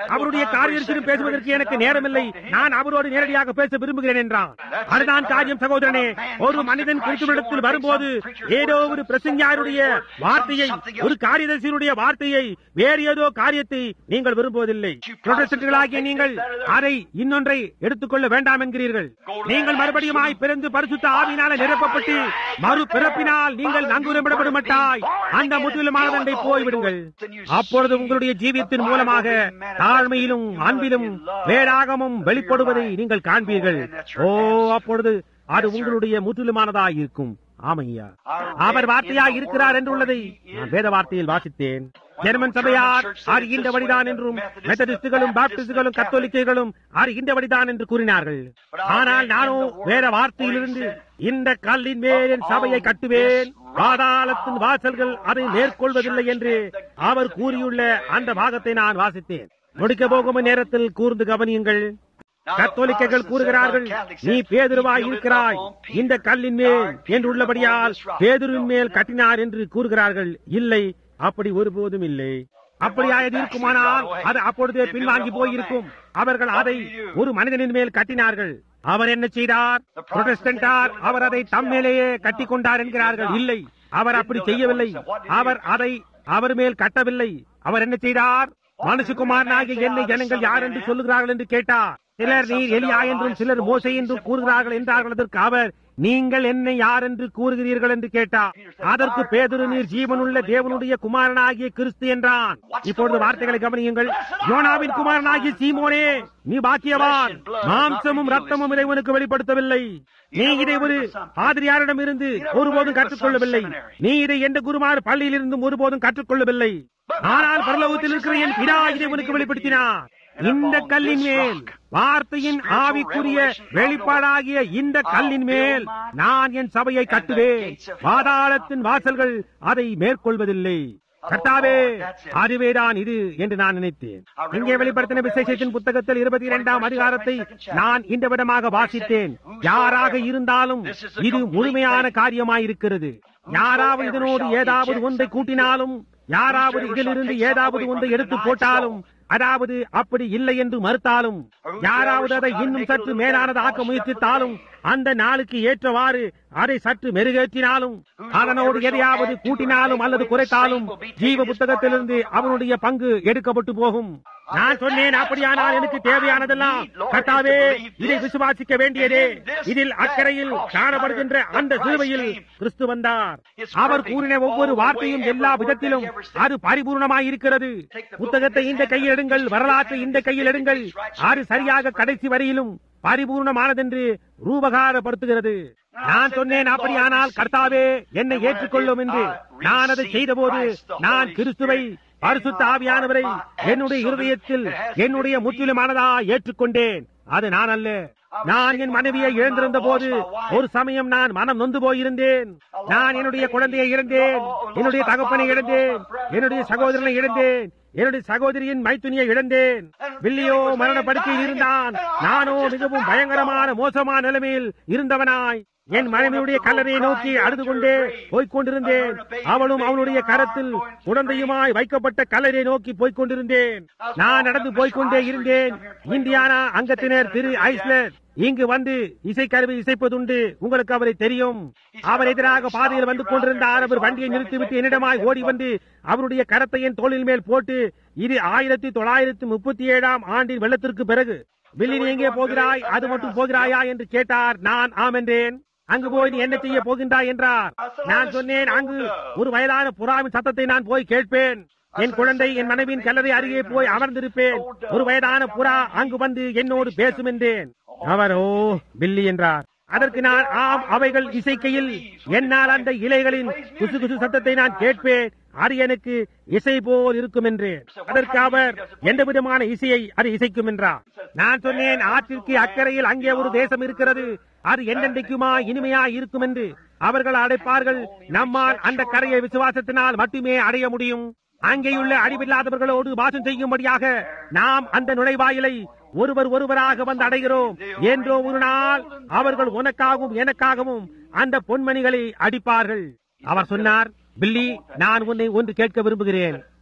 A: அவருடைய காரியத்திலும் பேசுவதற்கு எனக்கு நேரமில்லை நான் அவரோடு நேரடியாக பேச விரும்புகிறேன் என்றான் அதுதான் காரியம் சகோதரனே ஒரு மனிதன் கிறிஸ்துவிடத்தில் வரும்போது ஏதோ ஒரு பிரசங்கியாருடைய வார்த்தையை ஒரு காரியதர்சியினுடைய வார்த்தையை வேறு ஏதோ காரியத்தை நீங்கள் விரும்புவதில்லை புரொட்டஸ்டன்ட்களாகிய நீங்கள் அதை இன்னொன்றை எடுத்துக்கொள்ள வேண்டாம் என்கிறீர்கள் நீங்கள் மறுபடியுமாய் பிறந்து பரிசுத்த ஆவியினால நிரப்பப்பட்டு மறு பிறப்பினால் நீங்கள் நங்குரமிடப்படும் மட்டாய் அந்த முற்றிலுமானதண்டை போய்விடுங்கள் அப்பொழுது உங்களுடைய ஜீவியத்தின் மூலமாக தாழ்மையிலும் அன்பிலும் வேறாகமும் வெளிப்படுவதை நீங்கள் காண்பீர்கள் ஓ அப்பொழுது அது உங்களுடைய முற்றிலுமானதாய் இருக்கும் ஆமையா அவர் வார்த்தையாய் இருக்கிறார் என்றுள்ளதை நான் வேத வார்த்தையில் வாசித்தேன் ஜெர்மன் சபையார் அறிகின்றபடிதான் என்றும் மெத்தடிஸ்டுகளும் பாப்டிஸ்டுகளும் கத்தோலிக்கர்களும் அறிகின்றபடிதான் என்று கூறினார்கள் ஆனால் நானோ வேற வார்த்தையிலிருந்து இந்த கல்லின் மேல் என் சபையை கட்டுவேன் பாதாளத்தின் வாசல்கள் அதை மேற்கொள்வதில்லை என்று அவர் கூறியுள்ள அந்த பாகத்தை நான் வாசித்தேன் முடிக்க போகும் நேரத்தில் கூர்ந்து கவனியுங்கள் கத்தோலிக்கர்கள் கூறுகிறார்கள் நீ பேதுருவாய் இருக்கிறாய் இந்த கல்லின் மேல் என்று உள்ளபடியால் பேதுருவின் மேல் கட்டினார் என்று கூறுகிறார்கள் இல்லை அப்படி ஒருபோதும் இல்லை அப்படியாயது இருக்குமானால் அது அப்பொழுதே பின்வாங்கி போயிருக்கும் அவர்கள் அதை ஒரு மனிதனின் மேல் கட்டினார்கள் அவர் என்ன செய்தார் புரொட்டஸ்டன்டார் அவர் அதை தம்மேலேயே கட்டி கொண்டார் என்கிறார்கள் இல்லை அவர் அப்படி செய்யவில்லை அவர் அதை அவர் மேல் கட்டவில்லை அவர் என்ன செய்தார் மனுஷகுமாரனாகிய என்னை ஜனங்கள் யார் என்று சொல்லுகிறார்கள் என்று கேட்டார் சிலர் நீர் எலியா என்றும் சிலர் மோசை என்றும் கூறுகிறார்கள் என்றார்கள் அதற்கு அவர் நீங்கள் என்னை யார் என்று கூறுகிறீர்கள் என்று கேட்டார் அதற்கு பேதுரு நீர் ஜீவனுள்ள தேவனுடைய குமாரனாகிய கிறிஸ்து என்றான் இப்பொழுது வார்த்தைகளை கவனியுங்கள் யோனாவின் குமாரனாகிய சீமோனே நீ பாக்கியவான் மாம்சமும் ரத்தமும் இறைவனுக்கு வெளிப்படுத்தவில்லை நீ இதை ஒரு ஆதிரியாரிடம் இருந்து ஒருபோதும் கற்றுக்கொள்ளவில்லை நீ இதை எந்த குருமார் பள்ளியில் இருந்தும் ஒருபோதும் கற்றுக்கொள்ளவில்லை ஆனால் பரலோகத்தில் இருக்கிற என் பிதா இதை உனக்கு வெளிப்படுத்தினார் இந்த கல்லின் மேல் வார்த்தையின் ஆவிக்குரிய வெளிப்பாடாகிய இந்த கல்லின் மேல் நான் என் சபையை கட்டுவேன் பாதாளத்தின் வாசல்கள் அதை மேற்கொள்வதில்லை கர்த்தாவே அதுவேதான் இது என்று நான் நினைத்தேன் இங்கே வெளிப்படுத்தின விசேஷத்தின் புத்தகத்தில் இருபத்தி இரண்டாம் அதிகாரத்தை நான் இந்த விதமாக வாசித்தேன் யாராக இருந்தாலும் இது முழுமையான காரியமாயிருக்கிறது யாராவது இதனோடு ஏதாவது ஒன்றை கூட்டினாலும் யாராவது இதிலிருந்து ஏதாவது ஒன்றை எடுத்து போட்டாலும் அதாவது அப்படி இல்லை என்று மறுத்தாலும் யாராவது அதை இன்னும் சற்று மேலானது ஆக்க முயற்சித்தாலும் அந்த நாளுக்கு ஏற்றவாறு அதை சற்று மெருகேற்றினாலும் அதனோடு எதையாவது கூட்டினாலும் அல்லது குறைத்தாலும் ஜீவ புத்தகத்திலிருந்து அவனுடைய பங்கு எடுக்கப்பட்டு போகும் நான் சொன்னேன் அப்படியானால் எனக்கு தேவையானதெல்லாம் கர்த்தாவே இதை விசுவாசிக்க வேண்டியதே இதில் அக்கறையில் காணப்படுகின்ற அந்த சிலுவையில் கிறிஸ்து வந்தார் அவர் கூறின ஒவ்வொரு வார்த்தையும் எல்லா விதத்திலும் அது பரிபூர்ணமாயிருக்கிறது புத்தகத்தை இந்த கையில் எடுங்கள் வரலாற்றை இந்த கையில் எடுங்கள் அது சரியாக கடைசி வரையிலும் பரிபூர்ணமானதென்று ரூபகாரப்படுத்துகிறது நான் சொன்னேன் அப்படியானால் கர்த்தாவே என்னை ஏற்றுக்கொள்ளும் என்று நான் அதை செய்தபோது நான் கிறிஸ்துவை பரிசுத்த ஆவியானவரை என்னுடைய இருதயத்தில் என்னுடைய முற்றிலுமானதா ஏற்றுக்கொண்டேன் அது நான் அல்ல நான் என் மனைவியை இழந்திருந்த போது ஒரு சமயம் நான் மனம் நொந்து போயிருந்தேன் நான் என்னுடைய குழந்தையை இழந்தேன் என்னுடைய தகப்பனை இழந்தேன் என்னுடைய சகோதரனை இழந்தேன் என்னுடைய சகோதரியின் மைத்துனியை இழந்தேன் வில்லியோ மரண படுக்கையில் இருந்தான் நானோ மிகவும் பயங்கரமான மோசமான நிலைமையில் இருந்தவனாய் என் மனைவியுடைய கல்லறையை நோக்கி அழுது கொண்டே போய்க் கொண்டிருந்தேன் அவளும் அவளுடைய கரத்தில் குழந்தையுமாய் வைக்கப்பட்ட கல்லறையை நோக்கி போய்க் கொண்டிருந்தேன் நான் நடந்து போய்க்கொண்டே இருந்தேன் இந்தியானா அங்கத்தினர் திரு ஐஸ்லர் இங்கு வந்து இசைக்கருவி இசைப்பதுண்டு உங்களுக்கு அவரை தெரியும் அவர் எதிராக பாதையில் வந்து கொண்டிருந்தார் அவர் வண்டியை நிறுத்திவிட்டு என்னிடமாய் ஓடி வந்து அவருடைய கரத்தை என் தோளின் மேல் போட்டு இது ஆயிரத்தி தொள்ளாயிரத்தி முப்பத்தி ஏழாம் ஆண்டின் வெள்ளத்திற்கு பிறகு வில்லின் எங்கே போகிறாய் அது மட்டும் போகிறாயா என்று கேட்டார் நான் ஆம் என்றேன் அங்கு போய் நீ என்ன செய்ய போகின்றாய் என்றார் நான் சொன்னேன் அங்கு ஒரு வயதான புறாவின் சத்தத்தை நான் போய் கேட்பேன் என் குழந்தை என் மனைவியின் கல்லறை அருகே போய் அமர்ந்திருப்பேன் ஒரு வயதான புறா அங்கு வந்து என்னோடு பேசும் என்றேன் அவர் ஓ பில்லி என்றார் அதற்கு நான் ஆம் அவைகள் இசைக்கையில் என்னால் அந்த இலைகளின் குசு குசு சத்தத்தை நான் கேட்பேன் அது எனக்கு இசை போல் இருக்கும் என்றேன் அதற்கு அவர் எந்த விதமான இசையை அது இசைக்கும் என்றார் நான் சொன்னேன் ஆற்றிற்கு அக்கறையில் அங்கே ஒரு தேசம் இருக்கிறது அது என்னென்றைக்குமா இனிமையா இருக்கும் என்று அவர்கள் அடைப்பார்கள் நம்மால் அந்த கரையை விசுவாசத்தினால் மட்டுமே அடைய முடியும் அங்கேயுள்ள அடிவில்லாதவர்களோடு வாசம் செய்யும்படியாக நாம் அந்த நுழைவாயிலை ஒருவர் ஒருவராக வந்து அடைகிறோம் என்றோ ஒரு நாள் அவர்கள் உனக்காகவும் எனக்காகவும் அந்த பொன்மணிகளை அடிப்பார்கள் அவர் சொன்னார் பில்லி நான் உன்னை ஒன்று கேட்க விரும்புகிறேன்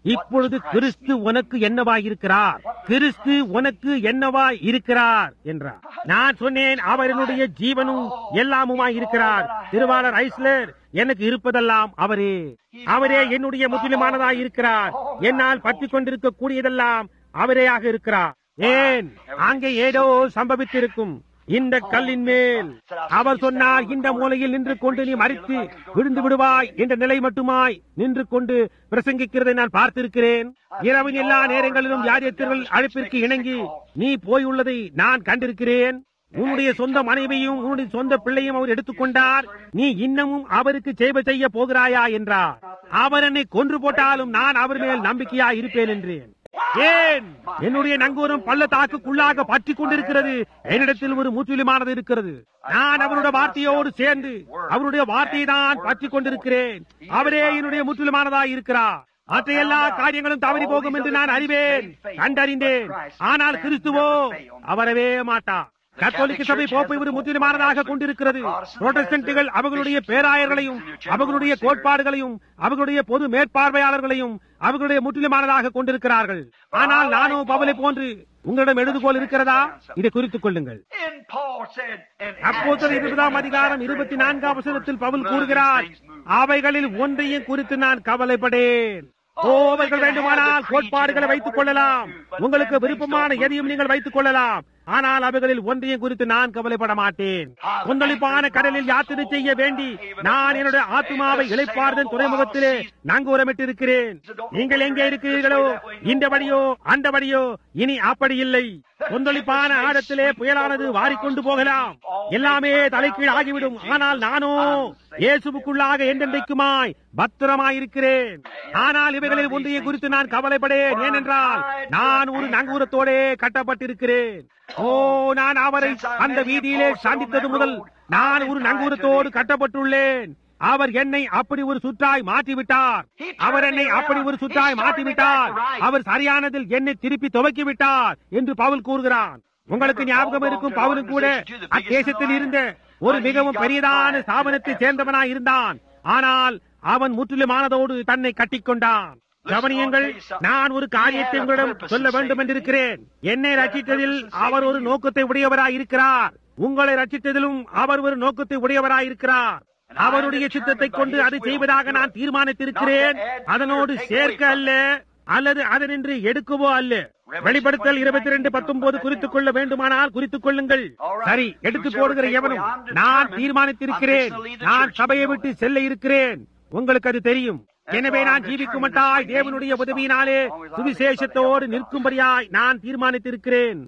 A: இப்பொழுது கிறிஸ்து உனக்கு என்னவாய் இருக்கிறார் கிறிஸ்து உனக்கு என்னவாய் இருக்கிறார் என்றார் நான் சொன்னேன் அவர் என்னுடைய ஜீவனும் எல்லாமுமாய் இருக்கிறார் திருவாளர் ஐஸ்லர் எனக்கு இருப்பதெல்லாம் அவரே அவரே என்னுடைய முற்றிலுமானதாய் இருக்கிறார் என்னால் பற்றி கொண்டிருக்க கூடியதெல்லாம் அவரேயாக இருக்கிறார் ஏன் அங்கே ஏதோ சம்பவித்திருக்கும் இந்த கல்லின் மேல் அவர் சொன்னார் இந்த மூலையில் நின்று கொண்டு நீ மறித்து விழுந்து விடுவாய் என்ற நிலை மட்டுமாய் நின்று கொண்டு பிரசங்கிக்கிறதை நான் பார்த்திருக்கிறேன் இரவின் எல்லா நேரங்களிலும் யாரியத்திர்கள் அழைப்பிற்கு இணங்கி நீ போயுள்ளதை நான் கண்டிருக்கிறேன் உன்னுடைய சொந்த மனைவியும் உன்னுடைய சொந்த பிள்ளையும் அவர் எடுத்துக்கொண்டார் நீ இன்னமும் அவருக்கு சேவை செய்ய போகிறாயா என்றார் அவர் என்னை கொன்று போட்டாலும் நான் அவர் மேல் நம்பிக்கையா இருப்பேன் என்றேன் ஏன் என்னுடைய நங்கூரம் பள்ளத்தாக்குக்குள்ளாக பற்றி கொண்டிருக்கிறது என்னிடத்தில் ஒரு முற்றிலுமானது இருக்கிறது நான் அவருடைய வார்த்தையோடு சேர்ந்து அவருடைய வார்த்தையை தான் பற்றி கொண்டிருக்கிறேன் அவரே என்னுடைய முற்றிலுமானதாய் இருக்கிறார் மற்ற எல்லா காரியங்களும் தவறி போகும் என்று நான் அறிவேன் கண்டறிந்தேன் ஆனால் கிறிஸ்துவோ அவரவே மாட்டார் கத்தோலிக்க சபை போப்பை ஒரு முற்றிலுமானதாக கொண்டிருக்கிறது புரோட்டஸ்டன்ட்டுகள் அவர்களுடைய பேராயர்களையும் அவர்களுடைய கோட்பாடுகளையும் அவர்களுடைய பொது மேற்பார்வையாளர்களையும் அவர்களுடைய முற்றிலுமானதாக கொண்டிருக்கிறார்கள் ஆனால் நானும் பவலை போன்று உங்களிடம் எழுதுகோல் இருக்கிறதா இதை குறித்துக் கொள்ளுங்கள்
B: And Paul said, and
A: அப்போது இருபதாம் அதிகாரம் இருபத்தி நான்காம் வசனத்தில் பவுல் கூறுகிறார் அவைகளில் ஒன்றையும் குறித்து நான் கவலைப்படேன் ஓ அவர்கள் வேண்டுமானால் கோட்பாடுகளை வைத்துக் கொள்ளலாம் உங்களுக்கு விருப்பமான எதையும் நீங்கள் வைத்துக் கொள்ளலாம் ஆனால் அவைகளில் ஒன்றையும் குறித்து நான் கவலைப்பட மாட்டேன் கொந்தளிப்பான கடலில் யாத்திரை செய்ய வேண்டி நான் என்னுடைய ஆத்மாவை இழைப்பார்தன் துறைமுகத்திலே நங்கூரமிட்டிருக்கிறேன் நீங்கள் எங்கே இருக்கிறீர்களோ இந்த வழியோ அந்த வழியோ இனி அப்படி இல்லை கொந்தளிப்பான ஆழத்திலே புயலானது வாரிக்கொண்டு போகலாம் எல்லாமே தலைக்கீழ் ஆகிவிடும் ஆனால் நானோ இயேசுவுக்குள்ளாக என்றென்றைக்குமாய் பத்திரமாயிருக்கிறேன் ஆனால் இவைகளில் ஒன்றையை குறித்து நான் கவலைப்படேன் ஏனென்றால் நான் ஒரு நங்கூரத்தோடே கட்டப்பட்டிருக்கிறேன் ஓ நான் அவரை அந்த வீதியிலே சந்தித்தது முதல் நான் ஒரு நங்கூரத்தோடு கட்டப்பட்டுள்ளேன் அவர் என்னை அப்படி ஒரு சுற்றாய் மாற்றிவிட்டார் அவர் என்னை அப்படி ஒரு சுற்றாய் மாற்றிவிட்டார் அவர் சரியானதில் என்னை திருப்பி துவக்கி விட்டார் என்று பவுல் கூறுகிறான் உங்களுக்கு ஞாபகம் இருக்கும் பவுலும் கூட அத்தேசத்தில் இருந்த ஒரு மிகவும் பெரியதான ஸ்தாபனத்தை சேர்ந்தவனாய் இருந்தான் ஆனால் அவன் முற்றிலுமானதோடு தன்னை கட்டிக்கொண்டான் கவனியுங்கள் நான் ஒரு காரியத்தை உங்களிடம் சொல்ல வேண்டும் என்றிருக்கிறேன் என்னை ரட்சித்ததில் அவர் ஒரு நோக்கத்தை உடையவராய் இருக்கிறார் உங்களை ரட்சித்ததிலும் அவர் ஒரு நோக்கத்தை உடையவராய் இருக்கிறார் அவருடைய சித்தத்தை கொண்டு அதை செய்வதாக நான் தீர்மானித்திருக்கிறேன் அதனோடு சேர்க்க அல்ல அல்லது அதனின்று எடுக்கவோ அல்ல வெளிப்படுத்தல் இருபத்தி ரெண்டு பத்தொன்பது குறித்துக் கொள்ள வேண்டுமானால் குறித்துக் கொள்ளுங்கள் சரி எடுத்து போடுகிற எவனும் நான் தீர்மானித்திருக்கிறேன் நான் சபையை விட்டு செல்ல இருக்கிறேன் உங்களுக்கு அது தெரியும் எனவே நான் ஜீவிக்குமட்டாய் தேவனுடைய உதவியினாலே சுவிசேஷத்தோடு நிற்கும்படியாய் நான் தீர்மானித்திருக்கிறேன்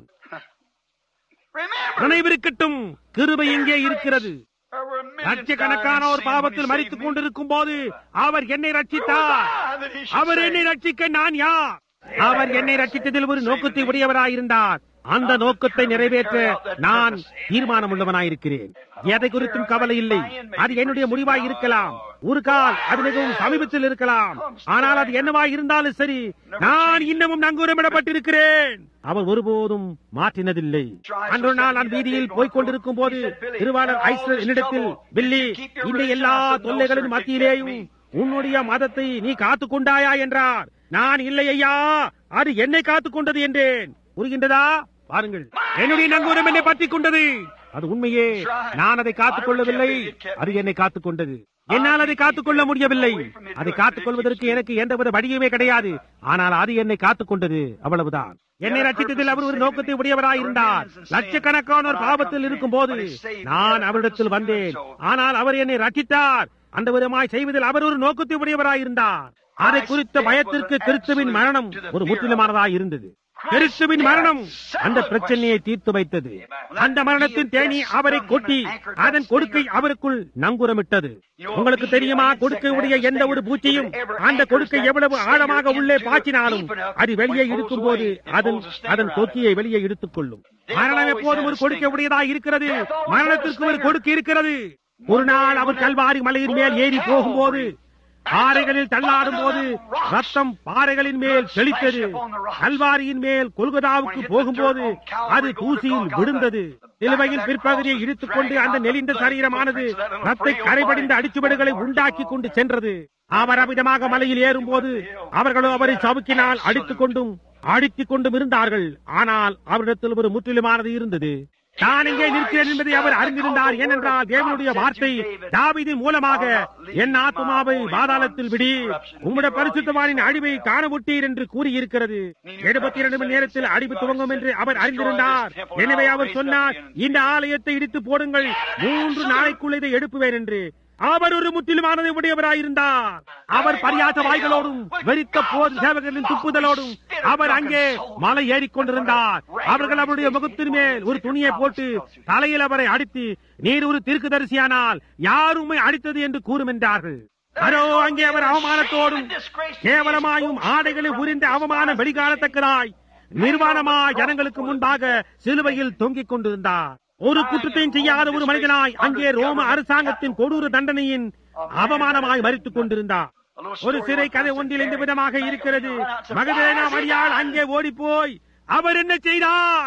B: remember,
A: நினைவிருக்கட்டும் கிருபை எங்கே இருக்கிறது
B: there were millions
A: லட்சக்கணக்கானோர்
B: dying in sin
A: பாவத்தில்
B: when he
A: மறித்துக்
B: saved me.
A: கொண்டிருக்கும் போது அவர் என்னை
B: Who was
A: ரட்சித்தார்
B: I that he should
A: our
B: save?
A: என்னை ரட்சிக்க நான் யார் அவர் என்னை ரட்சித்ததில் ஒரு நோக்கத்தை உடையவராயிருந்தார் அந்த நோக்கத்தை நிறைவேற்ற நான் தீர்மானம் உள்ளவனாயிருக்கிறேன் எதை குறித்தும் கவலை இல்லை அது என்னுடைய முடிவாய் இருக்கலாம் ஒரு கால் அது மிகவும் சமீபத்தில் இருக்கலாம் ஆனால் அது என்னவாய் இருந்தாலும் சரி நான் இன்னமும் நங்கூரமிடப்பட்டிருக்கிறேன் அவர் ஒருபோதும் மாற்றினதில்லை அன்று நாள் நான் வீதியில் போய்க் கொண்டிருக்கும் போது திருவாளர் ஐஸ்வர் என்னிடத்தில் பில்லி இந்த எல்லா தொல்லைகளின் மத்தியிலேயும் உன்னுடைய மதத்தை நீ காத்துக் கொண்டாயா என்றார் நான் இல்லை ஐயா அது என்னை காத்துக் கொண்டது என்றேன் புரிகின்றதா பாருங்கள் என்னுடைய நங்கூரம் என்னை பற்றிக் கொண்டது அது உண்மையே நான் அதை காத்துக் கொள்ளவில்லை அது என்னை காத்துக் கொண்டது என்னால் அதை காத்துக் கொள்ள முடியவில்லை அதை காத்துக் கொள்வதற்கு எனக்கு எந்தவித வழியுமே கிடையாது ஆனால் அது என்னை காத்துக் கொண்டது அவ்வளவுதான் என்னை ரட்சித்ததில் அவர் ஒரு நோக்கத்தை உடையவராய் இருந்தார் லட்சக்கணக்கானோர் பாவத்தில் இருக்கும் போது நான் அவரிடத்தில் வந்தேன் ஆனால் அவர் என்னை ரட்சித்தார் அந்த விதமாய் செய்வதில் அவர் ஒரு நோக்கத்தை உடையவராய் இருந்தார் அதை குறித்த பயத்திற்கு கிறிஸ்துவின் மரணம் ஒரு முற்றிலுமானதாய் இருந்தது கிறிஸ்துவின் மரணம் அந்த பிரச்சனையை தீர்த்து வைத்தது அந்த மரணத்தின் தேனி அவரை கொட்டி அதன் கொடுக்கை அவருக்குள் நங்குரமிட்டது உங்களுக்கு தெரியுமா கொடுக்கை உடைய எந்த ஒரு பூச்சியும் அந்த கொடுக்கை எவ்வளவு ஆழமாக உள்ளே பாய்ச்சினாலும் அது வெளியே இருக்கும் போது அதன் அதன் கொக்கியை வெளியே இழுத்துக் கொள்ளும் மரணம் எப்போதும் ஒரு கொடுக்கை உடையதாக இருக்கிறது மரணத்திற்கு ஒரு கொடுக்கை இருக்கிறது ஒரு நாள் அவர் கல்வாரி மலையின் மேல் ஏறி போகும்போது பாறைகளில் தள்ளாடும் போது ரத்தம் பாறைகளின் மேல் தெளித்தது கல்வாரியின் மேல் கொல்கதாவுக்கு போகும்போது அது தூசியில் விழுந்தது சிலுவையின் பிற்பகுதியை இழுத்துக் கொண்டு அந்த நெளிந்த சரீரமானது ரத்தை கரைபடிந்த அடிச்சுவடுகளை உண்டாக்கி கொண்டு சென்றது அவர் அமிதமாக மலையில் ஏறும்போது அவர்களோ அவரை சவுக்கினால் அடித்துக் கொண்டும் அடித்துக் கொண்டும் இருந்தார்கள் ஆனால் அவரிடத்தில் ஒரு முற்றிலுமானது இருந்தது நான் இங்கே நிற்கிறேன் என்பதை அவர் அறிந்திருந்தார் ஏனென்றால் தேவனுடைய வார்த்தை தாவீதின் மூலமாக என் ஆத்மாவை பாதாளத்தில் விடி உம்முடைய பரிசுத்தவானின் அழிவை காணமுட்டீர் என்று கூறியிருக்கிறது எழுபத்தி இரண்டு மணி நேரத்தில் அழிவு துவங்கும் என்று அவர் அறிந்திருந்தார் எனவே அவர் சொன்னார் இந்த ஆலயத்தை இடித்து போடுங்கள் மூன்று நாளைக்குள் இதை எழுப்புவேன் என்று அவர் ஒரு முற்றிலுமானதை உடையவராயிருந்தார் அவர் பரியாச வாய்களோடும் வெறித்த போர் சேவகர்களின் துப்புதலோடும் அவர் அங்கே மலை ஏறிக்கொண்டிருந்தார் அவர்கள் அவருடைய முகத்தின் மேல் ஒரு துணியை போட்டு தலையில் அவரை அடித்து நீர் ஒரு தீர்க்கதரிசியானால் யாருமே அடித்தது என்று கூறும் என்றார்கள் அதோ அங்கே அவர் அவமானத்தோடும் கேவலமாயும் ஆடைகளை உரிந்த அவமானம் வெளிக்காணத்தக்கதாய் நிர்வாணமாய் ஜனங்களுக்கு முன்பாக சிலுவையில் தொங்கிக் கொண்டிருந்தார் ஒரு குற்றத்தையும் செய்யாத ஒரு மனிதனாய் அங்கே ரோம அரசாங்கத்தின் கொடூர தண்டனையின் அவமானமாய் மறித்துக் கொண்டிருந்தார் ஒரு சிறை கதை ஒன்றில் இந்த விதமாக இருக்கிறது மகதேனா மரியாள் அங்கே ஓடிப்போய் அவர் என்ன செய்தார்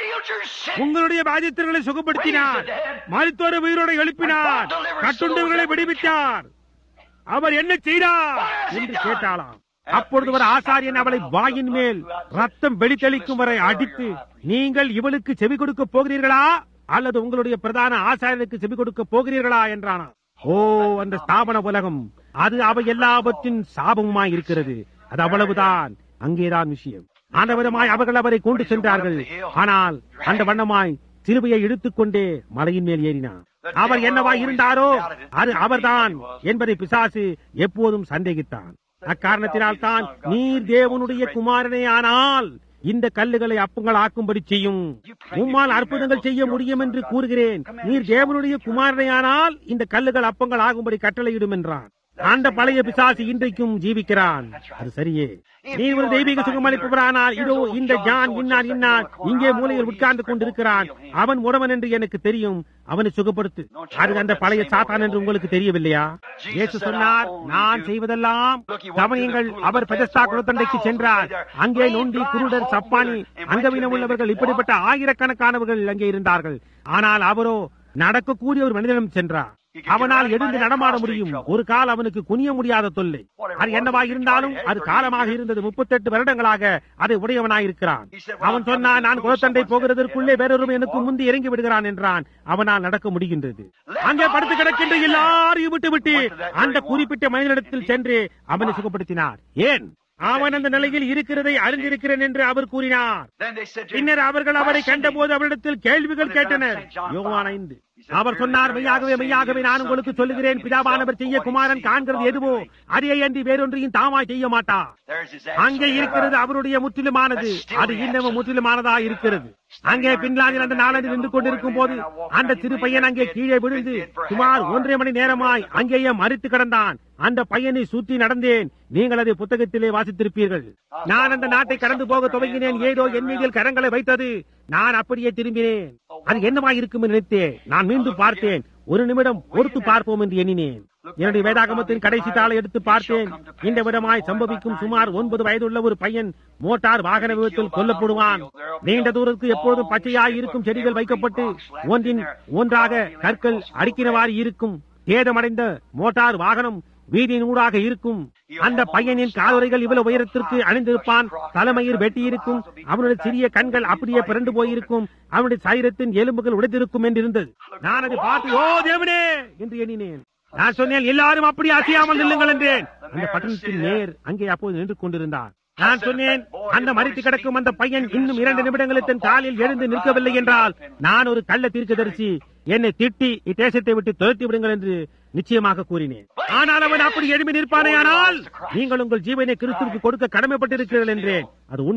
A: உங்களுடைய பாதித்தர்களை சுகப்படுத்தினார் மருத்துவரை உயிரோடு எழுப்பினார் கட்டுண்டவர்களை விடுவித்தார் அவர் என்ன செய்தார் என்று கேட்டாளாம் அப்பொழுது ஒரு ஆசாரியன் அவளை வாயின் மேல் ரத்தம் வெளித்தளிக்கும் வரை அடித்து நீங்கள் இவளுக்கு செவி கொடுக்க போகிறீர்களா அல்லது உங்களுடைய பிரதான ஆசாரியனுக்கு செவி கொடுக்க போகிறீர்களா என்றானா ஓ அந்த ஸ்தாபன உலகம் அது அவை எல்லாவற்றின் சாபமுமாய் இருக்கிறது அது அவ்வளவுதான் அங்கேதான் விஷயம் அந்த விதமாய் அவர்கள் அவரை கொண்டு சென்றார்கள் ஆனால் அந்த வண்ணமாய் சிலுவையை இழுத்துக்கொண்டே மலையின் மேல் ஏறினார் அவர் என்னவாய் இருந்தாரோ அது அவர்தான் என்பதை பிசாசு எப்போதும் சந்தேகித்தான் அக்காரணத்தினால் தான் நீர் தேவனுடைய குமாரனே ஆனால் இந்த கல்லுகளை அப்பங்கள் ஆக்கும்படி செய்யும் உம்மால் அற்புதங்கள் செய்ய முடியும் என்று கூறுகிறேன் நீர் தேவனுடைய குமாரனையானால் இந்த கல்லுகள் அப்பங்கள் ஆகும்படி கட்டளையிடும் என்றான் அந்த பழைய பிசாசு இன்றைக்கும் ஜீவிக்கிறான் அது சரியே நீ ஒரு தெய்வீக சுகமளிப்பவரானால் இதோ இந்த ஜான் இன்னார் இன்னார் இங்கே மூலையில் உட்கார்ந்து கொண்டிருக்கிறான் அவன் உடவன் என்று எனக்கு தெரியும் அவனை சுகப்படுத்து அது அந்த பழைய சாத்தான் என்று உங்களுக்கு தெரியவில்லையா இயேசு சொன்னார் நான் செய்வதெல்லாம் கவனியங்கள் அவர் பெதஸ்தா குலத்தண்டைக்கு சென்றார் அங்கே நொண்டி குருடர் சப்பானி அங்கவீனம் உள்ளவர்கள் இப்படிப்பட்ட ஆயிரக்கணக்கானவர்கள் அங்கே இருந்தார்கள் ஆனால் அவரோ நடக்கக்கூடிய ஒரு மனிதனும் சென்றார் அவனால் எழுந்து நடமாட முடியும் ஒரு கால் அவனுக்கு குனிய முடியாத தொல்லை அது என்னவாக இருந்தாலும் அது காலமாக இருந்தது முப்பத்தெட்டு வருடங்களாக அதை உடையவனாயிருக்கிறான் அவன் சொன்னான் நான் குலத்தண்டை போகிறதற்குள்ளே வேறொரு எனக்கு முந்தி இறங்கி விடுகிறான் என்றான் அவனால் நடக்க முடிகின்றது அங்கே படுத்து கிடக்கின்ற எல்லாரையும் விட்டு விட்டு அந்த குறிப்பிட்ட மனிதனிடத்தில் சென்று அவனை சுகப்படுத்தினார் ஏன் அவன் அந்த நிலையில் இருக்கிறதை அறிந்திருக்கிறேன் என்று அவர் கூறினார் பின்னர் அவர்கள் அவரை கண்டபோது அவரிடத்தில் கேள்விகள் கேட்டனர் யோவான் ஐந்து அவர் சொன்னார் மெய்யாகவே மெய்யாகவே நான் உங்களுக்கு சொல்லுகிறேன் பிதாவானவர் செய்ய குமாரன் காண்கிறது எதுவோ அதே அன்றி வேறொன்றையும் தாமாய் செய்ய மாட்டா அங்கே இருக்கிறது அவருடைய முற்றிலுமானது அது இன்னமும் முற்றிலுமானதா இருக்கிறது அங்கே பின்லாந்தில் அந்த நாளன்று நின்று கொண்டிருக்கும் போது அந்த சிறு பையன் அங்கே கீழே விழுந்து சுமார் ஒன்றரை மணி நேரமாய் அங்கேயே மறித்து கிடந்தான் அந்த பையனை சுற்றி நடந்தேன் நீங்கள் அதை புத்தகத்திலே வாசித்திருப்பீர்கள் நான் அந்த நாட்டை கடந்து போக துவங்கினேன் ஏதோ என் மீதில் கரங்களை வைத்தது நான் அப்படியே திரும்பினேன் அது என்னவா இருக்கும் என்று நினைத்தேன் நான் மீண்டும் பார்த்தேன் ஒரு நிமிடம் பொறுத்து பார்ப்போம் என்று எண்ணினேன் என்னுடைய வேதாகமத்தின் கடைசி தாளை எடுத்து பார்த்தேன் இந்த விதமாய் சம்பவிக்கும் சுமார் ஒன்பது வயதுள்ள ஒரு பையன் மோட்டார் வாகன விபத்தில் கொல்லப்படுவான் நீண்ட தூரத்துக்கு எப்போதும் பச்சையாய் இருக்கும் செடிகள் வைக்கப்பட்டு ஒன்றின் ஒன்றாக கற்கள் அடிக்கினவாறு இருக்கும் சேதமடைந்த மோட்டார் வாகனம் வீதியின் ஊடாக இருக்கும் அந்த பையனின் காலுறைகள் இவ்வளவு உயரத்திற்கு அணிந்திருப்பான் தலைமயிர் வெட்டி இருக்கும் அவனுடைய சிறிய கண்கள் அப்படியே பிறண்டு போயிருக்கும் அவனுடைய சைரத்தின் எலும்புகள் உடைத்திருக்கும் என்று இருந்தது நான் அதை பார்த்து ஓ தேவனே என்று எண்ணினேன் நான் சொன்னேன் எல்லாரும் அப்படி அசையாமல் நில்லுங்கள் என்றேன் அந்த பட்டணத்தின் நேர் அங்கே அப்போது நின்று கொண்டிருந்தார் நான் சொன்னேன் அந்த மறித்து கிடக்கும் அந்த பையன் இன்னும் இரண்டு நிமிடங்களில் தன் காலில் எழுந்து நிற்கவில்லை என்றால் நான் ஒரு கள்ள தீர்க்கதரிசி என்னை திட்டி இத்தேசத்தை விட்டு துரத்தி விடுங்கள் என்று நிச்சயமாக கூறினேன் ஆனால் அவன் அப்படி எழுப்பி நிற்பானேயானால் நீங்கள் உங்கள் ஜீவனை கிறிஸ்துவுக்கு கொடுக்க கடமைப்பட்டிருக்கிறீர்கள் என்றேன் அது உண்மை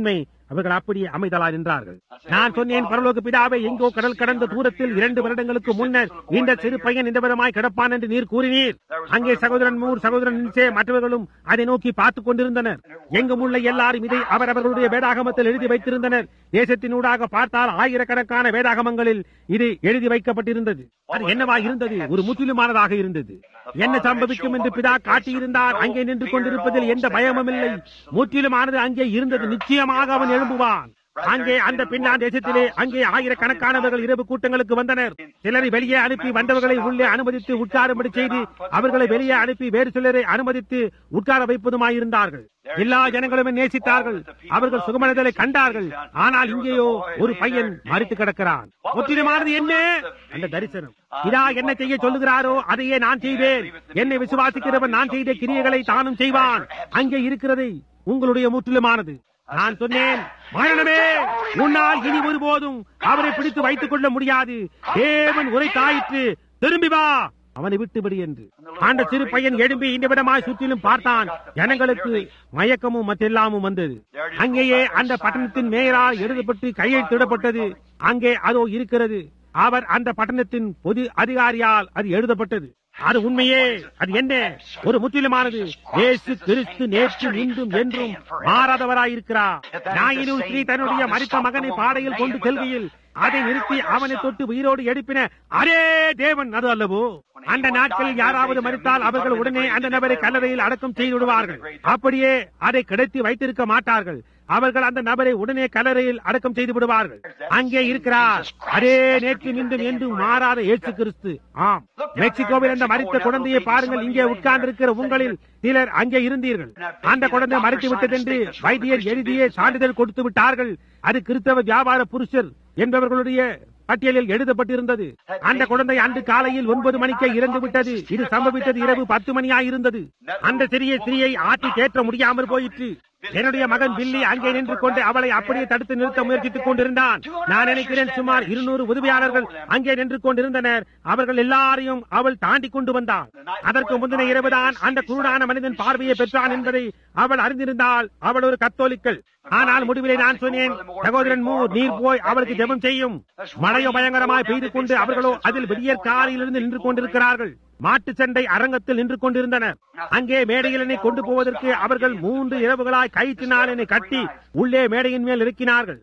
A: அவர்கள் அப்படியே அமைதலா நின்றார்கள் நான் சொன்னேன் பரலோக பிதாவை எங்கோ கடல் கடந்த தூரத்தில் இரண்டு வருடங்களுக்கு முன்னர் இந்த சிறு பையன் இந்த விதமாய் கிடப்பான் என்று நீர் கூறினீர் அங்கே சகோதரன் மூர் சகோதரன் நிச்சே மற்றவர்களும் அதை நோக்கி பார்த்துக் கொண்டிருந்தனர் எங்கும் உள்ள எல்லாரும் இதை அவரவர்களுடைய வேதாகமத்தில் எழுதி வைத்திருந்தனர் தேசத்தினூடாக பார்த்தால் ஆயிரக்கணக்கான வேதாகமங்களில் இது எழுதி வைக்கப்பட்டிருந்தது அது என்னவா இருந்தது ஒரு முற்றிலுமானதாக இருந்தது என்ன சம்பவிக்கும் என்று பிதா காட்டியிருந்தார் அங்கே நின்று கொண்டிருப்பதில் எந்த பயமும் இல்லை முற்றிலுமானது அங்கே இருந்தது நிச்சயமாக அவன் எழும்புவான் அங்கே அந்த பின்னான் தேசத்திலே அங்கே ஆயிரக்கணக்கானவர்கள் இரவு கூட்டங்களுக்கு வந்தனர் சிலரை வெளியே அனுப்பி வந்தவர்களை உள்ளே அனுமதித்து உட்காரும்படி செய்து அவர்களை வெளியே அனுப்பி வேறு சிலரை அனுமதித்து உட்கார வைப்பதுமாயிருந்தார்கள் எல்லா ஜனங்களும் நேசித்தார்கள் அவர்கள் சுகமடைதலை கண்டார்கள் ஆனால் இங்கேயோ ஒரு பையன் மறித்து கிடக்கிறான் முற்றிலுமானது என்ன அந்த தரிசனம் இதா என்ன செய்ய சொல்லுகிறாரோ அதையே நான் செய்வேன் என்னை விசுவாசிக்கிறவன் நான் செய்த கிரியைகளை தானும் செய்வான் அங்கே இருக்கிறதை உங்களுடைய முற்றிலுமானது நான் சொன்னேன் மரணமே உன்னால் இனி ஒருபோதும் அவரை பிடித்து வைத்துக் கொள்ள முடியாது தேவன் உரைத்தாயிற்று திரும்பி வா அவனை விட்டுவிடு என்று அந்த சிறு பையன் எழும்பி இந்த விடமாய் சுற்றிலும் பார்த்தான் ஜனங்களுக்கு மயக்கமும் மற்றெல்லாமும் வந்தது அங்கேயே அந்த பட்டணத்தின் மேயரால் எழுதப்பட்டு கையெழுத்திடப்பட்டது அங்கே அதோ இருக்கிறது அவர் அந்த பட்டணத்தின் பொது அதிகாரியால் அது எழுதப்பட்டது அது உண்மையே அது என்ன ஒரு முற்றிலுமானது இயேசு கிறிஸ்து நேற்று இன்றும் என்றும் மாறாதவராயிருக்கிறார் நாயினும் ஸ்ரீ தன்னுடைய மரித்த மகனை பாடையில் கொண்டு செல்கையில் அதை நிறுத்தி அவனை தொட்டு உயிரோடு எழுப்பின அரே தேவன் அது அல்லவோ அந்த நாட்களில் யாராவது மறித்தால் அவர்கள் உடனே அந்த நபரை கல்லறையில் அடக்கம் செய்து விடுவார்கள் அப்படியே அதை கிடைத்து வைத்திருக்க மாட்டார்கள் அவர்கள் அந்த நபரை உடனே கல்லறையில் அடக்கம் செய்து விடுவார்கள் அங்கே இருக்கிறார் அதே நேற்று நின்றும் என்றும் மாறாத இயேசு கிறிஸ்து ஆம் மெக்சிகோவில் அந்த மறித்த குழந்தையை பாருங்கள் இங்கே உட்கார்ந்திருக்கிற உங்களில் சிலர் அங்கே இருந்தீர்கள் அந்த குழந்தை மறைத்து விட்டதென்று வைத்தியர் எழுதிய சான்றிதழ் கொடுத்து விட்டார்கள் அது கிறிஸ்தவ வியாபார புருஷர் என்பவர்களுடைய பட்டியலில் எழுதப்பட்டிருந்தது அந்த குழந்தை அன்று காலையில் ஒன்பது மணிக்கே இறந்து விட்டது இது சம்பவித்தது இரவு பத்து மணியாயிருந்தது அந்த சிறிய ஸ்திரீயை ஆட்டி தேற்ற முடியாமல் போயிற்று என்னுடைய மகன் பில்லி அங்கே நின்று கொண்டு அவளை அப்படியே தடுத்து நிறுத்த முயற்சித்துக் கொண்டிருந்தான் நான் நினைக்கிறேன் சுமார் இருநூறு உதவியாளர்கள் அங்கே நின்று கொண்டிருந்தனர் அவர்கள் எல்லாரையும் அவள் தாண்டி கொண்டு வந்தாள் அதற்கு முந்தின இரவுதான் அந்த குருடான மனிதன் பார்வையை பெற்றான் என்பதை அவள் அறிந்திருந்தால் அவள் ஒரு கத்தோலிக்கல் ஆனால் முடிவிலே நான் சொன்னேன் சகோதரன் மூ நீர் போய் அவளுக்கு ஜெபம் செய்யும் மழையோ பயங்கரமாய் பெய்து கொண்டு அவர்களோ அதில் விடியற் காலையிலிருந்து நின்று கொண்டிருக்கிறார்கள் மாட்டு சண்டை அரங்கத்தில் நின்று கொண்டிருந்தனர் அங்கே மேடையில் என்னை கொண்டு போவதற்கு அவர்கள் மூன்று இரவுகளாய் கயிற்றினால் என்னை கட்டி உள்ளே மேடையின் மேல் இறக்கினார்கள்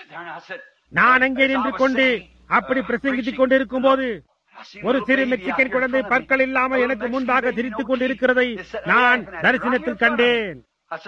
A: நான் அங்கே நின்று கொண்டு அப்படி பிரசங்கித்துக் கொண்டிருக்கும் போது ஒரு சிறு மெக்சிகன் குழந்தை பற்கள் இல்லாமல் எனக்கு முன்பாக சிரித்துக் கொண்டிருக்கிறதை நான் தரிசனத்தில் கண்டேன்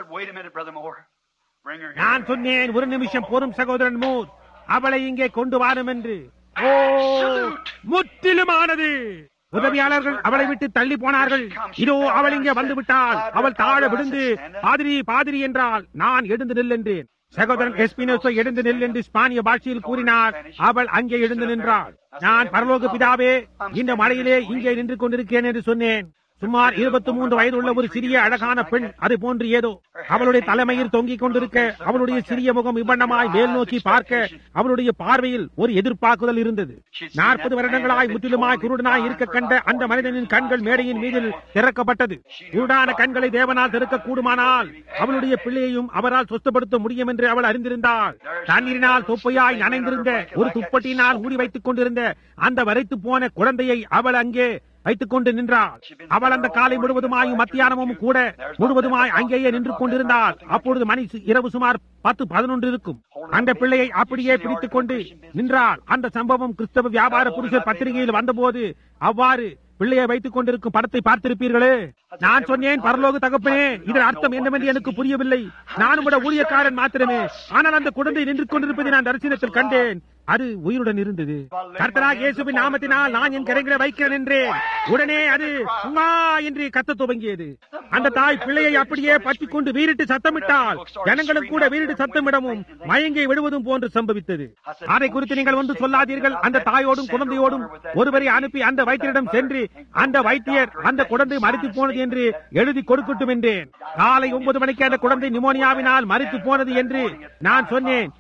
A: நான் சொன்னேன் ஒரு நிமிஷம் போரும் சகோதரன் மூர் அவளை இங்கே கொண்டு வாரும் என்று ஓ முற்றிலுமானது உதவியாளர்கள் அவளை விட்டு தள்ளி போனார்கள் இதோ அவள் இங்கே வந்து விட்டாள் அவள் தாழ விழுந்து பாதிரி பாதிரி என்றால் நான் எழுந்து நில் என்றேன் சகோதரன் எஸ்பினோசோ எழுந்து நில் என்று ஸ்பானிய பாஷையில் கூறினார் அவள் அங்கே எழுந்து நின்றாள் நான் பரலோக பிதாவே இந்த மழையிலே இங்கே நின்று கொண்டிருக்கிறேன் என்று சொன்னேன் சுமார் இருபத்தி மூன்று வயது உள்ள ஒரு சிறிய அழகான பெண் அது போன்று ஏதோ அவளுடைய தலைமையில் தொங்கிக் கொண்டிருக்க அவளுடைய சிறிய முகம் இவ்வண்ணமாய் மேல் நோக்கி பார்க்க அவளுடைய பார்வையில் ஒரு எதிர்பார்க்குதல் இருந்தது நாற்பது வருடங்களாய் முற்றிலுமாய் குருடனாய் இருக்க கண்ட அந்த மனிதனின் கண்கள் மேடையின் மீதில் திறக்கப்பட்டது குருடான கண்களை தேவனால் திறக்க கூடுமானால் அவளுடைய பிள்ளையையும் அவரால் சொஸ்தப்படுத்த முடியும் என்று அவள் அறிந்திருந்தாள் தண்ணீரினால் தொப்பையாய் நனைந்திருந்த ஒரு துப்பட்டியினால் மூடி வைத்துக் கொண்டிருந்த அந்த வரைத்து போன குழந்தையை அவள் அங்கே வைத்துக் கொண்டு நின்றாள் அவள் அந்த காலை முழுவதுமாயும் மத்தியானமும் கூட முழுவதுமாய் அங்கேயே நின்று கொண்டிருந்தாள் அப்பொழுது மணி சு- இரவு சுமார் பத்து பதினொன்று இருக்கும் அந்த பிள்ளையை அப்படியே பிடித்துக் கொண்டு நின்றாள் அந்த சம்பவம் கிறிஸ்தவ வியாபார புருஷர் பத்திரிகையில் வந்தபோது அவ்வாறு பிள்ளையை வைத்துக் கொண்டிருக்கும் படத்தை பார்த்திருப்பீர்களே நான் சொன்னேன் பரலோக தகப்பனே இதன் அர்த்தம் என்னவென்று எனக்கு புரியவில்லை நானும் கூட ஊழியக்காரன் மாத்திரமே ஆனால் அந்த குழந்தை நின்று கொண்டிருப்பதை நான் தரிசனத்தில் கண்டேன் அது உயிருடன் இருந்தது கர்த்தராக இயேசுவின் நாமத்தினால் நான் என் கரைகளை வைக்கிறேன் என்றேன் உடனே அது உம்மா என்று கத்த துவங்கியது அந்த தாய் பிள்ளையை அப்படியே பற்றிக் கொண்டு வீரிட்டு சத்தமிட்டால் ஜனங்களும் கூட வீரிட்டு சத்தமிடவும் மயங்கி விடுவதும் போன்று சம்பவித்தது அதை குறித்து நீங்கள் ஒன்று சொல்லாதீர்கள் அந்த தாயோடும் குழந்தையோடும் ஒருவரை அனுப்பி அந்த வைத்தியரிடம் சென்று அந்த வைத்தியர் அந்த குழந்தை மறித்து போனது என்று எழுதி கொடுக்கட்டும் என்றேன் காலை ஒன்பது மணிக்கு அந்த குழந்தை நிமோனியாவினால் மறித்து போனது என்று நான் சொன்னேன்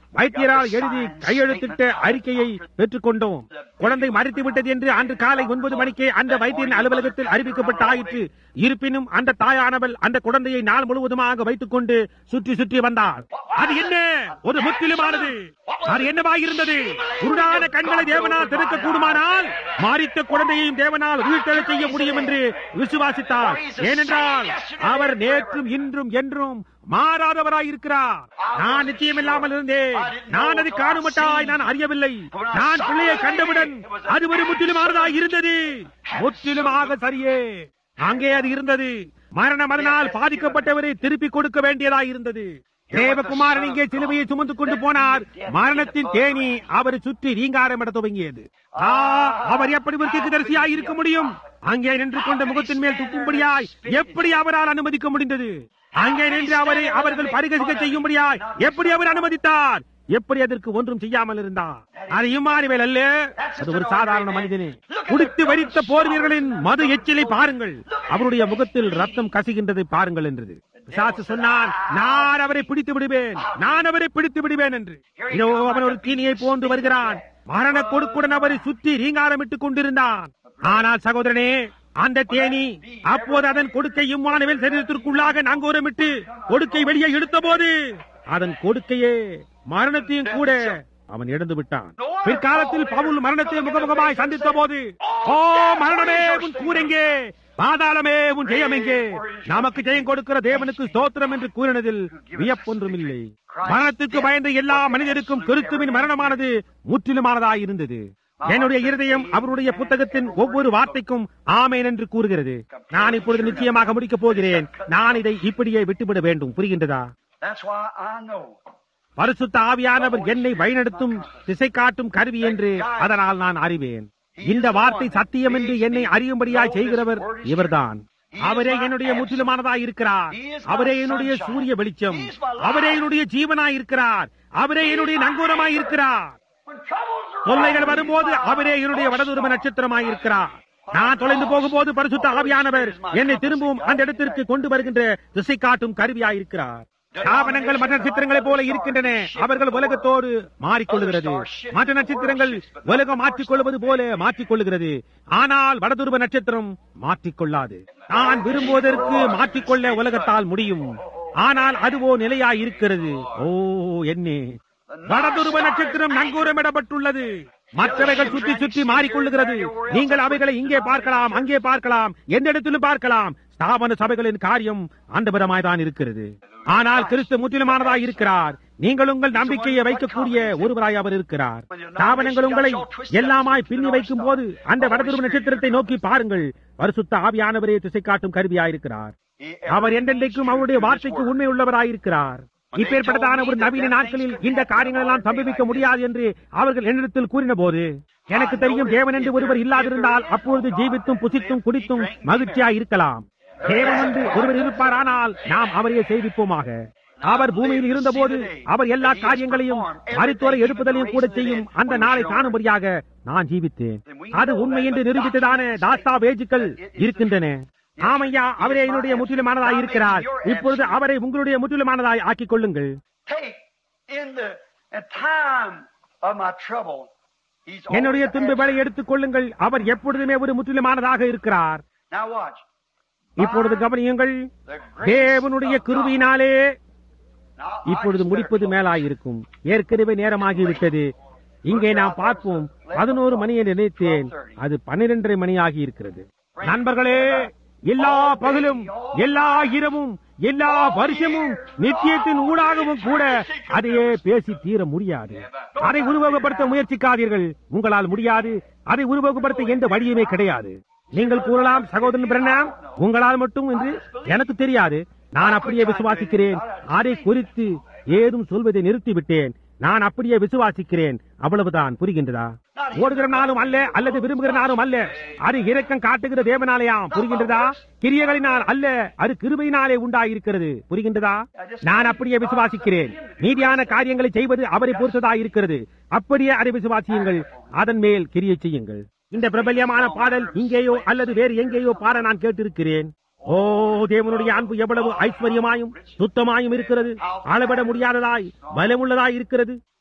A: வைத்தியரால் எழுதி கையெழுத்திட்ட அறிக்கையை பெற்றுக்கொண்டோம் குழந்தை மறித்து விட்டது என்று அன்று காலை ஒன்பது மணிக்கே அந்த வைத்தியரின் அலுவலகத்தில் அறிவிக்கப்பட்ட ஆயிற்று இருப்பினும் அந்த தாயானவள் அந்த குழந்தையை நாள் முழுவதுமாக வைத்துக் கொண்டு சுற்றி சுற்றி வந்தாள் அது என்ன ஒரு முற்றிலுமானது அது என்னவாக இருந்தது குருடான கண்களை தேவனால் திறக்க கூடுமானால் மாறித்த குழந்தையையும் தேவனால் உயிர்த்தெழச் செய்ய முடியும் என்று விசுவாசித்தார் ஏனென்றால் அவர் நேற்றும் இன்றும் என்றும் மாறாதவராய் இருக்கிறார் நான் நிச்சயமில்லாமல் இருந்தேன் நான் அதை காணுமட்டாய் நான் அறியவில்லை நான் பிள்ளையை கண்டவுடன் அது ஒரு முற்றிலுமானதாய் இருந்தது முற்றிலுமாக சரியே அங்கே அது இருந்தது மரணம் அதனால் பாதிக்கப்பட்டவரை திருப்பி கொடுக்க வேண்டியதாய் இருந்தது தேவகுமாரன் இங்கே சிலுவையை சுமந்து கொண்டு போனார் மரணத்தின் தேனி அவரை சுற்றி ரீங்காரமிட துவங்கியது ஆ, அவர் எப்படி ஒரு தீர்க்கதரிசியாய் இருக்க முடியும் அங்கே நின்று கொண்ட முகத்தின் மேல் துப்பும்படியாய் எப்படி அவரால் அனுமதிக்க முடிந்தது அங்கே நின்று அவரை அவர்கள் பரிகசிக்க செய்யும்படியாய் எப்படி அவர் அனுமதித்தார் எப்படி அதற்கு ஒன்றும் செய்யாமல் இருந்தார் அது இம்மாறிவேல் அல்ல அது ஒரு சாதாரண மனிதனே குடித்து வரித்த போர் வீரர்களின் மது எச்சிலை பாருங்கள் அவருடைய முகத்தில் ரத்தம் கசிகின்றதை பாருங்கள் என்றது பிசாசு சொன்னான் நான் அவரை பிடித்து விடுவேன் நான் அவரை பிடித்து விடுவேன் என்று இதோ அவன் ஒரு தீனியை போன்று வருகிறான் மரண கொடுக்குடன் அவரை சுற்றி ரீங்காரமிட்டுக் கொண்டிருந்தான் ஆனால் சகோதரனே அந்த தேனி அப்போது அதன் கொடுக்கை இம்மானுவேல் சரீரத்திற்குள்ளாக நங்கூரமிட்டு கொடுக்கை வெளியே இழுத்த போது அதன் கொடுக்கையே மரணத்தையும் கூட அவன் இழந்து விட்டான் பிற்காலத்தில் பவுல் மரணத்தை முகமுகமாய் சந்தித்த போது ஓ மரணமே உன் கூரெங்கே பாதாளமே உன் ஜெயம் எங்கே நமக்கு ஜெயம் கொடுக்கிற தேவனுக்கு ஸ்தோத்திரம் என்று கூறினதில் வியப்பொன்றும் இல்லை மரணத்திற்கு பயந்த எல்லா மனிதருக்கும் கிறிஸ்துவின் மரணமானது முற்றிலுமானதாய் இருந்தது என்னுடைய இருதயம் அவருடைய புத்தகத்தின் ஒவ்வொரு வார்த்தைக்கும் ஆமேன் என்று கூறுகிறது நான் இப்பொழுது நிச்சயமாக முடிக்கப் போகிறேன் நான் இதை இப்படியே விட்டுவிட வேண்டும் புரிகின்றதா
B: That's why I know.
A: பரிசுத்த ஆவியானவர் என்னை வழிநடத்தும் திசை காட்டும் கருவி என்று அதனால் நான் அறிவேன் இந்த வார்த்தை சத்தியம் என்று என்னை அறியும்படியாய் செய்கிறவர் இவர்தான் அவரே என்னுடைய முற்றிலுமானதாய் இருக்கிறார் அவரே என்னுடைய சூரிய வெளிச்சம் அவரே என்னுடைய ஜீவனாய் இருக்கிறார் அவரே என்னுடைய நங்கூரமாய் இருக்கிறார்
B: When troubles are
A: தொல்லைகள் வரும்போது அவரே என்னுடைய வடதுரும நட்சத்திரமாய் இருக்கிறார் நான் தொலைந்து போகும்போது பரிசுத்த ஆவியானவர் என்னை திரும்பவும் அந்த இடத்திற்கு கொண்டு வருகின்ற திசை காட்டும் கருவியாய் இருக்கிறார் ஸ்தாபனங்கள் மற்ற நட்சத்திரங்களைப் போல இருக்கின்றன அவர்கள் உலகத்தோடு மாறிக்கொள்ளுகிறது மற்ற நட்சத்திரங்கள் உலகம் மாற்றிக்கொள்வது போல மாற்றிக்கொள்ளுகிறது ஆனால் வடதுருவ நட்சத்திரம் மாற்றிக்கொள்ளாது நான் விரும்புவதற்கு மாற்றிக்கொள்ள உலகத்தால் முடியும் ஆனால் அதுவோ நிலையாய் இருக்கிறது ஓ என்னே வடதுருவ நட்சத்திரம் நங்கூரமிடப்பட்டுள்ளது மற்றவைகள் சுற்றி சுற்றி மாறிக்கொள்ளுகிறது நீங்கள் அவைகளை இங்கே பார்க்கலாம் அங்கே பார்க்கலாம் எந்த இடத்திலும் பார்க்கலாம் ஸ்தாபன சபைகளின் காரியம் அந்த தான் இருக்கிறது ஆனால் கிறிஸ்து முற்றிலுமானதாய் இருக்கிறார் நீங்கள் உங்கள் நம்பிக்கையை வைக்கக்கூடிய ஒருவராய் அவர் இருக்கிறார் ஸ்தாபனங்கள் உங்களை எல்லாமாய் பின்னி வைக்கும் போது அந்த வடதுருவ நட்சத்திரத்தை நோக்கி பாருங்கள் பரிசுத்த ஆவியானவரே திசை காட்டும் கருவியாயிருக்கிறார் அவர் என்றென்றைக்கும் அவருடைய வார்த்தைக்கு உண்மை உள்ளவராயிருக்கிறார் இப்பேற்பட்டதான ஒரு நவீன நாட்களில் இந்த காரியங்கள் எல்லாம் சம்பவிக்க முடியாது என்று அவர்கள் என்னிடத்தில் கூறின போது எனக்கு தெரியும் தேவன் என்று ஒருவர் இல்லாதிருந்தால் அப்பொழுது ஜீவித்தும் புசித்தும் குடித்தும் மகிழ்ச்சியாய் இருக்கலாம் தேவன் என்று ஒருவர் இருப்பாரானால் நாம் அவரையே சேவிப்போமாக அவர் பூமியில் இருந்தபோது அவர் எல்லா காரியங்களையும் மருத்துவரை எடுப்பதையும் கூட செய்யும் அந்த நாளை காணும்படியாக நான் ஜீவித்தேன் அது உண்மை என்று நிரூபித்ததான தாஸ்தா வேஜுக்கள் இருக்கின்றன ஆமையா அவரே என்னுடைய முற்றிலுமானதாய் இருக்கிறார் இப்பொழுது அவரை உங்களுடைய முற்றிலுமானதாய் ஆக்கிக் கொள்ளுங்கள்
B: take in the in time of my trouble. He's
A: என்னுடைய
B: always
A: துன்ப
B: had-
A: வேலை எடுத்துக் கொள்ளுங்கள் அவர் எப்பொழுதுமே ஒரு முற்றிலுமானதாக இருக்கிறார்
B: Now watch.
A: இப்பொழுது கவனியுங்கள்
B: The grace
A: தேவனுடைய
B: of
A: கிருபியினாலே
B: God. Now, I
A: இப்பொழுது
B: just
A: முடிப்பது
B: better
A: மேலாயிருக்கும் ஏற்கனவே நேரமாகிவிட்டது இங்கே நாம் பார்ப்போம் பதினோரு மணியை நினைத்தேன் அது பன்னிரண்டரை மணி ஆகி இருக்கிறது நண்பர்களே எல்லா பகலும் எல்லா இரவும் எல்லா வருஷமும் நித்தியத்தின் ஊடாகவும் கூட அதையே பேசி தீர முடியாது அதை உருவகப்படுத்த முயற்சிக்காதீர்கள் உங்களால் முடியாது அதை உருவகப்படுத்த எந்த வழியுமே கிடையாது நீங்கள் கூறலாம் சகோதரன் பிரண்ணாம் உங்களால் மட்டும் என்று எனக்கு தெரியாது நான் அப்படியே விசுவாசிக்கிறேன் அதை குறித்து ஏதும் சொல்வதை நிறுத்திவிட்டேன் நான் அப்படியே விசுவாசிக்கிறேன் அவ்வளவுதான் புரிகின்றதா ஓடுகிற நாளும் அல்ல அல்லது விரும்புகிற நாளும் அல்ல அது இரக்கம் காட்டுகிற தேவனாலயாம் புரிகின்றதா கிரியைகளினால் அல்ல அது கிருபையினாலே உண்டாயிருக்கிறது புரிகின்றதா நான் அப்படியே விசுவாசிக்கிறேன் நீதியான காரியங்களை செய்வது அவரை பொறுத்ததா இருக்கிறது அப்படியே அதை விசுவாசியுங்கள் அதன் மேல் கிரியை செய்யுங்கள் இந்த பிரபல்யமான பாடல் இங்கேயோ அல்லது வேறு எங்கேயோ பாட நான் கேட்டிருக்கிறேன் ஓ தேவனுடைய அன்பு எவ்வளவு ஐஸ்வர்யமாயும் சுத்தமாயும் இருக்கிறது அளவிட முடியாததாய் பலமுள்ளதாய் இருக்கிறது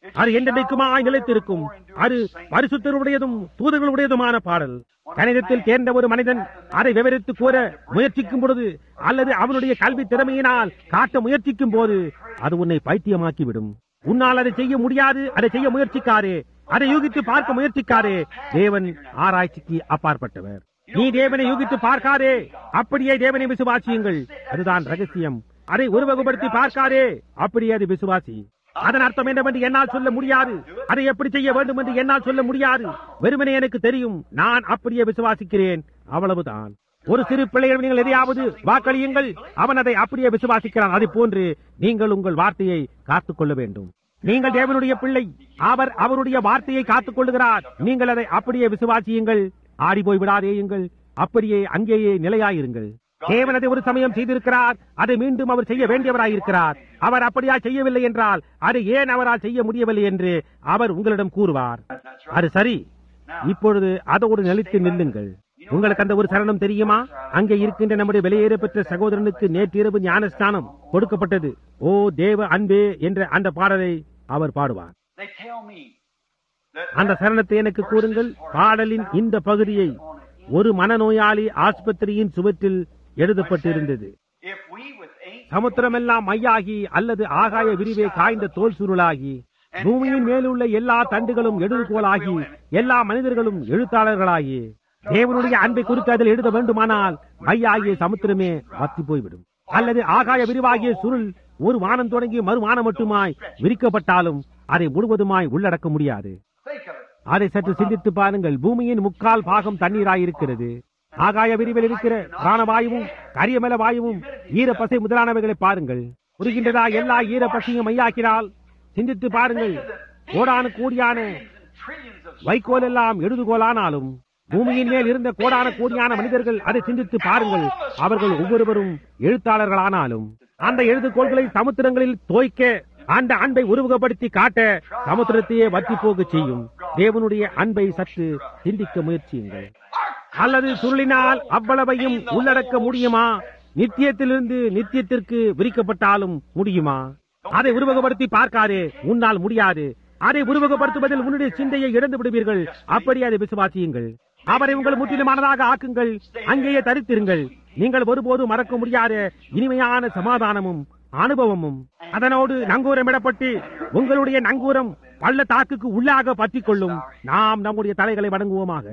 A: அது என்றென்றைக்குமாய் நிலைத்திருக்கும் அது பரிசுத்தருடையதும் தூதர்களுடையதுமான பாடல் கணிதத்தில் தேர்ந்த ஒரு மனிதன் அதை விவரித்து கூற முயற்சிக்கும் பொழுது அல்லது அவனுடைய கல்வி திறமையினால் காட்ட முயற்சிக்கும் போது அது உன்னை பைத்தியமாக்கிவிடும் உன்னால் அதை செய்ய முடியாது அதை செய்ய முயற்சிக்காரே அதை யூகித்து பார்க்க முயற்சிக்காரே தேவன் ஆராய்ச்சிக்கு அப்பாற்பட்டவர் நீ தேவனை யூகித்து பார்க்காதே அப்படியே தேவனை விசுவாசியுங்கள் அதுதான் ரகசியம் அதை உருவகப்படுத்தி பார்க்காதே அப்படியே அது விசுவாசி அதன் அர்த்தம் என்னவென்று என்னால் சொல்ல முடியாது அதை எப்படி செய்ய வேண்டும் என்று என்னால் சொல்ல முடியாது வெறுமனே எனக்கு தெரியும் நான் அப்படியே விசுவாசிக்கிறேன் அவ்வளவுதான் ஒரு சிறு பிள்ளைகள் நீங்கள் எதையாவது வாக்களியுங்கள் அவன் அதை அப்படியே விசுவாசிக்கிறான் அதை போன்று நீங்கள் உங்கள் வார்த்தையை காத்துக் கொள்ள வேண்டும் நீங்கள் தேவனுடைய பிள்ளை அவர் அவருடைய வார்த்தையை காத்துக் கொள்ளுகிறார் நீங்கள் அதை அப்படியே விசுவாசியுங்கள் ஆடி போய் விடாதேயுங்கள் அப்படியே அங்கேயே நிலையாயிருங்கள் தேவன் அதை ஒரு சமயம் செய்திருக்கிறார் அதை மீண்டும் அவர் செய்ய வேண்டியவராயிருக்கிறார் அவர் அப்படியா செய்யவில்லை என்றால் அதை ஏன் அவரால் செய்ய முடியவில்லை என்று அவர் உங்களிடம் கூறுவார் அது சரி இப்பொழுது அதோடு நிலைத்து நில்லுங்கள் உங்களுக்கு அந்த ஒரு சரணம் தெரியுமா அங்கே இருக்கின்ற நம்முடைய வெளியேற பெற்ற சகோதரனுக்கு நேற்றிரவு ஞானஸ்தானம் கொடுக்கப்பட்டது ஓ தேவ அன்பே என்ற அந்த பாடலை அவர் பாடுவார்
B: They tell me that
A: அந்த சரணத்தை எனக்கு கூறுங்கள் பாடலின் இந்த பகுதியை ஒரு மனநோயாளி ஆஸ்பத்திரியின் சுவற்றில் எழுதப்பட்டிருந்தது
B: if we with ancient
A: சமுத்திரமெல்லாம் மையாகி அல்லது ஆகாய விரிவே காய்ந்த தோல் சுருளாகி பூமியின் மேலுள்ள எல்லா தண்டுகளும் எழுதுகோலாகி எல்லா மனிதர்களும் எழுத்தாளர்களாகி தேவனுடைய அன்பை குறித்து அதில் எழுத வேண்டுமானால் மையாகிய சமுத்திரமே வத்தி போய்விடும் அல்லது ஆகாய விரிவாகிய சுருள் ஒரு வானம் தொடங்கி மறு வானம் மட்டுமாய் விரிக்கப்பட்டாலும் அதை முழுவதுமாய் உள்ளடக்க முடியாது
B: think of it.
A: அதை சற்று சிந்தித்து பாருங்கள் பூமியின் முக்கால் பாகம் தண்ணீராயிருக்கிறது ஆகாய விரிவில் இருக்கிற பிராணவாயுவும் கரியமல வாயுவும் ஈரப்பசை முதலானவைகளை பாருங்கள் புரிகின்றதா எல்லா ஈரப்பசையும் மையாக்கினால் சிந்தித்து பாருங்கள் கோடானு கூடியான
B: Trillions of
A: வைக்கோல் எல்லாம் எழுதுகோலானாலும் பூமியின் மேல் இருந்த கோடான கோடியான மனிதர்கள் அதை சிந்தித்து பாருங்கள் அவர்கள் ஒவ்வொருவரும் எழுத்தாளர்களானாலும் அந்த எழுதுகோள்களை சமுத்திரங்களில் தோய்க்க அந்த அன்பை உருவகப்படுத்தி காட்ட சமுத்திரத்தையே வற்றி போக செய்யும் தேவனுடைய அன்பை சற்று சிந்திக்க முயற்சியுங்கள் அல்லது சுருளினால் அவ்வளவையும் உள்ளடக்க முடியுமா நித்தியத்திலிருந்து நித்தியத்திற்கு விரிக்கப்பட்டாலும் முடியுமா அதை உருவகப்படுத்தி பார்க்காதே உன்னால் முடியாது அதை உருவகப்படுத்துவதில் உன்னுடைய சிந்தையை இழந்து விடுவீர்கள் அப்படி அதை விசுவாசியுங்கள் அவரை உங்கள் முற்றிலுமானதாக ஆக்குங்கள் அங்கேயே தரித்திருங்கள் நீங்கள் ஒருபோதும் மறக்க முடியாத இனிமையான சமாதானமும் அனுபவமும் அதனோடு நங்கூரமிடப்பட்டு உங்களுடைய நங்கூரம் பள்ளத்தாக்குக்கு உள்ளாக பற்றிக் கொள்ளும் நாம் நம்முடைய தலைகளை வணங்குவோமாக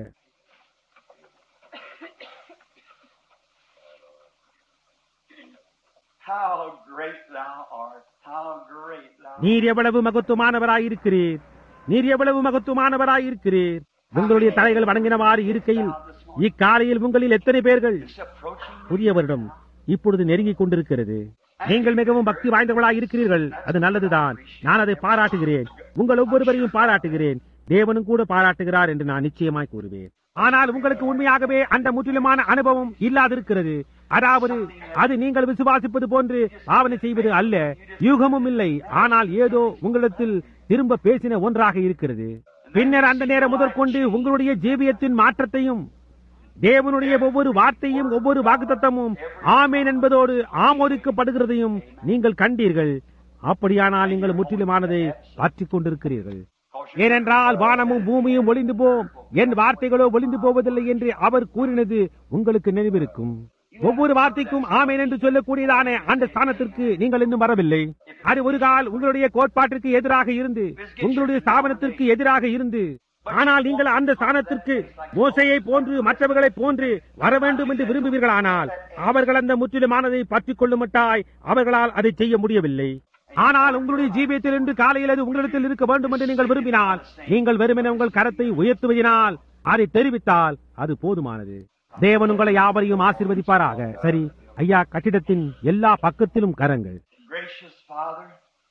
B: how great thou art. How great thou art.
A: நீர் எவ்வளவு மகத்துவமானவராயிருக்கிறீர் நீர் எவ்வளவு மகத்துவமானவராயிருக்கிறீர் உங்களுடைய தலைகள் வணங்கினவாறு இருக்கையில் இக்காலையில் உங்களில் எத்தனை பேர்கள்
B: It's approaching.
A: புதிய வருடம் இப்பொழுது நெருங்கிக் கொண்டிருக்கிறது நீங்கள் மிகவும் பக்தி வாய்ந்தவர்களாய் இருக்கிறீர்கள் அது நல்லதுதான் நான் அதை பாராட்டுகிறேன் உங்கள் ஒவ்வொருவரையும் பாராட்டுகிறேன் தேவனும் கூட பாராட்டுகிறார் என்று நான் நிச்சயமாய் கூறுவேன் ஆனால் உங்களுக்கு உண்மையாகவே அந்த முற்றிலுமான அனுபவம் இல்லாதிருக்கிறது அதாவது அது நீங்கள் விசுவாசிப்பது போன்று பாவனை செய்வது அல்ல யூகமும் இல்லை ஆனால் ஏதோ உங்களிடத்தில் திரும்ப பேசின ஒன்றாக இருக்கிறது பின்னர் அந்த நேரம் முதற்கொண்டு உங்களுடைய ஜீவியத்தின் மாற்றத்தையும் தேவனுடைய ஒவ்வொரு வார்த்தையும் ஒவ்வொரு வாக்குத்தத்தமும் ஆமேன் என்பதோடு ஆமோதிக்கப்படுகிறதையும் நீங்கள் கண்டீர்கள் அப்படியானால் நீங்கள் முற்றிலுமானதை பற்றிக் கொண்டிருக்கிறீர்கள் ஏனென்றால் வானமும் பூமியும் ஒளிந்து போம் என் வார்த்தைகளோ ஒளிந்து போவதில்லை என்று அவர் கூறினது உங்களுக்கு நினைவிருக்கும் ஒவ்வொரு வார்த்தைக்கும் ஆமேன் என்று சொல்லக்கூடியதான அந்த ஸ்தானத்திற்கு நீங்கள் இன்னும் வரவில்லை அது ஒரு கால் உங்களுடைய கோட்பாட்டிற்கு எதிராக இருந்து உங்களுடைய ஸ்தாபனத்திற்கு எதிராக இருந்து ஆனால் நீங்கள் அந்த ஸ்தானத்திற்கு மோசையை போன்று மற்றவர்களை போன்று வர வேண்டும் என்று விரும்புவீர்களானால் அவர்கள் அந்த முற்றிலுமானதை பற்றிக் கொள்ளுமட்டாய் அவர்களால் அதை செய்ய முடியவில்லை ஆனால் உங்களுடைய ஜீவியத்தில் இன்று காலையில் அது உங்களிடத்தில் இருக்க வேண்டும் என்று நீங்கள் விரும்பினால் நீங்கள் வெறுமனே உங்கள் கரத்தை உயர்த்துவதினால் அதை தெரிவித்தால் அது போதுமானது தேவன் உங்களை யாவரையும் ஆசீர்வதிப்பாராக சரி ஐயா கட்டிடத்தின் எல்லா பக்கத்திலும் கரங்கள்
B: Gracious Father,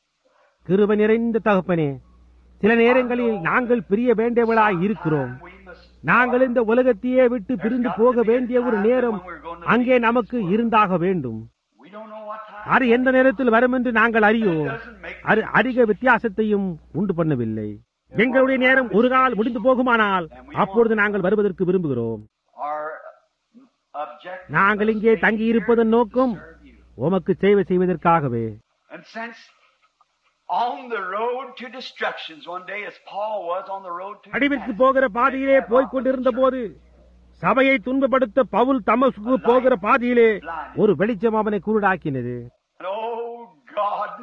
A: கிருபை நிறைந்த தகப்பனே சில நேரங்களில் நாங்கள் பிரிய வேண்டியவளாய் இருக்கிறோம்
B: we must
A: நாங்கள் இந்த உலகத்தையே விட்டு பிரிந்து போக வேண்டிய ஒரு நேரம் அங்கே நமக்கு இருந்தாக வேண்டும்
B: we don't know what time
A: அது எந்த நேரத்தில் வரும் என்று நாங்கள் அறியோம் அது அதிக வித்தியாசத்தையும் உண்டு பண்ணவில்லை எங்களுடைய நேரம் ஒரு கால் முடிந்து போகுமானால் அப்பொழுது நாங்கள் வருவதற்கு விரும்புகிறோம்
B: our objective
A: நாங்கள் இங்கே தங்கி இருப்பதன் நோக்கம் உமக்கு சேவை செய்வதற்காகவே
B: and since on the road to destructions one day as Paul was on the road to
A: அடிவிற்கு போகிற பாதையிலே போய்க் கொண்டிருந்த போது சபையை துன்பப்படுத்த பவுல் தமசுக்கு போகிற பாதையிலே ஒரு வெளிச்சம் அவனை குருடாக்கினது
B: And oh God,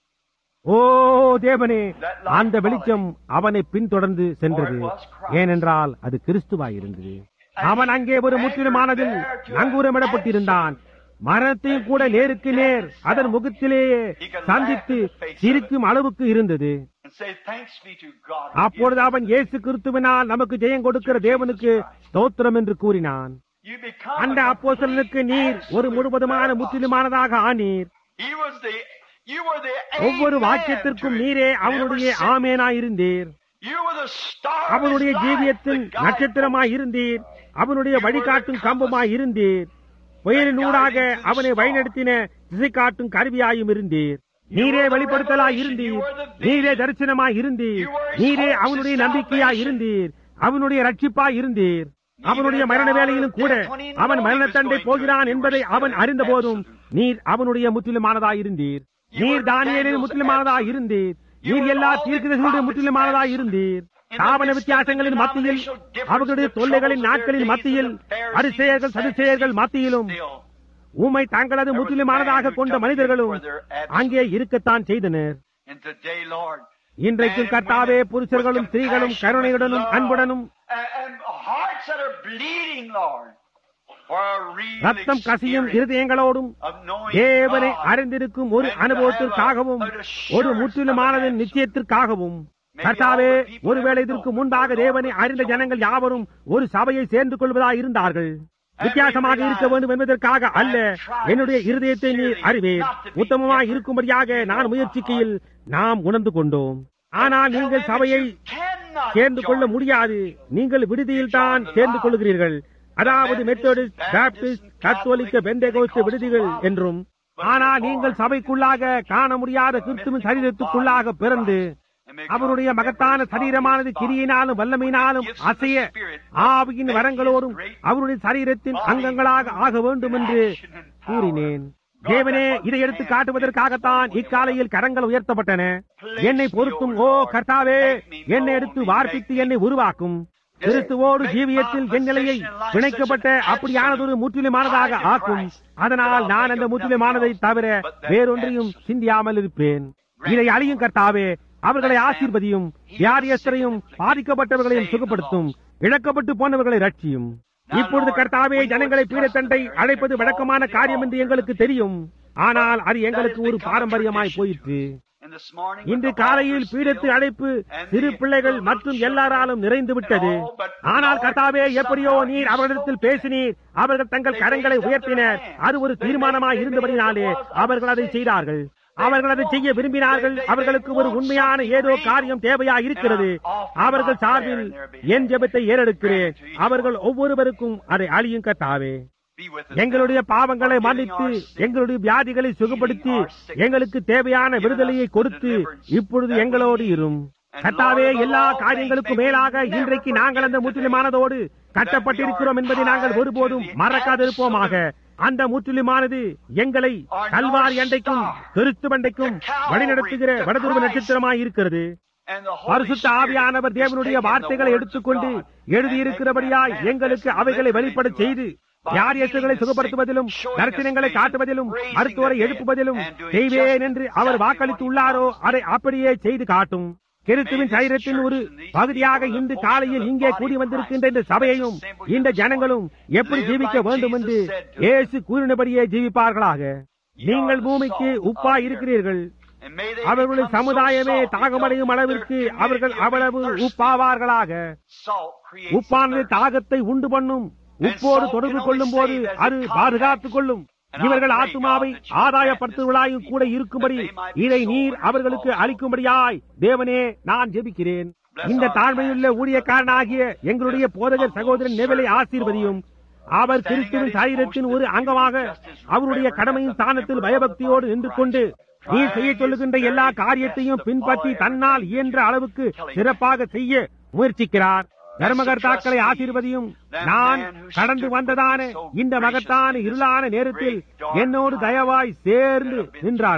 A: ஓ தேவனே அந்த வெளிச்சம் அவனை பின்தொடர்ந்து சென்றது ஏனென்றால் அது கிறிஸ்துவாயிருந்தது அவன் அங்கே ஒரு முற்றிலுமானதில் நங்கூரமிடப்பட்டிருந்தான் மரணத்தையும் கூட நேருக்கு நேர் அதன் முகத்திலேயே சந்தித்து சிரிக்கும் அளவுக்கு இருந்தது
B: and say thanks be to God.
A: அப்பொழுது அவன் இயேசு கிறிஸ்துவினால் நமக்கு ஜெயம் கொடுக்கிற தேவனுக்கு ஸ்தோத்திரம் என்று கூறினான்
B: You become
A: அந்த
B: a
A: அப்போஸ்தலனுக்கு நீர் ஒரு முழுவதுமான முற்றிலுமானதாக ஆனீர்
B: He was the you were the
A: ஒவ்வொரு
B: amen
A: வாக்கியத்திற்கும்
B: to it.
A: நீரே
B: Never
A: அவனுடைய
B: said-
A: ஆமேனாயிருந்தீர்
B: You were the star of
A: அவனுடைய
B: his life,
A: ஜீவியத்தின்
B: the guide.
A: நட்சத்திரமாய் இருந்தீர் அவனுடைய வழிகாட்டும் கம்பமாய் இருந்தீர் புயலின் ஊடாக அவனை வழிநடத்தின திசை காட்டும் கருவியாயும் இருந்தீர் நீரே வெளிப்படுத்தலாய் இருந்தீர் நீரே தரிசனமாய் இருந்தீர் நீரே அவனுடைய நம்பிக்கையாய் இருந்தீர் அவனுடைய ரட்சிப்பாய் இருந்தீர் அவனுடைய மரண வேலையிலும் கூட அவன் மரணத்தண்டை போகிறான் என்பதை அவன் அறிந்த போதும் நீர் அவனுடைய முற்றிலுமானதாய் இருந்தீர் நீர் தானியலின் முற்றிலுமானதாய் இருந்தீர் நீர் எல்லா தீர்க்கதர்களுடைய முற்றிலுமானதாய் இருந்தீர் தாவன வித்தியாசங்களின் மத்தியில் அவர்களுடைய தொல்லைகளின் நாட்களின் மத்தியில் அரிசெயர்கள் சதுசெயர்கள் மத்தியிலும் உம்மை தங்களது முற்றிலுமானதாக கொண்ட மனிதர்களும் அங்கே இருக்கத்தான் செய்தனர்
B: And today, Lord,
A: இன்றைக்கும் கர்த்தாவே புருஷர்களும் ஸ்திரீகளும் கருணையுடனும் அன்புடனும்
B: and, and hearts that are bleeding, Lord, for a real
A: ரத்தம் கசியும்
B: experience
A: இருதயங்களோடும்
B: of knowing
A: தேவனை
B: God.
A: அறிந்திருக்கும் ஒரு அனுபவத்திற்காகவும் ஒரு முற்றிலுமானதன் நிச்சயத்திற்காகவும் கர்த்தாவே ஒருவேளை இதற்கு முன்பாக தேவனை அறிந்த ஜனங்கள் யாவரும் ஒரு சபையை சேர்ந்து கொள்வதாய் இருந்தார்கள் வித்தியாசமாக இருக்க வேண்டும் என்பதற்காக அல்ல என்னுடைய இருதயத்தை நீர் அறிவேன் உத்தமமாய் இருக்கும்படியாக நான் முயற்சிக்கையில் நாம் உணர்ந்து கொண்டோம் ஆனால் நீங்கள் சபையை
B: Cannot
A: சேர்ந்து கொள்ள
B: join.
A: முடியாது நீங்கள் விடுதியில் தான் சேர்ந்து கொள்கிறீர்கள் அதாவது மெத்தடிஸ்ட் பாப்டிஸ்ட் கத்தோலிக்க பெந்தேகோஸ்து விடுதிகள் என்றும் ஆனால் நீங்கள் சபைக்குள்ளாக காண முடியாத கிறிஸ்துவின் சரீரத்துக்குள்ளாக பிறந்து அவருடைய மகத்தான சரீரமானது கிரியினாலும் வல்லமையினாலும் அசைய ஆவியின் வரங்களோடும் அவருடைய சரீரத்தின் அங்கங்களாக ஆக வேண்டும் என்று கூறினேன் தேவனே இதை எடுத்து காட்டுவதற்காகத்தான் இக்காலையில் கரங்கள் உயர்த்தப்பட்டன என்னை பொருத்தும் ஓ கர்த்தாவே என்னை எடுத்து வார்ப்பித்து என்னை உருவாக்கும் கிறிஸ்துவோடு ஜீவியத்தில் என் நிலையை பிணைக்கப்பட்ட அப்படியானதொரு முற்றிலுமானதாக ஆக்கும் அதனால் நான் அந்த முற்றிலுமானதை தவிர வேறொன்றையும் சிந்தியாமல் இருப்பேன் இதை அழியும் கர்த்தாவே அவர்களை ஆசீர்வதியும் வியாதியஸ்தரையும் பாதிக்கப்பட்டவர்களையும் சுகப்படுத்தும் இழக்கப்பட்டு போனவர்களை ரட்சியும் இப்பொழுது கர்த்தாவே ஜனங்களை பீடத்தண்டை அழைப்பது வழக்கமான காரியம் என்று எங்களுக்கு தெரியும் ஆனால் அது எங்களுக்கு ஒரு பாரம்பரியமாய் போயிற்று
B: And this morning,
A: இன்று காலையில் பீடத்து அழைப்பு சிறு பிள்ளைகள் மற்றும் எல்லாராலும் நிறைந்து விட்டது ஆனால் கர்த்தாவே எப்படியோ நீர் அவர்களிடத்தில் பேசினீர் அவர்கள் தங்கள் கரங்களை உயர்த்தினர் அது ஒரு தீர்மானமாய் இருந்தபடினாலே அவர்கள் அதை செய்தார்கள் அவர்கள் அதை செய்ய விரும்பினார்கள் அவர்களுக்கு ஒரு உண்மையான ஏதோ காரியம் தேவையா இருக்கிறது அவர்கள் சார்பில் என் ஜெபத்தை ஏறெடுக்கிறேன் அவர்கள் ஒவ்வொருவருக்கும் அதை அழியும் கர்த்தாவே
B: be with us.
A: எங்களுடைய பாவங்களை மன்னித்து எங்களுடைய வியாதிகளை சுகப்படுத்தி எங்களுக்கு தேவையான விடுதலையை கொடுத்து இப்பொழுது எங்களோடு இரும் கர்த்தாவே எல்லா காரியங்களுக்கும் மேலாக இன்றைக்கு நாங்கள் அந்த முற்றிலுமானதோடு கட்டப்பட்டிருக்கிறோம் என்பதை நாங்கள் ஒருபோதும் மறக்காதிருப்போமாக அந்த முற்றிலுமானது எங்களை கல்வாரி அண்டைக்கும் கிறிஸ்துவண்டைக்கும் வழிநடத்துகிற வடதுருவ நட்சத்திரமாய் இருக்கிறது
B: And the Holy
A: பரிசுத்த
B: Spirit
A: ஆவியானவர்
B: is
A: தேவனுடைய
B: taking the
A: வார்த்தைகளை
B: words
A: எடுத்துக்கொண்டு
B: of God
A: எழுதியிருக்கிறபடியாய்
B: and making
A: எங்களுக்கு
B: them
A: அவைகளை
B: manifest
A: வெளிப்பட
B: into
A: செய்து
B: us. By
A: யாரியர்களை
B: healing the
A: சுகப்படுத்துவதிலும்
B: sick, showing
A: தரிசனங்களை
B: us
A: காட்டுவதிலும்
B: visions,
A: மருத்துவரை
B: raising the
A: எழுப்புவதிலும்
B: dead, and doing
A: செய்வேன்
B: just
A: என்று
B: exactly
A: our
B: what he
A: வாக்களித்துள்ளாரோ
B: promised.
A: அதை அப்படியே செய்து காட்டும் கிறிஸ்துவின் சரீரத்தின் ஒரு பகுதியாக இன்று காலையில் இங்கே கூடி வந்திருக்கின்ற இந்த சபையையும் இந்த ஜனங்களும் எப்படி ஜீவிக்க வேண்டும் என்று இயேசு கூறினபடியே ஜீவிப்பார்களாக நீங்கள் பூமிக்கு உப்பா இருக்கிறீர்கள்
B: And may they
A: அவர்களுடைய
B: become so
A: சமுதாயமே
B: salty
A: தாகமடையும்
B: till
A: அளவிற்கு
B: their
A: அவர்கள்
B: community
A: அவ்வளவு
B: will be thirsty.
A: உப்பாவார்களாக
B: Salt creates
A: உப்பானது
B: a thirst.
A: தாகத்தை உண்டு பண்ணும் உப்போடு தொடர்பு கொள்ளும் போது அது பாதுகாத்துக் கொள்ளும் இவர்கள் ஆத்துமாவை ஆதாயப்படுத்துவர்களாயும் கூட இருக்கும்படி இதை நீர் அவர்களுக்கு அளிக்கும்படியாய் தேவனே நான் ஜெபிக்கிறேன் இந்த தாழ்மையுள்ள ஊழியக்காரனாகிய எங்களுடைய போதகர் சகோதரன் நெவலை ஆசீர்வதியும் அவர் கிறிஸ்துவின் சரீரத்தின் ஒரு அங்கமாக அவருடைய கடமையின் ஸ்தானத்தில் பயபக்தியோடு நின்று கொண்டு நீ செய்ய சொல்லுகின்ற எல்லா காரியத்தையும் பின்பற்றி தன்னால் இயன்ற அளவுக்கு சிறப்பாக செய்ய முயற்சிக்கிறார் தர்மகர்த்தாக்களை ஆசீர்வதியும் நான் கடந்து வந்ததான இந்த மகத்தான இருளான நேரத்தில் என்னோடு தயவாய் சேர்ந்து நின்றார்கள்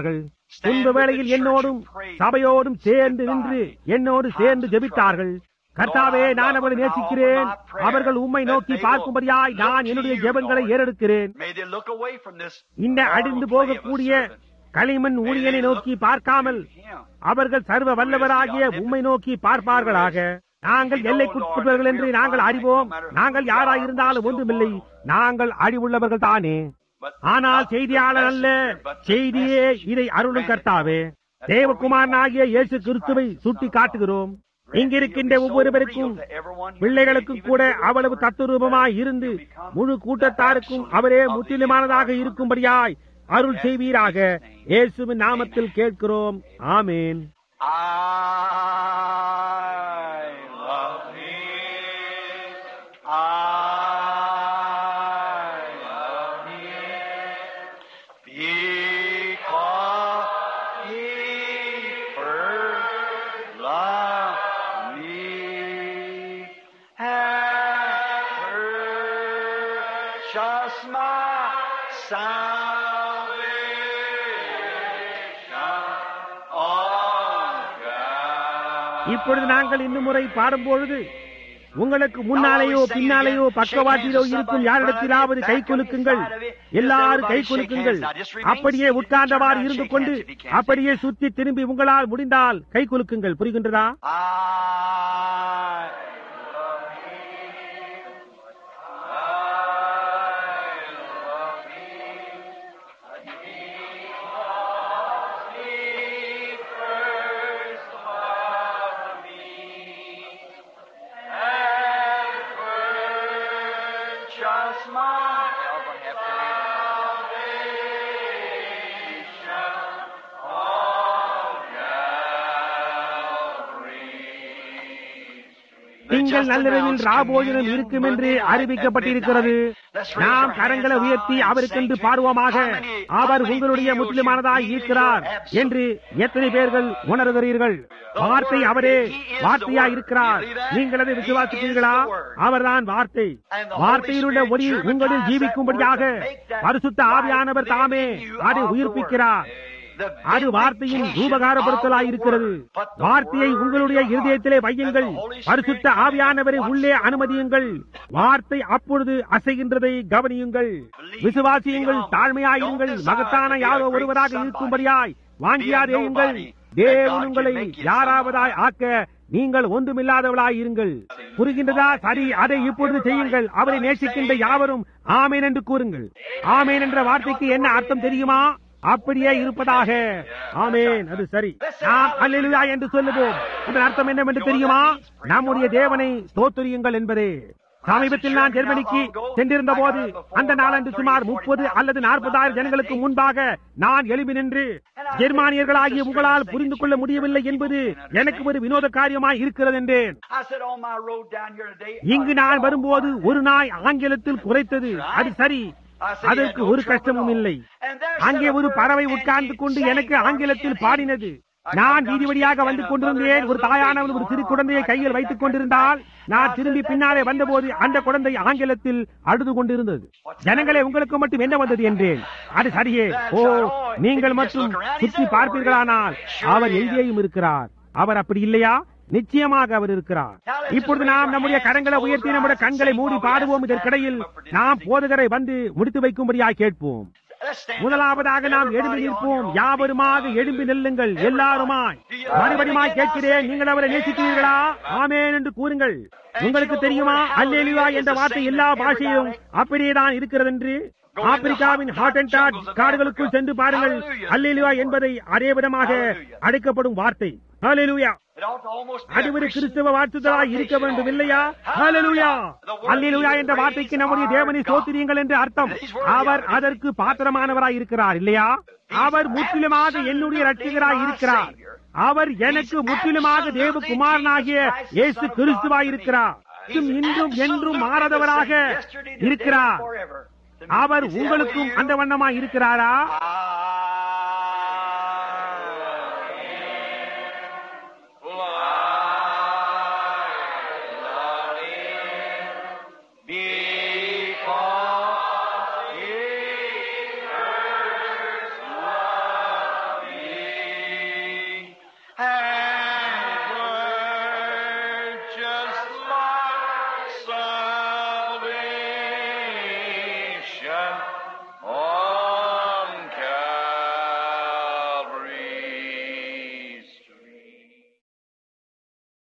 A: துன்ப வேளையில் என்னோடும் சபையோடும் சேர்ந்து நின்று என்னோடு சேர்ந்து ஜெபித்தார்கள் கர்த்தாவே நான் அவரை நேசிக்கிறேன் அவர்கள் உம்மை நோக்கி பார்க்கும்படியாய் நான் என்னுடைய ஜெபங்களை ஏறெடுக்கிறேன்
B: May they look away from this.
A: இந்த அழிந்து போகக்கூடிய களிமண் ஊழியனை நோக்கி பார்க்காமல்
B: Him.
A: அவர்கள் சர்வ வல்லவராகிய உம்மை நோக்கி பார்ப்பார்களாக நாங்கள் எல்லைக்குட்பட்டவர்கள் என்று நாங்கள் அறிவோம் நாங்கள் யாராயிருந்தாலும் ஒன்றுமில்லை நாங்கள் அழிவுள்ளவர்கள் தானே ஆனால் செய்தியாளர் அல்ல செய்தியே இதை அருளும் கர்த்தாவே தேவகுமாரனாகிய இயேசு கிறிஸ்துவை சுட்டி காட்டுகிறோம் இங்கிருக்கின்ற ஒவ்வொருவருக்கும் பிள்ளைகளுக்கும் கூட அவ்வளவு தத்துரூபமாய் இருந்து முழு கூட்டத்தாருக்கும் அவரே முற்றிலுமானதாக இருக்கும்படியாய் அருள் செய்வீராக இயேசுவின் நாமத்தில் கேட்கிறோம் ஆமேன்
B: I love him. I love him. Because he first loved me. And purchased my salvation on God.
A: இப்பொழுது நாங்கள் இன்னும் முறை பாடும்பொழுது உங்களுக்கு முன்னாலேயோ பின்னாலேயோ பக்கவாட்டிலோ இருக்கும் யாரிடத்திலாவது கை குலுக்குங்கள் எல்லாரும் கை குலுக்குங்கள் அப்படியே உட்கார்ந்தவாறு இருந்து கொண்டு அப்படியே சுத்தி திரும்பி உங்களால் முடிந்தால் கை குலுக்குங்கள் புரிகின்றதா
B: Just my salvation on
A: திங்கள் நள்ளிரவில் ராபோஜனம் இருக்கும் என்று அறிவிக்கப்பட்டிருக்கிறது நாம் கரங்களை உயர்த்தி அவருக்கென்று பாடுவோமாக அவர் உங்களுடைய முற்றிலுமானதாய் இருக்கிறார் என்று எத்தனை பேர்கள் உணர்கிறீர்கள் வார்த்தை அவரே வார்த்தையா இருக்கிறார் நீங்கள் அதை விசுவாசிக்கிறீர்களா அவர்தான் வார்த்தை வார்த்தையில் உள்ள ஒளி உங்களில் ஜீவிக்கும்படியாக பரிசுத்த ஆவியானவர் தாமே அதை உயிர்ப்பிக்கிறார் அது வார்த்தையின் ரூபகாரப்படுத்தலாய் இருக்கிறது வார்த்தையை உங்களுடைய இருதயத்திலே வையுங்கள் பரிசுத்த ஆவியானவரை உள்ளே அனுமதியுங்கள் வார்த்தை அப்பொழுது அசைகின்றதை கவனியுங்கள் விசுவாசியுங்கள் தாழ்மையாயுங்கள் மகத்தான யாரோ ஒருவராக இருக்கும்படியாய் வாங்கியாதேயுங்கள் தேவன் உங்களை யாராவதாய் ஆக்க நீங்கள் ஒன்றுமில்லாதவளாய் இருங்கள் புரிகின்றதா சரி அதை இப்பொழுது செய்யுங்கள் அவரை நேசிக்கின்ற யாவரும் ஆமேன் என்று கூறுங்கள் ஆமேன் என்ற வார்த்தைக்கு என்ன அர்த்தம் தெரியுமா அப்படியே இருப்பதாக ஆமேன் அது சரி நாம் அல்லேலூயா என்று சொல்லுவோம் இதன் அர்த்தம் என்னவென்று தெரியுமா நம்முடைய தேவனை ஸ்தோத்திரியுங்கள் என்பதே சமீபத்தில் நான் ஜெர்மனிக்கு சென்றிருந்த போது அந்த நாளன்று சுமார் முப்பது அல்லது நாற்பதாயிரம் ஜனங்களுக்கு முன்பாக நான் எழுப்பி நின்று ஜெர்மானியர்களாகிய உங்களால் புரிந்து கொள்ள முடியவில்லை என்பது எனக்கு ஒரு வினோத காரியமாய் இருக்கிறது என்றேன்
B: I said on my road down here today.
A: இங்கு நான் வரும்போது ஒரு நாய் ஆங்கிலத்தில் குறைத்தது அது சரி அதற்கு ஒரு கஷ்டமும் இல்லை அங்கே ஒரு பறவை உட்கார்ந்து கொண்டு எனக்கு ஆங்கிலத்தில் பாடினது நான் வீதி வழியாக வந்து கொண்டிருந்தேன் ஒரு தாயானவள் ஒரு சிறு குழந்தையை கையில் வைத்துக் கொண்டிருந்தால் நான் திரும்பி பின்னாலே வந்தபோது அந்த குழந்தை ஆங்கிலத்தில் அழுது கொண்டிருந்தது ஜனங்களே உங்களுக்கு மட்டும் என்ன வந்தது என்றேன் அது சரியே ஓ நீங்கள் மட்டும் சுற்றி பார்ப்பீர்களானால் அவர் எங்கேயும் இருக்கிறார் அவர் அப்படி இல்லையா நிச்சயமாக அவர் இருக்கிறார் இப்பொழுது நாம் நம்முடைய கரங்களை உயர்த்தி நம்முடைய கண்களை மூடி பாடுவோம் இதற்கிடையில் நாம் போதகரை வந்து முடித்து வைக்கும்படியாய் கேட்போம் முதலாவதாக நாம் எழும்பி நிற்போம் யாவருமாக எழும்பி நில்லுங்கள் எல்லாருமாய் மறுபடியுமாய் கேட்கிறேன் நீங்கள் அவரை நேசிக்கிறீர்களா ஆமேன் என்று கூறுங்கள் உங்களுக்கு தெரியுமா அல்லேலியா என்ற வார்த்தை எல்லா பாஷையிலும் அப்படியேதான் இருக்கிறது என்று ஆப்பிரிக்காவின் ஹாட் அண்ட் டாட் காடுகளுக்குள் சென்று பாருங்கள் அல்லேலியா என்பதை அதே விதமாக அழைக்கப்படும் வார்த்தை அல்லேலூயா
B: It ought to almost be
A: அது
B: a
A: ஒரு
B: Christian
A: கிறிஸ்தவ வாழ்த்துதலாய் இருக்க வேண்டும் இல்லையா ஹalleluya அல்லேலூயா என்ற வார்த்தைக்கு நம்முடைய தேவனை சோத்திரியுங்கள் என்று அர்த்தம் அவர் அதற்கு பாத்திரமானவராய் இருக்கிறார் இல்லையா அவர் முற்றிலுமாக என்னுடைய ரட்சகராய் இருக்கிறார் அவர் எனக்கு முற்றிலுமாக தேவகுமாரனாகிய இயேசு கிறிஸ்துவாய் இருக்கிறார் இன்றும் இன்றும் என்றும் மாறாதவராக இருக்கிறார் அவர் உங்களுக்கும் அந்த வண்ணமாய் இருக்கிறாரா